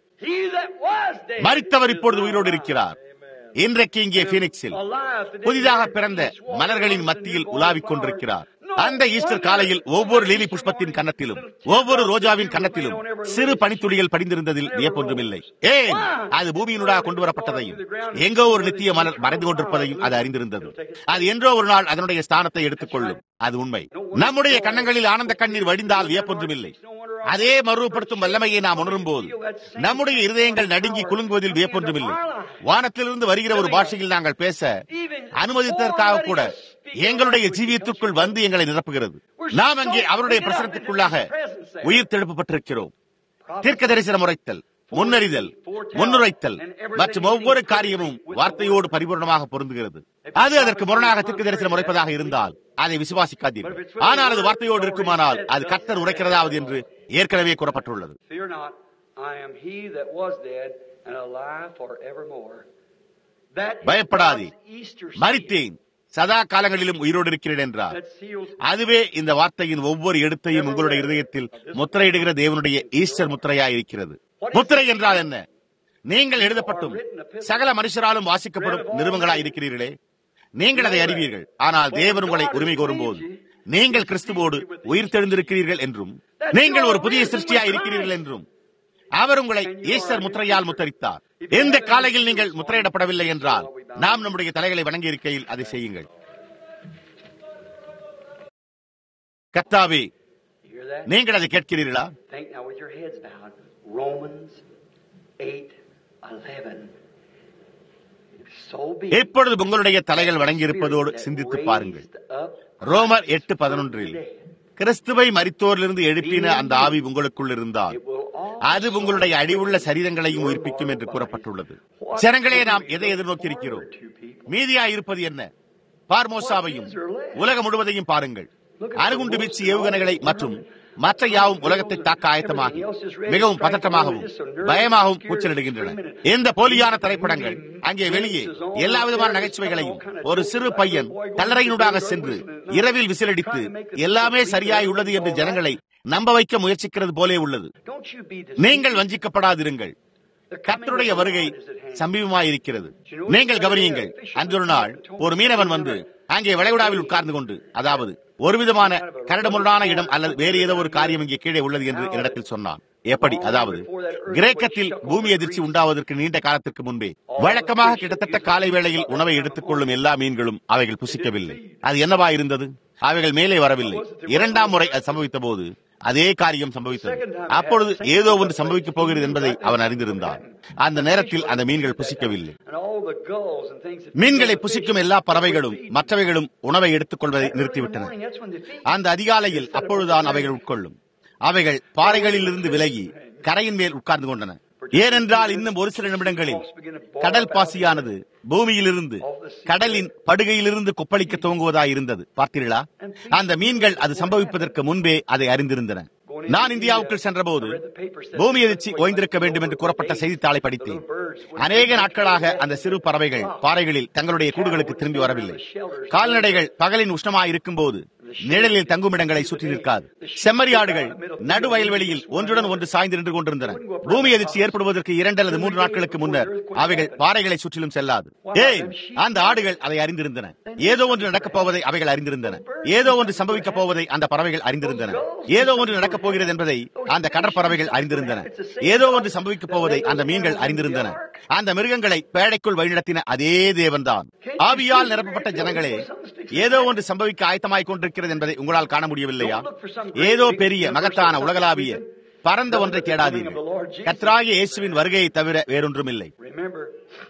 மறித்தவர் இப்பொழுது உயிரோடு இருக்கிறார் இன்றைக்கு இங்கே பீனிக்ஸில் புதிதாக பிறந்த மலர்களின் மத்தியில் உலாவிக் கொண்டிருக்கிறார் அந்த ஈஸ்டர் காலையில் ஒவ்வொரு லீலி புஷ்பத்தின் கன்னத்திலும் ஒவ்வொரு ரோஜாவின் கன்னத்திலும் சிறு பனித்துளிகள் படிந்திருந்ததில் வியப்பொன்றுமில்லை ஏன் அது பூமியினூடாக கொண்டு வரப்பட்டதையும் எங்கோ ஒரு நித்திய மலர் மறைந்து கொண்டிருப்பதையும் அது அறிந்திருந்தது அது என்றோ ஒரு நாள் அதனுடைய ஸ்தானத்தை எடுத்துக்கொள்ளும் அது உண்மை நம்முடைய கன்னங்களில் ஆனந்த கண்ணீர் வடிந்தால் வியப்பொன்றுமில்லை அதே மறுபடுத்தும் வல்லமையை நாம் உணரும் போது நம்முடைய இருதயங்கள் நடுங்கி குலுங்குவதில் வியப்பொன்றுமில்லை வானத்திலிருந்து வருகிற ஒரு பாஷையில் நாங்கள் பேச அனுமதித்ததற்காக கூட எங்களுடைய ஜீவியத்திற்குள் வந்து எங்களை நிரப்புகிறது நாம் அங்கே அவருடைய பிரசனத்திற்குள்ளாக உயிர் தெழுப்பப்பட்டிருக்கிறோம் தீர்க்க தரிசனம் உரைத்தல் முன்னறிதல் முன்னுரைத்தல் மற்றும் ஒவ்வொரு காரியமும் வார்த்தையோடு பரிபூர்ணமாக பொருந்துகிறது அது அதற்கு முரணாக தீர்க்க தரிசனம் உரைப்பதாக இருந்தால் அதை விசுவாசிக்காதீர்கள் ஆனால் அது வார்த்தையோடு இருக்குமானால் அது கத்தர் உரைக்கிறதாவது என்று ஏற்கனவே கூறப்பட்டுள்ளது Fear not, I am he that was dead and alive forevermore. That is பயப்படாதே God's Easter seal. மறித்தேன் சதா காலங்களிலும் உயிரோடு இருக்கிறேன் என்றார் That seals அதுவே இந்த வார்த்தையின் ஒவ்வொரு எழுத்தையும் உங்களுடைய இருதயத்தில் முத்திரையிடுகிற தேவனுடைய ஈஸ்டர் முத்திரையாய் இருக்கிறது முத்திரை என்றால் என்ன நீங்கள் எழுதப்பட்டும் சகல மனுஷராலும் வாசிக்கப்படும் நிறுவங்களாய் இருக்கிறீர்களே நீங்கள் அதை அறிவீர்கள் ஆனால் தேவன் உங்களை உரிமை கோரும்போது நீங்கள் கிறிஸ்துவோடு உயிர் தெழுந்திருக்கிறீர்கள் என்றும் நீங்கள் ஒரு புதிய சிருஷ்டியாய் இருக்கிறீர்கள் என்றும் அவர் உங்களை ஈஸ்டர் முத்திரையால் முத்தரித்தார் எந்த காலையில் நீங்கள் முத்திரையிடப்படவில்லை என்றால் நாம் நம்முடைய தலைகளை வணங்கி இருக்கையில் அதை செய்யுங்கள் கத்தாவே You hear that? நீங்கள் அதை கேட்கிறீர்களா Think now with your heads bowed. Romans 8 11. So be it. எப்பொழுது உங்களுடைய தலைகள் வணங்கியிருப்பதோடு சிந்தித்து பாருங்கள் ரோமர் எட்டு பதினொன்றில் கிறிஸ்துவை மரித்தோரிலிருந்து எழுப்பின அந்த ஆவி உங்களுக்குள் இருந்தால் அது உங்களுடைய அடிவுள்ள சரீரங்களையும் உயிர்ப்பிக்கும் என்று கூறப்பட்டுள்ளது ஜனங்களே நாம் எதை எதிர்நோக்கி இருக்கிறோம் மீதியா இருப்பது என்ன பார்மோசாவையும் உலகம் முழுவதையும் பாருங்கள் அணுகுண்டு வீச்சு ஏவுகணைகளை மற்றும் மற்ற யாவும் உலகத்தை தாக்க ஆயத்தமாகி மிகவும் பதட்டமாகவும் பயமாகவும் கூச்சலிடுகின்றன இந்த போலியான திரைப்படங்கள் அங்கே வெளியே எல்லா விதமான நகைச்சுவைகளையும் ஒரு சிறு பையன் கல்லறையினூடாக சென்று இரவில் விசிலடித்து எல்லாமே சரியாய் உள்ளது என்று ஜனங்களை நம்ப வைக்க முயற்சிக்கிறது போலே உள்ளது Don't you be நீங்கள் வஞ்சிக்கப்படாதிருங்கள் கர்த்தருடைய வருகை சமீபமாயிருக்கிறது நீங்கள் கவனியுங்கள் அன்றொரு நாள் ஒரு மீனவன் வந்து அங்கே விளைவிடாவில் உட்கார்ந்து கொண்டு அதாவது ஒரு விதமான கரடுமுரடான இடம் அல்லது வேறு ஏதோ ஒரு காரியம் இங்கே கீழே உள்ளது என்று என்னிடத்தில் சொன்னான் எப்படி அதாவது கிரேக்கத்தில் பூமி எதிர்ச்சி உண்டாவதற்கு நீண்ட காலத்திற்கு முன்பே வழக்கமாக கிட்டத்தட்ட காலை வேளையில் உணவை எடுத்துக்கொள்ளும் எல்லா மீன்களும் அவைகள் புசிக்கவில்லை அது என்னவா இருந்தது அவைகள் மேலே வரவில்லை இரண்டாம் முறை அது சம்பவித்த போது அதே காரியம் சம்பவித்தது அப்பொழுது ஏதோ ஒன்று சம்பவிக்கப் போகிறது என்பதை அவன் அறிந்திருந்தான் அந்த நேரத்தில் அந்த மீன்கள் புசிக்கவில்லை and all the gulls and things that மீன்களை புசிக்கும் எல்லா பறவைகளும் மற்றவைகளும் உணவை எடுத்துக்கொள்வதை நிறுத்திவிட்டன That's when they feed. அந்த அதிகாலையில் அப்பொழுதுதான் அவைகள் உட்கொள்ளும் அவைகள் பாறைகளிலிருந்து விலகி கரையின் மேல் உட்கார்ந்து கொண்டன ஏனென்றால் இன்னும் ஒரு சில நிமிடங்களில் கடல் பாசியானது பூமியிலிருந்து கடலின் படுகையிலிருந்து கொப்பளிக்க துவங்குவதாய் இருந்தது பார்த்தீர்களா அந்த மீன்கள் அது சம்பவிப்பதற்கு முன்பே அதை அறிந்திருந்தன நான் இந்தியாவுக்குள் சென்றபோது பூமி எதிர்ச்சி ஓய்ந்திருக்க வேண்டும் என்று கூறப்பட்ட செய்தித்தாளை படித்தேன் அநேக நாட்களாக அந்த சிறு பறவைகள் பாறைகளில் தங்களுடைய கூடுகளுக்கு திரும்பி வரவில்லை கால்நடைகள் பகலின் உஷ்ணமாய் இருக்கும்போது நிழலில் தங்குமிடங்களை சுற்றி நிற்காது செம்மறியாடுகள் நடு வயல்வெளியில் ஒன்றுடன் ஒன்று சாய்ந்து நின்று கொண்டிருந்தன பூமி எதிர்ச்சி ஏற்படுவதற்கு இரண்டு அல்லது மூன்று நாட்களுக்கு முன்னர் அவைகள் பாறைகளை சுற்றிலும் செல்லாது ஏன் அந்த ஆடுகள் அதை அறிந்திருந்தன ஏதோ ஒன்று நடக்கப் போவதை அவைகள் அறிந்திருந்தன ஏதோ ஒன்று சம்பவிக்கப் போவதை அந்த பறவைகள் அறிந்திருந்தன ஏதோ ஒன்று நடக்கப் போகிறது என்பதை அந்த கடற்பறவைகள் அறிந்திருந்தன ஏதோ ஒன்று சம்பவிக்கப் போவதை அந்த மீன்கள் அறிந்திருந்தன அந்த மிருகங்களை பேழைக்குள் வழிநடத்தின அதே தேவன்தான் ஆவியால் நிரப்பப்பட்ட ஜனங்களே ஏதோ ஒன்று சம்பவிக்க ஆயத்தமாய் கொண்டிருக்கிறது என்பதை உங்களால் காண முடியவில்லையா ஏதோ பெரிய மகத்தான உலகளாவிய பரந்த ஒன்றை தேடாதீர்கள் கத்ராகிய இயேசுவின் வருகையை தவிர வேறொன்றுமில்லை Remember,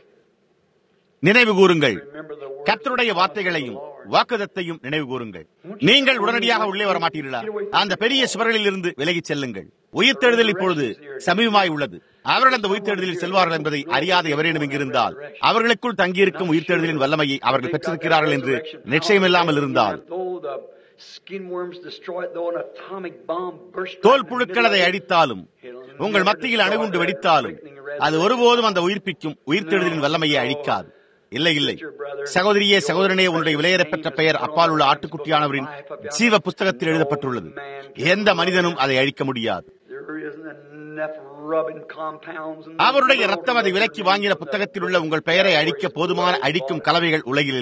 நினைவு கூறுங்கள் remember the word. கர்த்தருடைய வார்த்தைகளையும் வாக்குதத்தையும் நினைவு கூறுங்கள் நீங்கள் உடனடியாக உள்ளே வர மாட்டீர்களா அந்த பெரிய சுவர்களில் இருந்து விலகிச் செல்லுங்கள் உயிர்த்தெழுதல் இப்பொழுது சமீபமாய் உள்ளது அவர்கள் அந்த உயிர்த்தெழுதலில் செல்வார்கள் என்பதை அறியாத எவரேனும் இங்கிருந்தால் அவர்களுக்குள் தங்கியிருக்கும் உயிர்த்தெழுதலின் வல்லமையை அவர்கள் பெற்றிருக்கிறார்கள் என்று நிச்சயமில்லாமல் இருந்தால் Though the skin worms destroy it, though an atomic bomb burst தோல் புழுக்கள் அதை அடித்தாலும் உங்கள் மத்தியில் அணுகுண்டு வெடித்தாலும் அது ஒருபோதும் அந்த உயிர்ப்பிக்கும் உயிர்த்தெழுதலின் வல்லமையை அழிக்காது இல்லை இல்லை சகோதரியே சகோதரனே உன்னுடைய விலையேறப் பெற்ற பெயர் அப்பால் உள்ள ஆட்டுக்குட்டியானவரின் ஜீவ புஸ்தகத்தில் எழுதப்பட்டுள்ளது எந்த மனிதனும் அதை அழிக்க முடியாது There isn't enough rubbing compounds. and- அவருடைய ரத்தம் அதை விலக்கி வாங்கின புத்தகத்தில் உள்ள உங்கள் பெயரை அழிக்க போதுமான அழிக்கும் கலவைகள் உலகில் இல்லை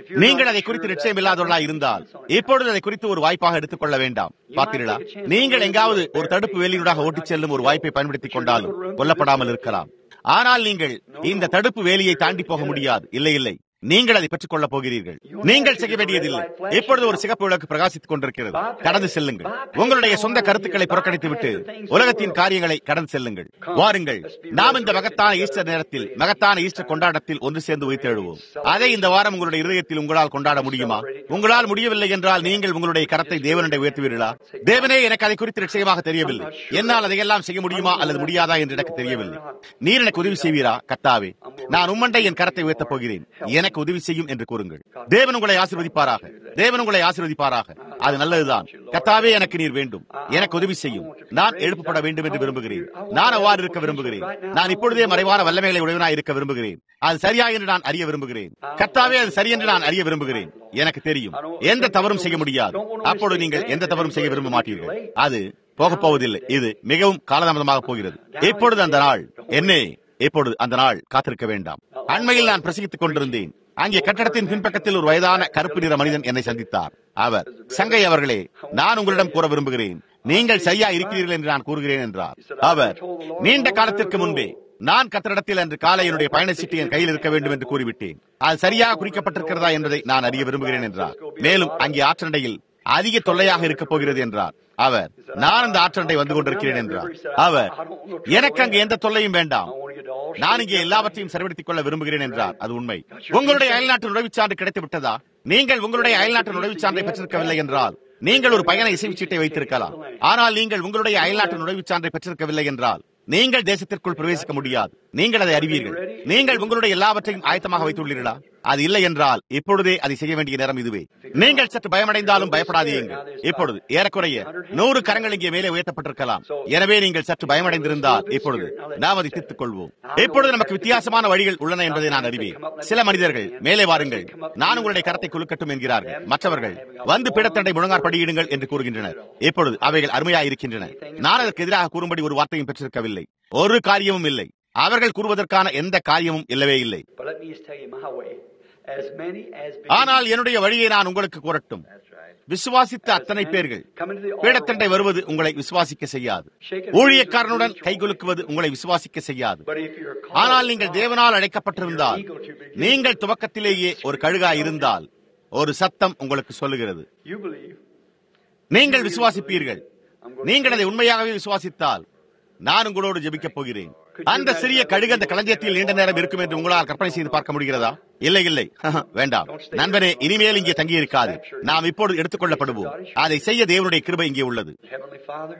நீங்கள் அதை குறித்து நிச்சயம் இல்லாதவர்களாக இருந்தால் இப்பொழுது அதை குறித்து ஒரு வாய்ப்பாக எடுத்துக்கொள்ள வேண்டாம் பார்த்தீர்களா நீங்கள் எங்காவது ஒரு தடுப்பு வேலியூடாக ஓட்டிச் செல்லும் ஒரு வாய்ப்பை பயன்படுத்திக் கொண்டாலும் கொல்லப்படாமல் இருக்கலாம் ஆனால் நீங்கள் இந்த தடுப்பு வேலியை தாண்டி போக முடியாது இல்லை இல்லை நீங்கள் அதை பெற்றுக் கொள்ளப் போகிறீர்கள் நீங்கள் செய்ய வேண்டியதில்லை இப்பொழுது ஒரு சிகப்பு விளக்கு பிரகாசித்துக் கொண்டிருக்கிறது கடந்து செல்லுங்கள் உங்களுடைய சொந்த கருத்துக்களை புறக்கணித்து விட்டு உலகத்தின் காரியங்களை கடந்து செல்லுங்கள் வாருங்கள் நாம் இந்த மகத்தான ஈஸ்டர் நேரத்தில் மகத்தான ஈஸ்டர் கொண்டாட்டத்தில் ஒன்று சேர்ந்து வைத்தெழுவோம் அதை இந்த வாரம் உங்களுடைய இருதயத்தில் உங்களால் கொண்டாட முடியுமா உங்களால் முடியவில்லை என்றால் நீங்கள் உங்களுடைய கரத்தை தேவனுடைய உயர்த்துவீர்களா தேவனே எனக்கு அதை குறித்து நிச்சயமாக தெரியவில்லை என்னால் அதையெல்லாம் செய்ய முடியுமா அல்லது முடியாதா என்று எனக்கு தெரியவில்லை நீர் எனக்கு உதவி செய்வீரா கத்தாவே நான் உம்மண்டை என் கரத்தை உயர்த்தப் போகிறேன் எனக்கு உதவி செய்யும் என்று கூறுங்கள் தேவன் உங்களை ஆசீர்வதிப்பாராக தேவன் உங்களை ஆசீர்வதிப்பாராக அது நல்லதுதான் கத்தாவே எனக்கு நீர் வேண்டும் எனக்கு உதவி செய்யும் நான் எழுப்பப்பட வேண்டும் என்று விரும்புகிறேன் நான் அவ்வாறு இருக்க விரும்புகிறேன் நான் இப்பொழுதே மறைவான வல்லமைகளை உடையவனாய் இருக்க விரும்புகிறேன் அது சரியா என்று நான் அறிய விரும்புகிறேன் கத்தாவே அது சரி என்று நான் அறிய விரும்புகிறேன் எனக்கு தெரியும் எந்த தவறும் செய்ய முடியாது அப்பொழுது நீங்கள் எந்த தவறும் செய்ய விரும்ப மாட்டீர்கள் அது போகப் போவதில்லை இது மிகவும் காலதாமதமாக போகிறது இப்பொழுது அந்த நாள் என்னே இப்பொழுது அந்த நாள் காத்திருக்க வேண்டாம் அண்மையில் நான் பிரசங்கித்துக் கொண்டிருந்தேன் அங்கே கட்டடத்தின் பின்பக்கத்தில் ஒரு வயதான கருப்பு நிற மனிதன் என்னை சந்தித்தார் அவர் சங்கை அவர்களே நான் உங்களிடம் கூற விரும்புகிறேன் நீங்கள் சரியா இருக்கிறீர்கள் என்று நான் கூறுகிறேன் என்றார் அவர் நீண்ட காலத்திற்கு முன்பே நான் கத்திரிடத்தில் அன்று காலை என்னுடைய பயண சீட்டு என் கையில் இருக்க வேண்டும் என்று கூறிவிட்டேன் அது சரியாக குறிக்கப்பட்டிருக்கிறதா என்பதை நான் அறிய விரும்புகிறேன் என்றார் மேலும் அங்கே ஆற்றண்டையில் அதிக தொல்லையாக இருக்கப் போகிறது என்றார் அவர் நான் அந்த ஆற்றண்டை வந்து கொண்டிருக்கிறேன் என்றார் அவர் எனக்கு அங்கு எந்த தொல்லையும் வேண்டாம் நான் இங்கே எல்லாவற்றையும் சரிபடுத்திக் கொள்ள விரும்புகிறேன் என்றார் அது உண்மை உங்களுடைய அயல்நாட்டு நுழைவுச்சான்று கிடைத்து விட்டதா நீங்கள் உங்களுடைய அயல்நாட்டு நுழைவுச்சான்றை பெற்றிருக்கவில்லை என்றால் நீங்கள் ஒரு பயண இசைவுச்சீட்டை வைத்திருக்கலாம் ஆனால் நீங்கள் உங்களுடைய அயல்நாட்டு நுழைவுச்சான்றை பெற்றிருக்கவில்லை என்றால் நீங்கள் தேசத்திற்குள் பிரவேசிக்க முடியாது நீங்கள் அதை அறிவீர்கள் நீங்கள் உங்களுடைய எல்லாவற்றையும் ஆயத்தமாக வைத்துள்ளீர்களா அது இல்லை என்றால் இப்பொழுதே அதை செய்ய வேண்டிய நேரம் இதுவே நீங்கள் சற்று பயமடைந்தாலும் பயப்படாதீர்கள் இப்பொழுது ஏறக்குறைய நூறு கரங்கள் இங்கே மேலே உயர்த்தப்பட்டிருக்கலாம் எனவே நீங்கள் சற்று பயமடைந்திருந்தால் இப்பொழுது நாம் அதை தீர்த்துக் கொள்வோம் இப்பொழுது நமக்கு வித்தியாசமான வழிகள் உள்ளன என்பதை நான் அறிவேன் சில மனிதர்கள் மேலே வாருங்கள் நான் உங்களுடைய கரத்தை குலுக்கட்டும் என்கிறார்கள் மற்றவர்கள் வந்து பிடத்தண்டை முழங்கார் படியிடுங்கள் என்று கூறுகின்றனர் இப்பொழுது அவைகள் அருமையாக இருக்கின்றன நான் அதற்கு எதிராக கூறும்படி ஒரு வார்த்தையும் பெற்றிருக்கவில்லை ஒரு காரியமும் இல்லை அவர்கள் கூறுவதற்கான எந்த காரியமும் இல்லவே இல்லை But let me just tell you my way. As many as believe- ஆனால் என்னுடைய வழியை நான் உங்களுக்கு கூறட்டும் That's right. விசுவாசித்த அத்தனை பேர்கள் Come into the altar. பீடத்தண்டை வருவது உங்களை விசுவாசிக்க செய்யாது ஊழியக்காரனுடன் கைகுலுக்குவது உங்களை விசுவாசிக்க செய்யாது But if you're called ஆனால் நீங்கள் தேவனால் அழைக்கப்பட்டிருந்தால் நீங்கள் துவக்கத்திலேயே ஒரு கழுகா இருந்தால் ஒரு சத்தம் உங்களுக்கு சொல்லுகிறது you believe. நீங்கள் விசுவாசிப்பீர்கள் நீங்கள் அதை உண்மையாகவே விசுவாசித்தால் நான் உங்களோடு ஜெபிக்கப் போகிறேன் அந்த சிறிய கழுகு அந்த களஞ்சியத்தில் நீண்ட நேரம் இருக்கும் என்று உங்களால் கற்பனை செய்து பார்க்க முடிகிறதா இல்லை இல்லை வேண்டாம் நண்பனே இனிமேல் இங்கே தங்கி இருக்காது நாம் இப்பொழுது எடுத்துக்கொள்ளப்படுவோம் அதை செய்ய தேவனுடைய கிருபை இங்கே உள்ளது Heavenly Father,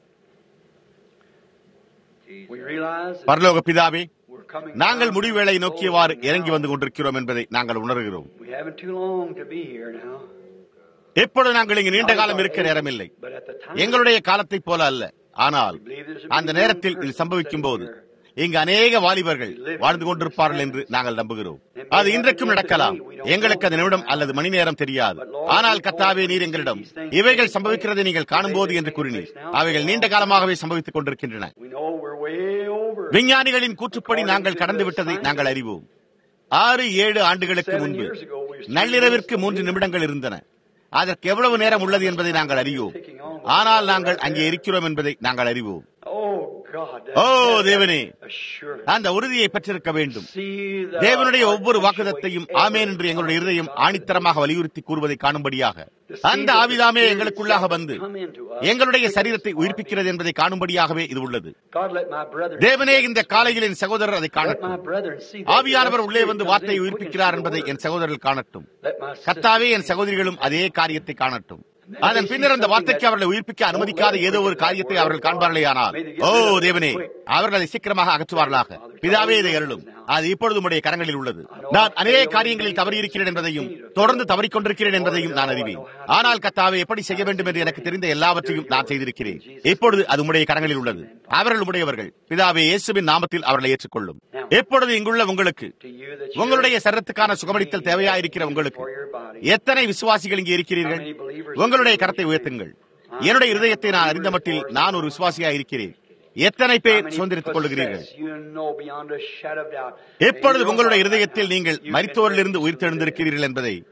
we realize that பரலோக பிதாவே we're coming நாங்கள் down முடிவேளை to நோக்கியவாறு closing இறங்கி now. வந்து கொண்டிருக்கிறோம் என்பதை நாங்கள் உணர்கிறோம் We haven't too long to be here now. எப்பொழுது நாங்கள் இங்கு நீண்ட காலம் இருக்க நேரமில்லை But at the time, எங்களுடைய காலத்தைப் போல அல்ல ஆனால் அந்த நேரத்தில் இது சம்பவிக்கும் போது இங்கு அநேக வாலிபர்கள் வாழ்ந்து கொண்டிருப்பார்கள் என்று நாங்கள் நம்புகிறோம் அது இன்றைக்கும் நடக்கலாம் எங்களுக்கு அது நிமிடம் அல்லது மணி நேரம் தெரியாது ஆனால் கத்தாவே நீர் எங்களிடம் இவைகள் சம்பவிக்கிறதை நீங்கள் காணும்போது என்று கூறினீர் அவைகள் நீண்ட காலமாகவே சம்பவித்துக் கொண்டிருக்கின்றன we know we're way over. விஞ்ஞானிகளின் கூற்றுப்படி நாங்கள் கடந்து விட்டதை நாங்கள் அறிவோம் ஆறு ஏழு ஆண்டுகளுக்கு முன்பு நள்ளிரவிற்கு மூன்று நிமிடங்கள் இருந்தன அதற்கு எவ்வளவு நேரம் உள்ளது என்பதை நாங்கள் அறிவோம் ஆனால் நாங்கள் அங்கே இருக்கிறோம் என்பதை நாங்கள் அறிவோம் Oh God. that- O that- தேவனே Assurance. அந்த உறுதியை பெற்றிருக்க வேண்டும் See the தேவனுடைய ஒவ்வொரு heart வாக்குதத்தையும் actuate ஆமேன் என்று எங்களுடைய இருதயம் ஆணித்தரமாக வலியுறுத்தி கூறுவதை காணும்படியாக அந்த ஆவிதாமே எங்களுக்குள்ளாக வந்து எங்களுடைய சரீரத்தை உயிர்ப்பிக்கிறது என்பதை காணும்படியாகவே இது உள்ளது God, let my brother தேவனே இந்த காலையில் என் சகோதரர் அதை let my காணட்டும் brethren see that ஆவியானவர் the உள்ளே Spirit வந்து comes வார்த்தையை in உயிர்ப்பிக்கிறார் என்பதை quickens the என் சகோதரர்கள் காணட்டும் word. Let my sister கத்தாவே என் சகோதரிகளும் அதே காரியத்தை காணட்டும் அதன் பின்னர் அந்த வார்த்தைக்கு அவர்களை உயிர்ப்பிக்க அனுமதிக்காத ஏதோ ஒரு காரியத்தை அவர்கள் காண்பார்களேயானால் ஓ தேவனே அவர்கள் அதை சீக்கிரமாக அகற்றுவார்களாக பிதாவே இதை அருளும் அது இப்பொழுது உடைய கரங்களில் உள்ளது நான் அநேக காரியங்களில் தவறியிருக்கிறேன் என்பதையும் தொடர்ந்து தவறிக்கொண்டிருக்கிறேன் என்பதையும் நான் அறிவேன் ஆனால் கத்தாவே எப்படி செய்ய வேண்டும் என்று எனக்கு தெரிந்த எல்லாவற்றையும் நான் செய்திருக்கிறேன் இப்பொழுது அது உடைய கரங்களில் உள்ளது அவர்கள் உடையவர்கள் பிதாவே இயேசுவின் நாமத்தில் அவர்களை ஏற்றுக்கொள்ளும் எப்பொழுது இங்குள்ள உங்களுக்கு to you that உங்களுடைய சரத்துக்கான சுகமளித்தல் தேவையாயிருக்கிற உங்களுக்கு எத்தனை விசுவாசிகள் இங்கே இருக்கிறீர்கள் உங்களுடைய கரத்தை உயர்த்துங்கள் என்னுடைய இருதயத்தை நான் அறிந்த மட்டில் நான் ஒரு விசுவாசியா இருக்கிறேன் எத்தனை பேர் சுதந்திரித்துக் கொள்ளுகிறீர்கள் எப்பொழுது உங்களுடைய இருதயத்தில் நீங்கள் மரித்தோரிலிருந்து உயிர்த்தெழுந்திருக்கிறீர்கள் என்பதை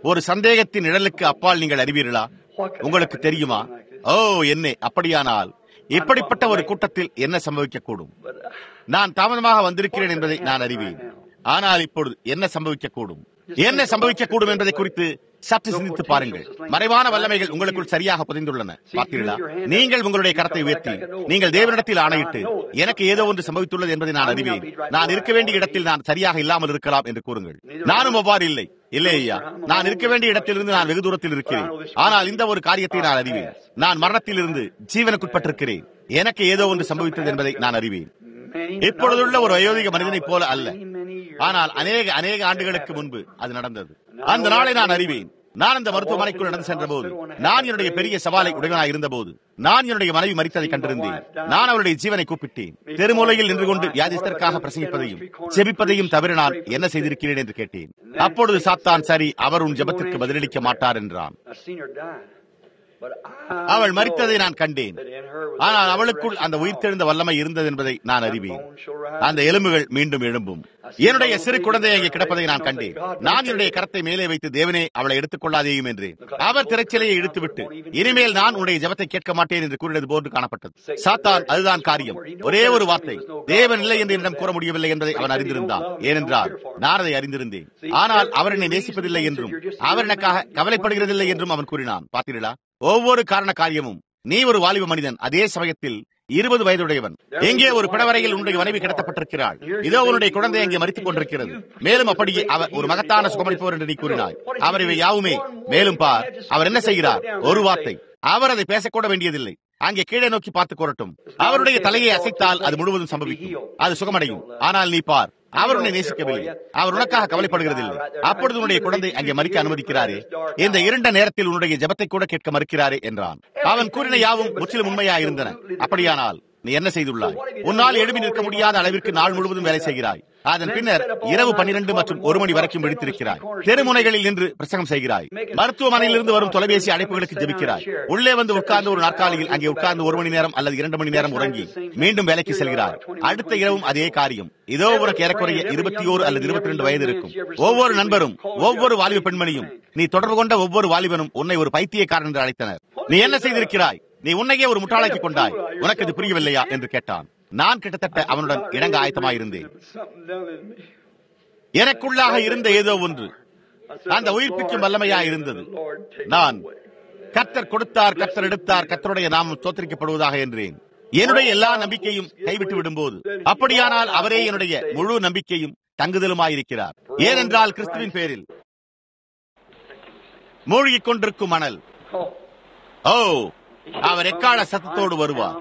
ஒரு சந்தேகத்தின் நிழலுக்கு அப்பால் நீங்கள் அறிவீர்களா உங்களுக்கு தெரியுமா ஓ என்ன அப்படியானால் இப்படிப்பட்ட ஒரு கூட்டத்தில் என்ன சம்பவிக்கக்கூடும் நான் தாமதமாக வந்திருக்கிறேன் என்பதை நான் அறிவேன் ஆனால் இப்பொழுது என்ன சம்பவிக்கக்கூடும் என்ன சம்பவிக்கக்கூடும் என்பதை குறித்து சற்று சிந்தித்து பாருங்கள் மறைவான வல்லமைகள் உங்களுக்குள் சரியாக புதைந்துள்ளன பார்த்தீர்களா நீங்கள் உங்களுடைய கரத்தை உயர்த்தி நீங்கள் தேவனிடத்தில் ஆணையிட்டு எனக்கு ஏதோ ஒன்று சம்பவித்துள்ளது என்பதை நான் அறிவேன் நான் இருக்க வேண்டிய இடத்தில் நான் சரியாக இல்லாமல் இருக்கலாம் என்று கூறுங்கள் நானும் அவ்வாறு இல்லை இல்லை ஐயா நான் இருக்க வேண்டிய இடத்திலிருந்து நான் வெகு தூரத்தில் இருக்கிறேன் ஆனால் இந்த ஒரு காரியத்தை நான் அறிவேன் நான் மரணத்திலிருந்து ஜீவனுக்குட்பட்டிருக்கிறேன் எனக்கு ஏதோ ஒன்று சம்பவித்தது என்பதை நான் அறிவேன் இப்பொழுதுள்ள ஒரு வயோதிக மனிதனைப் போல அல்ல ஆனால் அநேக அநேக ஆண்டுகளுக்கு முன்பு அது நடந்தது அந்த நாளை நான் அறிவேன் நான் அந்த மருத்துவமனைக்குள் நடந்து சென்ற போது நான் என்னுடைய பெரிய சவாலை உடையவனாய் இருந்த போது நான் என்னுடைய மனைவி மறித்ததை கண்டிருந்தேன் நான் அவருடைய ஜீவனை கூப்பிட்டேன் தெருமூலையில் நின்று கொண்டு வியாதிஸ்தருக்காக பிரசங்கிப்பதையும் செபிப்பதையும் தவிர நான் என்ன செய்திருக்கிறேன் என்று கேட்டேன் அப்பொழுது சாத்தான் சரி அவர் உன் ஜெபத்திற்கு பதிலளிக்க மாட்டார் என்றான் அவள் மறித்ததை நான் கண்டேன் ஆனால் அவளுக்குள் அந்த உயிர்த்தெழுந்த வல்லமை இருந்தது என்பதை நான் அறிவேன் அந்த எலும்புகள் மீண்டும் எழும்பும் என்னுடைய சிறு குழந்தை அங்கே கிடப்பதை நான் கண்டேன் நான் என்னுடைய கரத்தை மேலே வைத்து தேவனே அவளை எடுத்துக் கொள்ளாதேயும் என்றேன் அவர் திரைச்சிலையை இழுத்துவிட்டு இனிமேல் நான் உன்னுடைய ஜபத்தை கேட்க மாட்டேன் என்று கூறினது போன்று காணப்பட்டது சாத்தான் அதுதான் காரியம் ஒரே ஒரு வார்த்தை தேவன் இல்லை என்று என்னிடம் கூற முடியவில்லை என்பதை அவன் அறிந்திருந்தான் ஏனென்றால் நான் அதை அறிந்திருந்தேன் ஆனால் அவர் என்னை நேசிப்பதில்லை என்றும் அவர் எனக்காக கவலைப்படுகிறதில்லை என்றும் அவன் கூறினான் பார்த்தீர்களா ஒவ்வொரு காரண காரியமும் நீ ஒரு வாலிப மனிதன் அதே சமயத்தில் இருபது வயதுடையவன் எங்கே ஒரு பிடவரையில் உன்னுடைய மனைவி கிடத்தப்பட்டிருக்கிறாள் இதோ உன்னுடைய குழந்தை அங்கே மறித்துக் கொண்டிருக்கிறது மேலும் அப்படியே அவர் ஒரு மகத்தான சுகமளிப்பவர் என்று நீ கூறினாய் அவர் இவை யாவுமே மேலும் பார் அவர் என்ன செய்கிறார் ஒரு வார்த்தை அவர் அதை பேசக்கூட வேண்டியதில்லை அங்கே கீழே நோக்கி பார்த்து கூறட்டும் அவருடைய தலையை அசைத்தால் அது முழுவதும் சம்பவிக்கும் அது சுகமடையும் ஆனால் நீ பார் அவர் உன்னை நேசிக்கவில்லை அவர் உனக்காக கவலைப்படுகிறதில்லை அப்பொழுது உன்னுடைய குழந்தை அங்கே மறிக்க அனுமதிக்கிறாரே இந்த இரண்ட நேரத்தில் உன்னுடைய ஜபத்தை கூட கேட்க மறுக்கிறாரே என்றான் அவன் கூறின யாவும் முற்றிலும் உண்மையா இருந்தன அப்படியானால் நீ என்ன செய்துள்ளாய் உன்னால் எழுப்பி நிற்க முடியாத அளவிற்கு நாள் முழுவதும் வேலை செய்கிறாய் அதன் பின்னர் இரவு பன்னிரண்டு மற்றும் ஒரு மணி வரைக்கும் விழித்திருக்கிறாய் தெருமுனைகளில் நின்று பிரசங்கம் செய்கிறாய் மருத்துவமனையிலிருந்து வரும் தொலைபேசி அழைப்புகளுக்கு ஜெபிக்கிறாய் உள்ளே வந்து உட்கார்ந்து ஒரு நாற்காலியில் அங்கே உட்கார்ந்து ஒரு மணி நேரம் அல்லது இரண்டு மணி நேரம் உறங்கி மீண்டும் வேலைக்கு செல்கிறாய் அடுத்த இரவும் அதே காரியம் இதோ உனக்கு ஏறக்குறைய இருபத்தி ஓரு அல்லது இருபத்தி ரெண்டு வயது இருக்கும் ஒவ்வொரு நண்பரும் ஒவ்வொரு வாலிப பெண்மணியும் நீ தொடர்பு கொண்ட ஒவ்வொரு வாலிபனும் உன்னை ஒரு பைத்தியக்காரன் என்று அழைத்தனர் நீ என்ன செய்திருக்கிறாய் நீ உன்னையே ஒரு முட்டாளாக்கி கொண்டாய் உனக்கு இது புரியவில்லையா என்று கேட்டான் நான் கிட்டத்தட்ட அவனுடன் இணங்க ஆயத்தமாயிருந்தேன் எனக்குள்ளாக இருந்த ஏதோ ஒன்று அந்த உயிர்ப்பிக்கும் வல்லமையா இருந்தது நான் கத்தர் கொடுத்தார் கத்தர் எடுத்தார் கத்தருடைய நாமம் தோத்தரிக்கப்படுவதாக என்றேன் என்னுடைய எல்லா நம்பிக்கையும் கைவிட்டு விடும்போது அப்படியானால் அவரே என்னுடைய முழு நம்பிக்கையும் தங்குதலுமாயிருக்கிறார் ஏனென்றால் கிறிஸ்துவின் பேரில் மூழ்கிக் கொண்டிருக்கும் மணல் ஓ அவர் எக்கால சத்தத்தோடு வருவார்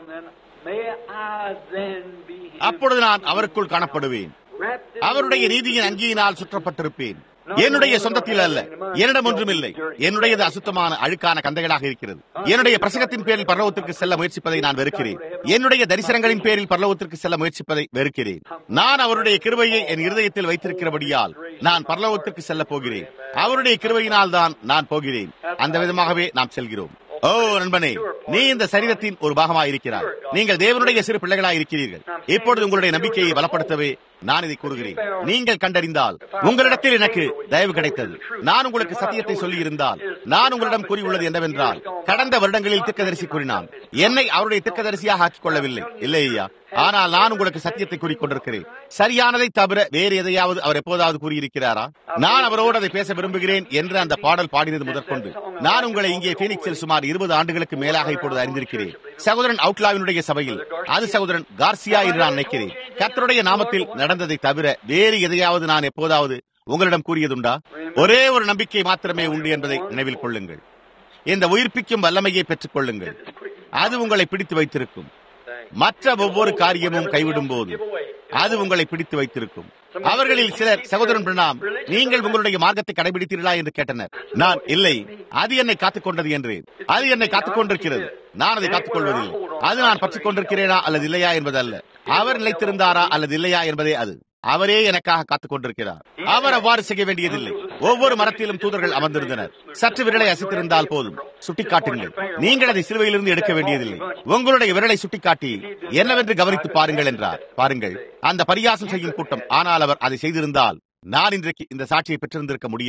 அப்பொழுது நான் அவருக்குள் காணப்படுவேன் அவருடைய நீதியின் அங்கியினால் சுற்றப்பட்டிருப்பேன் என்னுடைய சொந்தத்தில் அல்ல என்னிடம் ஒன்றும் இல்லை என்னுடையது அசுத்தமான அழுக்கான கந்தைகளாக இருக்கிறது என்னுடைய பிரசங்கத்தின் பேரில் பரலோகத்திற்கு செல்ல முயற்சிப்பதை நான் வெறுக்கிறேன் என்னுடைய தரிசனங்களின் பேரில் பரலோகத்திற்கு செல்ல முயற்சிப்பதை வெறுக்கிறேன் நான் அவருடைய கிருபையை என் இருதயத்தில் வைத்திருக்கிறபடியால் நான் பரலோகத்திற்கு செல்ல போகிறேன் அவருடைய கிருபையினால் தான் நான் போகிறேன் அந்த விதமாகவே நாம் செல்கிறோம் ஓ நண்பனே நீ இந்த சரீரத்தின் ஒரு பாகமாக இருக்கிறார் நீங்கள் தேவனுடைய சிறு பிள்ளைகளாக இருக்கிறீர்கள் இப்பொழுது உங்களுடைய நம்பிக்கையை பலப்படுத்தவே நான் இதை கூறுகிறேன் நீங்கள் கண்டறிந்தால் உங்களிடத்தில் எனக்கு தயவு கிடைத்தது நான் உங்களுக்கு சத்தியத்தை சொல்லி இருந்தால் நான் உங்களிடம் கூறியுள்ளது என்னவென்றால் கடந்த வருடங்களில் திக்கதரிசி கூறினான் என்னை அவருடைய திக்கதரிசியாக ஆக்கிக் கொள்ளவில்லை இல்லை ஐயா ஆனால் நான் உங்களுக்கு சத்தியத்தை கூறிக்கொண்டிருக்கிறேன் சரியானதை தவிர வேறு எதையாவது அவர் எப்போதாவது கூறியிருக்கிறாரா நான் அவரோடு அதை பேச விரும்புகிறேன் என்று அந்த பாடல் பாடினது முதற்கொண்டு நான் உங்களை இங்கே பீனிக்ஸில் சுமார் இருபது ஆண்டுகளுக்கு மேலாக இப்பொழுது அறிந்திருக்கிறேன் சகோதரன் அவுட்லாவினுடைய சபையில் அது சகோதரன் கார்சியா என்று நான் நினைக்கிறேன் கர்த்தருடைய நாமத்தில் நடந்ததை தவிர வேறு எதையாவது நான் எப்போதாவது உங்களிடம் கூறியதுண்டா ஒரே ஒரு நம்பிக்கை மாத்திரமே உண்டு என்பதை நினைவில் கொள்ளுங்கள் இந்த உயிர்ப்பிக்கும் வல்லமையை பெற்றுக் கொள்ளுங்கள் அது உங்களை பிடித்து வைத்திருக்கும் மற்ற ஒவ்வொரு காரியமும் கைவிடும் போது அது உங்களை பிடித்து வைத்திருக்கும் அவர்களில் சிலர் சகோதரன் பிரணாம் நீங்கள் உங்களுடைய மார்க்கத்தை கடைபிடித்தீர்களா என்று கேட்டனர் நான் இல்லை அது என்னை காத்துக் கொண்டது என்றேன் அது என்னை காத்துக் கொண்டிருக்கிறது நான் அதை காத்துக் கொள்வதில்லை அது நான் பற்றிக் கொண்டிருக்கிறேனா அல்லது இல்லையா என்பது அல்ல அவர் நிலைத்திருந்தாரா அல்லது இல்லையா என்பதே அது அவரே எனக்காக காத்துக் கொண்டிருக்கிறார் அவர் அவ்வாறு செய்ய வேண்டியதில்லை ஒவ்வொரு மரத்திலும் தூதர்கள் அமர்ந்திருந்தனர் சற்று விரலை அசைத்திருந்தால் போதும் சுட்டிக்காட்டுங்கள் நீங்கள் அதை சிலுவையிலிருந்து எடுக்க வேண்டியதில்லை உங்களுடைய விரலை சுட்டிக்காட்டி என்னவென்று கவனித்து பாருங்கள் என்றார் பாருங்கள் அந்த பரியாசம் செய்யும் கூட்டம் ஆனால் அவர் அதை செய்திருந்தால் நான் இன்றைக்கு இந்த சாட்சியை பெற்றிருந்திருக்க முடியாது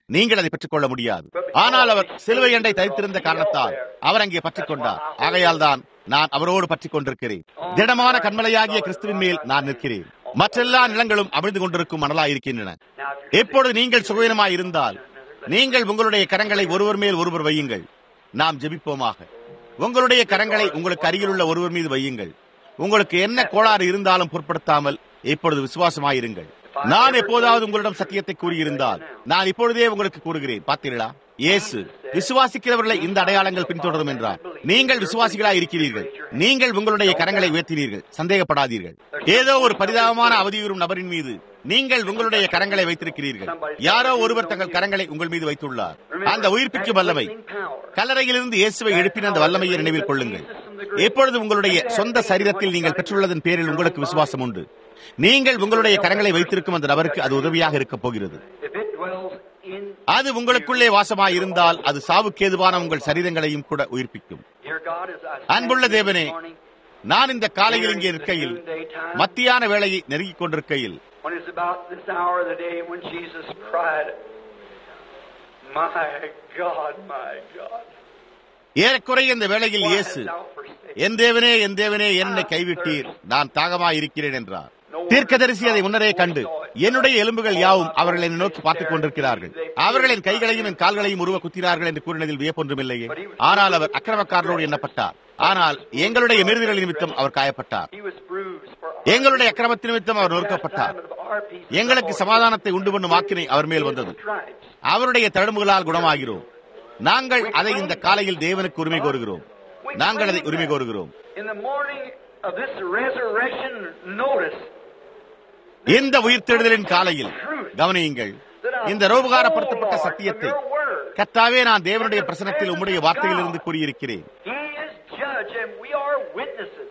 நீங்கள் அதை பெற்றுக்கொள்ள முடியாது ஆனால் அவர் சிலுவை எண்டை தரித்திருந்த காரணத்தால் அவர் அங்கே பற்றிக் கொண்டார் ஆகையால் தான் நான் அவரோடு பற்றிக் கொண்டிருக்கிறேன் திடமான கண்மலையாகிய கிறிஸ்துவின் மேல் நான் நிற்கிறேன் மற்றெல்லா நிலங்களும் அமிழ்ந்து கொண்டிருக்கும் மணலாயிருக்கின்றன எப்பொழுது நீங்கள் சுகவீனமாய் இருந்தால் நீங்கள் உங்களுடைய கரங்களை ஒருவர் மேல் ஒருவர் வையுங்கள் நாம் ஜெபிப்போமாக உங்களுடைய கரங்களை உங்களுக்கு அருகிலுள்ள ஒருவர் மீது வையுங்கள் உங்களுக்கு என்ன கோளாறு இருந்தாலும் பொருட்படுத்தாமல் இப்பொழுது விசுவாசமாயிருங்கள் நான் எப்போதாவது உங்களிடம் சத்தியத்தை கூறியிருந்தால் நான் இப்பொழுதே உங்களுக்கு கூறுகிறேன் பார்த்தீர்களா இயேசு விசுவாசிக்கிறவர்களை இந்த அடையாளங்கள் பின்தொடரும் என்றார் நீங்கள் விசுவாசிகளா இருக்கிறீர்கள் நீங்கள் உங்களுடைய கரங்களை உயர்த்தினீர்கள் சந்தேகப்படாதீர்கள் ஏதோ ஒரு பரிதாபமான அவதியுறும் நபரின் மீது நீங்கள் உங்களுடைய கரங்களை வைத்திருக்கிறீர்கள் யாரோ ஒருவர் தங்கள் கரங்களை உங்கள் மீது வைத்துள்ளார் அந்த உயிர்ப்பிக்கும் வல்லமை கல்லறையிலிருந்து இயேசுவை எழுப்பின அந்த வல்லமையை நினைவில் கொள்ளுங்கள் எப்பொழுது உங்களுடைய சொந்த சரீரத்தில் நீங்கள் பெற்றுள்ளதன் பேரில் உங்களுக்கு விசுவாசம் உண்டு நீங்கள் உங்களுடைய கரங்களை வைத்திருக்கும் அந்த நபருக்கு அது உதவியாக இருக்கப் போகிறது If it dwells in அது உங்களுக்குள்ளே வாசமாய் இருந்தால் அது சாவுக்கேதுவான உங்கள் சரீரங்களையும் கூட உயிர்ப்பிக்கும் Dear God, as I அன்புள்ள stand here தேவனே this morning, நான் இந்த காலையில் இங்கே இருக்கையில் மத்தியான வேளையை நெருங்கிக் கொண்டிருக்கையில் when it's about this hour of the day when Jesus cried, My God, my God, ஏறக்குறைய இந்த வேளையில் why இயேசு hast thou forsaken என் தேவனே என் தேவனே என்னை கைவிட்டீர் நான் தாகமாய் இருக்கிறேன் என்றார் தீர்க்கதரிசி அதை முன்னரே கண்டு என்னுடைய எலும்புகள் யாவும் அவர்கள் என்னை நோக்கி பார்த்துக் கொண்டிருக்கிறார்கள் அவர்கள் என் கைகளையும் என் கால்களையும் உருவ குத்தினார்கள் என்று கூறினதில் வியப்பொன்றுமில்லையே ஆனால் அவர் அக்கிரமக்காரரோடு எண்ணப்பட்டார் ஆனால் எங்களுடைய மீறுதல் நிமித்தம் அவர் காயப்பட்டார் He was bruised for எங்களுடைய அக்கிரமத்தின் நிமித்தம் அவர் நொறுக்கப்பட்டார் எங்களுக்கு சமாதானத்தை உண்டு பண்ணும் வாக்கினை அவர் மேல் வந்தது அவருடைய தழும்புகளால் குணமாகிறோம் நாங்கள் அதை இந்த காலையில் தேவனுக்கு உரிமை கோருகிறோம் நாங்கள் அதை உரிமை கோருகிறோம் In the morning of this resurrection notice, இந்த உயிர்த்தெழுதலின் காலையில் கவனியுங்கள் இந்த ரோபகாரப்படுத்தப்பட்ட சத்தியத்தை கத்தாவே நான் தேவனுடைய பிரசனத்தில் உம்முடைய வார்த்தையிலிருந்து கூறியிருக்கிறேன் He is judge and we are witnesses.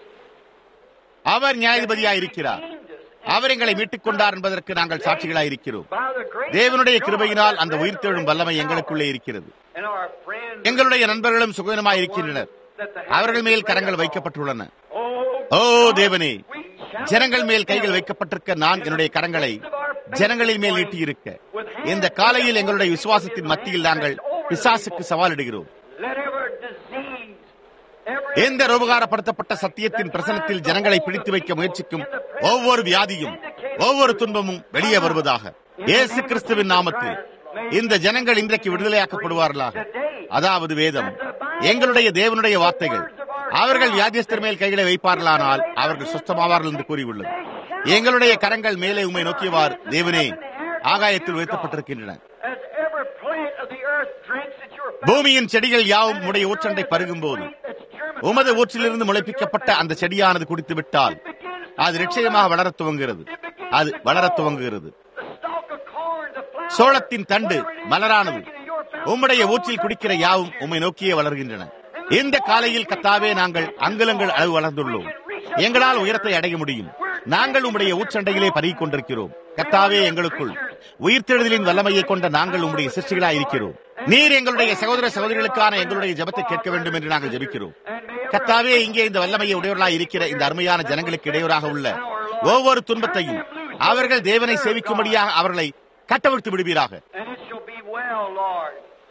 அவர் நியாயாதிபதியாயிருக்கிறார் அவர் எங்களை மீட்டுக் கொண்டார் என்பதற்கு நாங்கள் சாட்சிகளாயிருக்கிறோம் By the grace தேவனுடைய of God, கிருபையினால் அந்த that உயிர்த்தெழும் வல்லமை எங்களுக்குள்ளே இருக்கிறது And our friends எங்களுடைய நண்பர்களும் சுகவீனமாயிருக்கின்றனர் that the அவர்கள் மேல் கரங்கள் வைக்கப்பட்டுள்ளன Oh, ஓ தேவனே we shall ஜனங்கள் மேல் கைகள் வைக்கப்பட்டிருக்க நான் என்னுடைய கரங்களை ஜனங்களின் மேல் நீட்டியிருக்க இந்த காலையில் எங்களுடைய விசுவாசத்தின் மத்தியில் நாங்கள் பிசாசுக்கு சவாலிடுகிறோம் let every disease, every எந்த ரோபகாரப்படுத்தப்பட்ட சத்தியத்தின் பிரசனத்தில் ஜனங்களை பிடித்து வைக்க முயற்சிக்கும் ஒவ்வொரு வியாதியும் ஒவ்வொரு துன்பமும் வெளியே வருவதாக இயேசு கிறிஸ்துவின் நாமத்தில் இந்த ஜனங்கள் இன்றைக்கு விடுதலையாக்கப்படுவார்களாக அதாவது வேதம் எங்களுடைய தேவனுடைய வார்த்தைகள் அவர்கள் வியாதியஸ்தர் மேல் கைகளை வைப்பார்களானால் அவர்கள் சுத்தமாவார்கள் என்று கூறியுள்ளது எங்களுடைய கரங்கள் மேலே உம்மை நோக்கியவார் தேவனே ஆகாயத்தில் உயர்த்தப்பட்டிருக்கின்றன as every plant of the earth drinks at your பூமியின் செடிகள் யாவும் உடைய ஊற்றண்டை பருகும்போது that's germinated. உமது ஊற்றிலிருந்து முளைப்பிக்கப்பட்ட அந்த செடியானது குடித்து விட்டால் அது நிச்சயமாக வளரத் துவங்குகிறது அது வளரத் துவங்குகிறது The stalk of corn, the flower, சோளத்தின் தண்டு மலரானது in your fountain, உம்முடைய ஊற்றில் குடிக்கிற யாவும் உம்மை நோக்கியே வளர்கின்றன இந்த காலையில் கத்தாவே நாங்கள் அங்குலங்கள் அளவு வளர்ந்துள்ளோம் எங்களால் உயரத்தை அடைய முடியும் நாங்கள் உம்முடைய ஊற்றண்டையிலே பருகிக் கொண்டிருக்கிறோம் கத்தாவே எங்களுக்குள் உயிர்த்தெழுதலின் வல்லமையை கொண்ட நாங்கள் உம்முடைய சிருஷ்டிகளாய் இருக்கிறோம் நீர் எங்களுடைய சகோதர சகோதரிகளுக்கான எங்களுடைய ஜெபத்தை கேட்க வேண்டும் என்று நாங்கள் ஜெபிக்கிறோம் கத்தாவே இங்கே இந்த வல்லமையை உடையவர்களாய் இருக்கிற இந்த அருமையான ஜனங்களுக்கு இடையூறாக உள்ள ஒவ்வொரு துன்பத்தையும் அவர்கள் தேவனை சேவிக்கும்படியாக அவர்களை கட்டவிழ்த்து விடுவீராக and it shall be well, Lord,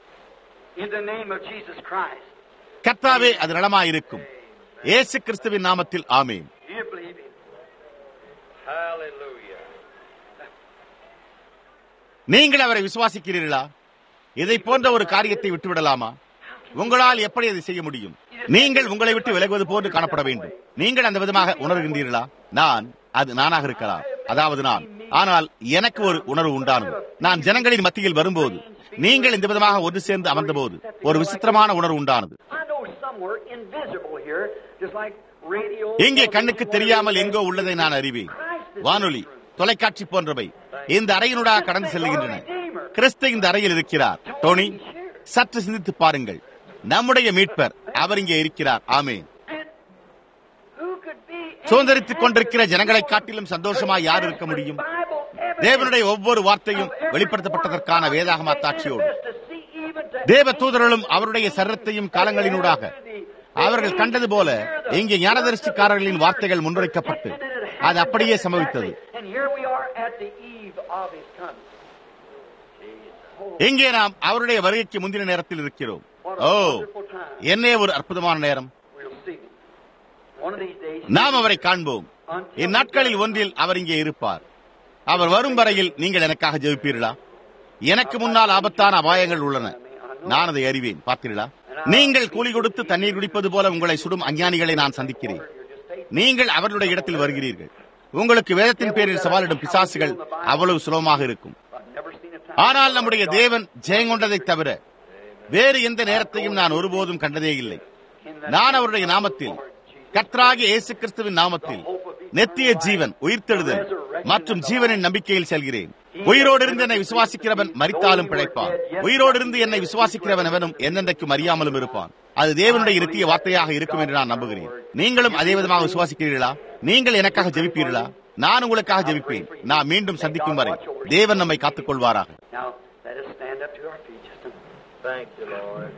in the name of Jesus Christ. கர்த்தாவே அது நலமாயிருக்கும் இயேசு கிறிஸ்துவின் நாமத்தில் ஆமேன் Do you believe Him? Hallelujah. நீங்கள் அவரை விசுவாசிக்கிறீர்களா இதை போன்ற ஒரு காரியத்தை விட்டுவிடலாமா உங்களால் எப்படி அதை செய்ய முடியும் நீங்கள் உங்களை விட்டு விலகுவது போன்று காணப்பட வேண்டும் நீங்கள் அந்த விதமாக உணர்கின்றீர்களா நான் அது நானாக இருக்கலாம் அதாவது நான் ஆனால் எனக்கு ஒரு உணர்வு உண்டானது நான் ஜனங்களின் மத்தியில் வரும்போது நீங்கள் இந்த விதமாக ஒன்று சேர்ந்து அமர்ந்தபோது ஒரு விசித்திரமான உணர்வு உண்டானது I know somewhere invisible here, just like radio. எங்கே கண்ணுக்கு தெரியாமல் எங்கோ உள்ளதை நான் அறிவேன் வானொலி தொலைக்காட்சி போன்றவை இந்த அறையினூடாக கடந்து செல்லுகின்றன கிறிஸ்து இந்த அறையில் இருக்கிறார் டோனி சற்று சிந்தித்து பாருங்கள் நம்முடைய மீட்பர் அவர் இங்கே இருக்கிறார் ஆமென் Who could be சுதந்திரித்துக் கொண்டிருக்கிற ஜனங்களை காட்டிலும் சந்தோஷமாய் யார் இருக்க முடியும் Bible தேவனுடைய ஒவ்வொரு வார்த்தையும் வெளிப்படுத்தப்பட்டதற்கான வேதாகம அத்தாட்சியோடு to see even to தேவ தூதர்களும் அவருடைய சரத்தையும் காலங்களினூடாக அவர்கள் கண்டது போல இங்கே ஞானதரிசிக்காரர்களின் வார்த்தைகள் முன்வைக்கப்பட்டு அது அப்படியே சம்பவித்தது And here we are at the eve of his coming. இங்கே நாம் அவருடைய வருகைக்கு முந்தின நேரத்தில் இருக்கிறோம் What O a wonderful time. என்னே ஒரு அற்புதமான நேரம் We'll see him. One of these days. நாம் அவரை காண்போம் இந்நாட்களில் ஒன்றில் அவர் இங்கே இருப்பார் அவர் வரும் வரையில் நீங்கள் எனக்காக ஜெபிப்பீர்களா எனக்கு முன்னால் ஆபத்தான அபாயங்கள் உள்ளன நான் அதை அறிவேன் பார்த்தீர்களா நீங்கள் கூலி கொடுத்து தண்ணீர் குடிப்பது போல உங்களை சுடும் அஞ்ஞானிகளை நான் சந்திக்கிறேன் நீங்கள் அவர்களுடைய இடத்தில் வருகிறீர்கள் உங்களுக்கு வேதத்தின் பேரில் சவாலிடும் பிசாசுகள் அவ்வளவு சுலபமாக இருக்கும் I've never seen a time. ஆனால் நம்முடைய தேவன் ஜெயங்கொண்டதை தவிர வேறு எந்த நேரத்தையும் நான் ஒருபோதும் கண்டதே இல்லை நான் அவருடைய நாமத்தில் கர்த்தராகிய இயேசு கிறிஸ்துவின் நாமத்தில் நெத்திய ஜீவன் உயிர்த்தெழுதல் மற்றும் ஜீவனின் நம்பிக்கையில் செல்கிறேன் உயிரோடு இருந்து என்னை விசுவாசிக்கிறவன் மரித்தாலும் பிழைப்பான் உயிரோடு இருந்து என்னை விசுவாசிக்கிறவன் எவனும் என்னென்றைக்கும் அறியாமலும் இருப்பான் அது தேவனுடைய நித்திய வார்த்தையாக இருக்கும் என்று நான் நம்புகிறேன் நீங்களும் அதே விதமாக விசுவாசிக்கிறீர்களா நீங்கள் எனக்காக ஜெபிப்பீர்களா நான் உங்களுக்காக ஜெபிப்பேன் நான் மீண்டும் சந்திக்கும் வரை தேவன் நம்மை காத்துக் கொள்வாராக Now, let us stand up to our feet just a minute. Thank you, Lord.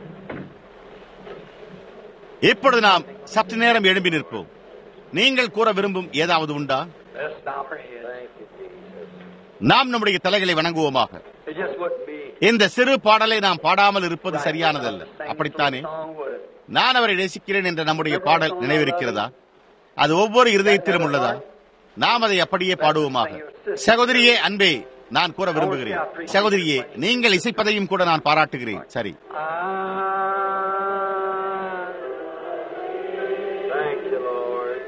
இப்பொழுது நாம் சற்று நேரம் எழும்பி நிற்போம் நீங்கள் கூற விரும்பும் ஏதாவது உண்டா Let us bow our heads. Thank you, Jesus. நாம் நம்முடைய தலைகளை வணங்குவோமாக It just wouldn't be. இந்த சிறு பாடலை நாம் பாடாமல் இருப்பது சரியானதல்ல அப்படித்தானே Song would it? நான் அவரை நேசிக்கிறேன் என்ற நம்முடைய பாடல் நினைவிருக்கிறதா அது ஒவ்வொரு இருதயத்திலும் உள்ளதா நாம் அதை அப்படியே பாடுவோமாக சகோதரியே அன்பே நான் கூற விரும்புகிறேன் சகோதரியே நீங்கள் இசைப்பதையும் கூட நான் பாராட்டுகிறேன் சரி Thank you, Lord.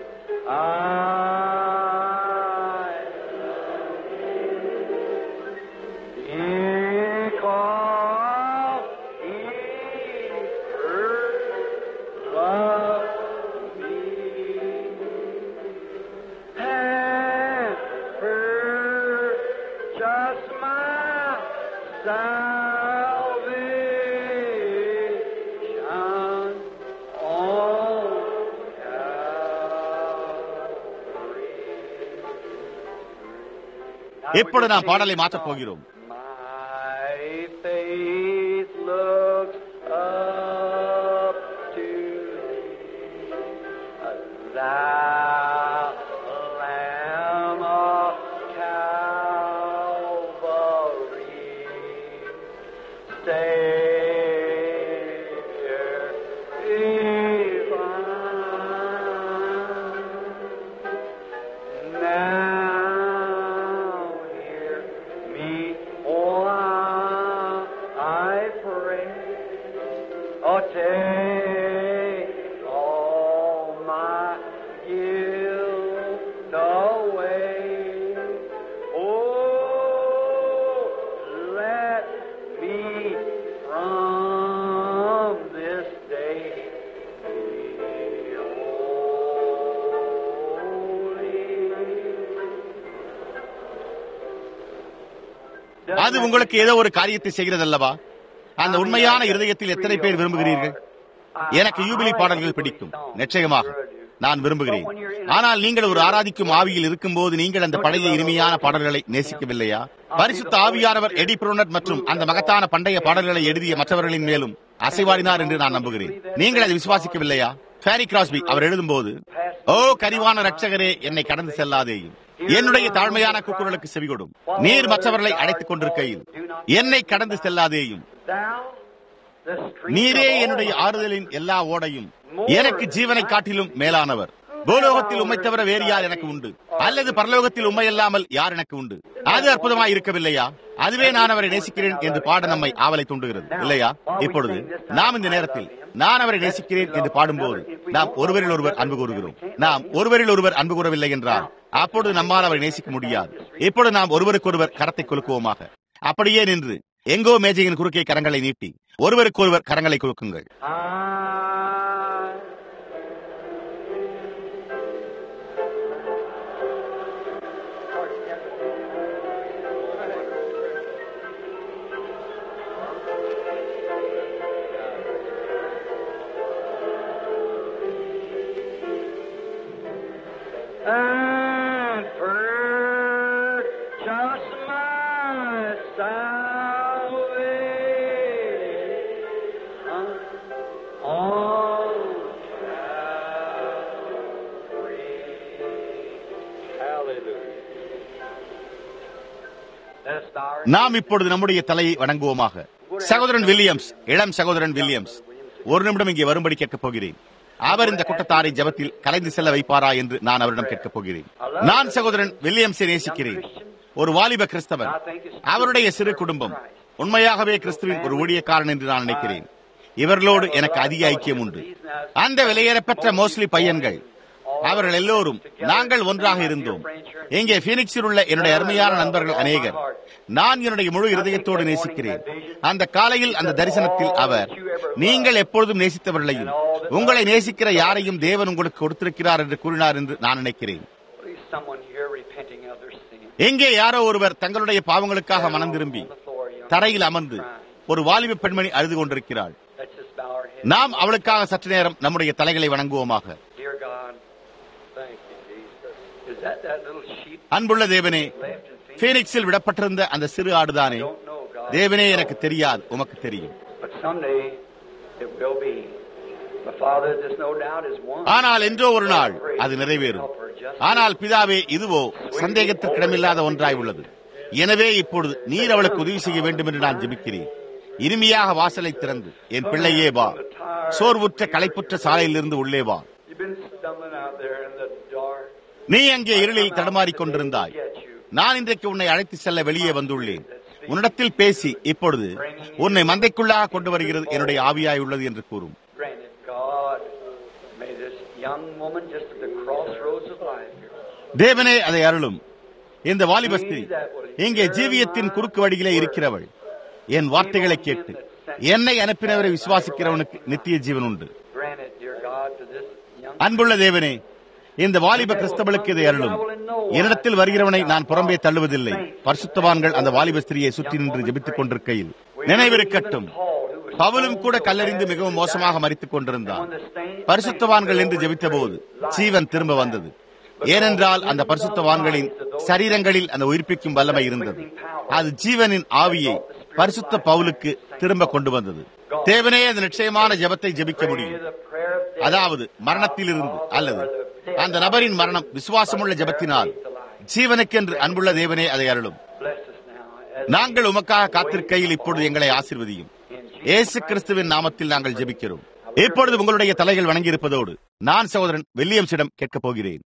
Just my salvation on இப்பொழுது நாம் பாடலை மாற்றப் போகிறோம் My faith looks up to thee, thou Lamb of Calvary, Savior divine. Now hear me, oh, I pray. Oh, take all my guilt away. Oh, let me from this day be holy. அது உங்களுக்கு ஏதோ ஒரு காரியத்தை செய்கிறதல்லவா அந்த உண்மையான இருதயத்தில் எத்தனை பேர் விரும்புகிறீர்கள் எனக்கு யூபிலி பாடல்கள் பிடிக்கும் நிச்சயமாக நான் விரும்புகிறேன் ஆனால் நீங்கள் ஒரு ஆராதிக்கும் ஆவியில் இருக்கும்போது நீங்கள் அந்த பழைய இனிமையான பாடல்களை நேசிக்கவில்லையா பரிசுத்த ஆவியானவர் எடி புரோனட் மற்றும் அந்த மகத்தான பண்டைய பாடல்களை எழுதிய மற்றவர்களின் மேலும் அசைவாடினார் என்று நான் நம்புகிறேன் நீங்கள் அதை விசுவாசிக்கவில்லையா ஃபேரி கிராஸ்பி அவர் எழுதும்போது ஓ கரிவான ரட்சகரே என்னை கடந்து செல்லாதேயும் என்னுடைய தாழ்மையான கூக்குரலுக்கு செவிகொடும் நீர் மற்றவர்களை அழைத்துக் கொண்டிருக்கையில் என்னை கடந்து செல்லாதேயும் Thou, the stream நீரே of all என்னுடைய ஆறுதலின் எல்லா ஓடையும் எனக்கு ஜீவனை காட்டிலும் மேலானவர் பூலோகத்தில் உம்மை தவிர வேறு யார் எனக்கு உண்டு அல்லது பரலோகத்தில் உண்மை இல்லாமல் யார் எனக்கு உண்டு அது அற்புதமாய் இருக்கவில்லையா அதுவே நான் அவரை நேசிக்கிறேன் என்று பாட நம்மை ஆவலை தூண்டுகிறது இல்லையா இப்பொழுது நாம் இந்த நேரத்தில் நான் அவரை நேசிக்கிறேன் என்று பாடும்போது நாம் ஒருவரில் ஒருவர் அன்பு கூறுகிறோம் நாம் ஒருவரில் ஒருவர் அன்பு கூறவில்லை என்றால் அப்பொழுது நம்மால் அவரை நேசிக்க முடியாது இப்பொழுது நாம் ஒருவருக்கொருவர் கரத்தை குலுக்குவோமாக அப்படியே நின்று எங்கோ மேஜையின் குறுக்கே கரங்களை நீட்டி ஒருவருக்கொருவர் கரங்களை குலுக்குங்கள் I and purchase my salvation on Calvary. Hallelujah. Let us bow our நாம் இப்பொழுது நம்முடைய தலையை வணங்குவோமாக சகோதரன் வில்லியம்ஸ் இளம் சகோதரன் வில்லியம்ஸ் ஒரு நிமிடம் இங்கே வரும்படி கேட்கப் போகிறேன் அவர் இந்த கூட்டத்தாரை ஜபத்தில் கலைந்து செல்ல வைப்பாரா என்று நான் அவரிடம் கேட்கப் போகிறேன் நான் சகோதரன் வில்லியம்ஸை நேசிக்கிறேன் ஒரு வாலிப கிறிஸ்தவன் அவருடைய சிறு குடும்பம் உண்மையாகவே கிறிஸ்துவின் ஒரு ஊழியக்காரன் என்று நான் நினைக்கிறேன் இவர்களோடு எனக்கு அதிக ஐக்கியம் உண்டு அந்த வெளியேறப்பெற்ற மோஸ்ட்லி பையன்கள் அவர்கள் எல்லோரும் நாங்கள் ஒன்றாக இருந்தோம் இங்கே பீனிக்ஸில் உள்ள என்னுடைய அருமையான நண்பர்கள் அநேகர் நான் என்னுடைய முழு இருதயத்தோடு நேசிக்கிறேன் அந்த காலையில் அந்த தரிசனத்தில் அவர் நீங்கள் எப்பொழுதும் நேசித்தவர்களையும் உங்களை நேசிக்கிற யாரையும் தேவன் உங்களுக்கு கொடுத்திருக்கிறார் என்று கூறினார் என்று நான் நினைக்கிறேன் Please, someone here repenting of their sin. எங்கே யாரோ ஒருவர் தங்களுடைய பாவங்களுக்காக மனம் திரும்பி On the floor, young. தரையில் அமர்ந்து ஒரு வாலிப பெண்மணி அழுது கொண்டிருக்கிறாள் Let's just bow our heads. நாம் அவளுக்காக சற்று நேரம் நம்முடைய தலைகளை வணங்குவோமாக Dear God, thank you, Jesus. Is that that little sheep அன்புள்ள தேவனே left in Phoenix? பீனிக்ஸில் விடப்பட்டிருந்த அந்த சிறு ஆடுதானே Don't know, God. தேவனே எனக்கு தெரியாது உமக்கு தெரியும் But someday it will be. But Father, there's no doubt is one. ஆனால் என்றோ ஒரு நாள் அது நிறைவேறும் ஆனால் பிதாவே இதுவோ சந்தேகத்திற்கிடமில்லாத ஒன்றாய் உள்ளது எனவே இப்பொழுது நீர் அவளுக்கு உதவி செய்ய வேண்டும் என்று நான் ஜெபிக்கிறேன் இனிமையாக வாசலை திறந்து என் பிள்ளையே வா சோர்வுற்ற களைப்புற்ற சாலையிலிருந்து உள்ளே வா You've been stumbling out there in the dark. நீ அங்கே இருளில் தடுமாறிக் கொண்டிருந்தாய் நான் இன்றைக்கு உன்னை அழைத்து செல்ல வெளியே வந்துள்ளேன் உன்னிடத்தில் பேசி இப்பொழுது உன்னை மந்தைக்குள்ளாக கொண்டு வருகிறது என்னுடைய ஆவியாய் உள்ளது என்று கூறும் Granted, God, may this young woman just at the crossroads of life here. தேவனே அதை அருளும் இந்த வாலிப ஸ்திரீ இங்கே ஜீவியத்தின் குறுக்கு வழியிலே இருக்கிறவள் என் வார்த்தைகளை கேட்டு என்னை அனுப்பினவரை விசுவாசிக்கிறவனுக்கு நித்திய ஜீவன் உண்டு Granted, dear God, to this young அன்புள்ள தேவனே இந்த வாலிப கிறிஸ்தவளுக்கு இதை அருளும் என்னிடத்தில் வருகிறவனை நான் புறம்பே தள்ளுவதில்லை பரிசுத்தவான்கள் அந்த வாலிப ஸ்திரியை சுற்றி நின்று ஜெபித்துக் கொண்டிருக்கையில் நினைவிருக்கட்டும் பவுலும் கூட கல்லறிந்து மிகவும் மோசமாக மறித்துக் கொண்டிருந்தான் பரிசுத்தவான்கள் என்று ஜெபித்த போது ஜீவன் திரும்ப வந்தது ஏனென்றால் அந்த பரிசுத்தவான்களின் சரீரங்களில் அந்த உயிர்ப்பிக்கும் வல்லமை இருந்தது அது ஜீவனின் ஆவியை பரிசுத்த பவுலுக்கு திரும்ப கொண்டு வந்தது தேவனே அந்த நிச்சயமான ஜெபத்தை ஜெபிக்க முடியும் the prayer of death. அதாவது மரணத்திலிருந்து அல்லது அந்த நபரின் மரணம் விசுவாசமுள்ள ஜெபத்தினால் ஜீவனுக்கென்று அன்புள்ள தேவனே அதை அருளும் Bless us now. As நாங்கள் உமக்காக காத்திருக்கையில் இப்பொழுது எங்களை ஆசீர்வதியும் இயேசு கிறிஸ்துவின் நாமத்தில் நாங்கள் ஜெபிக்கிறோம் இப்பொழுது உங்களுடைய தலைகள் வணங்கி இருப்பதோடு நான் சகோதரன் வில்லியம்ஸிடம் கேட்கப் போகிறேன்